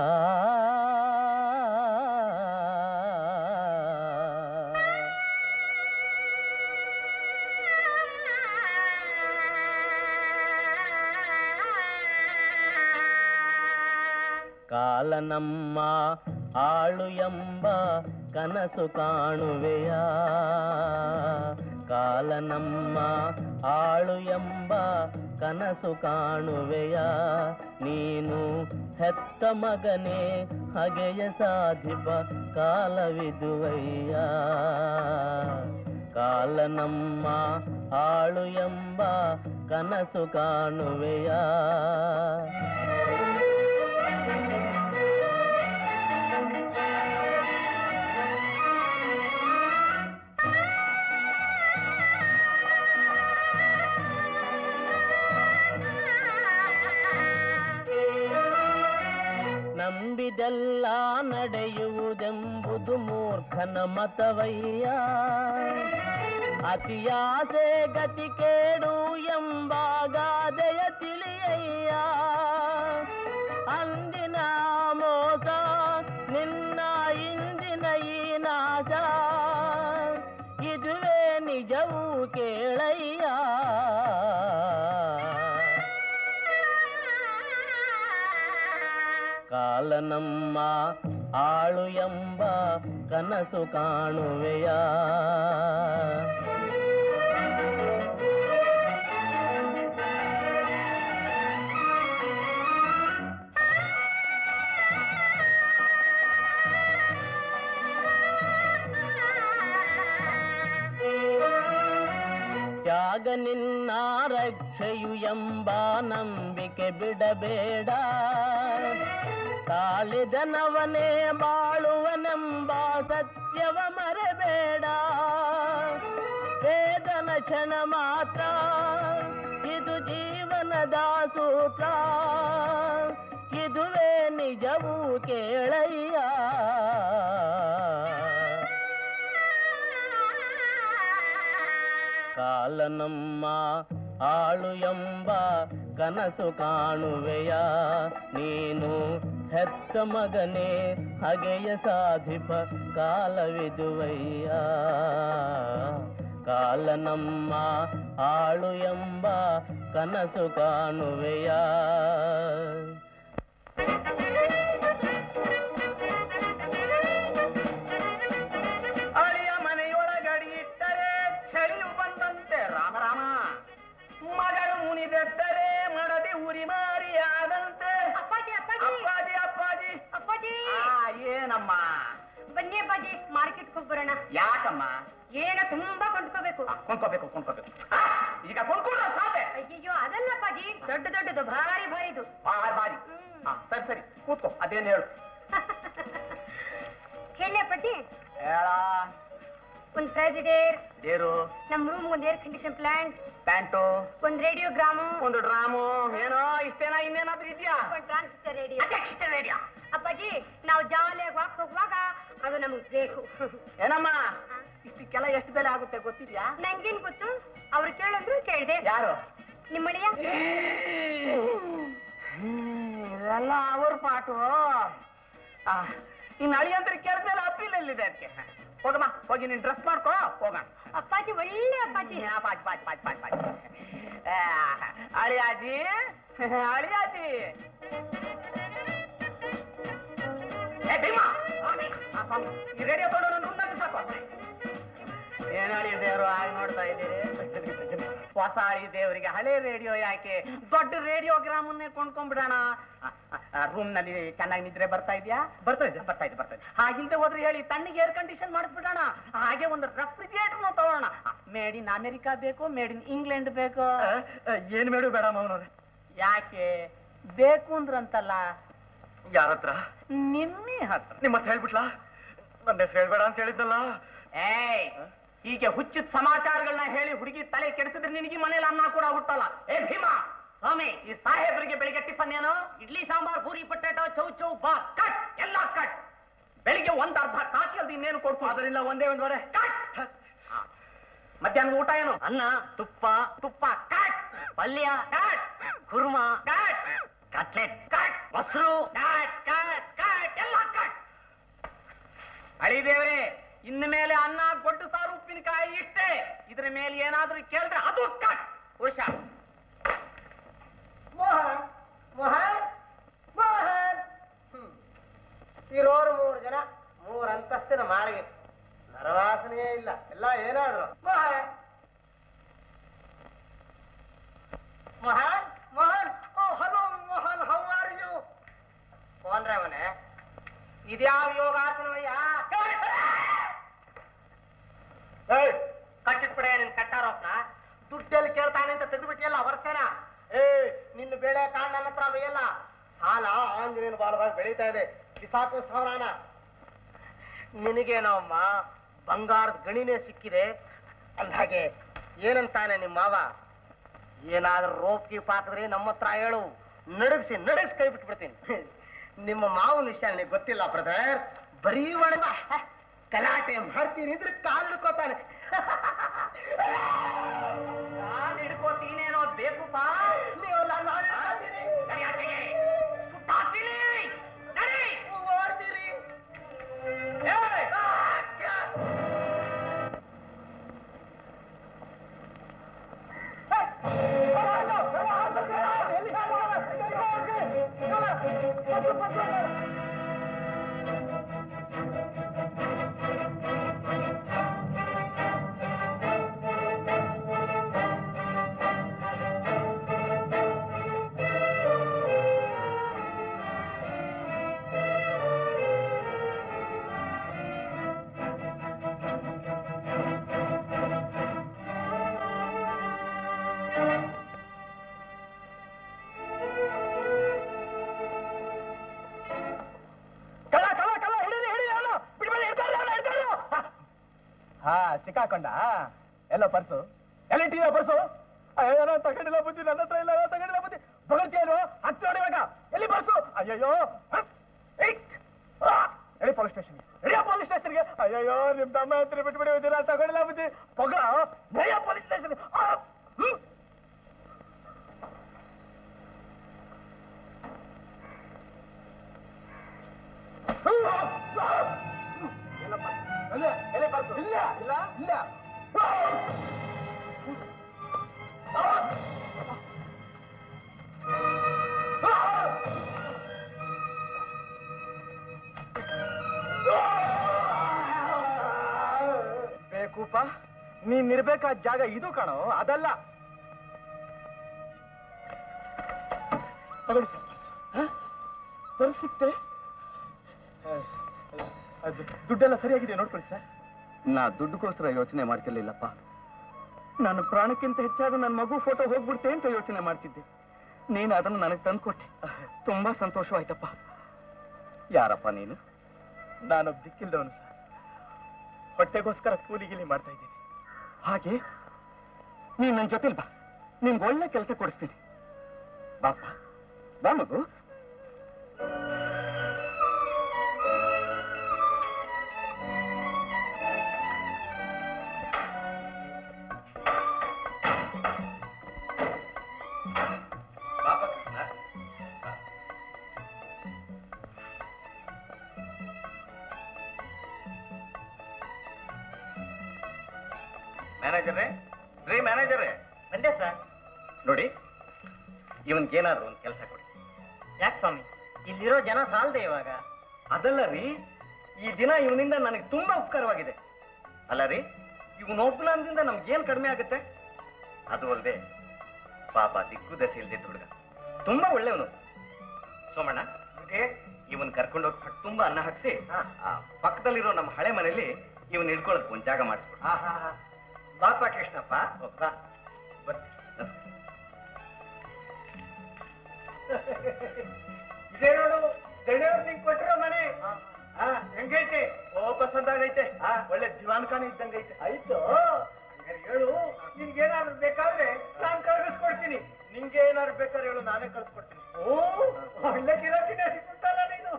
ಕಾಲ ನಮ್ಮ ಆಳು ಎಂಬ ಕನಸು ಕಾಣುವೆಯ ಕಾಲ ನಮ್ಮ ಆಳು ಎಂಬ ಕನಸು ಕಾಣುವೆಯ ನೀನು ಹೆತ್ತ ಮಗನೇ ಹಗೆಯ ಸಾಧಿಪ ಕಾಲವಿದುವಯ್ಯ ಕಾಲ ನಮ್ಮ ಆಳು ಎಂಬ ಕನಸು ಕಾಣುವೆಯ ನಂಬಿದೆಲ್ಲ ನಡೆಯುವುದೆಂಬುದು ಮೂರ್ಖನ ಮತವಯ್ಯ ಅತಿಯಾಸೆ ಗತಿ ಕೇಡು ಎಂಬ ಗಾದೆಯ ತಿಳಿ ಅಂದಿನ ಮೋಸ ನಿನ್ನ ಇಂದಿನ ಈ ನಾಶ ಇದುವೇ ನಿಜವೂ ಕೇಳಯ್ಯ ಕಾಲ ನಮ್ಮ ಆಳು ಎಂಬ ಕನಸು ಕಾಣುವೆಯ ತ್ಯಾಗ ನಿನ್ನ ರಕ್ಷೆಯು ಎಂಬ ನಂಬಿಕೆ ಬಿಡಬೇಡ ತಾಳಿದನವನೇ ಬಾಳುವನೆಂಬ ಸತ್ಯವ ಮರೆಬೇಡ ವೇದನ ಕ್ಷಣ ಮಾತ್ರ ಇದು ಜೀವನದ ಸೂತ್ರ ಇದುವೇ ನಿಜವೂ ಕೇಳಯ್ಯ ಕಾಲ ನಮ್ಮ ಆಳು ಎಂಬ ಕನಸು ಕಾಣುವೆಯ ನೀನು ಹೆತ್ತ ಮಗನೇ ಹಗೆಯ ಸಾಧಿಪ ಕಾಲವಿದುವಯ್ಯ ಕಾಲ ನಮ್ಮ ಆಳು ಎಂಬ ಕನಸು ಕಾಣುವೆಯ
ಅಳಿಯ ಮನೆಯೊಳಗಡಿ ಇಟ್ಟರೆ ಚಳಿಯು ಬಂದಂತೆ ರಾಮ ರಾಮ ಮಗಳು ಮುನಿದೆತ್ತರೆ ಮಡದಿ ಉರಿ ಮಾರಿಯಾದಂತೆ
ಅಪ್ಪಾಜಿ ಅಪ್ಪಾಜಿ
ಅಪ್ಪಾಜಿ ಅಪ್ಪಾಜಿ
ಅಪ್ಪಾಜಿ
ಆ, ಏನಮ್ಮ
ಬನ್ನಿ ಅಪ್ಪಾಜಿ ಮಾರ್ಕೆಟ್ಗೆ ಹೋಗಿ ಬರೋಣ
ಯಾಕಮ್ಮ
ಏನೋ ತುಂಬಾ ಕೊಂಡ್ಕೋಬೇಕು
ಆ, ಕೊಂಡ್ಕೋಬೇಕು ಕೊಂಡ್ಕೋಬೇಕು ಆ, ಈಗ ಕೊಂಡ್ಕೊಳ್ಳೋ ಸಾಧ್ಯ
ಅಯ್ಯಯ್ಯೋ ಅದಲ್ಲ ಅಪ್ಪಾಜಿ ದೊಡ್ಡ ದೊಡ್ಡದು ಭಾರಿ ಭಾರಿದು
ಬಾರಿ ಬಾರಿ ಆ, ಸರಿ ಸರಿ ಕೂತ್ಕೋ ಅದೇನು ಹೇಳು
ಹೇಳಿ ಅಪ್ಪಾಜಿ
ಹೇಳ
ಒಂದ್ ಫ್ರೈಸ್ ಇದೆ
ದೇರು
ನಮ್ ರೂಮ್ ಒಂದ್ ಏರ್ ಕಂಡೀಷನ್ ಪ್ಲಾಂಟ್
ಪ್ಯಾಂಟು
ಒಂದ್ ರೇಡಿಯೋಗ್ರಾಮು
ಒಂದು ಡ್ರಾಮು ಏನೋ ಇಷ್ಟೇನಾ ಇನ್ನೇನಾದ್ರೂ ಇದೆಯಾ
ಒಂದ್ ಟ್ರಾನ್ಸಿಸ್ಟರ್ ರೇಡಿಯೋ
ಇಷ್ಟ ರೇಡಿಯೋ
ಅಪ್ಪಾಜಿ ನಾವು ಜಾಲಿಯಾಗಿ ವಾಕ್ ಹೋಗುವಾಗ ಅದು ನಮಗ್ ಬೇಕು
ಏನಮ್ಮ ಇಷ್ಟಕ್ಕೆಲ್ಲ ಎಷ್ಟು ಬೆಲೆ ಆಗುತ್ತೆ ಗೊತ್ತಿದ್ಯಾ
ನಂಗೇನ್ ಗೊತ್ತು ಅವ್ರು ಕೇಳಿದ್ರು ಕೇಳಿದೆ
ಯಾರು
ನಿಮ್ಮನೆಯ
ಇದೆಲ್ಲ ಅವ್ರ ಪಾಟು ಆ, ಇನ್ನು ಅಳಿಯಂತ್ರ ಕೆಲಸದಲ್ಲಿ ಅಪ್ಪೀಲ್ ಎಲ್ಲಿದೆ ಅದಕ್ಕೆ ಹೋಗಮ್ಮ ಹೋಗಿ ನೀನ್ ಡ್ರೆಸ್ ಮಾಡ್ಕೋ ಹೋಗೋಣ
ಅಪ್ಪಾಜಿ ಒಳ್ಳೆ ಅಪ್ಪಾಜಿ
ಆ, ಪಾಚ್ ಪಾಚ್ ಪಾಚ್ ಪಾಚ್ ಪಾಚ್ ಆ, ಅಳಿಯಾಜಿ ಅಳಿಯಾಜಿ ಏ ಭೀಮಾ ಆ, ಸ್ವಾಮಿ, ಈ ರೇಡಿಯೋ ತಗೊಂಡು ನನ್ನ ರೂಮ್ನಾಗ ಸಾಕು ಏನ್ ಅಳಿ ದೇವರು ಹಾಗೆ ನೋಡ್ತಾ ಇದ್ದೀರಿ ಹೊಸ ಅಳಿ ದೇವರಿಗೆ ಹಳೆ ರೇಡಿಯೋ ಯಾಕೆ ದೊಡ್ಡ ರೇಡಿಯೋಗ್ರಾಮನ್ನೇ ಕೊಂಡ್ಕೊಂಡ್ಬಿಡೋಣ ರೂಮ್ ನಲ್ಲಿ ಚೆನ್ನಾಗಿ ನಿದ್ರೆ ಬರ್ತಾ ಇದೆಯಾ ಬರ್ತಾ ಇದೆ ಬರ್ತಾ ಇದೆ ಬರ್ತಾ ಇದೆ ಹಾಗಿಲ್ದೆ ಹೋದ್ರೆ ಹೇಳಿ ತಣ್ಣಗೆ ಏರ್ ಕಂಡೀಷನ್ ಮಾಡಿಸ್ಬಿಡೋಣ ಹಾಗೆ ಒಂದು ರೆಫ್ರಿಜರೇಟರ್ನು ತಗೊಳ್ಳೋಣ ಮೇಡ್ ಇನ್ ಅಮೆರಿಕಾ ಬೇಕು ಮೇಡ್ ಇನ್ ಇಂಗ್ಲೆಂಡ್ ಬೇಕು
ಏನ್ ಮೇಡು ಬೇಡ ಅವನವ್ರೆ
ಯಾಕೆ ಬೇಕು ಅಂದ್ರಂತಲ್ಲ
ಯಾರ ಹತ್ರ
ನಿನ್ನೆ ಹತ್ರ
ನಿಮ್ಮ ಹತ್ರ ಹೇಳ್ಬಿಟ್ಲಾ ನನ್ನ ಹೆಸರು ಹೇಳ್ಬೇಡ ಅಂತ ಹೇಳಿದ್ನಲ್ಲ
ಏಯ್ ಹೀಗೆ ಹುಚ್ಚಿದ ಸಮಾಚಾರಗಳನ್ನ ಹೇಳಿ ಹುಡುಗಿ ತಲೆ ಕೆಡಿಸಿದ್ರೆ ನಿನಗೆ ಮನೇಲಿ ಅನ್ನ ಕೂಡ ಹುಟ್ಟಲ್ಲ ಏ ಭೀಮಾ ಸ್ವಾಮಿ ಈ ಸಾಹೇಬರಿಗೆ ಬೆಳಿಗ್ಗೆ ಟಿಫನ್ ಏನು ಇಡ್ಲಿ ಸಾಂಬಾರ್ ಪೂರಿ ಪೊಟ್ಯಾಟೊ ಚೌ ಚೌ ಬಾ ಕಟ್ ಎಲ್ಲ ಕಟ್ ಬೆಳಿಗ್ಗೆ ಒಂದ್ ಅರ್ಧ ಕಾಕಿ ಅಲ್ದು ಇನ್ನೇನು ಕೊಡ್ತು ಅದರಿಂದ ಒಂದೇ ಒಂದುವರೆ ಕಟ್ ಆ. ಮಧ್ಯಾಹ್ನದ ಊಟ ಏನು ಅನ್ನ ತುಪ್ಪ ತುಪ್ಪ ಕಟ್ ಪಲ್ಯ ಕಟ್ ಕುರ್ಮ ಕಟ್ ಕಟ್ಲೆಟ್ ಕಟ್ ಮೊಸರು ಕಟ್ ಕಟ್ ಕಟ್ ಎಲ್ಲ ಕಟ್ ಅಳಿದೇವ್ರೆ ಇನ್ನು ಮೇಲೆ ಅನ್ನ ಗೊಡ್ಡು ಸಾರು ಉಪ್ಪಿನಕಾಯಿ ಇಷ್ಟೇ ಇದ್ರ ಮೇಲೆ ಏನಾದ್ರೂ ಕೇಳಿದ್ರೆ ಅದು ಕಟ್ ಹುಷಾರ್
ಮೋಹನ್ ಮೋಹನ್ ಮೋಹನ್ ಇರೋರು ಮೂರು ಜನ ಮೂರು ಅಂತಸ್ತಿನ ಮಾಳಿಗೆ ನರವಾಸನೆಯೇ ಇಲ್ಲ ಎಲ್ಲ ಏನಾದ್ರು Mohan Mohan Mohan oh hello Mohan how are you ಫೋನ್ರೆ ಮನೆ ಇದ್ಯಾವ ಯೋಗಾಸನವಯ್ಯ ಕಟ್ಟಿಟ್ಬಿಡೆ ನಿನ್ ಕಟ್ಟಾರೋಪ್ನ ದುಡ್ಡಲ್ಲಿ ಕೇಳ್ತಾನೆ ಅಂತ ತೆಗೆದುಬಿಟ್ಟಿಯಲ್ಲ ವರ್ಷನ ಏ ನಿನ್ನ ಬೇಳೆ ಕಾಂಡ್ ನನ್ನ ಹತ್ರ ಅವೆಯಲ್ಲ ಸಾಲ ಆಂಜನೇಯನ ಬಾಲದಾಗ ಬೆಳೀತಾ ಇದೆ ಬಿಸಾಕು ಸಾವಿರಾನ ನಿನಗೇನೋ ಅಮ್ಮ ಬಂಗಾರದ ಗಣಿನೇ ಸಿಕ್ಕಿದೆ ಅಂದ್ಹಾಗೆ ಏನಂತಾನೆ ನಿಮ್ಮ ಮಾವ ಏನಾದ್ರೂ ರೋಪ್ ಗೀಪ್ ಹಾಕಿದ್ರೆ ನಮ್ಮ ಹತ್ರ ಹೇಳು ನಡಗಿಸಿ ನಡಗಿಸಿ ಕೈ ಬಿಟ್ಬಿಡ್ತೀನಿ ನಿಮ್ಮ ಮಾವನ ವಿಷಯ ನನಗೆ ಗೊತ್ತಿಲ್ಲ ಬ್ರದರ್ ಬರೀ ಒಳಗ ಗಲಾಟೆ ಮಾಡ್ತೀನಿ ಇದ್ರೆ ಕಾಲ್ ಹಿಡ್ಕೋತಾನೆ
ಕಾಲ್ ಹಿಡ್ಕೋತೀನೇನೋ ಬೇಕುಪ್ಪ
ನೀವಲ್ಲ ನಾನು ಹಿಡ್ಕೊತೀನಿ.
ಸರಿ, ಆಚೆಗೆ. ಸುಟ್ಟಾಕ್ತೀನಿ. ಕಳ್ಳ ಕಳ್ಳ ಕಳ್ಳ ಹಿಡೀರಿ ಹಿಡೀರಿ ಅವನು ಬಿಡ್ಬೇಡಿ ಹಿಡ್ಕೊಳ್ಳಿ ಅವನು ಹಿಡ್ಕೊಳ್ಳಿ ಹಾ ಸಿಕ್ಕಾಕೊಂಡ ಎಲ್ಲ ಪರ್ಸು ಎಲ್ಲಿಟ್ಟಿಯ ಪರ್ಸು ಅಯ್ಯೋ ನಾನು ತಗೊಂಡಿಲ್ಲ ಬುದ್ಧಿ ನನ್ನ ಹತ್ರ ಇಲ್ಲ ನಾನು ತಗೊಂಡಿಲ್ಲ ಬುದ್ಧಿ ಬಗರ್ತಿಯಲ್ವ ಹತ್ತು ನೋಡಿ ಇವಾಗ ಎಲ್ಲಿ ಪರ್ಸು ಅಯ್ಯಯ್ಯೋ ಹ? ಏಯ್! ಆ! ಎಲ್ಲಿ ಪೊಲೀಸ್ ಸ್ಟೇಷನ್ಗೆ ಎಳಿಯ ಪೊಲೀಸ್ ಸ್ಟೇಷನ್ಗೆ ಅಯ್ಯಯ್ಯೋ ನಿಮ್ ತಮ್ಮ ಹತ್ರ ಬಿಟ್ಬಿಡಿ ಬುದ್ಧಿ ನಾನು ತಗೊಂಡಿಲ್ಲ ಬುದ್ಧಿ ಪೊಗ ಎಳಿಯ ಪೊಲೀಸ್ ಸ್ಟೇಷನ್ಗೆ ಆ! ಹ್ಮ್ ಇಲ್ಲ ಇಲ್ಲ ಇಲ್ಲ ಬೇಕೂಪ ನೀನಿರ್ಬೇಕಾದ ಜಾಗ ಇದು ಕಣೋ ಅದಲ್ಲ ತಗೊಳ್ಳಿ ಸರ್ ಪರ್ಸ್ ಸಿಕ್ತೆ ಅದು ದುಡ್ಡೆಲ್ಲ ಸರಿಯಾಗಿದೆ ನೋಡ್ಕೊಳ್ಳಿ ಸರ್
ನಾ ದುಡ್ಡುಗೋಸ್ಕರ ಯೋಚನೆ ಮಾಡ್ತಿರ್ಲಿಲ್ಲಪ್ಪ
ನನ್ನ ಪ್ರಾಣಕ್ಕಿಂತ ಹೆಚ್ಚಾದ ನನ್ನ ಮಗು ಫೋಟೋ ಹೋಗ್ಬಿಡ್ತೆ ಅಂತ ಯೋಚನೆ ಮಾಡ್ತಿದ್ದೆ
ನೀನು ಅದನ್ನು ನನಗೆ ತಂದ್ಕೊಟ್ಟೆ ತುಂಬಾ ಸಂತೋಷವಾಯ್ತಪ್ಪ ಯಾರಪ್ಪ ನೀನು
ನಾನೊಬ್ಬ ದಿಕ್ಕಿಲ್ದವನು ಸರ್ ಹೊಟ್ಟೆಗೋಸ್ಕರ ಕೂಲಿಗಿಲಿ ಮಾಡ್ತಾ ಇದ್ದೀನಿ
ಹಾಗೆ ನೀನ್ ನನ್ನ ಜೊತೆಲ್ ಬಾ ನಿನ್ಗೆ ಒಳ್ಳೆ ಕೆಲಸ ಕೊಡಿಸ್ತೀನಿ ಬಾಪ್ಪ ಬಾ ಮಗು ಮ್ಯಾನೇಜರೇ ರೀ ಮ್ಯಾನೇಜರೇ
ಬಂದೆ ಸರ್
ನೋಡಿ ಇವನ್ಗೇನಾದ್ರು ಒಂದು ಕೆಲಸ ಕೊಡಿ
ಯಾಕೆ ಸ್ವಾಮಿ ಇಲ್ಲಿರೋ ಜನ ಸಾಲದೆ ಇವಾಗ
ಅದಲ್ಲ ರೀ ಈ ದಿನ ಇವನಿಂದ ನನಗೆ ತುಂಬಾ ಉಪಕಾರವಾಗಿದೆ ಅಲ್ಲ ರೀ ಇವನು ಒಬ್ಬನಂದಿಂದ ನಮ್ಗೇನ್ ಕಡಿಮೆ ಆಗುತ್ತೆ ಅದು ಅಲ್ಲದೆ ಪಾಪ ದಿಕ್ಕು ದಶೆ ಇಲ್ದಿದ್ದ ಹುಡುಗ ತುಂಬಾ ಒಳ್ಳೆಯವನು ಸೋಮಣ್ಣ ಇವನ್ ಕರ್ಕೊಂಡೋಗಿ ಹೊಟ್ಟೆ ತುಂಬಾ ಅನ್ನ ಹಾಕ್ಸಿ ಆ ಪಕ್ಕದಲ್ಲಿರೋ ನಮ್ಮ ಹಳೆ ಮನೆಯಲ್ಲಿ ಇವನ್ ಹಿಡ್ಕೊಳ್ಳೋದಕ್ಕೆ ಒಂದ್ ಜಾಗ ಮಾಡಿಸ್ಕೊಡು ಬಾಪ ಕೃಷ್ಣಪ್ಪ ಬಾ ಬರ್ತೀನಿ
ಇದೇ ನೋಡು ದಣಿಯವ್ರು ನಿಂಗೆ ಕೊಟ್ಟಿರೋ ಮನೆ ಹಾ ಹೆಂಗೈತೆ ಓ ಪಸಂದಾಗೈತೆ ಹಾ ಒಳ್ಳೆ ದಿವಾನ್ ಖಾನೆ ಇದ್ದಂಗೈತೆ ಆಯ್ತು ಹಂಗಾರೆ ಹೇಳು ನಿನ್ಗೇನಾದ್ರು ಬೇಕಾದ್ರೆ ನಾನ್ ಕಳ್ಗಿಸ್ಕೊಡ್ತೀನಿ ನಿಂಗೆ ಏನಾದ್ರು ಬೇಕಾದ್ರೆ ಹೇಳು ನಾನೇ ಕಳ್ಸ್ಕೊಡ್ತೀನಿ ಓ ಒಳ್ಳೆ ಗಿರಾಕಿನೇ ಸಿಕ್ಕುತ್ತಲ್ಲ ನೀನು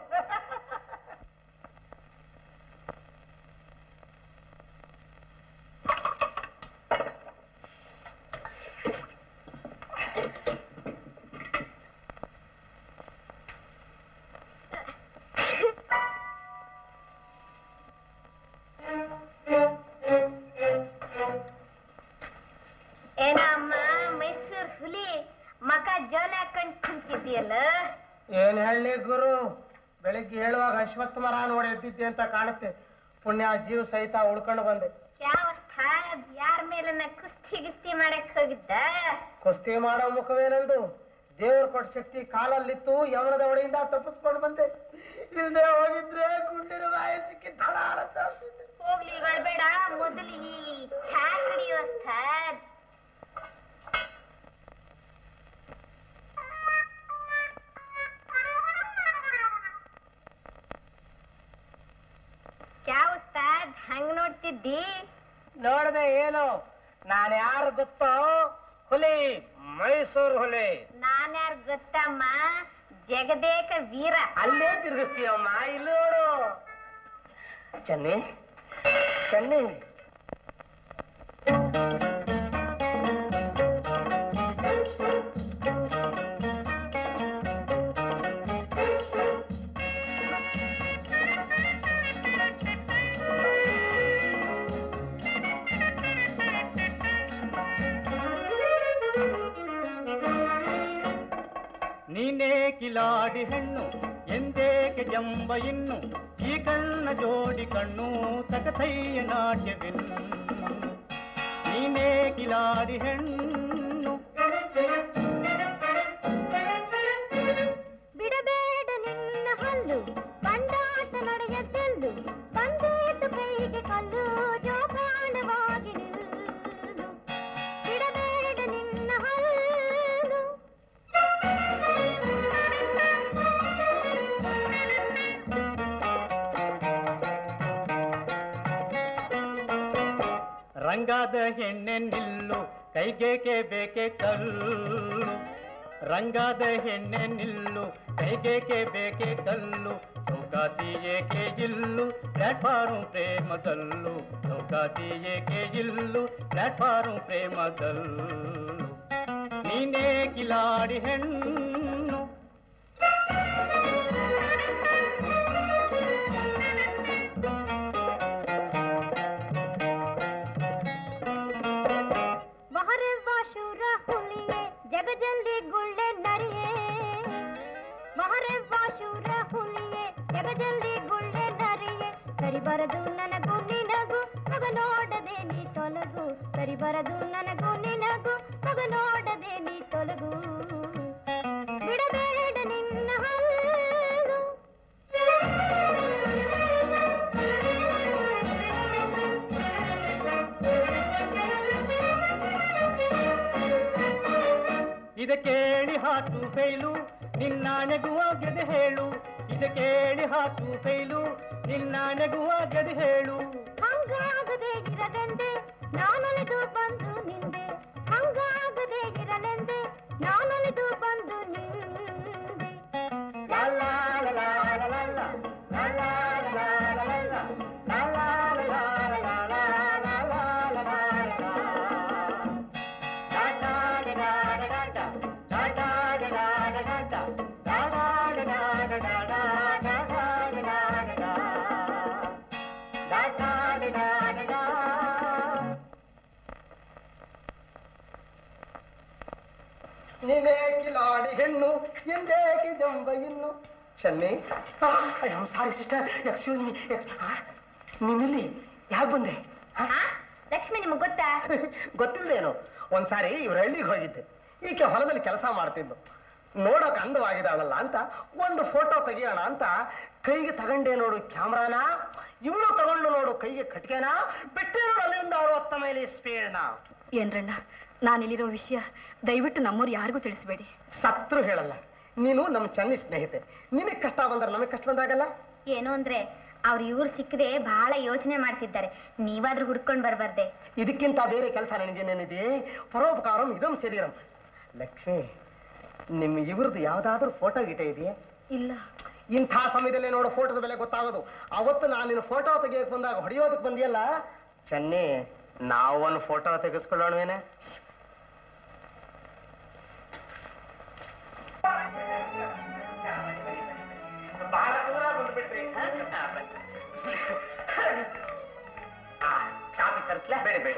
ಏನಮ್ಮ ಮೈಸೂರು ಹುಲಿ ಮಕ ಜೋಲ ಹಾಕೊಂಡ್ ಕುಂತಿದ್ಯಲ್ಲ
ಏನ್ ಹೇಳಿ ಗುರು ಬೆಳಿಗ್ಗೆ ಹೇಳುವಾಗ ಅಶ್ವತ್ಥ ಮರ ನೋಡಿ ಎದ್ದಿದ್ದೆ ಅಂತ ಕಾಣುತ್ತೆ ಪುಣ್ಯ ಜೀವ ಸಹಿತ ಉಳ್ಕೊಂಡು ಬಂದೆ
ಯಾವ ಸ್ಥಾನ ಯಾರ ಮೇಲನ್ನ ಕುಸ್ತಿ ಗಿಸ್ತಿ ಮಾಡಕ್ ಹೋಗಿದ್ದ
ಕುಸ್ತಿ ಮಾಡೋ ಮುಖವೇನಂದು ದೇವ್ರ ಕೊಟ್ಟ ಶಕ್ತಿ ಕಾಲಲ್ಲಿತ್ತು ಯಮನದ ಹೊಡೆಯಿಂದ ತಪ್ಪಿಸ್ಕೊಂಡು ಬಂದೆ ಇಲ್ದೇ ಹೋಗಿದ್ರೆ ಗುಂಡಿನ ಬಾಯಿ ಸಿಕ್ಕಿ ತಳ
ಹೋಗ್ಲಿ ಬೇಡ ಮೊದಲು ಈ ಚಾ ಕುಡಿಯುವ ಸ್ಥಾನ ಯಾವ ಉಸ್ತಾದ್ ಹಂಗ್ ನೋಡ್ತಿದ್ದಿ
ನೋಡ್ದೆ ಏನು ನಾನು ಯಾರು ಗೊತ್ತೋ ಹುಲಿ ಮೈಸೂರು ಹುಲಿ
ನಾನ್ಯಾರ್ ಗೊತ್ತಮ್ಮ ಜಗದೇಕ ವೀರ
ಅಲ್ಲೇ ತಿರುಗಿಸ್ತೀಯಮ್ಮ ಇಲ್ಲಿ ನೋಡು ಚೆನ್ನಿ ಚೆನ್ನಿ
ನೀನೇ ಕಿಲಾಡಿ ಹೆಣ್ಣು ಎಂದು
ಎಂಬ ಇನ್ನು ಈ ಕಣ್ಣ ಜೋಡಿ ಕಣ್ಣು ತಕಥೈಯ ನಾಟ್ಯವೆನ್ನು ನೀನೇ ಕಿಲಾಡಿ ಹೆಣ್ಣು
ಬಿಡಬೇಡ ನಿನ್ನ ಹಲ್ಲು ಬಂಡಾಟ ನಡೆಯದ್ದೆಲ್ಲು ಬಂದೇತು ಕೈಗೆ ಕಲ್ಲು ಜೋಪಾನವಾಗಿ ನಿಲ್ಲು ಬಿಡಬೇಡ ನಿನ್ನ ಹಲ್ಲು
ರಂಗಾದ ಹೆಣ್ಣೆ ನಿಲ್ಲು ಕೈಗೇಕೆ ಬೇಕೆ ಕಲ್ಲು ರಂಗಾದ ಹೆಣ್ಣೆ ನಿಲ್ಲು ಕೈಗೇಕೆ ಬೇಕೆ ಕಲ್ಲು ಚೌಕಾಸಿ ಏಕೆ ಇಲ್ಲು ಪ್ಲಾಟ್ಫಾರ್ಮ್ ಪ್ರೇಮದಲ್ಲು ಚೌಕಾಸಿ ಏಕೆ ಇಲ್ಲು ಪ್ಲಾಟ್ಫಾರ್ಮ್ ಪ್ರೇಮದಲ್ಲು ನೀನೇ ಕಿಲಾಡಿ ಹೆಣ್ಣು
ಬಹರೆವ್ವ ಶೂರ ಹುಲಿಯೇ ಜಗಜಲ್ಲಿ ಗುಳ್ಳೆ ನರಿಯೇ ಬಹರೆವ್ವ ಶೂರ ಹುಲಿಯೇ ಜಗಜಲ್ಲಿ ಗುಳ್ಳೆ ನರಿಯೇ ಸರಿ ಬರದು ನನಗೂ ನಿನಗೂ ಮಗ ನೋಡದೆ ನೀ ತೊಲಗು ಸರಿ ಬರದು ನನಗೂ ನಿನಗೂ ಮಗ ನೋಡದೆ ನೀ ತೊಲಗು ಬಿಡಬೇಡ ನಿನ್ನ ಹಲ್ಲು
ಇದ ಕೇಳಿ ಹಾಕು ಫೈಲು ನಿನ್ನ ನೆಗುವಾಗದೆ ಹೇಳು ಇದ ಕೇಳಿ ಹಾಕು ಫೈಲು ನಿನ್ನ ನೆಗುವಾಗದೆ ಹೇಳು
ಹಂಗಾಗದೆ ಇರಲೆಂದೆ ನಾನೊಲಿದು ಬಂದು ನಿಂದೆ ಹಂಗಾಗದೆ ಇರಲೆಂದೆ ನಾನೊಲಿದು ಬಂದು ನಿಂದೆ
ನೀನೇ ಕಿಲಾಡಿ ಹೆಣ್ಣು ಎಂದೇಕೆ ಜಂಬ ಇನ್ನು ಚೆನ್ನಿ ಸಾರಿ ಸಿಸ್ಟರ್ ಎಕ್ಸ್ಕ್ಯೂಸ್ ಮೀ ನೀನಿಲ್ಲಿ ಯಾಕೆ ಬಂದೆ
ಹಾ ಲಕ್ಷ್ಮಿ ನಿಮಗ್ ಗೊತ್ತಾ
ಗೊತ್ತಿಲ್ಲದೇನು ಒಂದ್ಸಾರಿ ಇವ್ರ ಹಳ್ಳಿಗೆ ಹೋಗಿದ್ದೆ ಈಕೆ ಹೊಲದಲ್ಲಿ ಕೆಲಸ ಮಾಡ್ತಿದ್ದು ನೋಡೋಕೆ ಅಂದವಾಗಿದ್ದಾಳಲ್ಲ ಅಂತ ಒಂದು ಫೋಟೋ ತೆಗಿಯೋಣ ಅಂತ ಕೈಗೆ ತಗೊಂಡೆ ನೋಡು ಕ್ಯಾಮ್ರಾನ ಇವಳು ತಗೊಂಡು ನೋಡು ಕೈಗೆ ಕಟ್ಗೆನ ಬಿಟ್ಟೆ ನೋಡು ಅಲ್ಲಿಂದ ಅರವತ್ತ ಮೈಲಿ ಸ್ಪೀಡ್ನ
ಏನ್ರಣ್ಣ ನಾನಿಲ್ಲಿರೋ ವಿಷಯ ದಯವಿಟ್ಟು ನಮ್ಮೂರು ಯಾರಿಗೂ ತಿಳಿಸ್ಬೇಡಿ
ಸತ್ರು ಹೇಳಲ್ಲ ನೀನು ನಮ್ಮ ಚೆನ್ನಿ ಸ್ನೇಹಿತೆ ನಿನಗೆ ಕಷ್ಟ ಬಂದ್ರೆ ನಮಗೆ ಕಷ್ಟ ಬಂದಾಗಲ್ಲ
ಏನು ಅಂದ್ರೆ ಅವ್ರು ಇವ್ರು ಸಿಕ್ಕದೆ ಬಹಳ ಯೋಚನೆ ಮಾಡ್ತಿದ್ದಾರೆ ನೀವಾದ್ರೂ ಹುಡ್ಕೊಂಡ್ ಬರ್ಬಾರ್ದೆ
ಇದಕ್ಕಿಂತ ಬೇರೆ ಕೆಲಸ ನನಗೇನೇನಿದೆ ಪರೋಪಕಾರಂ ಇದಂ ಶರೀರಂ ಲಕ್ಷ್ಮಿ ನಿಮ್ಮ ಇವ್ರದ್ದು ಯಾವ್ದಾದ್ರೂ ಫೋಟೋ ಗೀಟ ಇದೆಯಾ
ಇಲ್ಲ
ಇಂಥ ಸಮಯದಲ್ಲೇ ನೋಡು ಫೋಟೋದ ಬೆಲೆ ಗೊತ್ತಾಗೋದು ಅವತ್ತು ನಾನು ನಿನ್ನ ಫೋಟೋ ತೆಗಿಯಕ್ ಬಂದಾಗ ಹೊಡೆಯೋದಕ್ಕೆ ಬಂದಿಯಲ್ಲ ಚೆನ್ನಿ ನಾವೊಂದು ಫೋಟೋ ತೆಗೆಸ್ಕೊಳ್ಳೋಣವೇನೆ
ಬಹಳ ದೂರ ಬಂದ್ಬಿಟ್ರಿ ಕಾಫಿ ತರಿಸ್ಲಾ ಬೇಡ ಬೇಡ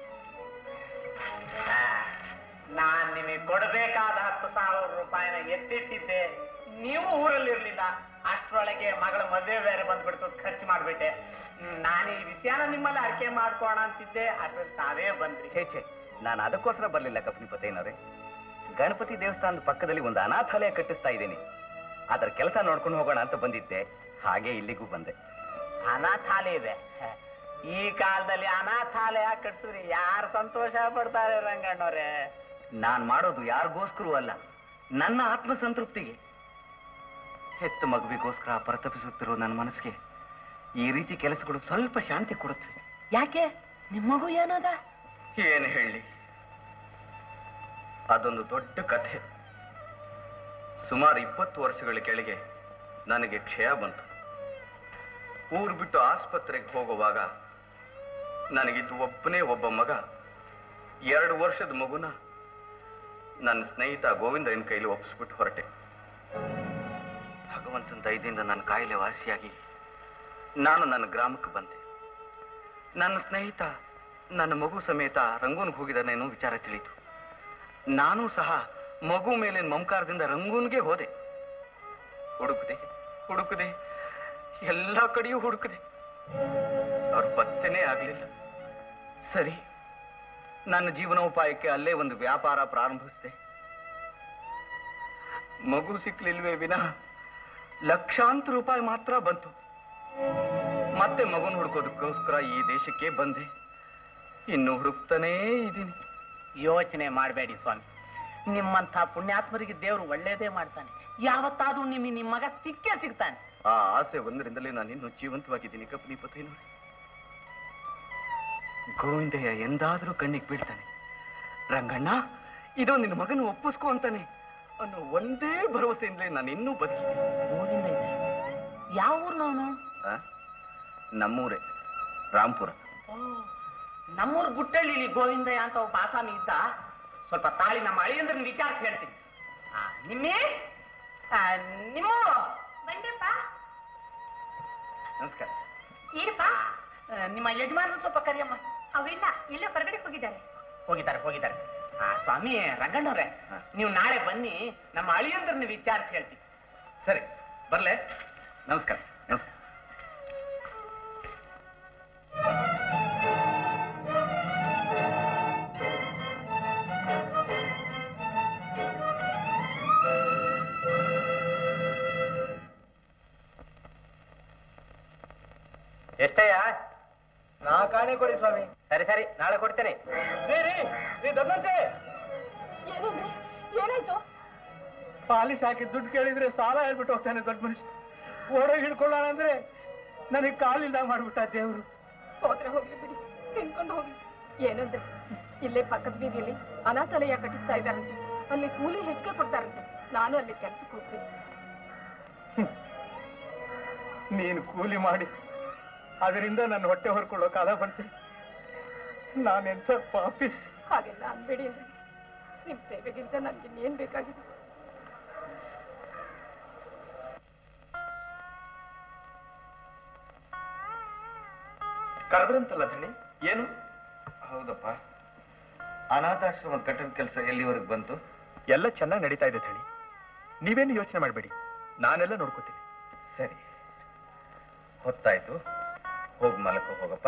ಆ, ನಾನ್ ನಿಮಗೆ ಕೊಡಬೇಕಾದ ಹತ್ತು ಸಾವಿರ ರೂಪಾಯಿನ ಎತ್ತಿಟ್ಟಿದ್ದೆ ನೀವು ಊರಲ್ಲಿರ್ಲಿಲ್ಲ ಅಷ್ಟರೊಳಗೆ ಮಗಳ ಮದುವೆ ಬೇರೆ ಬಂದ್ಬಿಡ್ತು ಖರ್ಚು ಮಾಡ್ಬಿಟ್ಟೆ ಹ್ಮ್, ನಾನು ಈ ವಿಷಯನ ನಿಮ್ಮಲ್ಲಿ ಅರಿಕೆ ಮಾಡ್ಕೋಣ ಅಂತಿದ್ದೆ ಅದ್ರ ತಾವೇ ಬಂದ್ರಿ
ಛೇ ಛೇ ನಾನು ಅದಕ್ಕೋಸ್ಕರ ಬರಲಿಲ್ಲ ಕಪ್ನಿಪತೇನವ್ರೆ ಗಣಪತಿ ದೇವಸ್ಥಾನದ ಪಕ್ಕದಲ್ಲಿ ಒಂದು ಅನಾಥಾಲಯ ಕಟ್ಟಿಸ್ತಾ ಇದ್ದೀನಿ ಅದರ ಕೆಲಸ ನೋಡ್ಕೊಂಡು ಹೋಗೋಣ ಅಂತ ಬಂದಿದ್ದೆ ಹಾಗೆ ಇಲ್ಲಿಗೂ ಬಂದೆ
ಅನಾಥಾಲಯ ಇದೆ ಈ ಕಾಲದಲ್ಲಿ ಅನಾಥಾಲಯ ಕಟ್ಸಿದ್ರೆ ಯಾರು ಸಂತೋಷ ಪಡ್ತಾರೆ ರಂಗಣ್ಣವ್ರೆ
ನಾನ್ ಮಾಡೋದು ಯಾರಿಗೋಸ್ಕರ ಅಲ್ಲ ನನ್ನ ಆತ್ಮಸಂತೃಪ್ತಿಗೆ ಹೆತ್ತ ಮಗುವಿಗೋಸ್ಕರ ಪರಿತಪಿಸುತ್ತಿರೋ ನನ್ನ ಮನಸ್ಸಿಗೆ ಈ ರೀತಿ ಕೆಲಸಗಳು ಸ್ವಲ್ಪ ಶಾಂತಿ ಕೊಡುತ್ತೆ
ಯಾಕೆ ನಿಮ್ಮ ಮಗು ಏನದ
ಏನು ಹೇಳಿ ಅದೊಂದು ದೊಡ್ಡ ಕಥೆ ಸುಮಾರು ಇಪ್ಪತ್ತು ವರ್ಷಗಳ ಕೆಳಗೆ ನನಗೆ ಕ್ಷಯ ಬಂತು ಊರು ಬಿಟ್ಟು ಆಸ್ಪತ್ರೆಗೆ ಹೋಗುವಾಗ ನನಗಿದ್ದು ಒಬ್ಬನೇ ಒಬ್ಬ ಮಗ ಎರಡು ವರ್ಷದ ಮಗುನ ನನ್ನ ಸ್ನೇಹಿತ ಗೋವಿಂದನ ಕೈಲಿ ಒಪ್ಪಿಸ್ಬಿಟ್ಟು ಹೊರಟೆ ಭಗವಂತನ ದಯದಿಂದ ನನ್ನ ಕಾಯಿಲೆ ವಾಸಿಯಾಗಿ ನಾನು ನನ್ನ ಗ್ರಾಮಕ್ಕೆ ಬಂದೆ ನನ್ನ ಸ್ನೇಹಿತ ನನ್ನ ಮಗು ಸಮೇತ ರಂಗೂನ್ಗೆ ಹೋಗಿದ್ದಾನೇನೋ ವಿಚಾರ ತಿಳಿಯಿತು ನಾನು ಸಹ ಮಗು ಮೇಲಿನ ಮಮಕಾರದಿಂದ ರಂಗೂನ್ಗೆ ಹೋದೆ ಹುಡುಕದೆ
ಹುಡುಕದೆ ಎಲ್ಲ ಕಡೆಯೂ ಹುಡುಕದೆ ಅವ್ರ ಪತ್ತೆನೇ ಆಗ್ಲಿಲ್ಲ ಸರಿ ನನ್ನ ಜೀವನೋಪಾಯಕ್ಕೆ ಅಲ್ಲೇ ಒಂದು ವ್ಯಾಪಾರ ಪ್ರಾರಂಭಿಸಿದೆ ಮಗು ಸಿಕ್ಲಿಲ್ವೇ ವಿನಃ ಲಕ್ಷಾಂತರ ರೂಪಾಯಿ ಮಾತ್ರ ಬಂತು ಮತ್ತೆ ಮಗುನ ಹುಡುಕೋದಕ್ಕೋಸ್ಕರ ಈ ದೇಶಕ್ಕೆ ಬಂದೆ ಇನ್ನು ಹುಡುಕ್ತಾನೇ ಇದ್ದೀನಿ
ಯೋಚನೆ ಮಾಡಬೇಡಿ ಸ್ವಾಮಿ ನಿಮ್ಮಂಥ ಪುಣ್ಯಾತ್ಮರಿಗೆ ದೇವರು ಒಳ್ಳೇದೇ ಮಾಡ್ತಾನೆ ಯಾವತ್ತಾದ್ರೂ ನಿಮಗೆ ನಿಮ್ಮ ಮಗ ಸಿಕ್ಕೇ ಸಿಗ್ತಾನೆ
ಆ ಆಸೆ ಒಂದರಿಂದಲೇ ನಾನು ಇನ್ನೂ ಜೀವಂತವಾಗಿದ್ದೀನಿ ಕಪ್ಪನಿ ಪತಿ ನೋಡಿ ಗೋವಿಂದಯ್ಯ ಎಂದಾದರೂ ಕಣ್ಣಿಗೆ ಬೀಳ್ತಾನೆ ರಂಗಣ್ಣ ಇದು ನಿನ್ನ ಮಗನ ಒಪ್ಪಿಸ್ಕೊ ಅಂತಾನೆ ಅನ್ನೋ ಒಂದೇ ಭರವಸೆಯಿಂದಲೇ ನಾನು ಇನ್ನೂ ಬದುಕಿದ್ದೀನಿ
ಊರಿಂದ ಇದೆ ಯಾವ ಊರ್ನವನು
ಆ? ನಮ್ಮೂರೇ ರಾಂಪುರ
ನಮ್ಮೂರ್ ಗುಟ್ಟಳ್ಳಿ ಗೋವಿಂದಯ್ಯ ಅಂತ ಒಬ್ಬ ಆಸಾಮಿ ಇದ್ದ ಸ್ವಲ್ಪ ತಾಳಿ ನಮ್ಮ ಅಳಿಯಂದ್ರನ್ನ ವಿಚಾರಿಸಿ ಹೇಳ್ತೀನಿ ಆ, ನಿಮ್ಮೇ ಆ, ನಿಮ್ಮ
ಬಂಡೆಪ್ಪ
ನಮಸ್ಕಾರ
ಏನಪ್ಪ
ಆ, ನಿಮ್ಮ ಯಜಮಾನರು ಸ್ವಲ್ಪ ಕರಿಯಮ್ಮ
ಅವರಿಲ್ಲ ಎಲ್ಲೋ ಹೊರಗಡೆ ಹೋಗಿದ್ದಾರೆ
ಹೋಗಿದ್ದಾರೆ ಹೋಗಿದ್ದಾರೆ ಆ, ಸ್ವಾಮಿ ರಂಗಣ್ಣವ್ರೆ
ಹಾ.
ನೀವು ನಾಳೆ ಬನ್ನಿ ನಮ್ಮ ಅಳಿಯಂದ್ರನ್ನ ವಿಚಾರಿಸಿ ಹೇಳ್ತೀನಿ
ಸರಿ ಬರ್ಲೆ ನಮಸ್ಕಾರ ನಮಸ್ಕಾರ
ಎಷ್ಟಯ್ಯ
ನಾ ಕಾಣೆ ಕೊಡಿ ಸ್ವಾಮಿ
ಸರಿ ಸರಿ ನಾಳೆ ಕೊಡ್ತೇನೆ
ರೀ ರೀ ರೀ ದೊಡ್ಡಂತೆ
ಏನಂದ್ರೆ ಏನಾಯ್ತು
ಪಾಲಿಶ್ ಹಾಕಿ ದುಡ್ಡು ಕೇಳಿದ್ರೆ ಸಾಲ ಹೇಳ್ಬಿಟ್ಟು ಹೋಗ್ತಾನೆ ದೊಡ್ಡ ಮನುಷ್ಯ ಓಡೋಗಿ ಹಿಡ್ಕೊಳ್ಳೋಣ ಅಂದ್ರೆ ನನಗೆ ಕಾಲಿಲ್ದಾಗ ಮಾಡ್ಬಿಟ್ಟ ದೇವ್ರು
ಹೋದ್ರೆ ಹೋಗ್ಲಿ ಬಿಡಿ ತಿನ್ಕೊಂಡು ಹೋಗಿ ಏನಂದ್ರೆ ಇಲ್ಲೇ ಪಕ್ಕದ ಬೀದಿಯಲ್ಲಿ ಅನಾಥಾಲಯ ಕಟ್ಟಿಸ್ತಾ ಇದ್ದಾರಂತೆ ಅಲ್ಲಿ ಕೂಲಿ ಹೆಚ್ಚಿಗೆ ಕೊಡ್ತಾರಂತೆ ನಾನು ಅಲ್ಲಿ ಕೆಲ್ಸಕ್ಕೆ ಹೋಗ್ತೀನಿ
ನೀನು ಕೂಲಿ ಮಾಡಿ ಅದರಿಂದ ನನ್ನ ಹೊಟ್ಟೆ ಹೊರ್ಕೊಳ್ಳೋ ಕಾಲ ಬಂತೆ ನಾನೆಂಥ ಪಾಪಿ
ಹಾಗೆಲ್ಲ ಅನ್ಬೇಡಿ ಅಂದ್ರೆ ನಿಮ್ ಸೇವೆಗಿಂತ ನನ್ಗೆ ಇನ್ನೇನ್ ಬೇಕಾಗಿದೆ
ಕರೆದ್ರಂತಲ್ಲ ಧಣಿ ಏನು ಹೌದಪ್ಪ ಅನಾಥಾಶ್ರಮದ ಕಟ್ಟಡ ಕೆಲಸ ಎಲ್ಲಿವರೆಗೆ ಬಂತು
ಎಲ್ಲ ಚೆನ್ನಾಗಿ ನಡೀತಾ ಇದೆ ಧಣಿ ನೀವೇನು ಯೋಚನೆ ಮಾಡಬೇಡಿ ನಾನೆಲ್ಲ ನೋಡ್ಕೋತೀನಿ
ಸರಿ ಹೊತ್ತಾಯ್ತು ಹೋಗಿ ಮಲಕೋ ಹೋಗಪ್ಪ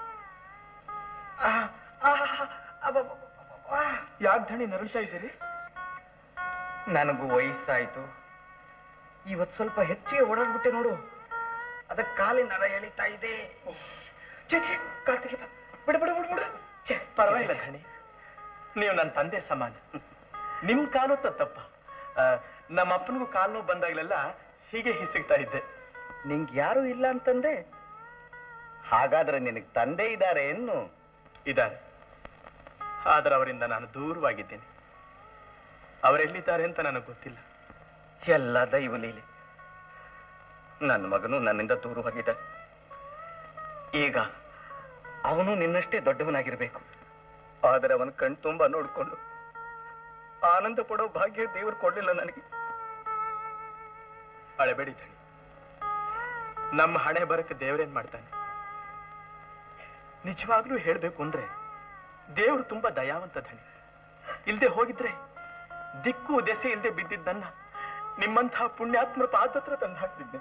ಯಾಕೆ ಧಣಿ ನರಳ್ತಾ ಇದ್ದೀರಿ
ನನಗೂ ವಯಸ್ಸಾಯ್ತು ಇವತ್ ಸ್ವಲ್ಪ ಹೆಚ್ಚಿಗೆ ಓಡಾಡ್ಬಿಟ್ಟೆ ನೋಡು ಅದಕ್ಕೆ ಕಾಲಿನ ನರ ಎಳಿತಾ ಇದೆ ಛೆ, ಛೆ, ಕಾಲ್ ತೆಗಿಪ್ಪ. ಬಿಡು ಬಿಡು ಬಿಡು ಬಿಡು ಛೆ,
ಪರವಾಗಿಲ್ಲ ಧಣಿ ನೀವು ನನ್ನ ತಂದೆ ಸಮಾನ ನಿಮ್ ಕಾಲು ತಪ್ಪ ನಮ್ಮ ಅಪ್ಪನಿಗೂ ಕಾಲು ನೋವು ಬಂದಾಗಲೆಲ್ಲ ಹೀಗೆ ಹಿಸಿಗ್ತಾ ಇದ್ದೆ
ನಿಂಗೆ ಯಾರು ಇಲ್ಲ ಅಂತಂದೆ ಹಾಗಾದ್ರೆ ನಿನಗೆ ತಂದೆ ಇದ್ದಾರೆ ಎನ್ನು
ಇದ್ದಾರೆ ಆದ್ರೆ ಅವರಿಂದ ನಾನು ದೂರವಾಗಿದ್ದೇನೆ ಅವರೆಲ್ಲಿದ್ದಾರೆ ಅಂತ ನನಗೆ ಗೊತ್ತಿಲ್ಲ
ಎಲ್ಲ ದೈವ ಲೀಲೆ ನನ್ನ ಮಗನು ನನ್ನಿಂದ ದೂರವಾಗಿದ್ದ ಈಗ ಅವನು ನಿನ್ನಷ್ಟೇ ದೊಡ್ಡವನಾಗಿರ್ಬೇಕು ಆದರೆ ಅವನ ಕಣ್ ತುಂಬಾ ನೋಡ್ಕೊಂಡು ಆನಂದ ಪಡೋ ಭಾಗ್ಯ ದೇವರು ಕೊಡ್ಲಿಲ್ಲ ನನಗೆ
ಅಳಬೇಡಿ ಧಣಿ ನಮ್ಮ ಹಣೆ ಬರಕ್ಕೆ ದೇವರೇನ್ ಮಾಡ್ತಾನೆ ನಿಜವಾಗ್ಲೂ ಹೇಳ್ಬೇಕು ಅಂದ್ರೆ ದೇವರು ತುಂಬಾ ದಯಾವಂತ ಧಣಿ ಇಲ್ದೆ ಹೋಗಿದ್ರೆ ದಿಕ್ಕು ದೆಸೆ ಇಲ್ದೆ ಬಿದ್ದಿದ್ದನ್ನ ನಿಮ್ಮಂತಹ ಪುಣ್ಯಾತ್ಮರ ಪಾದತ್ರ ತಂದು ಹಾಕ್ತಿದ್ದೆ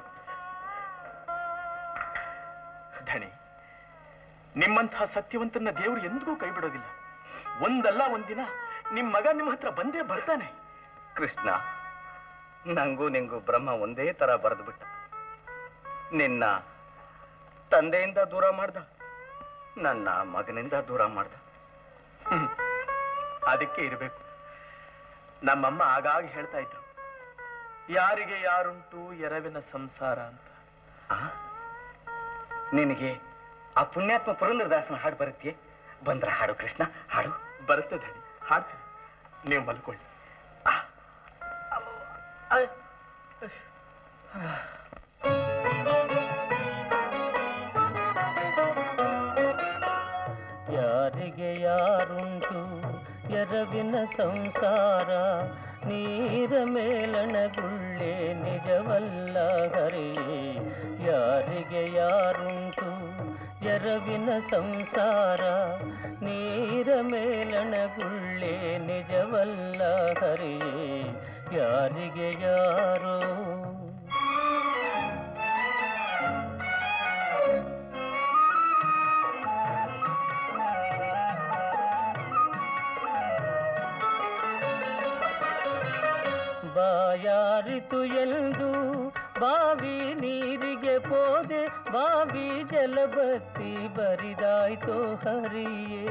ಧಣಿ ನಿಮ್ಮಂತಹ ಸತ್ಯವಂತನ ದೇವರು ಎಂದಿಗೂ ಕೈ ಬಿಡೋದಿಲ್ಲ ಒಂದಲ್ಲ ಒಂದಿನ ನಿಮ್ ಮಗ ನಿಮ್ಮ ಹತ್ರ ಬಂದೇ ಬರ್ತಾನೆ
ಕೃಷ್ಣ ನಂಗೂ ನಿಂಗೂ ಬ್ರಹ್ಮ ಒಂದೇ ತರ ಬರೆದು ಬಿಟ್ಟ ನಿನ್ನ ತಂದೆಯಿಂದ ದೂರ ಮಾಡ್ದ ನನ್ನ ಮಗನಿಂದ ದೂರ ಮಾಡ್ದ
ಹ್ಮ್. ಅದಕ್ಕೆ ಇರಬೇಕು ನಮ್ಮಮ್ಮ ಆಗಾಗ ಹೇಳ್ತಾ ಇದ್ರು ಯಾರಿಗೆ ಯಾರುಂಟು ಎರವಿನ ಸಂಸಾರ ಅಂತ
ಆ? ನಿನಗೆ ಆ ಪುಣ್ಯಾತ್ಮ ಪುರಂದರದಾಸನ ಹಾಡು ಬರುತ್ತೆಯೇ ಬಂದ್ರ ಹಾಡು ಕೃಷ್ಣ ಹಾಡು
ಬರುತ್ತೆ ಧಣಿ ಹಾಡ್ತೀನಿ ನೀವು ಮಲ್ಕೊಳ್ಳಿ
ಯಾರಿಗೆ ಯಾರುಂಟು ಎರವಿನ ಸಂಸಾರ ನೀರ ಮೇಲಣಗುಳ್ಳೆ ನಿಜವಲ್ಲ ಹರಿ ಯಾರಿಗೆ ಯಾರುಂಟು ಎರವಿನ ಸಂಸಾರ ನೀರ ಮೇಲಣಗುಳ್ಳೆ ನಿಜವಲ್ಲ ಹರಿ ಯಾರಿಗೆ ಯಾರೋ ಬಾಯಾರಿತು ಎಂದು ಬಾವಿ ನೀರಿಗೆ ಪೋದೆ ಬಾವಿ ಜಲಬತ್ತಿ ಬರಿದಾಯ್ತು ಹರಿಯೇ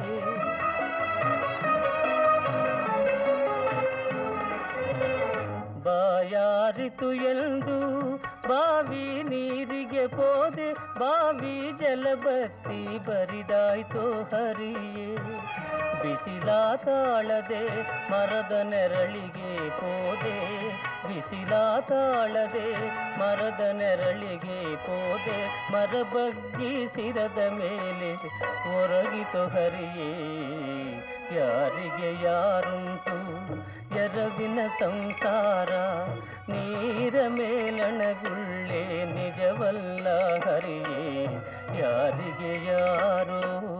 ಬಾಯಾರಿತು ಎಂದು ಬಾವಿ ನೀರಿಗೆ ಪೋದೆ ಬಾವಿ ಜಲಬತ್ತಿ ಬರಿದಾಯ್ತು ಹರಿಯೇ ಬಿಸಿಲ ತಾಳದೆ ಮರದ ನೆರಳಿಗೆ ಪೋದೆ ಬಿಸಿಲ ತಾಳದೆ ಮರದ ನೆರಳಿಗೆ ಪೋದೆ ಮರ ಬಗ್ಗಿ ಸಿರದ ಮೇಲೆ ಒರಗಿತು ಹರಿಯೇ ಯಾರಿಗೆ ಯಾರುಂಟು ಎರವಿನ ಸಂಸಾರ ನೀರ ಮೇಲಣಗುಳ್ಳೆ ನಿಜವಲ್ಲ ಹರಿಯೇ ಯಾರಿಗೆ ಯಾರೋ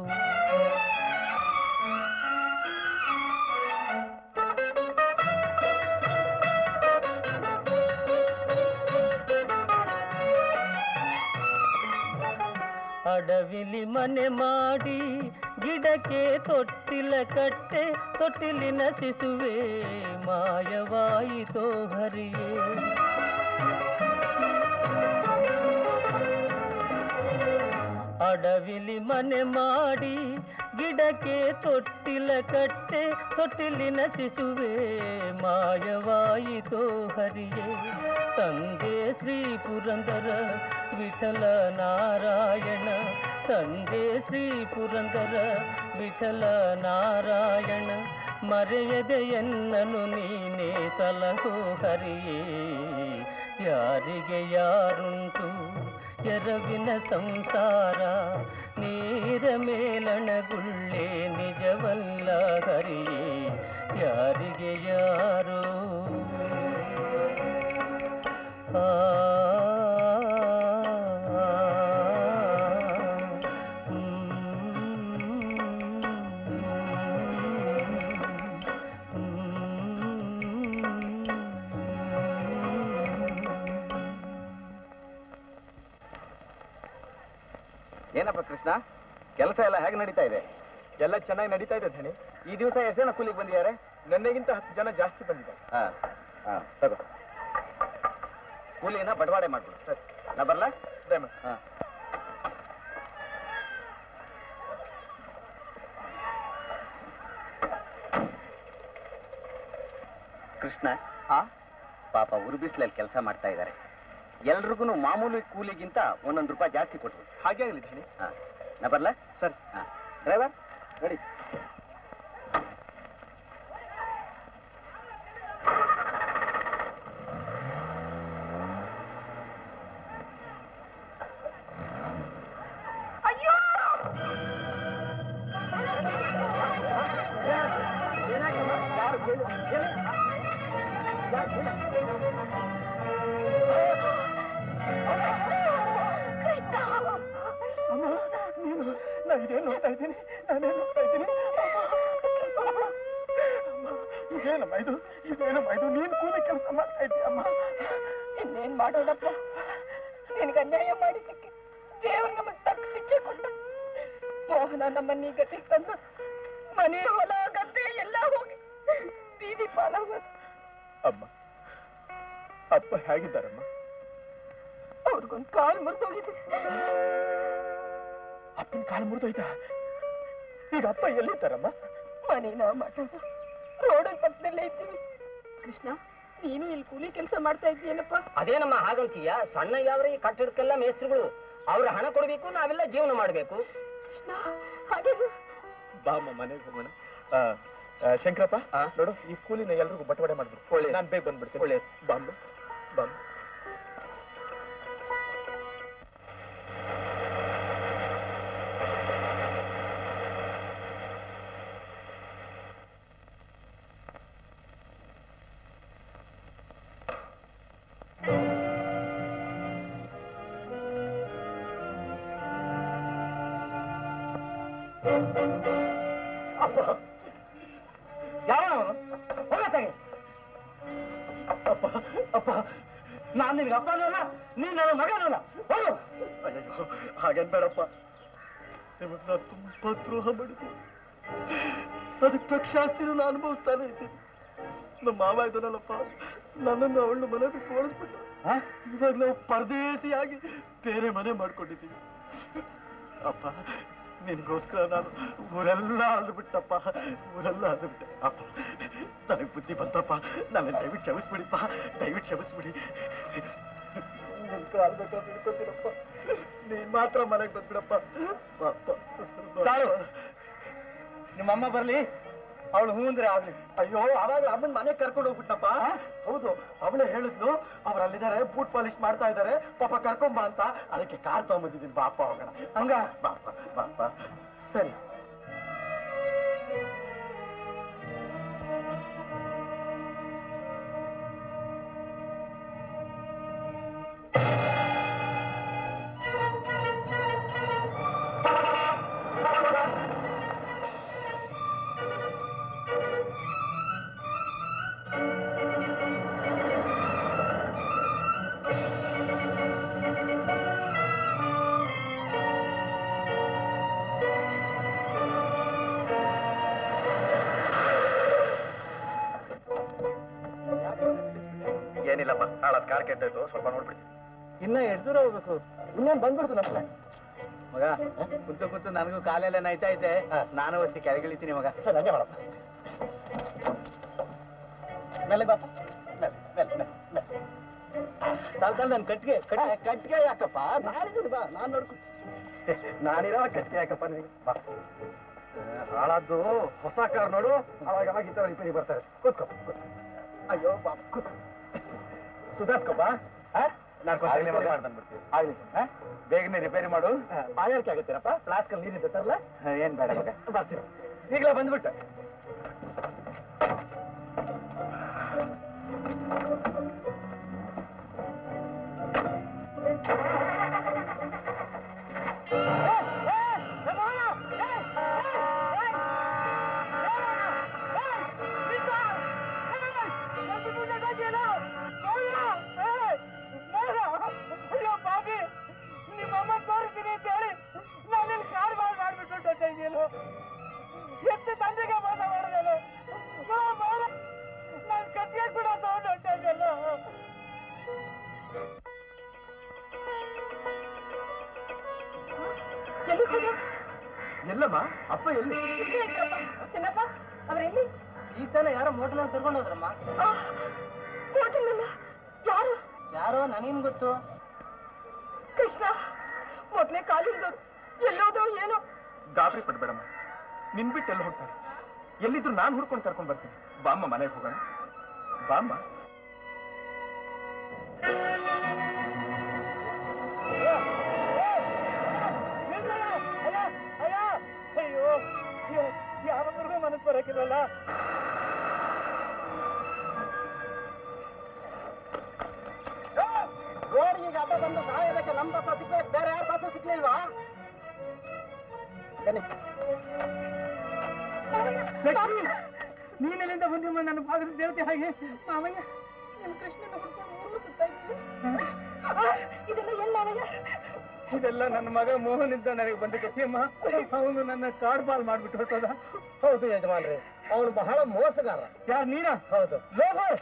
ಅಡವಿಲಿ ಮನೆ ಮಾಡಿ ಗಿಡಕ್ಕೆ ತೊಟ್ಟಿಲ ಕಟ್ಟೆ ತೊಟ್ಟಿಲಿನ ಶಿಸುವೆ ಮಾಯವಾಯಿತೋ ಹರಿಯೇ ಅಡವಿಲಿ ಮನೆ ಮಾಡಿ ಗಿಡಕ್ಕೆ ತೊಟ್ಟಿಲ ಕಟ್ಟೆ ತೊಟ್ಟಿಲಿನ ಶಿಶುವೆ ಮಾಯವಾಯಿತೋ ಹರಿಯೇ ತಂದೆ ಶ್ರೀ ಪುರಂದರ ವಿಠಲ ನಾರಾಯಣ ತಂದೆ ಶ್ರೀ ಪುರಂದರ ವಿಠಲ ನಾರಾಯಣ ಮರೆಯದೆ ಎನ್ನನು ನೀನೇ ಸಲಹೋ ಹರಿಯೇ ಯಾರಿಗೆ ಯಾರುಂಟು ಎರವಿನ ಸಂಸಾರ ನೀರ ಮೇಲಣಗುಳ್ಳೆ ನಿಜವಲ್ಲ ಹರಿಯೇ ಯಾರಿಗೆ ಯಾರೋ ಆ
ಏನಪ್ಪ ಕೃಷ್ಣ ಕೆಲಸ ಎಲ್ಲ ಹೇಗೆ ನಡೀತಾ ಇದೆ
ಎಲ್ಲ ಚೆನ್ನಾಗಿ ನಡೀತಾ ಇದೆ ಧಣಿ
ಈ ದಿವಸ ಎಷ್ಟು ಜನ ಕೂಲಿಗೆ ಬಂದಿದ್ದಾರೆ
ನನಗಿಂತ ಹತ್ತು ಜನ ಜಾಸ್ತಿ ಬಂದಿದ್ದಾರೆ
ಹಾ ಹಾ ತಗೋ ಕೂಲಿನ ಬಟವಾಡೆ ಮಾಡ್ಬಿಡು
ಸರಿ
ನಾ ಬರ್ಲಾ
ದಯಮಾಡಿ
ಹಾ ಕೃಷ್ಣ
ಆ
ಪಾಪ ಉರು ಬಿಸಿಲಲ್ಲಿ ಕೆಲಸ ಮಾಡ್ತಾ ಇದ್ದಾರೆ ಎಲ್ರಿಗೂ ಮಾಮೂಲಿ ಕೂಲಿಗಿಂತ ಒಂದೊಂದು ರೂಪಾಯಿ ಜಾಸ್ತಿ ಕೊಟ್ರು
ಹಾಗೆ ಆಗಲಿ ಧಣಿ
ಹಾ ನಾ ಬರ್ಲಾ
ಸರಿ
ಹಾ ಡ್ರೈವರ್ ರೆಡಿ
ಅಮ್ಮ ನೀನು ನಾ ಇದೇನು ನೋಡ್ತಾ ಇದ್ದೀನಿ ನಾನೇನು ನೋಡ್ತಾ ಇದ್ದೀನಿ ಅಮ್ಮ, ಇದೇನಮ್ಮ ಇದು ಇದೇನಮ್ಮ ಇದು ನೀನು ಕೂಲಿ ಕೆಲಸ ಮಾಡ್ತಾ ಇದ್ದೀಯಮ್ಮ
ಇನ್ನೇನ್ ಮಾಡೋಣಪ್ಪ ನಿನಗೆ ಅನ್ಯಾಯ ಮಾಡಿದ್ದಕ್ಕೆ ದೇವರು ನಮಗೆ ತಕ್ಕ ಶಿಕ್ಷೆ ಕೊಟ್ಟ ಮೋಹನ ನಮ್ಮನ್ನ ಈ ಗತಿಗೆ ತಂದ ಮನೆ ಹೊಲ ಗದ್ದೆ ಎಲ್ಲ ಹೋಗಿ ಬೀದಿ ಪಾಲಾಗೋದು
ಅಮ್ಮ ಅಪ್ಪ ಹೇಗಿದ್ದಾರಮ್ಮ
ಅವ್ರಿಗೊಂದು ಕಾಲ್ ಮುರಿದೋಗಿದೆ
ಅಪ್ಪನ ಕಾಲು ಮುರಿದೋಯ್ತಾ ಈಗ ಅಪ್ಪ ಎಲ್ಲಿದ್ದಾರಮ್ಮ
ಮನೇನ ಮಠದ ರೋಡನ್ ಪಕ್ಕದಲ್ಲೇ ಇದ್ದೀವಿ ಕೃಷ್ಣ ನೀನು ಇಲ್ಲಿ ಕೂಲಿ ಕೆಲಸ ಮಾಡ್ತಾ ಇದ್ದೀಯನಪ್ಪ
ಅದೇನಮ್ಮ ಹಾಗಂತೀಯ ಸಣ್ಣ ಯಾವ್ರ ಈ ಕಟ್ಟಡಕ್ಕೆಲ್ಲ ಮೇಸ್ತ್ರಿಗಳು ಅವ್ರ ಹಣ ಕೊಡ್ಬೇಕು ನಾವೆಲ್ಲ ಜೀವನ ಮಾಡ್ಬೇಕು
ಕೃಷ್ಣ ಹಾಗೆ
ಬಾ ಅಮ್ಮ ಮನೆಗೆ ಹೋಗೋಣ ಆ, ಆ, ಶಂಕರಪ್ಪ ನೋಡು ಈ ಕೂಲಿನ ಎಲ್ರಿಗೂ ಬಟವಾಡೆ ಮಾಡ್ಬಿಡು
ಒಳ್ಳೆದು.
ನಾನು ಬೇಗ ಬಂದ್ಬಿಡ್ತೀನಿ
ಒಳ್ಳೆದು.
ಬಾಂಬು ಬಾಂಬು
ಯಾವ ಹೋಗತ್ತಾಗೆ
ಅಪ್ಪ ಅಪ್ಪ
ನಾನು ನಿನ್ಗೆ ಅಪ್ಪನೂ ಅಲ್ಲ ನೀನ್ ನನ್ನ ಮಗನೂ ಅಲ್ಲ ಹೋಗು
ಅಯ್ಯೋ ಹಾಗನ್ಬೇಡಪ್ಪ ನಿಮಗೆ ನಾನು ತುಂಬಾ ದ್ರೋಹ ಮಾಡಿದ್ದೀನಿ ಅದಕ್ಕೆ ತಕ್ಷಾಸ್ತಿನ ನಾನು ಅನುಭವಿಸ್ತಾನೆ ಇದ್ದೀನಿ ನಮ್ಮ ಮಾವ ಇದ್ದಾನಲ್ಲಪ್ಪ ನನ್ನನ್ನು ಅವಳು ಮನೆ ಬಿಟ್ಟು ಓಡಿಸ್ಬಿಟ್ಟು ಇವಾಗ ನಾವು ಪರದೇಸಿಯಾಗಿ ಬೇರೆ ಮನೆ ಮಾಡ್ಕೊಂಡಿದ್ದೀವಿ ಅಪ್ಪ ನಿನ್ಗೋಸ್ಕರ ನಾನು ಊರೆಲ್ಲ ಅಲ್ದು ಬಿಟ್ಟಪ್ಪ ಊರೆಲ್ಲ ಅಲ್ದು ಬಿಟ್ಟೆ ಅಪ್ಪ ನನಗೆ ಬುದ್ಧಿ ಬಂತಪ್ಪ ನನ್ನ ದಯವಿಟ್ಟು ಕ್ಷಮಿಸ್ಬಿಡಿಪ್ಪ ದಯವಿಟ್ಟು ಕ್ಷಮಿಸ್ಬಿಡಿ ನಿನ್ ಕಾಲ್ ಬೇಕಾದ್ರೆ ಹಿಡ್ಕೊತೀನಪ್ಪ ನೀನ್ ಮಾತ್ರ ಮನೆಗೆ ಬಂದ್ಬಿಡಪ್ಪ
ತಾಳು. ನಿಮ್ಮಮ್ಮ ಬರ್ಲಿ ಅವಳು ಹೂ ಅಂದ್ರೆ ಆಗ್ಲಿ
ಅಯ್ಯೋ ಅವಾಗ ಅಮ್ಮನ ಮನೆಗೆ ಕರ್ಕೊಂಡು ಹೋಗ್ಬಿಟ್ಟಪ್ಪ ಹೌದು ಅವಳೇ ಹೇಳಿದ್ಲು ಅವ್ರು ಅಲ್ಲಿದ್ದಾರೆ ಬೂಟ್ ಪಾಲಿಶ್ ಮಾಡ್ತಾ ಇದ್ದಾರೆ ಪಾಪ ಕರ್ಕೊಂಬ ಅಂತ ಅದಕ್ಕೆ ಕಾರ್ ತಗೊಂಬಂದಿದ್ದೀನಿ ಬಾಪ ಹೋಗೋಣ ಹಂಗ ಬಾಪ ಬಾಪ ಸರಿ ಏನಿಲ್ಲಪ್ಪ ಹಾಳದ್ ಕಾರ್ ಕೆಟ್ಟೋಯ್ತು ಸ್ವಲ್ಪ ನೋಡ್ಬಿಡಿ
ಇನ್ನ ಎಷ್ಟು ದೂರ ಹೋಗ್ಬೇಕು
ಇನ್ನೇನ್ ಬಂದ್ಬಿಡ್ತು ನಮ್ಮ
ಮಗ ಕೂತು ಕೂತು ನನಗೂ ಕಾಲೆಲ್ಲ ನೈತಾ ಐತೆ ನಾನು ಒಸಿ ಕೆಳಗಿಳಿತೀನಿ ಮಗ
ಸರಿ ಹಂಗೆ ಮಾಡಪ್ಪ ಮೇಲೆ ಬಾಪ ಮೇಲೆ ಮೇಲೆ ಮೇಲೆ ಮೇಲೆ
ತಾಲ್ ತಾಲ್ ನನ್ ಕಟ್ಗೆ
ಕಟ್ಗೆ ಕಟ್ಗೆ ಯಾಕಪ್ಪ ನಾನಿದ್ದೀನಿ ಬಾ ನಾನ್ ನೋಡ್ಕೊ ನಾನಿರೋ ಕಟ್ಗೆ ಯಾಕಪ್ಪ ನಿನಗೆ ಬಾ ಹಾಳಾದ್ದು ಹೊಸ ಕಾರ್ ನೋಡು ಅವಾಗ ಅವಾಗ ಈ ತರ ರಿಪೇರಿ ಬರ್ತಾರೆ ಕೂತ್ಕೋ ಕೂತ್ಕೋ. ಅಯ್ಯೋ ಬಾಪ ಕೂತ್ಕೋ ಸುಧಾರ್ಸ್ಕೊಪ್ಪ ನಾನು
ಆಗ್ಲಿ ಹಾ? ಬೇಗನೆ ರಿಪೇರಿ ಮಾಡು
ಬಾಯಾರಿಕೆ ಆಗತ್ತೀರಪ್ಪ ಫ್ಲಾಸ್ಕ್ ಅಲ್ಲಿ ನೀರಿದೆ ತರಲ್ಲ
ಏನ್ ಬೇಡ ಮಗ
ಬರ್ತೀನಿ ಈಗಲೇ ಬಂದ್ಬಿಟ್ಟೆ
ನಿಮ್ಮಮ್ಮ ತೋರಿಸ್ತೀನಿ ಅಂತ ಹೇಳಿ ನಾನು ಕಾರ್ ಬಾಳ್ ಮಾಡ್ಬಿಟ್ಟು ಇದೆಯಲ್ಲ ಎಷ್ಟು ತಂದೆಗೆ ಮೋಸ ಮಾಡಿದೆಲ್ಲ ನಾನು ಕತ್ತಿಗೆ ಕೂಡ ತಗೊಂಡು ಹೊಂಟಿದ್ದೆಲ್ಲ
ಎಲ್ಲಿ ಹೋದ
ಎಲ್ಲಮ್ಮ ಅಪ್ಪ ಎಲ್ಲಿ
ಚಿನ್ನಪ್ಪ ಅವರೆಲ್ಲಿ
ಈ ತಾನೆ ಯಾರೋ ಮೋಟರ್ನ ಕರ್ಕೊಂಡು ಹೋದ್ರಮ್ಮ
ಹೋಟೆಲ್ ಯಾರು
ಯಾರೋ ನನಗೇನ್ ಗೊತ್ತು
ಕೃಷ್ಣ ಮೊದ್ಲೇ ಕಾಲಿಲ್ದವ್ರು ಎಲ್ಲೋದ್ರು ಏನೋ
ಗಾಬರಿ ಪಡ್ಬೇಡಮ್ಮ ನಿನ್ ಬಿಟ್ಟು ಎಲ್ಲಿ ಹೋಗ್ತಾರೆ ಎಲ್ಲಿದ್ರು ನಾನು ಹುಡ್ಕೊಂಡು ಕರ್ಕೊಂಡ್ ಬರ್ತೀನಿ ಬಾಮ್ಮ ಮನೆಗೆ ಹೋಗೋಣ ಬಾಮ್ಮ
ಅಯ್ಯೋ ಯಾರೊಬ್ಬರಿಗೂ ಮನಸ್ಸು ಬರಕಿಲ್ಲಲ್ಲ
ರೋಡಿಗೆ ಅಡ್ಡ ಬಂದು ಸಾಯೋದಕ್ಕೆ ನಮ್ಮ ಬಸ್ ಸಿಗ್ಬೇಕು ಬೇರೆ ಯಾರ ಬಸ್ ಸಿಗ್ಲಿಲ್ವಾ ಬನ್ನಿ
ನೀನೆಲ್ಲಿಂದ ಬಂದಿಮ್ಮ ನನ್ನ ಪಾದ ದೇವತೆ ಹಾಗೆ
ಮಾವಯ್ಯ ನಿಮ್ ಕೃಷ್ಣನ ಹುಡ್ಕೊಂಡು ಊರು ಸುತ್ತಾ ಇದ್ದೀವಿ ಇದೆಲ್ಲ ಏನ್ ಮಾವಯ್ಯ
ಇದೆಲ್ಲ ನನ್ನ ಮಗ ಮೋಹನ್ ಇದ್ದ ನನಗೆ ಬಂದ ಕಥೆಯಮ್ಮ ಅವನು ನನ್ನ ಕಾಡ್ ಬಾಲ್ ಮಾಡ್ಬಿಟ್ಟು ಹೊರಟೋದ
ಹೌದು ಯಜಮಾನ್ರಿ ಅವನು ಬಹಳ ಮೋಸಗಾರ
ಯಾರು ನೀನ
ಹೌದು
ಲೋಫರ್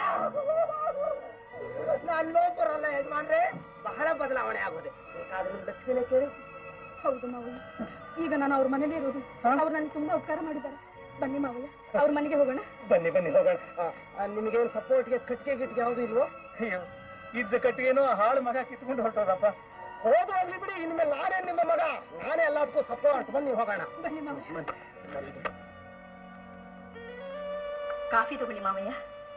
ನಾನು ಲೋಪರಲ್ಲ ಯಜಮಾನ್ರೆ ಬಹಳ ಬದಲಾವಣೆ ಆಗೋದೆ ಬೇಕಾದ್ರೆ ನಿಮ್ ದಕ್ಷಿಣ ಕೇಳಿ
ಹೌದು ಮಾವಯ್ಯ ಈಗ ನಾನು ಅವ್ರ ಮನೇಲಿ ಇರೋದು ಅವ್ರು ನನಗೆ ತುಂಬಾ ಉಪಕಾರ ಮಾಡಿದ್ದಾರೆ ಬನ್ನಿ ಮಾವಯ್ಯ ಅವ್ರ ಮನೆಗೆ ಹೋಗೋಣ
ಬನ್ನಿ ಬನ್ನಿ ಹೋಗೋಣ
ನಿಮಗೇನು ಸಪೋರ್ಟ್ಗೆ ಕಟ್ಟಿಗೆ ಗಿಟ್ಟಿಗೆ ಯಾವುದು ಇಲ್ವೋ
ಅಯ್ಯೋ ಇದ್ದ ಕಟ್ಟಿಗೆನೋ ಆ ಹಾಳು ಮಗ ಕಿತ್ಕೊಂಡು ಹೊರಟೋದಪ್ಪ
ಹೋದ್ರು ಹೋಗ್ಲಿ ಬಿಡಿ ಇನ್ಮೇಲೆ ನಾನೇ ನಿಮ್ಮ ಮಗ ನಾನೇ ಎಲ್ಲದಕ್ಕೂ ಸಪೋರ್ಟ್ ಬನ್ನಿ ಹೋಗೋಣ
ಬನ್ನಿ ಮಾವಯ್ಯ ಕಾಫಿ ತಗೊಳ್ಳಿ ಮಾವಯ್ಯ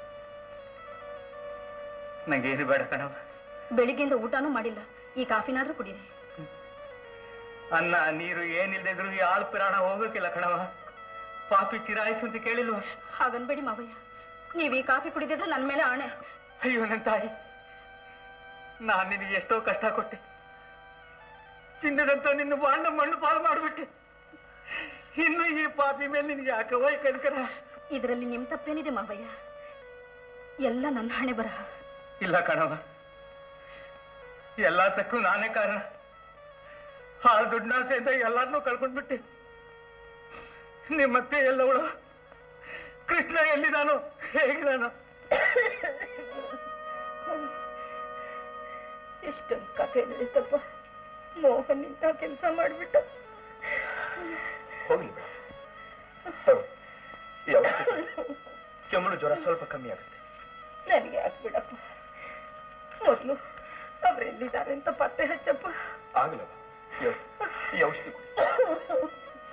ನಂಗೆ ಇದು ಬೇಡ ಕಣವ
ಬೆಳಿಗ್ಗೆಯಿಂದ ಊಟನೂ ಮಾಡಿಲ್ಲ ಈ ಕಾಫಿನಾದ್ರೂ ಕುಡೀರಿ
ಅನ್ನ ನೀರು ಏನಿಲ್ಲದೆ ಇದ್ರು ಈ ಆಳ್ ಪಿರಾಣ ಹೋಗಕ್ಕಿಲ್ಲ ಕಣವ ಪಾಪಿ ಚಿರಾಯಿಸು ಅಂತ ಕೇಳಿಲ್ವ
ಹಾಗನ್ಬೇಡಿ ಮಾವಯ್ಯ ನೀವು ಈ ಕಾಫಿ ಕುಡಿದಿದ್ರೆ ನನ್ನ ಮೇಲೆ ಆಣೆ
ಅಯ್ಯೋ ನನ್ನ ತಾಯಿ ನಾನ್ ನಿನಗೆ ಎಷ್ಟೋ ಕಷ್ಟ ಕೊಟ್ಟೆ ಚಿನ್ನದಂತ ನಿನ್ನ ಬಾಂಡ ಮಣ್ಣು ಪಾಲು ಮಾಡ್ಬಿಟ್ಟೆ ಇನ್ನು ಈ ಪಾಪಿ ಮೇಲೆ ನಿನಗೆ ಯಾಕವ ಈ ಕನಕರ
ಇದರಲ್ಲಿ ನಿಮ್ ತಪ್ಪೇನಿದೆ ಮಾವಯ್ಯ ಎಲ್ಲ ನನ್ನ ಹಣೆ ಬರಹ
ಇಲ್ಲ ಕಣವ ಎಲ್ಲದಕ್ಕೂ ನಾನೇ ಕಾರಣ ಹಾಳು ದುಡ್ಡಾಸೆಯಿಂದ ಎಲ್ಲಾರನ್ನೂ ಕಳ್ಕೊಂಡ್ಬಿಟ್ಟೆ ನಿಮ್ಮತ್ತೆ ಎಲ್ಲವಳು ಕೃಷ್ಣ ಎಲ್ಲಿದಾನೋ ಹೇಗಿದಾನೋ
ಎಷ್ಟೊಂದು ಕಥೆ ನಡೀತಪ್ಪ ಮೋಹನ್ ಇಂಥ ಕೆಲಸ ಮಾಡ್ಬಿಟ್ಟ
ಹೋಗ್ಲಿ ಬಿಡು. ತಗೋ. ಈ ಔಷಧಿ ಕೊಡು. ಕೆಮ್ಮು ಜ್ವರ ಸ್ವಲ್ಪ ಕಮ್ಮಿ ಆಗುತ್ತೆ
ನನಗೆ ಹಾಕ್ಬಿಡಪ್ಪ ಮೊದಲು ಅವರೆಲ್ಲಿದ್ದಾರೆ ಅಂತ ಪತ್ತೆ ಹಚ್ಚಪ್ಪ
ಆಗಲ್ಲ ಈ ಔಷಧಿ- ಈ ಔಷಧಿ ಕೊಡು.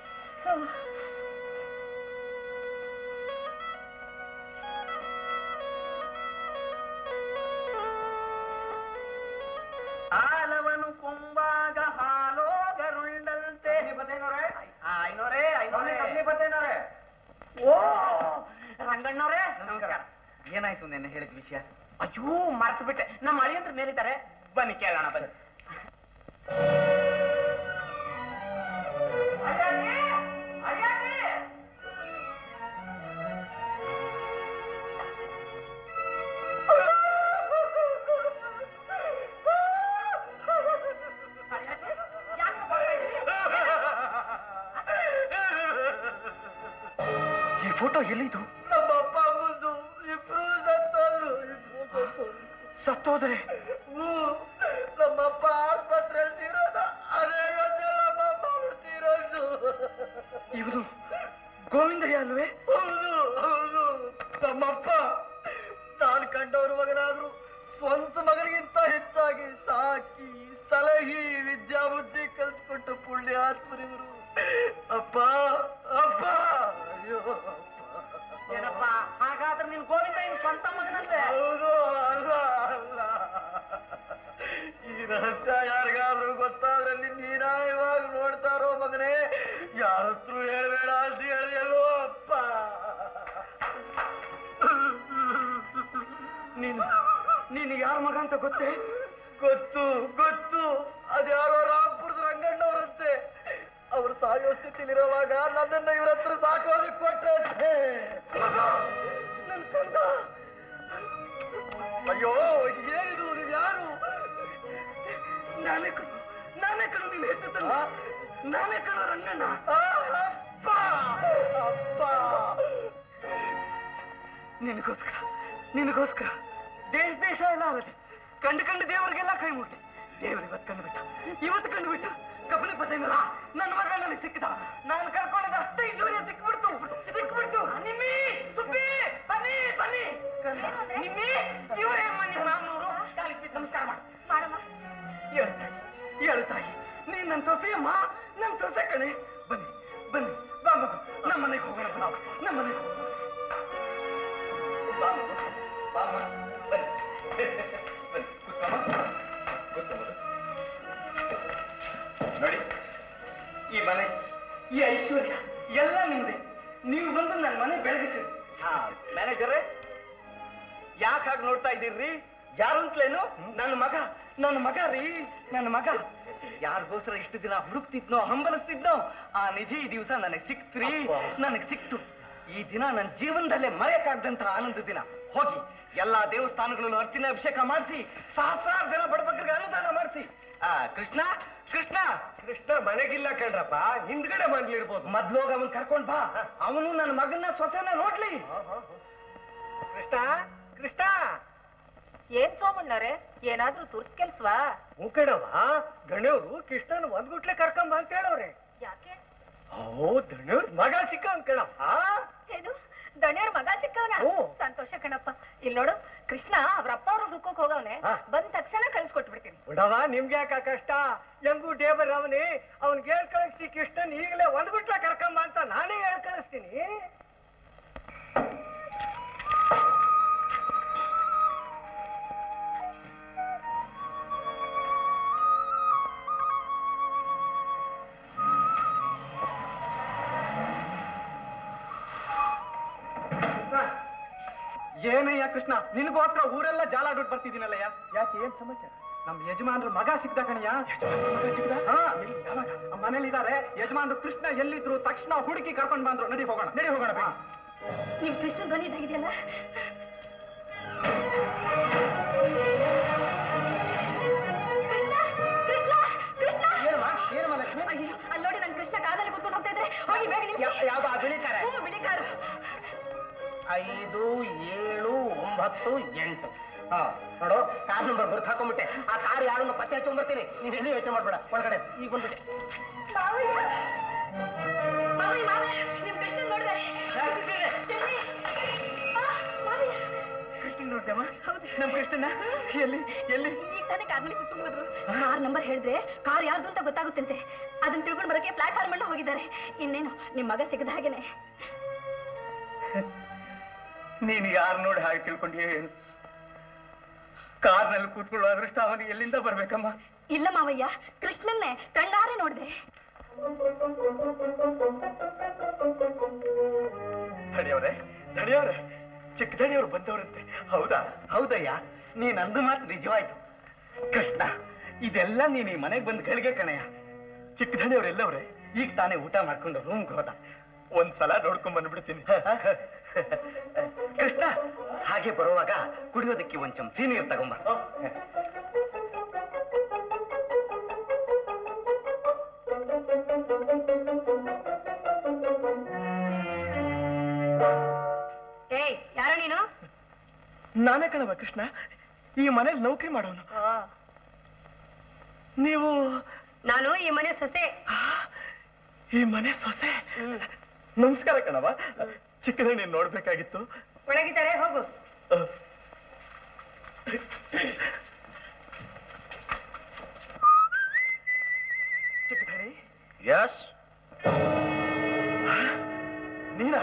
ಹಾಲವನು ಕೊಂಬಾಗ ಹಾಲೋ ಗರುಂಡಂತೆ ಐನೋರೇ ಐನೋರೇ ಓ ರಂಗಣ್ಣವ್ರೇ ನಮಸ್ಕಾರ
ಏನಾಯ್ತು ನೆನ್ನೆ ಹೇಳಿದ ವಿಷಯ
ಅಯ್ಯೋ ಮರ್ತು ಬಿಟ್ಟೆ ನಮ್ಮ ಅಳಿಯಂತ್ರ ಮೇಲಿದ್ದಾರೆ ಬನ್ನಿ ಕೇಳೋಣ ಬನ್ನಿ ಅಳಿಯಾಗಿ, ಅಳಿಯಾಗಿ. ಅಳಿಯಾಗಿ, ಯಾಕೆ ಬರ್ತಾ ಇದ್ದೀರಿ?
ಈ ಫೋಟೋ ಎಲ್ಲಿದು
ನಮ್ಮಪ್ಪ ಮುಂದು ಇಬ್ರು ಸತ್ತೋದ್ರು ಇಬ್ರು ಸತ್ತೋದ್ರು
ಸತ್ತೋದ್ರೆ
ನಮ್ಮಪ್ಪ ಆಸ್ಪತ್ರೆಯಲ್ಲಿ ತೀರೋದ ಅದೇ ಯೋಚನೆ ನಮ್ಮಪ್ಪ ತೀರೋದು
ಇವನು ಗೋವಿಂದಯ್ಯ ಅಲ್ವೇ
ಹೌದು ಹೌದು ನಮ್ಮಪ್ಪ ನಾನು ಕಂಡವ್ರ ಮಗನಾದ್ರು ಸ್ವಂತ ಮಗನಿಗಿಂತ ಹೆಚ್ಚಾಗಿ ಸಾಕಿ ಸಲಹಿ ವಿದ್ಯಾಬುದ್ಧಿ ಕಲ್ಸ್ಕೊಟ್ಟು ಪುಣ್ಯಾತ್ಮರಿವರು ಅಪ್ಪ ಅಪ್ಪ ಅಯ್ಯೋ ಏನಪ್ಪ ಹಾಗಾದ್ರೆ ನಿನ್ ಗೋವಿಂದ ನಿನ್ ಸ್ವಂತ ಮಗನಂತೆ ಹೌದು ಅಲ್ಲ ಅಲ್ಲ ಈ ರಹಸ್ಯ ಯಾರಿಗಾದ್ರೂ ಗೊತ್ತಾದ್ರೆ ನಿನ್ ಹೀನಾಯವಾಗಿ ನೋಡ್ತಾರೋ ಮಗನೇ ಯಾರ ಹತ್ರ ಹೇಳ್ಬೇಡ ಅಂತ ಹೇಳಿಯಲ್ಲೋ ಅಪ್ಪ ನೀನು ನೀನು ಯಾರ ಮಗ ಅಂತ ಗೊತ್ತೇ ಗೊತ್ತು ಗೊತ್ತು ಅದ್ಯಾರೋ ರಾಮ್ಪುರದ ರಂಗಣ್ಣವರಂತೆ ಅವ್ರು ಸಾಯೋ ಸ್ಥಿತಿಲಿರುವಾಗ ನನ್ನನ್ನ ಇವ್ರ ಹತ್ರ ಸಾಕೋದಕ್ಕೆ ಕೊಟ್ಟೆ ನನ್ ಕಂದ ಅಯ್ಯೋ ಏನಿದು ನೀವು ಯಾರು ನಾನೇ ಕಣು ನಾನೇ ಕಣು ನೀನು ಹೆಸರು ನಾನೇ ಕಣು ರಂಗಣ್ಣ ಅಪ್ಪ ಅಪ್ಪ ನಿನಗೋಸ್ಕರ ನಿನಗೋಸ್ಕರ ದೇಶ ದೇಶ ಎಲ್ಲ ಅಲ್ಲದೆ ಕಂಡು ಕಂಡು ದೇವರಿಗೆಲ್ಲ ಕೈ ಮುಟ್ಟಿ ದೇವರು ಇವತ್ತು ಕಂಡು ಬಿಟ್ಟ ಇವತ್ತು ಕಂಡು ಬಿಟ್ಟ ಕಪಲಿ ಪತಂಗಲ್ಲ ನನ್ನ ಮಗ ನನಗೆ ಸಿಕ್ಕಿದ ನಾನು ಕರ್ಕೊಂಡಿದ್ದ ಅಷ್ಟೇ ಇದುವರೆಗೆ ಸಿಕ್ಬಿಡ್ತು ಸಿಕ್ಬಿಡ್ತು ನಿಮ್ಮಿ ಸುಬ್ಬಿ ಬನ್ನಿ ಬನ್ನಿ ನಿಮ್ಮಿ ಇವರೇ ಮನೆ ನಾನ್ನೂರು ಕಾಲಿಗೆ ಬಿದ್ದು ನಮಸ್ಕಾರ ಮಾಡಿ
ಮಾಡಮ್ಮ
ಹೇಳು ತಾಯಿ ಹೇಳು ತಾಯಿ ನೀನ್ ನನ್ನ ಸೊಸೆಯಮ್ಮ ನನ್ನ ಸೊಸೆ ಕಣೆ ಬನ್ನಿ ಬನ್ನಿ ಬಾ ಮಗು ನಮ್ಮ ಮನೆಗೆ ಹೋಗೋಣ ಬಾ ನಮ್ಮ ಮನೆಗೆ ಹೋಗೋಣ ಬಾ ಮಗು ಬಾ ಅಮ್ಮ. ಬನ್ನಿ ಬನ್ನಿ ಕೂತ್ಕೊಮ್ಮ. ಕೂತ್ಕೊ ಮಗು. ನೋಡಿ ಈ ಮನೆ ಈ ಐಶ್ವರ್ಯ ಎಲ್ಲ ನಿಮ್ದೆ ನೀವು ಬಂದು ನನ್ನ ಮನೆ ಬೆಳಗಿಸಿ ಹಾ ಮ್ಯಾನೇಜರೇ ಯಾಕೆ ಹಾಗೆ ನೋಡ್ತಾ ಇದ್ದೀರ್ರಿ ಯಾರು ಅಂತಲೇನು ನನ್ನ ಮಗ ನನ್ನ ಮಗ ರೀ ನನ್ನ ಮಗ ಯಾರಿಗೋಸ್ಕರ ಇಷ್ಟು ದಿನ ಹುಡುಕ್ತಿದ್ನೋ ಹಂಬಲಿಸ್ತಿದ್ನೋ ಆ ನಿಧಿ ಈ ದಿವಸ ನನಗೆ ಸಿಕ್ತ್ರಿ ನನಗೆ ಸಿಕ್ತು ಈ ದಿನ ನನ್ನ ಜೀವನದಲ್ಲೇ ಮರೆಯಕ್ಕಾಗದಂತ ಆನಂದ ದಿನ ಹೋಗಿ ಎಲ್ಲಾ ದೇವಸ್ಥಾನಗಳಲ್ಲೂ ಅರ್ಚನೆ ಅಭಿಷೇಕ ಮಾಡಿಸಿ ಸಹಸ್ರಾರು ಜನ ಬಡಬಗ್ಗರಿಗೆ ಅನುದಾನ ಮಾಡಿಸಿ ಆ ಕೃಷ್ಣ ಕೃಷ್ಣ ಕೃಷ್ಣ ಮನೆಗಿಲ್ಲ ಕಣ್ರಪ್ಪ ಹಿಂದ್ಗಡೆ ಮನ್ಲಿರ್ಬೋದು ಮೊದ್ಲೋಗ ಅವನ್ ಕರ್ಕೊಂಡ್ ಬಾ ಅವನು ನನ್ನ ಮಗನ ಸೊಸೆನ ನೋಡ್ಲಿ ಕೃಷ್ಣ ಕೃಷ್ಣ
ಏನ್ ಸೋಮಣ್ಣರೇ ಏನಾದ್ರೂ ತುರ್ತ್ ಕೆಲ್ಸವಾ
ಮೂಕಣವ ಗಣ್ಯವ್ರು ಕೃಷ್ಣನ ಒಂದ್ಗುಟ್ಲೆ ಕರ್ಕೊಂಬ ಅಂತ ಹೇಳವ್ರೆ
ಯಾಕೆ
ಓ ದಣ್ಯವ್ರ ಮಗ ಸಿಕ್ಕ ಕಣಪ್ಪ
ಏನು ದಣಿಯರ್ ಮಗ ಸಿಕ್ಕವನ
ಓ.
ಸಂತೋಷ ಕಣಪ್ಪ ಇಲ್ಲಿ ನೋಡು ಕೃಷ್ಣ ಅವ್ರ ಅಪ್ಪ ಅವ್ರು ಹುಡ್ಕೋಕ್ ಹೋಗವನೆ
ಹಾ.
ಬಂದ ತಕ್ಷಣ ಕಳ್ಸಿಕೊಟ್ಬಿಡ್ತೀನಿ
ಬಿಡವ ನಿಮ್ಗೆ ಯಾಕ ಕಷ್ಟ ಹೆಂಗೂ ಡೇಬರ್ ಅವನಿ ಅವ್ನಿಗೆ ಹೇಳ್ ಕಳಿಸಿ ಕೃಷ್ಣನ್ ಈಗಲೇ ಒಂದ್ಗುಟ್ಲೆ ಕರ್ಕೊಂಬ ಅಂತ ನಾನೇ ಹೇಳ್ ಕಳಿಸ್ತೀನಿ ಏನಯ್ಯ ಕೃಷ್ಣ ನಿನಗೋಸ್ಕರ ಊರೆಲ್ಲ ಜಾಲಾಡ್ಬಿಟ್ಟು ಬರ್ತಿದ್ದೀನಲ್ಲಯ್ಯ ಯಾಕೆ ಏನ್ ಸಮಾಚಾರ ನಮ್ ಯಜಮಾನ್ರ ಮಗ ಸಿಕ್ದ ಕಣಯ್ಯ ಹಾ, ಎಲ್ಲಿ? ಯಾವಾಗ? ಆ ಮನೇಲಿದ್ದಾರೆ ಯಜಮಾನ್ರು ಕೃಷ್ಣ ಎಲ್ಲಿದ್ರು ತಕ್ಷಣ ಹುಡುಕಿ ಕರ್ಕೊಂಡ್ ಬಂದ್ರು ನಡಿ ಹೋಗೋಣ ನಡಿ ಹೋಗೋಣ ಬಾ.
ನಿಮ್ ಕೃಷ್ಣ ಧ್ವನಿ ಇದಾಗಿದೆಯಲ್ಲ ಅಯ್ಯೋ ಅಲ್ಲಿ ನೋಡಿ ನನ್ ಕೃಷ್ಣ ಕಾದಲ್ಲಿ ಕುತ್ಕೊಂಡು ಹೋಗ್ತಾ ಇದ್ರೆ ಹೋಗಿ ಬೇಗ
ಯಾವ ಬಿಳಿ ಕಾರ?
ಬಿಳಿ ಕಾರು
ಐದು ಏಳು ಒಂಬತ್ತು ಒಂಬತ್ತು ಎಂಟು ಹಾ ನೋಡು ಕಾರ್ ನಂಬರ್ ಗುರ್ತು ಹಾಕೊಂಡ್ಬಿಟ್ಟೆ ಆ ಕಾರ್ ಯಾರನ್ನ ಪತ್ತೆ ಹಚ್ಕೊಂಡ್ಬರ್ತೀನಿ ನೀನ್ ಎಲ್ಲಿ ಯೋಚನೆ ಮಾಡ್ಬೇಡ ಒಳಗಡೆ ಈಗ ಬಂದ್ಬಿಟ್ಟೆ
ಕೃಷ್ಣ ನೋಡ್ದಮ್ಮ ನಮ್ ಕೃಷ್ಣನ ಎಲ್ಲಿ ಎಲ್ಲಿ
ಈಗ ತಾನೇ ಕಾರ್ನಲ್ಲಿ ಕುತ್ಕೊಂಡು ಬಂದ್ರು ಕಾರ್ ನಂಬರ್ ಹೇಳಿದ್ರೆ ಕಾರ್ ಯಾರ್ದು ಅಂತ ಗೊತ್ತಾಗುತ್ತಂತೆ ಅದನ್ನ ತಿಳ್ಕೊಂಡು ಬರಕ್ಕೆ ಪ್ಲಾಟ್ಫಾರ್ಮ್ ಅನ್ನ ಹೋಗಿದ್ದಾರೆ ಇನ್ನೇನು ನಿಮ್ ಮಗ ಸಿಗದ ಹಾಗೇನೆ
ನೀನು ಯಾರು ನೋಡಿ ಹಾಗೆ ತಿಳ್ಕೊಂಡ್ಯೇ ಏನು ಕಾರ್ನಲ್ಲಿ ಕೂತ್ಕೊಳ್ಳೋ ಅದೃಷ್ಟ ಅವನಿಗೆ ಎಲ್ಲಿಂದ ಬರ್ಬೇಕಮ್ಮ
ಇಲ್ಲ ಮಾವಯ್ಯ ಕೃಷ್ಣನ್ನೇ ಕಣ್ಣಾರೆ ನೋಡ್ದೆ
ಧಣಿಯವರೇ ಧಣಿಯವರೇ ಚಿಕ್ಕ ಧಣಿಯವರು ಬಂದವರಂತೆ ಹೌದಾ ಹೌದಯ್ಯ ನೀನ್ ಅಂದು ಮಾತು ನಿಜವಾಯ್ತು ಕೃಷ್ಣ ಇದೆಲ್ಲ ನೀನ್ ಈ ಮನೆಗೆ ಬಂದು ಗಳಿಗೆ ಕಣಯ್ಯ ಚಿಕ್ಕ ಧಣಿಯವರೆಲ್ಲವ್ರೆ ಈಗ ತಾನೇ ಊಟ ಮಾಡ್ಕೊಂಡು ರೂಮ್ಗೆ ಹೋದ ಒಂದ್ಸಲ ನೋಡ್ಕೊಂಡ್ ಬಂದ್ಬಿಡ್ತೀನಿ ಕೃಷ್ಣ ಹಾಗೆ ಬರುವಾಗ ಕುಡಿಯೋದಕ್ಕೆ ಒಂದ್ ಚಮ್ ಸೀನಿಯರ್ ತಗೊಂಬ
ಏಯ್ ಯಾರು ನೀನು
ನಾನೇ ಕಣವ ಕೃಷ್ಣ ಈ ಮನೇಲಿ ನೌಕರಿ ಮಾಡೋನು ನೀವು
ನಾನು ಈ ಮನೆ ಸೊಸೆ
ಈ ಮನೆ ಸೊಸೆ ನಮಸ್ಕಾರ ಕಣವ ಚಿಕ್ಕದ ನೀನ್ ನೋಡ್ಬೇಕಾಗಿತ್ತು
ಒಳಗಿದ್ದಾರೆ ಹೋಗು
ಚಿಕ್ಕಧಣಿ
ಎಸ್
ನೀನಾ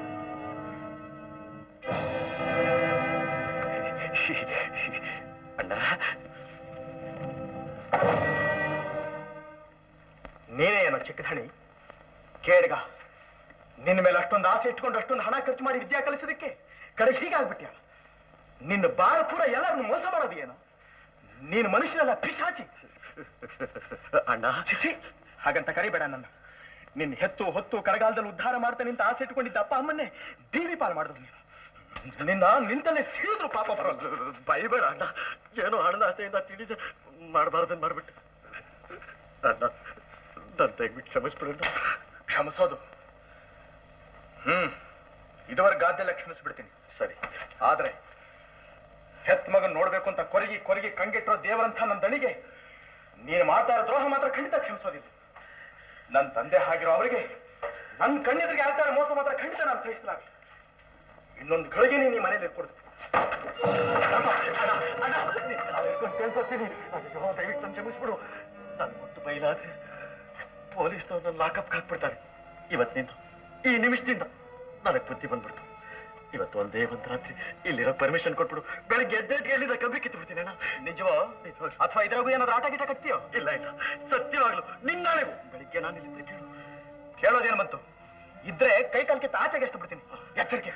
ಅಣ್ಣ ನೀನೇ ಏನೋ ಚಿಕ್ಕಧಣಿ ಕೇಳ್ಗ ನಿನ್ನ ಮೇಲೆ ಅಷ್ಟೊಂದು ಆಸೆ ಇಟ್ಕೊಂಡು ಅಷ್ಟೊಂದು ಹಣ ಖರ್ಚು ಮಾಡಿ ವಿದ್ಯಾ ಕಲಿಸೋದಕ್ಕೆ ಕಡೆ ಹೀಗಾಗ್ಬಿಟ್ಯ ನಿನ್ನ ಬಾಳ ಪೂರ ಎಲ್ಲರನ್ನು ಮೋಸ ಮಾಡೋದು ಏನು ನೀನು ಮನುಷ್ಯನಲ್ಲ ಪಿಶಾಚಿ ಅಣ್ಣ ಚಿಚಿ ಹಾಗಂತ ಕರಿಬೇಡ ನನ್ನ ನಿನ್ನ ಹೆತ್ತು ಹೊತ್ತು ಕರಗಾಲದಲ್ಲಿ ಉದ್ಧಾರ ಮಾಡ್ತಾ ನಿಂತ ಆಸೆ ಇಟ್ಕೊಂಡಿದ್ದ ಅಪ್ಪ ಅಮ್ಮನ್ನೇ ಬೀದಿ ಪಾಲ್ ಮಾಡಿದ್ರು ನೀನು ನಿನ್ನ ನಿಂತಲ್ಲೇ ಸಿಡಿದ್ರು ಪಾಪ ಬರೋದು ಬೈಬೇಡ ಅಣ್ಣ ಏನೋ ಹಣದ ಆಸೆಯಿಂದ ತಿಳಿದೆ ಮಾಡಬಾರ್ದನ್ ಮಾಡ್ಬಿಟ್ಟು ಅಣ್ಣ ನನ್ನ ತೆಗ್ಬಿಟ್ಟು ಕ್ಷಮಿಸ್ಬಿಡಣ್ಣ ಕ್ಷಮಿಸೋದು ಹ್ಮ್ ಇದುವರೆಗೆ ಗಾದ್ದೆಲ್ಲ ಕ್ಷಮಿಸ್ಬಿಡ್ತೀನಿ ಸರಿ ಆದ್ರೆ ಹೆತ್ ಮಗನ್ ನೋಡ್ಬೇಕು ಅಂತ ಕೊರಗಿ ಕೊರಗಿ ಕಂಗೆಟ್ಟಿರೋ ದೇವರಂತ ನನ್ನ ದಣಿಗೆ ನೀನು ಮಾತಾಡೋ ದ್ರೋಹ ಮಾತ್ರ ಖಂಡಿತ ಕ್ಷಮಿಸೋದಿಲ್ಲ ನನ್ನ ತಂದೆ ಆಗಿರೋ ಅವರಿಗೆ ನನ್ನ ಕಣ್ಣೆದುರಿಗೆ ಆಗ್ತಾರೆ ಮೋಸ ಮಾತ್ರ ಖಂಡಿತ ನಾನು ಸಹಿಸಲಾಗ ಇನ್ನೊಂದು ಗಳಿಗೆ ನೀನು ಈ ಮನೇಲಿ ಇರ್ಕೊಡ್ತೀನಿ ಕೇಳ್ಕೊತೀನಿ ದಯವಿಟ್ಟು ನನ್ನ ಕ್ಷಮಿಸ್ಬಿಡು ನಾನು ಮುತ್ತು ಬೈಲಾದ್ರೆ ಪೊಲೀಸ್ನವ್ರು ನನ್ನ ಲಾಕಪ್ ಹಾಕ್ಬಿಡ್ತಾರೆ ಇವತ್ತಿನಿಂದ ಈ ನಿಮಿಷದಿಂದ ನನಗೆ ಬುದ್ಧಿ ಬಂದ್ಬಿಡ್ತು ಇವತ್ತು ಒಂದೇ ಒಂದು ರಾತ್ರಿ ಇಲ್ಲಿರೋ ಪರ್ಮಿಷನ್ ಕೊಟ್ಬಿಡು ಬೆಳಗ್ಗೆ ಎದ್ದೇಟಿಗೆ ಎಲ್ಲಿಂದ ಕಬ್ಬಿ ಕಿತ್ತು ಬಿಡ್ತೀನಿ ಅಣ್ಣ ನಿಜವೋ ಅಥವಾ ಇದ್ರಾಗೂ ಏನಾದ್ರು ಆಟ ಗೀಟ ಕಟ್ತೀಯೋ ಇಲ್ಲ ಇಲ್ಲ ಸತ್ಯವಾಗ್ಲು ನಿನ್ನಾಳೆಗೂ ಬೆಳಿಗ್ಗೆ ನಾನು ಇಲ್ಲಿ ಕೇಳು ಕೇಳೋದೇನು ಬಂತು ಇದ್ರೆ ಕೈ ಕಾಲ್ ಕಿತ್ತ ಆಚೆಗೆ ಎಷ್ಟು ಬಿಡ್ತೀನಿ ಎಚ್ಚರಿಕೆ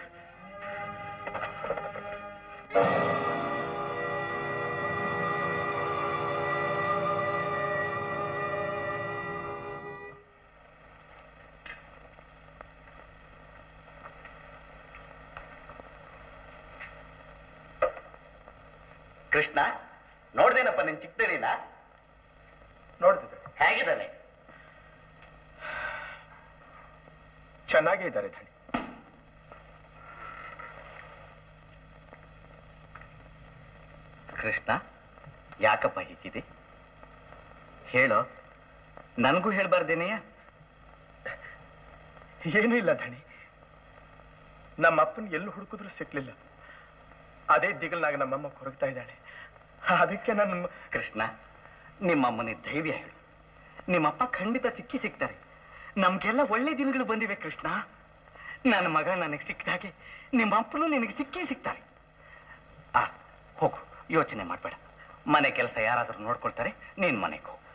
ಕೃಷ್ಣ ನೋಡ್ದೇನಪ್ಪ ನಿನ್ ಚಿಕ್ಕದಳಿನ ನೋಡ್ತಿದ್ದೆ ಹೇಗಿದ್ದಾನೆ ಚೆನ್ನಾಗೇ ಇದ್ದಾರೆ ಧಣಿ ಕೃಷ್ಣ ಯಾಕಪ್ಪ ಹೀಗಿದೆ ಹೇಳೋ ನನಗೂ ಹೇಳ್ಬಾರ್ದೇನೆಯ ಏನೂ ಇಲ್ಲ ಧಣಿ ನಮ್ಮ ಅಪ್ಪನ ಎಲ್ಲೂ ಹುಡುಕಿದ್ರು ಸಿಕ್ಲಿಲ್ಲ ಅದೇ ದಿಗಲ್ನಾಗ ನಮ್ಮಮ್ಮ ಕೊರಗ್ತಾ ಇದ್ದಾಳೆ ಅದಕ್ಕೆ ನನ್ನ ಕೃಷ್ಣ ನಿಮ್ಮಮ್ಮನ ಧೈರ್ಯ ಹೇಳು ನಿಮ್ಮಪ್ಪ ಖಂಡಿತ ಸಿಕ್ಕಿ ಸಿಗ್ತಾರೆ ನಮ್ಗೆಲ್ಲ ಒಳ್ಳೆ ದಿನಗಳು ಬಂದಿವೆ ಕೃಷ್ಣ ನನ್ನ ಮಗ ನನಗೆ ಸಿಕ್ಕಿದಾಗೆ ನಿಮ್ಮ ಅಪ್ಪನು ನಿನಗೆ ಸಿಕ್ಕೇ ಸಿಗ್ತಾರೆ ಆ ಹೋಗು ಯೋಚನೆ ಮಾಡಬೇಡ ಮನೆ ಕೆಲಸ ಯಾರಾದರೂ ನೋಡ್ಕೊಳ್ತಾರೆ ನೀನ್ ಮನೆಗೆ ಹೋಗು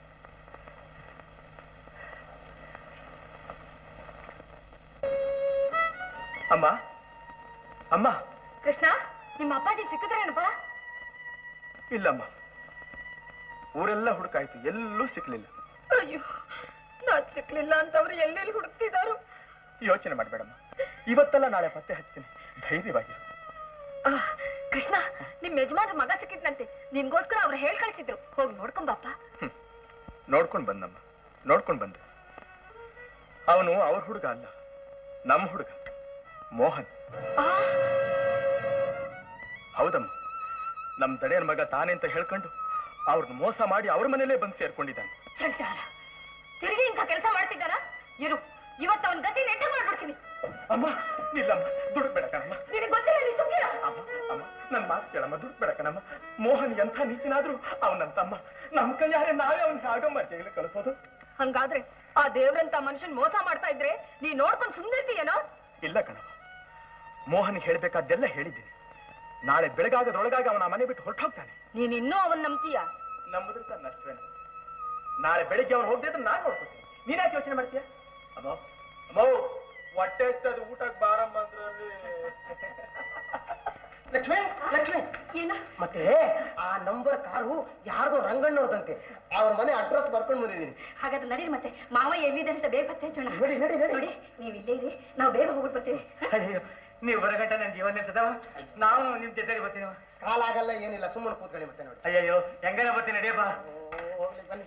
ಅಮ್ಮ ಅಮ್ಮ
ಕೃಷ್ಣ ನಿಮ್ಮ ಅಪ್ಪಾಜಿ ಸಿಕ್ಕಿದ್ರೇನಪ್ಪ
ಇಲ್ಲಮ್ಮ ಊರೆಲ್ಲ ಹುಡುಕಾಯ್ತು ಎಲ್ಲೂ ಸಿಕ್ಲಿಲ್ಲ
ಅಯ್ಯೋ ನಾನ್ ಸಿಕ್ಲಿಲ್ಲ ಅಂತ ಅವ್ರು ಎಲ್ಲೆಲ್ಲಿ ಹುಡುಕ್ತಿದಾರು
ಯೋಚನೆ ಮಾಡಬೇಡಮ್ಮ ಇವತ್ತೆಲ್ಲ ನಾಳೆ ಪತ್ತೆ ಹಚ್ತೀನಿ ಧೈರ್ಯವಾಗಿರು
ಆ, ಕೃಷ್ಣ ನಿಮ್ ಯಜಮಾನ್ರ ಮಗ ಸಿಕ್ಕಿದ್ನಂತೆ ನಿನ್ಗೋಸ್ಕರ ಅವ್ರು ಹೇಳ್ ಕಳ್ಸಿದ್ರು ಹೋಗಿ ನೋಡ್ಕೊಂಬಪ್ಪ
ನೋಡ್ಕೊಂಡು ಬಂದಮ್ಮ ನೋಡ್ಕೊಂಡು ಬಂದೆ ಅವನು ಅವ್ರ ಹುಡುಗ ಅಲ್ಲ ನಮ್ಮ ಹುಡುಗ ಮೋಹನ್
ಆ,
ಹೌದಮ್ಮ ನಮ್ ದಡೆಯನ್ ಮಗ ತಾನೇ ಅಂತ ಹೇಳ್ಕೊಂಡು ಅವ್ರನ್ನ ಮೋಸ ಮಾಡಿ ಅವ್ರ ಮನೇಲೇ ಬಂದು ಸೇರ್ಕೊಂಡಿದ್ದಾನೆ
ಚಂಟಾರ ತಿರುಗಿ ಇಂಥ ಕೆಲಸ ಮಾಡ್ತಿದ್ದಾನ ಇರು ಇವತ್ತು ಅವನ ಗತಿ ನೆಟ್ಟ ಮಾಡ್ಬಿಡ್ತೀನಿ
ಅಮ್ಮ ನಿಲ್ಲಮ್ಮ ದುಡುಕ್ಬೇಡ ಕಣಮ್ಮ
ನಿನಗೆ ಗೊತ್ತಿಲ್ಲ ನೀ ಸುಮ್ನಿರ.
ಅಮ್ಮ ಅಮ್ಮ ನನ್ ಮಾತು ಕೇಳಮ್ಮ ದುಡುಕ್ಬೇಡ ಕಣಮ್ಮ ಮೋಹನ್ ಎಂಥ ನೀಚಿನಾದ್ರೂ ಅವನಂತ ತಮ್ಮ ನಮ್ ಕೈಯಾರೆ ನಾವೇ ಅವ್ನ ಆಗಮ್ಮ ಜೈಲು ಕಳಿಸೋದು
ಹಂಗಾದ್ರೆ ಆ ದೇವ್ರಂತ ಮನುಷ್ಯನ್ ಮೋಸ ಮಾಡ್ತಾ ಇದ್ರೆ ನೀ ನೋಡ್ಕೊಂಡು ಸುಮ್ಮನಿರ್ತೀಯೇನೋ
ಇಲ್ಲ ಕಣವ ಮೋಹನ್ ಹೇಳ್ಬೇಕಾದ್ದೆಲ್ಲ ಹೇಳಿದ್ದೀನಿ ನಾಳೆ ಬೆಳಗಾಗದ್ರೊಳಗಾಗಿ ಅವನ ಮನೆ ಬಿಟ್ಟು ಹೊರಟೋಗ್ತಾನೆ
ನೀನ್ ಇನ್ನೂ ಅವನ್ ನಂಬ್ತೀಯ
ನಂಬುದ್ರೆ ತಾನು ನಷ್ಟವೇನ ನಾಳೆ ಬೆಳಿಗ್ಗೆ ಅವ್ನು ಹೋಗದೆ ನಾನು ನೋಡ್ಕೊತೀನಿ ನೀನ್ಯಾಕೆ ಯೋಚನೆ ಮಾಡ್ತೀಯ ಅಮ್ಮೋ ಅಮ್ಮೋ ಹೊಟ್ಟೆ ಎಷ್ಟದು ಊಟಕ್ಕೆ ಬಾರಮ್ಮ ಅಂದ್ರಲ್ಲಿ
ಲಕ್ಷ್ಮಿ ಲಕ್ಷ್ಮಿ
ಏನ
ಮತ್ತೆ ಆ ನಂಬರ್ ಕಾರು ಯಾರ್ದೋ ರಂಗಣ್ಣವ್ರದಂತೆ ಅವ್ರ ಮನೆ ಅಡ್ರೆಸ್ ಬರ್ಕೊಂಡು ಬಂದಿದ್ದೀನಿ
ಹಾಗಾದ್ರೆ ನಡೀರಿ ಮತ್ತೆ ಮಾವ ಎಲ್ಲಿದೆ ಅಂತ ಬೇಗ ಪತ್ತೆ ಹಚ್ಚೋಣ
ನಡಿ, ನಡಿ, ನಡಿ.
ನೋಡಿ ನೀವು ಇಲ್ಲೇ ಇರಿ ನಾವು ಬೇಗ ಹೋಗ್ಬಿಟ್ಟು ಬರ್ತೀವಿ
ಅಯ್ಯೋ ನೀವು ಬರಗಂಟ ನನ್ನ ಜೀವನ ನಿಲ್ಸದವ ನಾವು ನಿಮ್ ಜೊತೆಲಿ ಬರ್ತೀವಿ
ಕಾಲಾಗಲ್ಲ ಏನಿಲ್ಲ ಸುಮ್ಮನೆ ಕೂತ್ಕೊಳ್ಳಿ ಮತ್ತೆ ನೋಡಿ
ಅಯ್ಯಯ್ಯೋ ಹೆಂಗಾರ ಬರ್ತೀನಿ ನಡಿಯಪ್ಪ
ಹೋಗ್ಲಿ ಬನ್ನಿ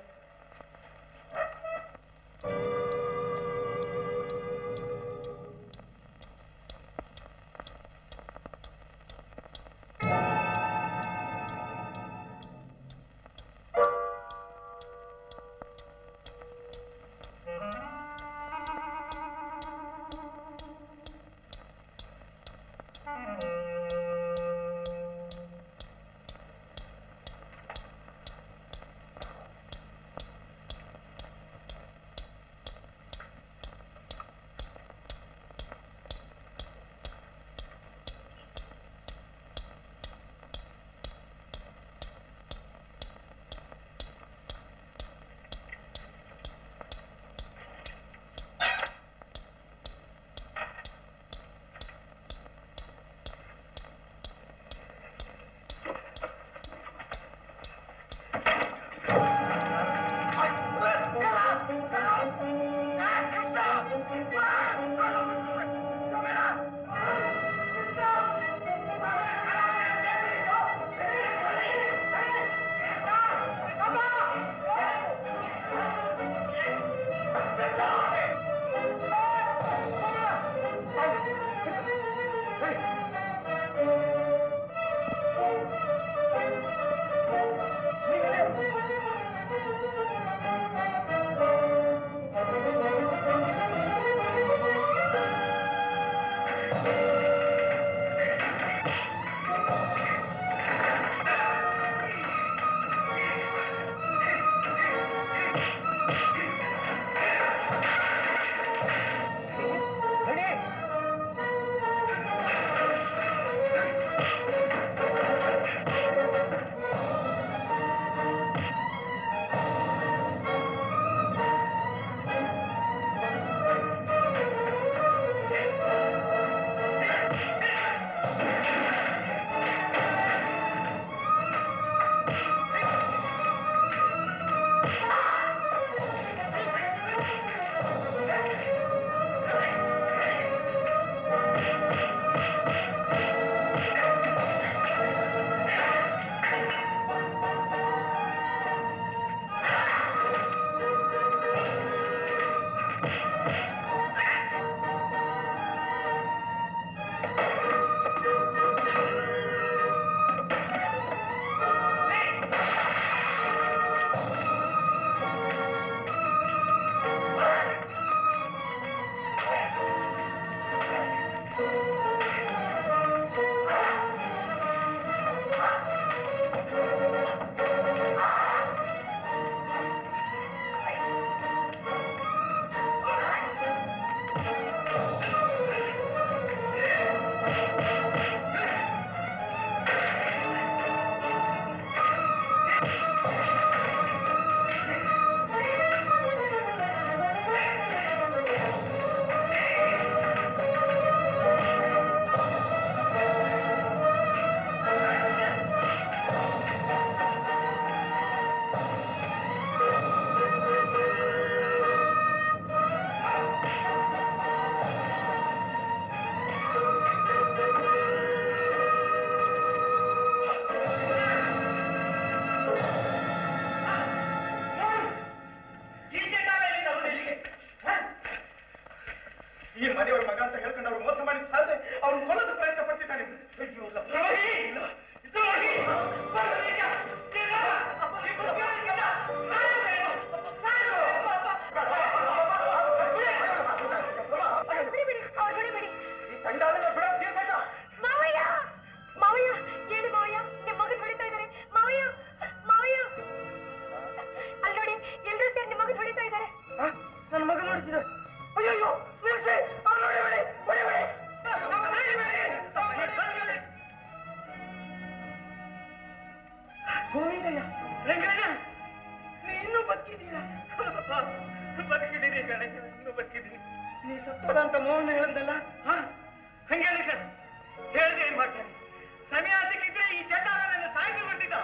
ಬದುಕಿದ್ದೀರಾ ಬದುಕಿದ್ದೀನಿ ಕಣಯ್ಯ ಇನ್ನು ಬದುಕಿದ್ದೀನಿ ನೀ ಸತ್ತೋದ ಅಂತ ಮೋಹನ್ ಹೇಳಂದಲ್ಲ ಹಾ ಹಂಗೇಳಿ ಕಣ ಹೇಳ್ದೆ ಏನ್ ಮಾಡ್ತಾನೆ ಸಮಯ ಸಿಕ್ಕಿದ್ರೆ ಈ ಚಂಡಾಲ ನನ್ನ ಸಾಯ್ದು ಬಿಟ್ಟಿದ್ದ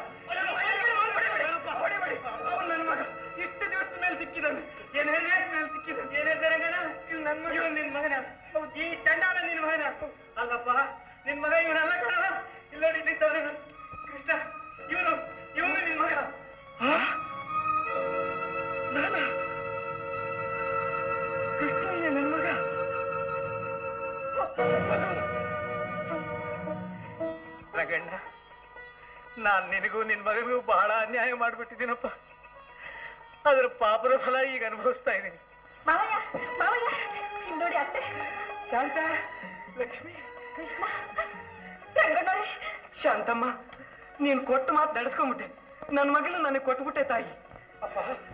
ಅವನು ನನ್ನ ಮಗ ಇಷ್ಟು ದಿವಸದ ಮೇಲೆ ಸಿಕ್ಕಿದ್ದಾನೆ ಏನ್ ಹೇಳಿದೆ ಮೇಲೆ ಸಿಕ್ಕಿದ್ದಾನೆ ಏನ್ ಹೇಳ್ತಾರೆ ಗಣ ಇವ್ ನನ್ನ ಮಗ ಇವ್ನು ನಿನ್ ಮಗನ ಹೌದು, ಈ ಚಂಡಾಲ ನಿನ್ ಮಗನ ಅಲ್ಲಪ್ಪ ನಿನ್ ಮಗ ಇವನಲ್ಲ ಕಣ ಇಲ್ಲ ನೋಡಿ ನಿಂತವ್ರೆ ಕೃಷ್ಣ ಇವನು ಇವನು ನಿನ್ ಮಗ ನಾನ ಕೃಷ್ಣಯ್ಯ ನನ್ನ ಮಗ ರಗಣ್ಣ ನಾನ್ ನಿನಗೂ ನಿನ್ ಮಗನಿಗೂ ಬಹಳ ಅನ್ಯಾಯ ಮಾಡ್ಬಿಟ್ಟಿದ್ದೀನಪ್ಪ ಅದ್ರ ಪಾಪದ ಫಲ ಈಗ ಅನುಭವಿಸ್ತಾ ಇದ್ದೀನಿ
ಮಾವಯ್ಯ ಮಾವಯ್ಯ ಇಲ್ಲಿ ನೋಡಿ ಅತ್ತೆ
ಶಾಂತ ಲಕ್ಷ್ಮಿ
ಕೃಷ್ಣ ರಂಗಣ್ಣವ್ರೆ
ಶಾಂತಮ್ಮ ನೀನ್ ಕೊಟ್ಟು ಮಾತು ನಡೆಸ್ಕೊಂಡ್ಬಿಟ್ಟೆ ನನ್ನ ಮಗನ ನನಗೆ ಕೊಟ್ಬಿಟ್ಟೆ ತಾಯಿ ಅಪ್ಪ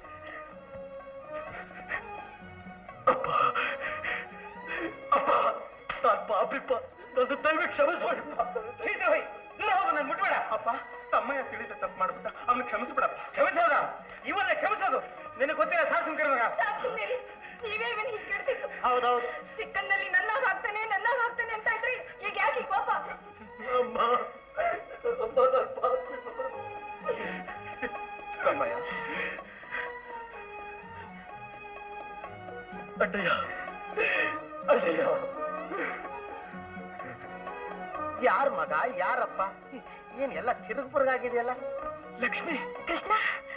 ಅಪ್ಪ ಅಪ್ಪ ನಾನ್ ಪಾಪಿಪ್ಪ ನನ್ನ ದಯವಿಟ್ಟು ಕ್ಷಮಿಸ್ಬಿಡಪ್ಪ ದೂರ ಹೋಗು ನಾನು ಮುಟ್ಬೇಡ ಅಪ್ಪ ತಮ್ಮಯ್ಯ ತಿಳಿದ ತಪ್ಪು ಮಾಡ್ಬಿಟ್ಟ ಅವನು ಕ್ಷಮಿಸ್ಬಿಡಪ್ಪ ಕ್ಷಮಿಸೋದ ಇವನ್ನ ಕ್ಷಮಿಸೋದು ನಿನಗೆ ಗೊತ್ತಿಲ್ಲ ಸಾಕು ಮಗ
ಸಾಕ್ ಸುಮ್ನಿರಿ. ನೀವೇ ಇವನ್ ಹೀಗ್ ಕೆಡ್ಸಿದ್ದು
ಹೌದೌದು
ಚಿಕ್ಕನ್ನಲ್ಲಿ ನನ್ನಾಗ ಆಗ್ತಾನೆ ನನ್ನಾಗ ಆಗ್ತಾನೆ ಅಂತ ಇದ್ರಿ ಈಗ ಯಾಕೆ ಈ ಕೋಪ
ಅಮ್ಮ ಅಮ್ಮ ನಾನ್ ಪಾಪಿ. ತಮ್ಮಯ್ಯ ಅಡ್ಡಯ್ಯ ಅಡ್ಡಯ್ಯ
ಯಾರ ಮಗ ಯಾರಪ್ಪ ಏನ್ ಎಲ್ಲ ತಿರುಗ್ಬುರ್ಗಾಗಿದೆಯಲ್ಲ
ಲಕ್ಷ್ಮಿ
ಕೃಷ್ಣ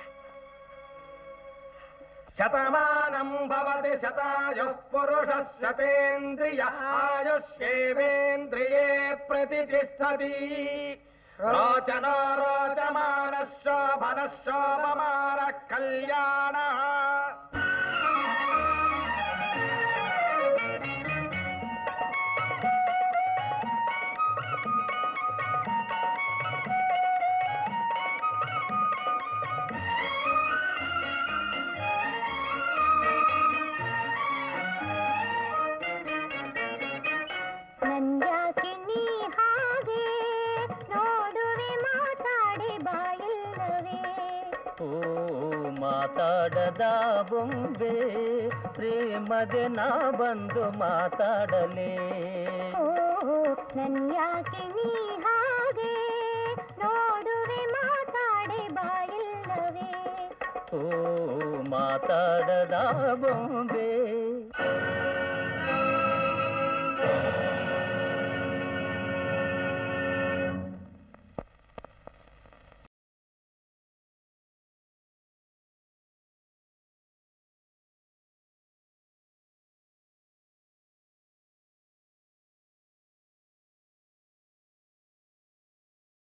ಶತಮಾನಂ ಭವತಿ ಶತಾಯುಃ ಪುರುಷ ಶತೇಂದ್ರಿಯ ಆಯುಷ್ಯೇವೇಂದ್ರಿಯೇ ಪ್ರತಿಷ್ಠತಿ ರೋಚನೋ ರೋಚಮಾನ ಶೋಭನ ಶೋಭಮಾನ ಕಲ್ಯಾಣ
ನಂದ್ಯಾಕೆ ನೀ ಹಾಗೆ ನೋಡುವೆ ಮಾತಾಡಿ ಬಾಯಿಲ್ಲವೇ
ಓ ಮಾತಾಡದ ಬೊಂಬೆ ಪ್ರೇಮದೆ ನಾ ಬಂದು ಮಾತಾಡಲೇ
ಓ ನನ್ಯಾಕೆ ನೀ ಹಾಗೆ ನೋಡುವೆ ಮಾತಾಡಿ ಬಾಯಿಲ್ಲವೇ
ಓ ಮಾತಾಡದ ಬೊಂಬೆ